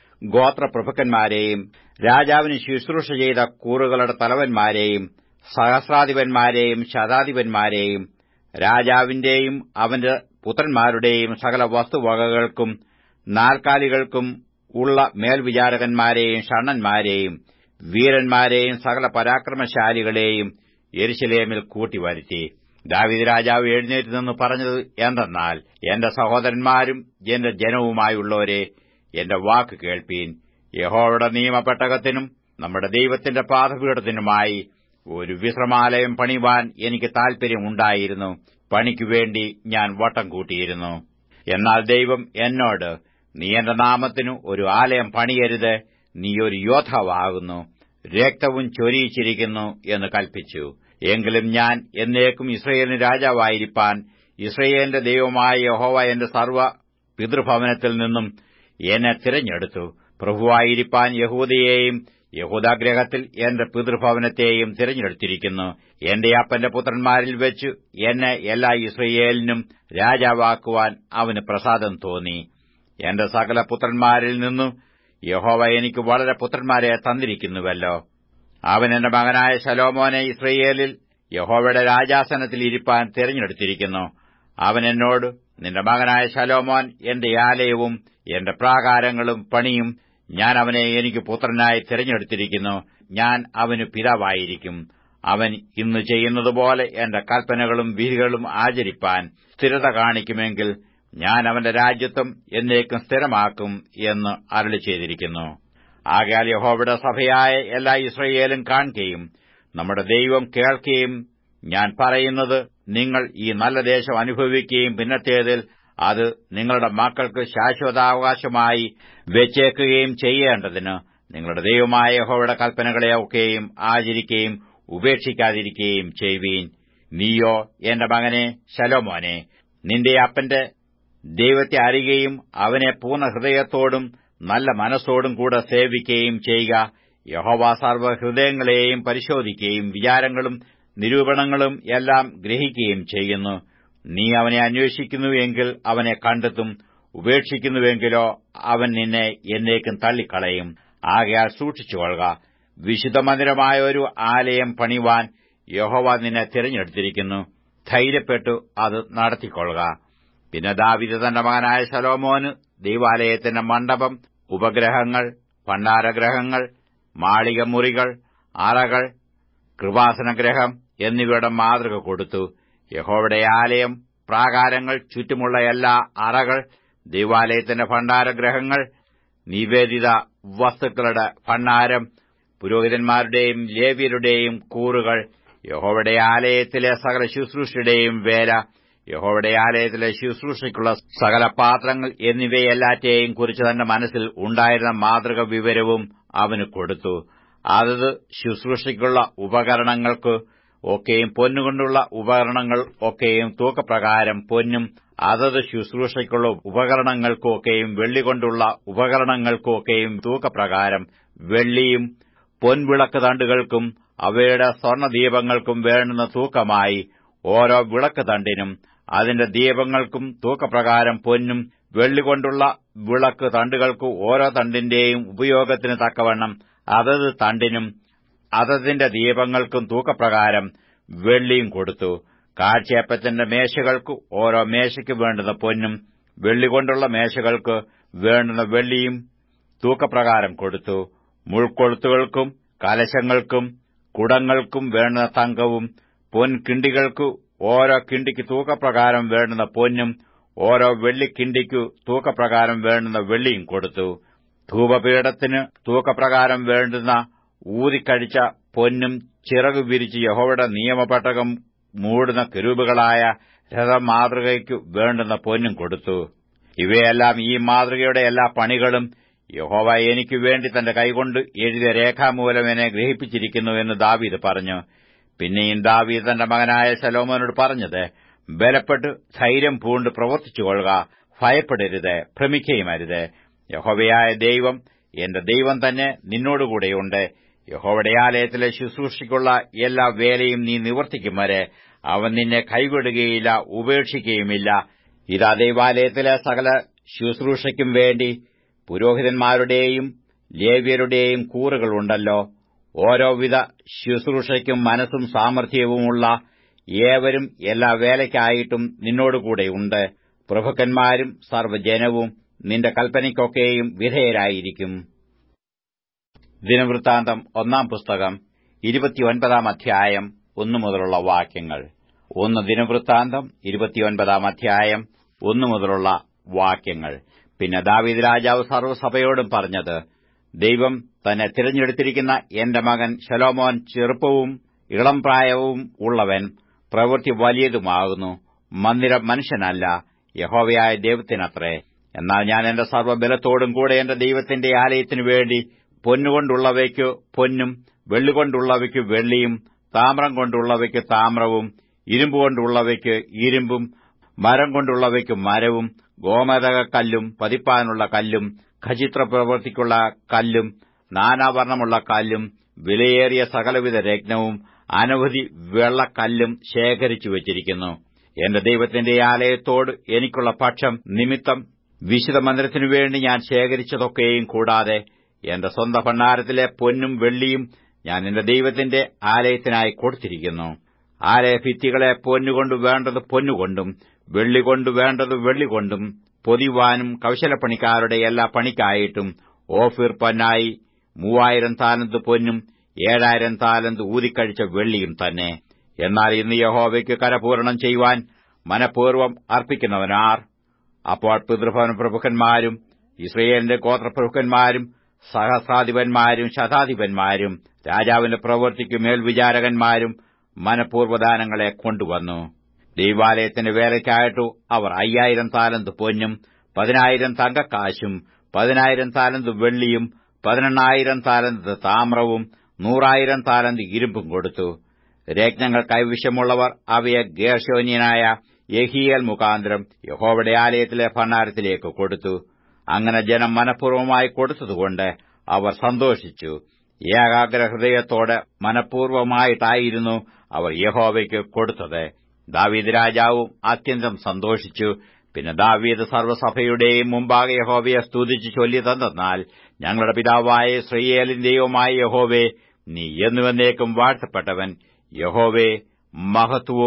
Speaker 1: ഗോത്രപ്രഭുക്കന്മാരെയും രാജാവിന് ശുശ്രൂഷ ചെയ്ത കൂറുകളുടെ തലവന്മാരെയും സഹസ്രാധിപന്മാരെയും ശതാധിപന്മാരെയും രാജാവിന്റെയും അവന്റെ പുത്രന്മാരുടെയും സകല വസ്തുവകകൾക്കും നാൽക്കാലികൾക്കും ഉള്ള മേൽവിചാരകന്മാരെയും ഷണ്ണന്മാരെയും വീരന്മാരെയും സകല പരാക്രമശാലികളെയും യെരുശലേമിൽ കൂട്ടിവരുത്തി ദാവിദ് രാജാവ് എഴുന്നേറ്റ് നിന്ന് പറഞ്ഞത് എന്തെന്നാൽ എന്റെ സഹോദരന്മാരും എന്റെ ജനവുമായുള്ളവരെ എന്റെ വാക്ക് കേൾപ്പീൻ യഹോയുടെ നിയമപ്പെട്ടകത്തിനും നമ്മുടെ ദൈവത്തിന്റെ പാദപീഠത്തിനുമായി ഒരു വിശ്രമാലയം പണിവാൻ എനിക്ക് താൽപര്യമുണ്ടായിരുന്നു പണിക്കുവേണ്ടി ഞാൻ വട്ടം കൂട്ടിയിരുന്നു എന്നാൽ ദൈവം എന്നോട് നീ എന്റെ നാമത്തിനു ഒരു ആലയം പണിയരുത് നീ ഒരു യോദ്ധാവാകുന്നു രക്തവും ചൊരിയിച്ചിരിക്കുന്നു എന്ന് കൽപ്പിച്ചു എങ്കിലും ഞാൻ എന്നേക്കും ഇസ്രയേലിന് രാജാവായിരിക്കാൻ ഇസ്രയേലിന്റെ ദൈവമായ യഹോവ എന്റെ സർവ്വ പിതൃഭവനത്തിൽ നിന്നും എന്നെ തിരഞ്ഞെടുത്തു പ്രഭുവായിരിക്കാൻ യഹൂദയെയും യഹൂദാഗ്രഹത്തിൽ എന്റെ പിതൃഭവനത്തെയും തിരഞ്ഞെടുത്തിരിക്കുന്നു എന്റെ അപ്പന്റെ പുത്രന്മാരിൽ വെച്ച് എന്നെ എല്ലാ ഇസ്രയേലിനും രാജാവാക്കുവാൻ അവന് പ്രസാദം തോന്നി എന്റെ സകല പുത്രന്മാരിൽ നിന്നും യഹോവ എനിക്ക് വളരെ പുത്രന്മാരെ തന്നിരിക്കുന്നുവല്ലോ അവൻ എന്റെ മകനായ ശലോമോനെ ഇസ്രയേലിൽ യഹോവയുടെ രാജാസനത്തിൽ ഇരിപ്പാൻ തിരഞ്ഞെടുത്തിരിക്കുന്നു അവൻ എന്നോട് നിന്റെ മകനായ ശലോമോൻ എന്റെ ആലയവും എന്റെ പ്രാകാരങ്ങളും പണിയും ഞാൻ അവനെ എനിക്ക് പുത്രനായി തിരഞ്ഞെടുത്തിരിക്കുന്നു ഞാൻ അവന് പിതാവായിരിക്കും അവൻ ഇന്ന് ചെയ്യുന്നതുപോലെ എന്റെ കൽപ്പനകളും വിധികളും ആചരിപ്പാൻ സ്ഥിരത കാണിക്കുമെങ്കിൽ ഞാൻ അവന്റെ രാജ്യത്വം എന്നേക്കും സ്ഥിരമാക്കും എന്ന് അരളി ചെയ്തിരിക്കുന്നു ആകയാൽ യഹോവയുടെ സഭയായ എല്ലാ ഇസ്രയേലും കാണുകയും നമ്മുടെ ദൈവം കേൾക്കുകയും ഞാൻ പറയുന്നത് നിങ്ങൾ ഈ നല്ല ദേശം അനുഭവിക്കുകയും പിന്നത്തേതിൽ അത് നിങ്ങളുടെ മക്കൾക്ക് ശാശ്വതാവകാശമായി വെച്ചേക്കുകയും ചെയ്യേണ്ടതിന് നിങ്ങളുടെ ദൈവമായ യഹോവയുടെ കൽപ്പനകളെ ഒക്കെയും ആചരിക്കുകയും ഉപേക്ഷിക്കാതിരിക്കുകയും ചെയ്യുവീൻ നീയോ എന്റെ മകനെ ശലോമോനെ നിന്റെ അപ്പന്റെ ദൈവത്തെ അറിയുകയും അവനെ പൂർണ്ണ ഹൃദയത്തോടും നല്ല മനസ്സോടും കൂടെ സേവിക്കുകയും ചെയ്യുക യഹോവ സർവ്വഹൃദയങ്ങളെയും പരിശോധിക്കുകയും വിചാരങ്ങളും നിരൂപണങ്ങളും എല്ലാം ഗ്രഹിക്കുകയും ചെയ്യുന്നു നീ അവനെ അന്വേഷിക്കുന്നുവെങ്കിൽ അവനെ കണ്ടെത്തും ഉപേക്ഷിക്കുന്നുവെങ്കിലോ അവൻ നിന്നെ എന്നേക്കും തള്ളിക്കളയും ആകയാൽ സൂക്ഷിച്ചുകൊള്ളുക വിശുദ്ധ മന്ദിരമായ ഒരു ആലയം പണിവാൻ യഹോവ നിന്നെ തിരഞ്ഞെടുത്തിരിക്കുന്നു ധൈര്യപ്പെട്ടു അത് നടത്തിക്കൊള്ളുക പിന്നെ ദാവിദ് തന്റെ മകനായ ശലോമോന് ദൈവാലയത്തിന്റെ മണ്ഡപം ഉപഗ്രഹങ്ങൾ ഭണ്ഡാരഗ്രഹങ്ങൾ മാളികമുറികൾ അറകൾ കൃപാസനഗ്രഹം എന്നിവയുടെ മാതൃക കൊടുത്തു യഹോവയുടെ ആലയം പ്രാകാരങ്ങൾ ചുറ്റുമുള്ള എല്ലാ അറകൾ ദൈവാലയത്തിന്റെ ഭണ്ഡാരഗ്രഹങ്ങൾ നിവേദിത വസ്തുക്കളുടെ ഭണ്ഡാരം പുരോഹിതന്മാരുടെയും ലേവ്യരുടെയും കൂറുകൾ യഹോവയുടെ ആലയത്തിലെ സകല ശുശ്രൂഷയുടെയും വേല യഹോവയുടെ ആലയത്തിലെ ശുശ്രൂഷയ്ക്കുള്ള സകല പാത്രങ്ങൾ എന്നിവയെല്ലാറ്റെയും കുറിച്ച് തന്റെ മനസ്സിൽ ഉണ്ടായിരുന്ന മാതൃക വിവരവും അവന് കൊടുത്തു അതത് ശുശ്രൂഷയ്ക്കുള്ള ഉപകരണങ്ങൾക്ക് ഒക്കെയും പൊന്നുകൊണ്ടുള്ള ഉപകരണങ്ങൾ ഒക്കെയും തൂക്കപ്രകാരം പൊന്നും അതത് ശുശ്രൂഷയ്ക്കുള്ള ഉപകരണങ്ങൾക്കൊക്കെയും വെള്ളികൊണ്ടുള്ള ഉപകരണങ്ങൾക്കൊക്കെയും തൂക്കപ്രകാരം വെള്ളിയും പൊൻവിളക്ക് തണ്ടുകൾക്കും അവയുടെ സ്വർണദീപങ്ങൾക്കും വേണ്ടുന്ന തൂക്കമായി ഓരോ വിളക്ക് തണ്ടിനും അതിന്റെ ദീപങ്ങൾക്കും തൂക്കപ്രകാരം പൊന്നും വെള്ളികൊണ്ടുള്ള വിളക്ക് തണ്ടുകൾക്ക് ഓരോ തണ്ടിന്റെയും ഉപയോഗത്തിന് തക്കവണ്ണം അതത് തണ്ടിനും അതതിന്റെ ദീപങ്ങൾക്കും തൂക്കപ്രകാരം വെള്ളിയും കൊടുത്തു കാഴ്ചയപ്പത്തിന്റെ മേശകൾക്ക് ഓരോ മേശയ്ക്ക് വേണ്ടുന്ന പൊന്നും വെള്ളികൊണ്ടുള്ള മേശകൾക്ക് വേണ്ടുന്ന വെള്ളിയും തൂക്കപ്രകാരം കൊടുത്തു മുൾക്കൊളുത്തുകൾക്കും കലശങ്ങൾക്കും കുടങ്ങൾക്കും വേണ്ടുന്ന തങ്കവും പൊൻകിണ്ടികൾക്ക് ഓരോ കിണ്ടിക്ക് തൂക്കപ്രകാരം വേണ്ടുന്ന പൊന്നും ഓരോ വെള്ളിക്കിണ്ടിക്കു തൂക്കപ്രകാരം വേണ്ടുന്ന വെള്ളിയും കൊടുത്തു ധൂപപീഠത്തിന് തൂക്കപ്രകാരം വേണ്ടുന്ന ഊതിക്കഴിച്ച പൊന്നും ചിറകു വിരിച്ച് യഹോവയുടെ നിയമപെട്ടകം മൂടുന്ന കെരൂബുകളായ രഥമാതൃകയ്ക്കു വേണ്ടുന്ന പൊന്നും കൊടുത്തു ഇവയെല്ലാം ഈ മാതൃകയുടെ എല്ലാ പണികളും യഹോവ എനിക്ക് വേണ്ടി തന്റെ കൈകൊണ്ട് എഴുതിയ രേഖാമൂലം എന്നെ ഗ്രഹിപ്പിച്ചിരിക്കുന്നു എന്ന് ദാവീദ് പറഞ്ഞു പിന്നെയും ദാവീദ് തന്റെ മകനായ ശലോമോനോട് പറഞ്ഞത് ബലപ്പെട്ട് ധൈര്യം പൂണ്ട് പ്രവർത്തിച്ചുകൊള്ളുക ഭയപ്പെടരുത് ഭ്രമിക്കുകയുമരുത് യഹോവയായ ദൈവം എന്റെ ദൈവം തന്നെ നിന്നോടുകൂടെയുണ്ട് യഹോവയുടെ ആലയത്തിലെ ശുശ്രൂഷയ്ക്കുള്ള എല്ലാ വേലയും നീ നിവർത്തിക്കും വരെ അവൻ നിന്നെ കൈവിടുകയില്ല ഉപേക്ഷിക്കുകയുമില്ല ഇതാ ദൈവാലയത്തിലെ സകല ശുശ്രൂഷയ്ക്കും വേണ്ടി പുരോഹിതന്മാരുടെയും ലേവ്യരുടെയും കൂറുകളുണ്ടല്ലോ ഓരോവിധ ശുശ്രൂഷയ്ക്കും മനസ്സും സാമർഥ്യവുമുള്ള ഏവരും എല്ലാ വേലയ്ക്കായിട്ടും നിന്നോടുകൂടെയുണ്ട് പ്രഭുക്കന്മാരും സർവ്വജനവും നിന്റെ കൽപ്പനയ്ക്കൊക്കെയും വിധേയരായിരിക്കും ദിനവൃത്താന്തം ഒന്നാം പുസ്തകം ഇരുപത്തിയൊൻപതാം അധ്യായം ഒന്നു മുതലുള്ള വാക്യങ്ങൾ ഒന്ന് ദിനവൃത്താന്തം ഇരുപത്തിയൊൻപതാം അധ്യായം ഒന്നു മുതലുള്ള വാക്യങ്ങൾ പിന്നെ ദാവീദ് രാജാവ് സർവ്വസഭയോടും പറഞ്ഞത് ദൈവം തന്നെ തിരഞ്ഞെടുത്തിരിക്കുന്ന എന്റെ മകൻ ശലോമോൻ ചെറുപ്പവും ഇളം പ്രായവും ഉള്ളവൻ പ്രവൃത്തി വലിയതുമാകുന്നു മന്ദിരം മനുഷ്യനല്ല യഹോവയായ ദൈവത്തിനത്രേ എന്നാൽ ഞാൻ എന്റെ സർവ്വബലത്തോടും കൂടെ എന്റെ ദൈവത്തിന്റെ ആലയത്തിനു വേണ്ടി പൊന്നുകൊണ്ടുള്ളവയ്ക്കു പൊന്നും വെള്ളികൊണ്ടുള്ളവയ്ക്കു വെള്ളിയും താമ്രം കൊണ്ടുള്ളവയ്ക്ക് താമ്രവും ഇരുമ്പുകൊണ്ടുള്ളവയ്ക്ക് ഇരുമ്പും മരം കൊണ്ടുള്ളവയ്ക്ക് മരവും ഗോമതകക്കല്ലും പതിപ്പാനുള്ള കല്ലും ഖചിത്ര പ്രവൃത്തിക്കുള്ള കല്ലും നാനാവർണ്ണമുള്ള കല്ലും വിലയേറിയ സകലവിധ രത്നവും അനവധി വെള്ളക്കല്ലും ശേഖരിച്ചു വച്ചിരിക്കുന്നു എന്റെ ദൈവത്തിന്റെ ആലയത്തോട് എനിക്കുള്ള പക്ഷം നിമിത്തം വിശുദ്ധ മന്ദിരത്തിനു വേണ്ടി ഞാൻ ശേഖരിച്ചതൊക്കെയും കൂടാതെ എന്റെ സ്വന്തം ഭണ്ഡാരത്തിലെ പൊന്നും വെള്ളിയും ഞാൻ എന്റെ ദൈവത്തിന്റെ ആലയത്തിനായി കൊടുത്തിരിക്കുന്നു ആലയഭിത്തികളെ പൊന്നുകൊണ്ട് വേണ്ടത് പൊന്നുകൊണ്ടും വെള്ളികൊണ്ട് വേണ്ടത് വെള്ളികൊണ്ടും പൊതിവാനും കൗശലപ്പണിക്കാരുടെ എല്ലാ പണിക്കായിട്ടും ഓഫിർ പൊന്നായി മൂവായിരം താലന്ത് പൊന്നും ഏഴായിരം താലന്ത് ഊതിക്കഴിച്ച വെള്ളിയും തന്നെ എന്നാൽ ഇന്ന് യഹോവയ്ക്ക് കരപൂരണം ചെയ്യുവാൻ മനഃപൂർവ്വം അർപ്പിക്കുന്നവനാർ അപ്പോൾ പിതൃഭവന പ്രഭുക്കന്മാരും ഇസ്രയേലിന്റെ ഗോത്രപ്രഭുക്കന്മാരും സഹസ്രാധിപന്മാരും ശതാധിപന്മാരും രാജാവിന്റെ പ്രവൃത്തിക്ക് മേൽവിചാരകന്മാരും മനഃപൂർവ്വദാനങ്ങളെ കൊണ്ടുവന്നു ദൈവാലയത്തിന്റെ വേലയ്ക്കായിട്ടു അവർ അയ്യായിരം താലന്ത് പൊന്നും പതിനായിരം തങ്കക്കാശും പതിനായിരം താലന്ത് വെള്ളിയും പതിനെണ്ണായിരം താലന്ത് താമ്രവും നൂറായിരം താലന്ത് ഇരുമ്പും കൊടുത്തു രത്നങ്ങൾ കൈവശമുള്ളവർ അവയെ ഗേർശോന്യനായ യഹിയൽ മുഖാന്തരം യഹോവയുടെ ആലയത്തിലെ ഭണ്ഡാരത്തിലേക്ക് കൊടുത്തു അങ്ങനെ ജനം മനഃപൂർവ്വമായി കൊടുത്തതുകൊണ്ട് അവർ സന്തോഷിച്ചു ഏകാഗ്രഹൃദയത്തോടെ മനഃപൂർവ്വമായിട്ടായിരുന്നു അവർ യഹോവയ്ക്ക് കൊടുത്തത് ദാവീദ് രാജാവും അത്യന്തം സന്തോഷിച്ചു പിന്നെ ദാവീദ് സർവ്വസഭയുടെയും മുമ്പാകെ യഹോവയെ സ്തുതിച്ചു ചൊല്ലി തന്നാൽ ഞങ്ങളുടെ പിതാവായ ശ്രീയേലിന്റെയുമായ യഹോവേ നീ എന്നുവെന്നേക്കും വാഴ്ത്തപ്പെട്ടവൻ യഹോവേ മഹത്വവും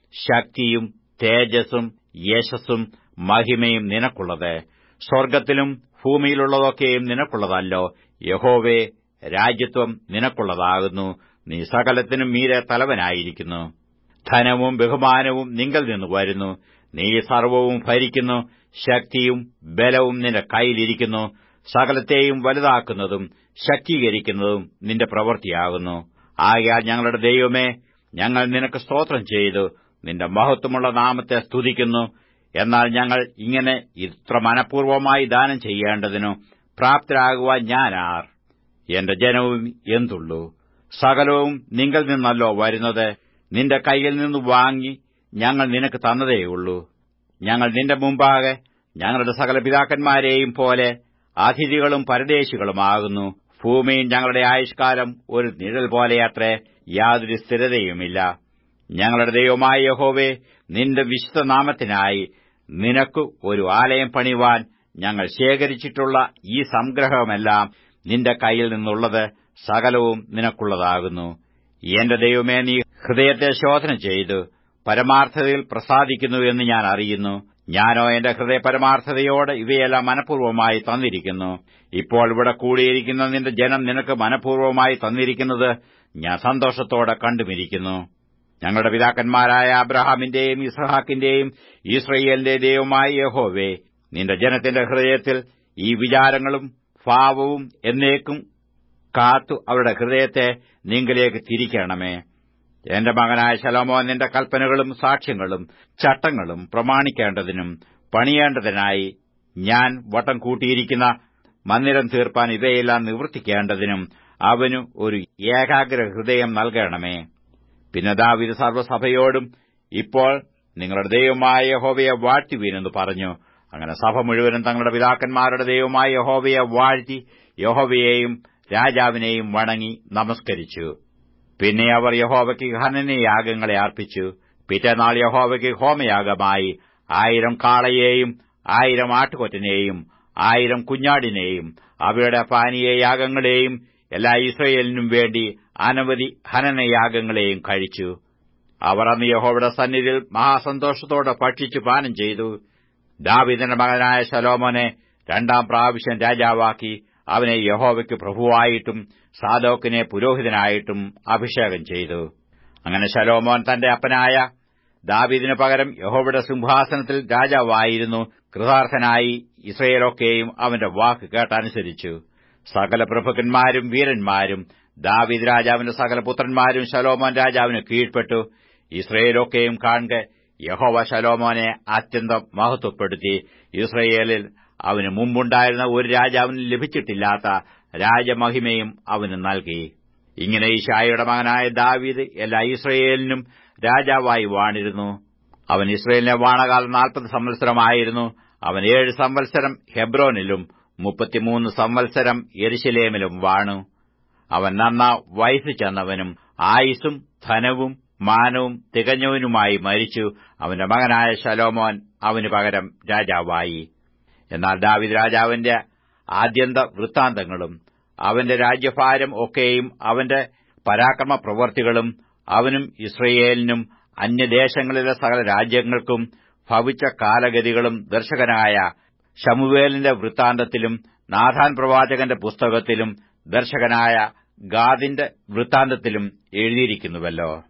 Speaker 1: ശക്തിയും തേജസ്സും യശസ്സും മഹിമയും നിനക്കുള്ളത് സ്വർഗത്തിലും ഭൂമിയിലുള്ളതൊക്കെയും നിനക്കുള്ളതല്ലോ യഹോവേ രാജ്യത്വം നിനക്കുള്ളതാകുന്നു നീ സകലത്തിനും മീരെ തലവനായിരിക്കുന്നു ധനവും ബഹുമാനവും നിങ്കൽ നിന്ന് വരുന്നു നീ സർവവും ഭരിക്കുന്നു ശക്തിയും ബലവും നിന്റെ കയ്യിലിരിക്കുന്നു സകലത്തെയും വലുതാക്കുന്നതും ശക്തീകരിക്കുന്നതും നിന്റെ പ്രവൃത്തിയാകുന്നു ആകയാൽ ഞങ്ങളുടെ ദൈവമേ ഞങ്ങൾ നിനക്ക് സ്തോത്രം ചെയ്തു നിന്റെ മഹത്വമുള്ള നാമത്തെ സ്തുതിക്കുന്നു എന്നാൽ ഞങ്ങൾ ഇങ്ങനെ ഇത്ര മനഃപൂർവമായി ദാനം ചെയ്യേണ്ടതിനു പ്രാപ്തരാകുവാൻ ഞാനാർ എന്റെ ജനവും എന്തുള്ളൂ സകലവും നിങ്കിൽ നിന്നല്ലോ വരുന്നത് നിന്റെ കൈയിൽ നിന്ന് വാങ്ങി ഞങ്ങൾ നിനക്ക് തന്നതേയുള്ളൂ ഞങ്ങൾ നിന്റെ മുമ്പാകെ ഞങ്ങളുടെ സകല പിതാക്കന്മാരെയും പോലെ അതിഥികളും പരദേശികളുമാകുന്നു ഭൂമിയിൽ ഞങ്ങളുടെ ആയുഷ്കാലം ഒരു നിഴൽ പോലെയത്രേ യാതൊരു സ്ഥിരതയുമില്ല ഞങ്ങളുടെ ദൈവമായ യഹോവേ നിന്റെ വിശുദ്ധ നാമത്തിനായി നിനക്ക് ഒരു ആലയം പണിവാൻ ഞങ്ങൾ ശേഖരിച്ചിട്ടുള്ള ഈ സംഗ്രഹമെല്ലാം നിന്റെ കയ്യിൽ നിന്നുള്ളത് സകലവും നിനക്കുള്ളതാകുന്നു എന്റെ ദൈവമേ നീ ഹൃദയത്തെ ശോധന ചെയ്തു പരമാർത്ഥതയിൽ പ്രസാദിക്കുന്നു എന്ന് ഞാൻ അറിയുന്നു ഞാനോ എന്റെ ഹൃദയ പരമാർത്ഥതയോട് ഇവയെല്ലാം മനഃപൂർവ്വമായി തന്നിരിക്കുന്നു ഇപ്പോൾ ഇവിടെ കൂടിയിരിക്കുന്ന നിന്റെ ജനം നിനക്ക് മനഃപൂർവ്വമായി തന്നിരിക്കുന്നത് ഞാൻ സന്തോഷത്തോടെ കണ്ടുമിരിക്കുന്നു ഞങ്ങളുടെ പിതാക്കന്മാരായ അബ്രഹാമിന്റെയും ഇസ്ഹാക്കിന്റെയും ഇസ്രയേലിന്റെ ദൈവമായ യഹോവേ നിന്റെ ജനത്തിന്റെ ഹൃദയത്തിൽ ഈ വിചാരങ്ങളും ഭാവവും എന്നേക്കും കാത്തു അവരുടെ ഹൃദയത്തെ നിങ്കിലേക്ക് തിരിക്കണമേ എന്റെ മകനായ ശലോമോ നിന്റെ കൽപ്പനകളും സാക്ഷ്യങ്ങളും ചട്ടങ്ങളും പ്രമാണിക്കേണ്ടതിനും പണിയേണ്ടതിനായി ഞാൻ വട്ടം കൂട്ടിയിരിക്കുന്ന മന്ദിരം തീർപ്പാൻ ഇവയെല്ലാം നിവർത്തിക്കേണ്ടതിനും അവനു ഒരു ഏകാഗ്ര ഹൃദയം നൽകണമേ പിന്നെ ദാവിദ് സർവ്വസഭയോടും ഇപ്പോൾ നിങ്ങളുടെ ദൈവമായ യഹോവയെ വാഴ്ത്തുവീനെന്ന് പറഞ്ഞു അങ്ങനെ സഭ മുഴുവനും തങ്ങളുടെ പിതാക്കന്മാരുടെ ദൈവമായ യഹോവയെ വാഴ്ത്തി യഹോവയെയും രാജാവിനെയും വണങ്ങി നമസ്കരിച്ചു പിന്നെ അവർ യഹോവയ്ക്ക് ഹനനയാഗങ്ങളെ അർപ്പിച്ചു പിറ്റേനാൾ യഹോവയ്ക്ക് ഹോമയാഗമായി ആയിരം കാളയെയും ആയിരം ആട്ടുകൊറ്റനെയും ആയിരം കുഞ്ഞാടിനെയും അവയുടെ പാനീയയാഗങ്ങളെയും എല്ലാ ഇസ്രയേലിനും വേണ്ടി അനവധി ഹനനയാഗങ്ങളെയും കഴിച്ചു അവർ അന്ന് യഹോവയുടെ സന്നിധിയിൽ മഹാസന്തോഷത്തോടെ ഭക്ഷിച്ചു പാനം ചെയ്തു ദാവിദിന്റെ മകനായ ശലോമോനെ രണ്ടാം പ്രാവശ്യം രാജാവാക്കി അവനെ യഹോവയ്ക്ക് പ്രഭുവായിട്ടും സാദോക്കിനെ പുരോഹിതനായിട്ടും അഭിഷേകം ചെയ്തു അങ്ങനെ ശലോമോൻ തന്റെ അപ്പനായ ദാവീദിനു പകരം യഹോവയുടെ സിംഹാസനത്തിൽ രാജാവായിരുന്നു കൃതാർത്ഥനായി ഇസ്രയേലൊക്കെയും അവന്റെ വാക്ക് കേട്ടനുസരിച്ചു സകല പ്രഭുക്കന്മാരും വീരന്മാരും ദാവീദ് രാജാവിന്റെ സകല പുത്രന്മാരും ശലോമോൻ രാജാവിന് കീഴ്പ്പെട്ടു ഇസ്രയേലൊക്കെയും കാണുക യഹോവ ശലോമോനെ അത്യന്തം മഹത്വപ്പെടുത്തി ഇസ്രയേലിൽ അവന് മുമ്പുണ്ടായിരുന്ന ഒരു രാജാവിന് ലഭിച്ചിട്ടില്ലാത്ത രാജമഹിമയും അവന് നൽകി ഇങ്ങനെ ഈശായുടെ മകനായ ദാവീദ് എല്ലാ ഇസ്രയേലിനും രാജാവായി വാണിരുന്നു അവൻ ഇസ്രയേലിനെ വാണകാലം നാൽപ്പത് സംവത്സരമായിരുന്നു അവൻ ഏഴ് സംവത്സരം ഹെബ്രോനിലും മുപ്പത്തിമൂന്ന് സംവത്സരം യെരുശലേമിലും വാണു അവൻ നന്ന വയസ്സ് ചെന്നവനും ആയുസ്സും ധനവും മാനവും തികഞ്ഞവനുമായി മരിച്ചു അവന്റെ മകനായ ശലോമോൻ അവന് പകരം രാജാവായി എന്നാൽ ദാവിദ് രാജാവിന്റെ ആദ്യന്ത വൃത്താന്തങ്ങളും അവന്റെ രാജ്യഭാരം ഒക്കെയും അവന്റെ പരാക്രമ പ്രവർത്തികളും അവനും ഇസ്രയേലിനും അന്യദേശങ്ങളിലെ സകല രാജ്യങ്ങൾക്കും ഭവിച്ച കാലഗതികളും ദർശകനായ ഷമുവേലിന്റെ വൃത്താന്തത്തിലും നാഥാൻ പ്രവാചകന്റെ പുസ്തകത്തിലും ദർശകനായ ഗാദിന്റെ വൃത്താന്തത്തിലും എഴുതിയിരിക്കുന്നുവല്ലോ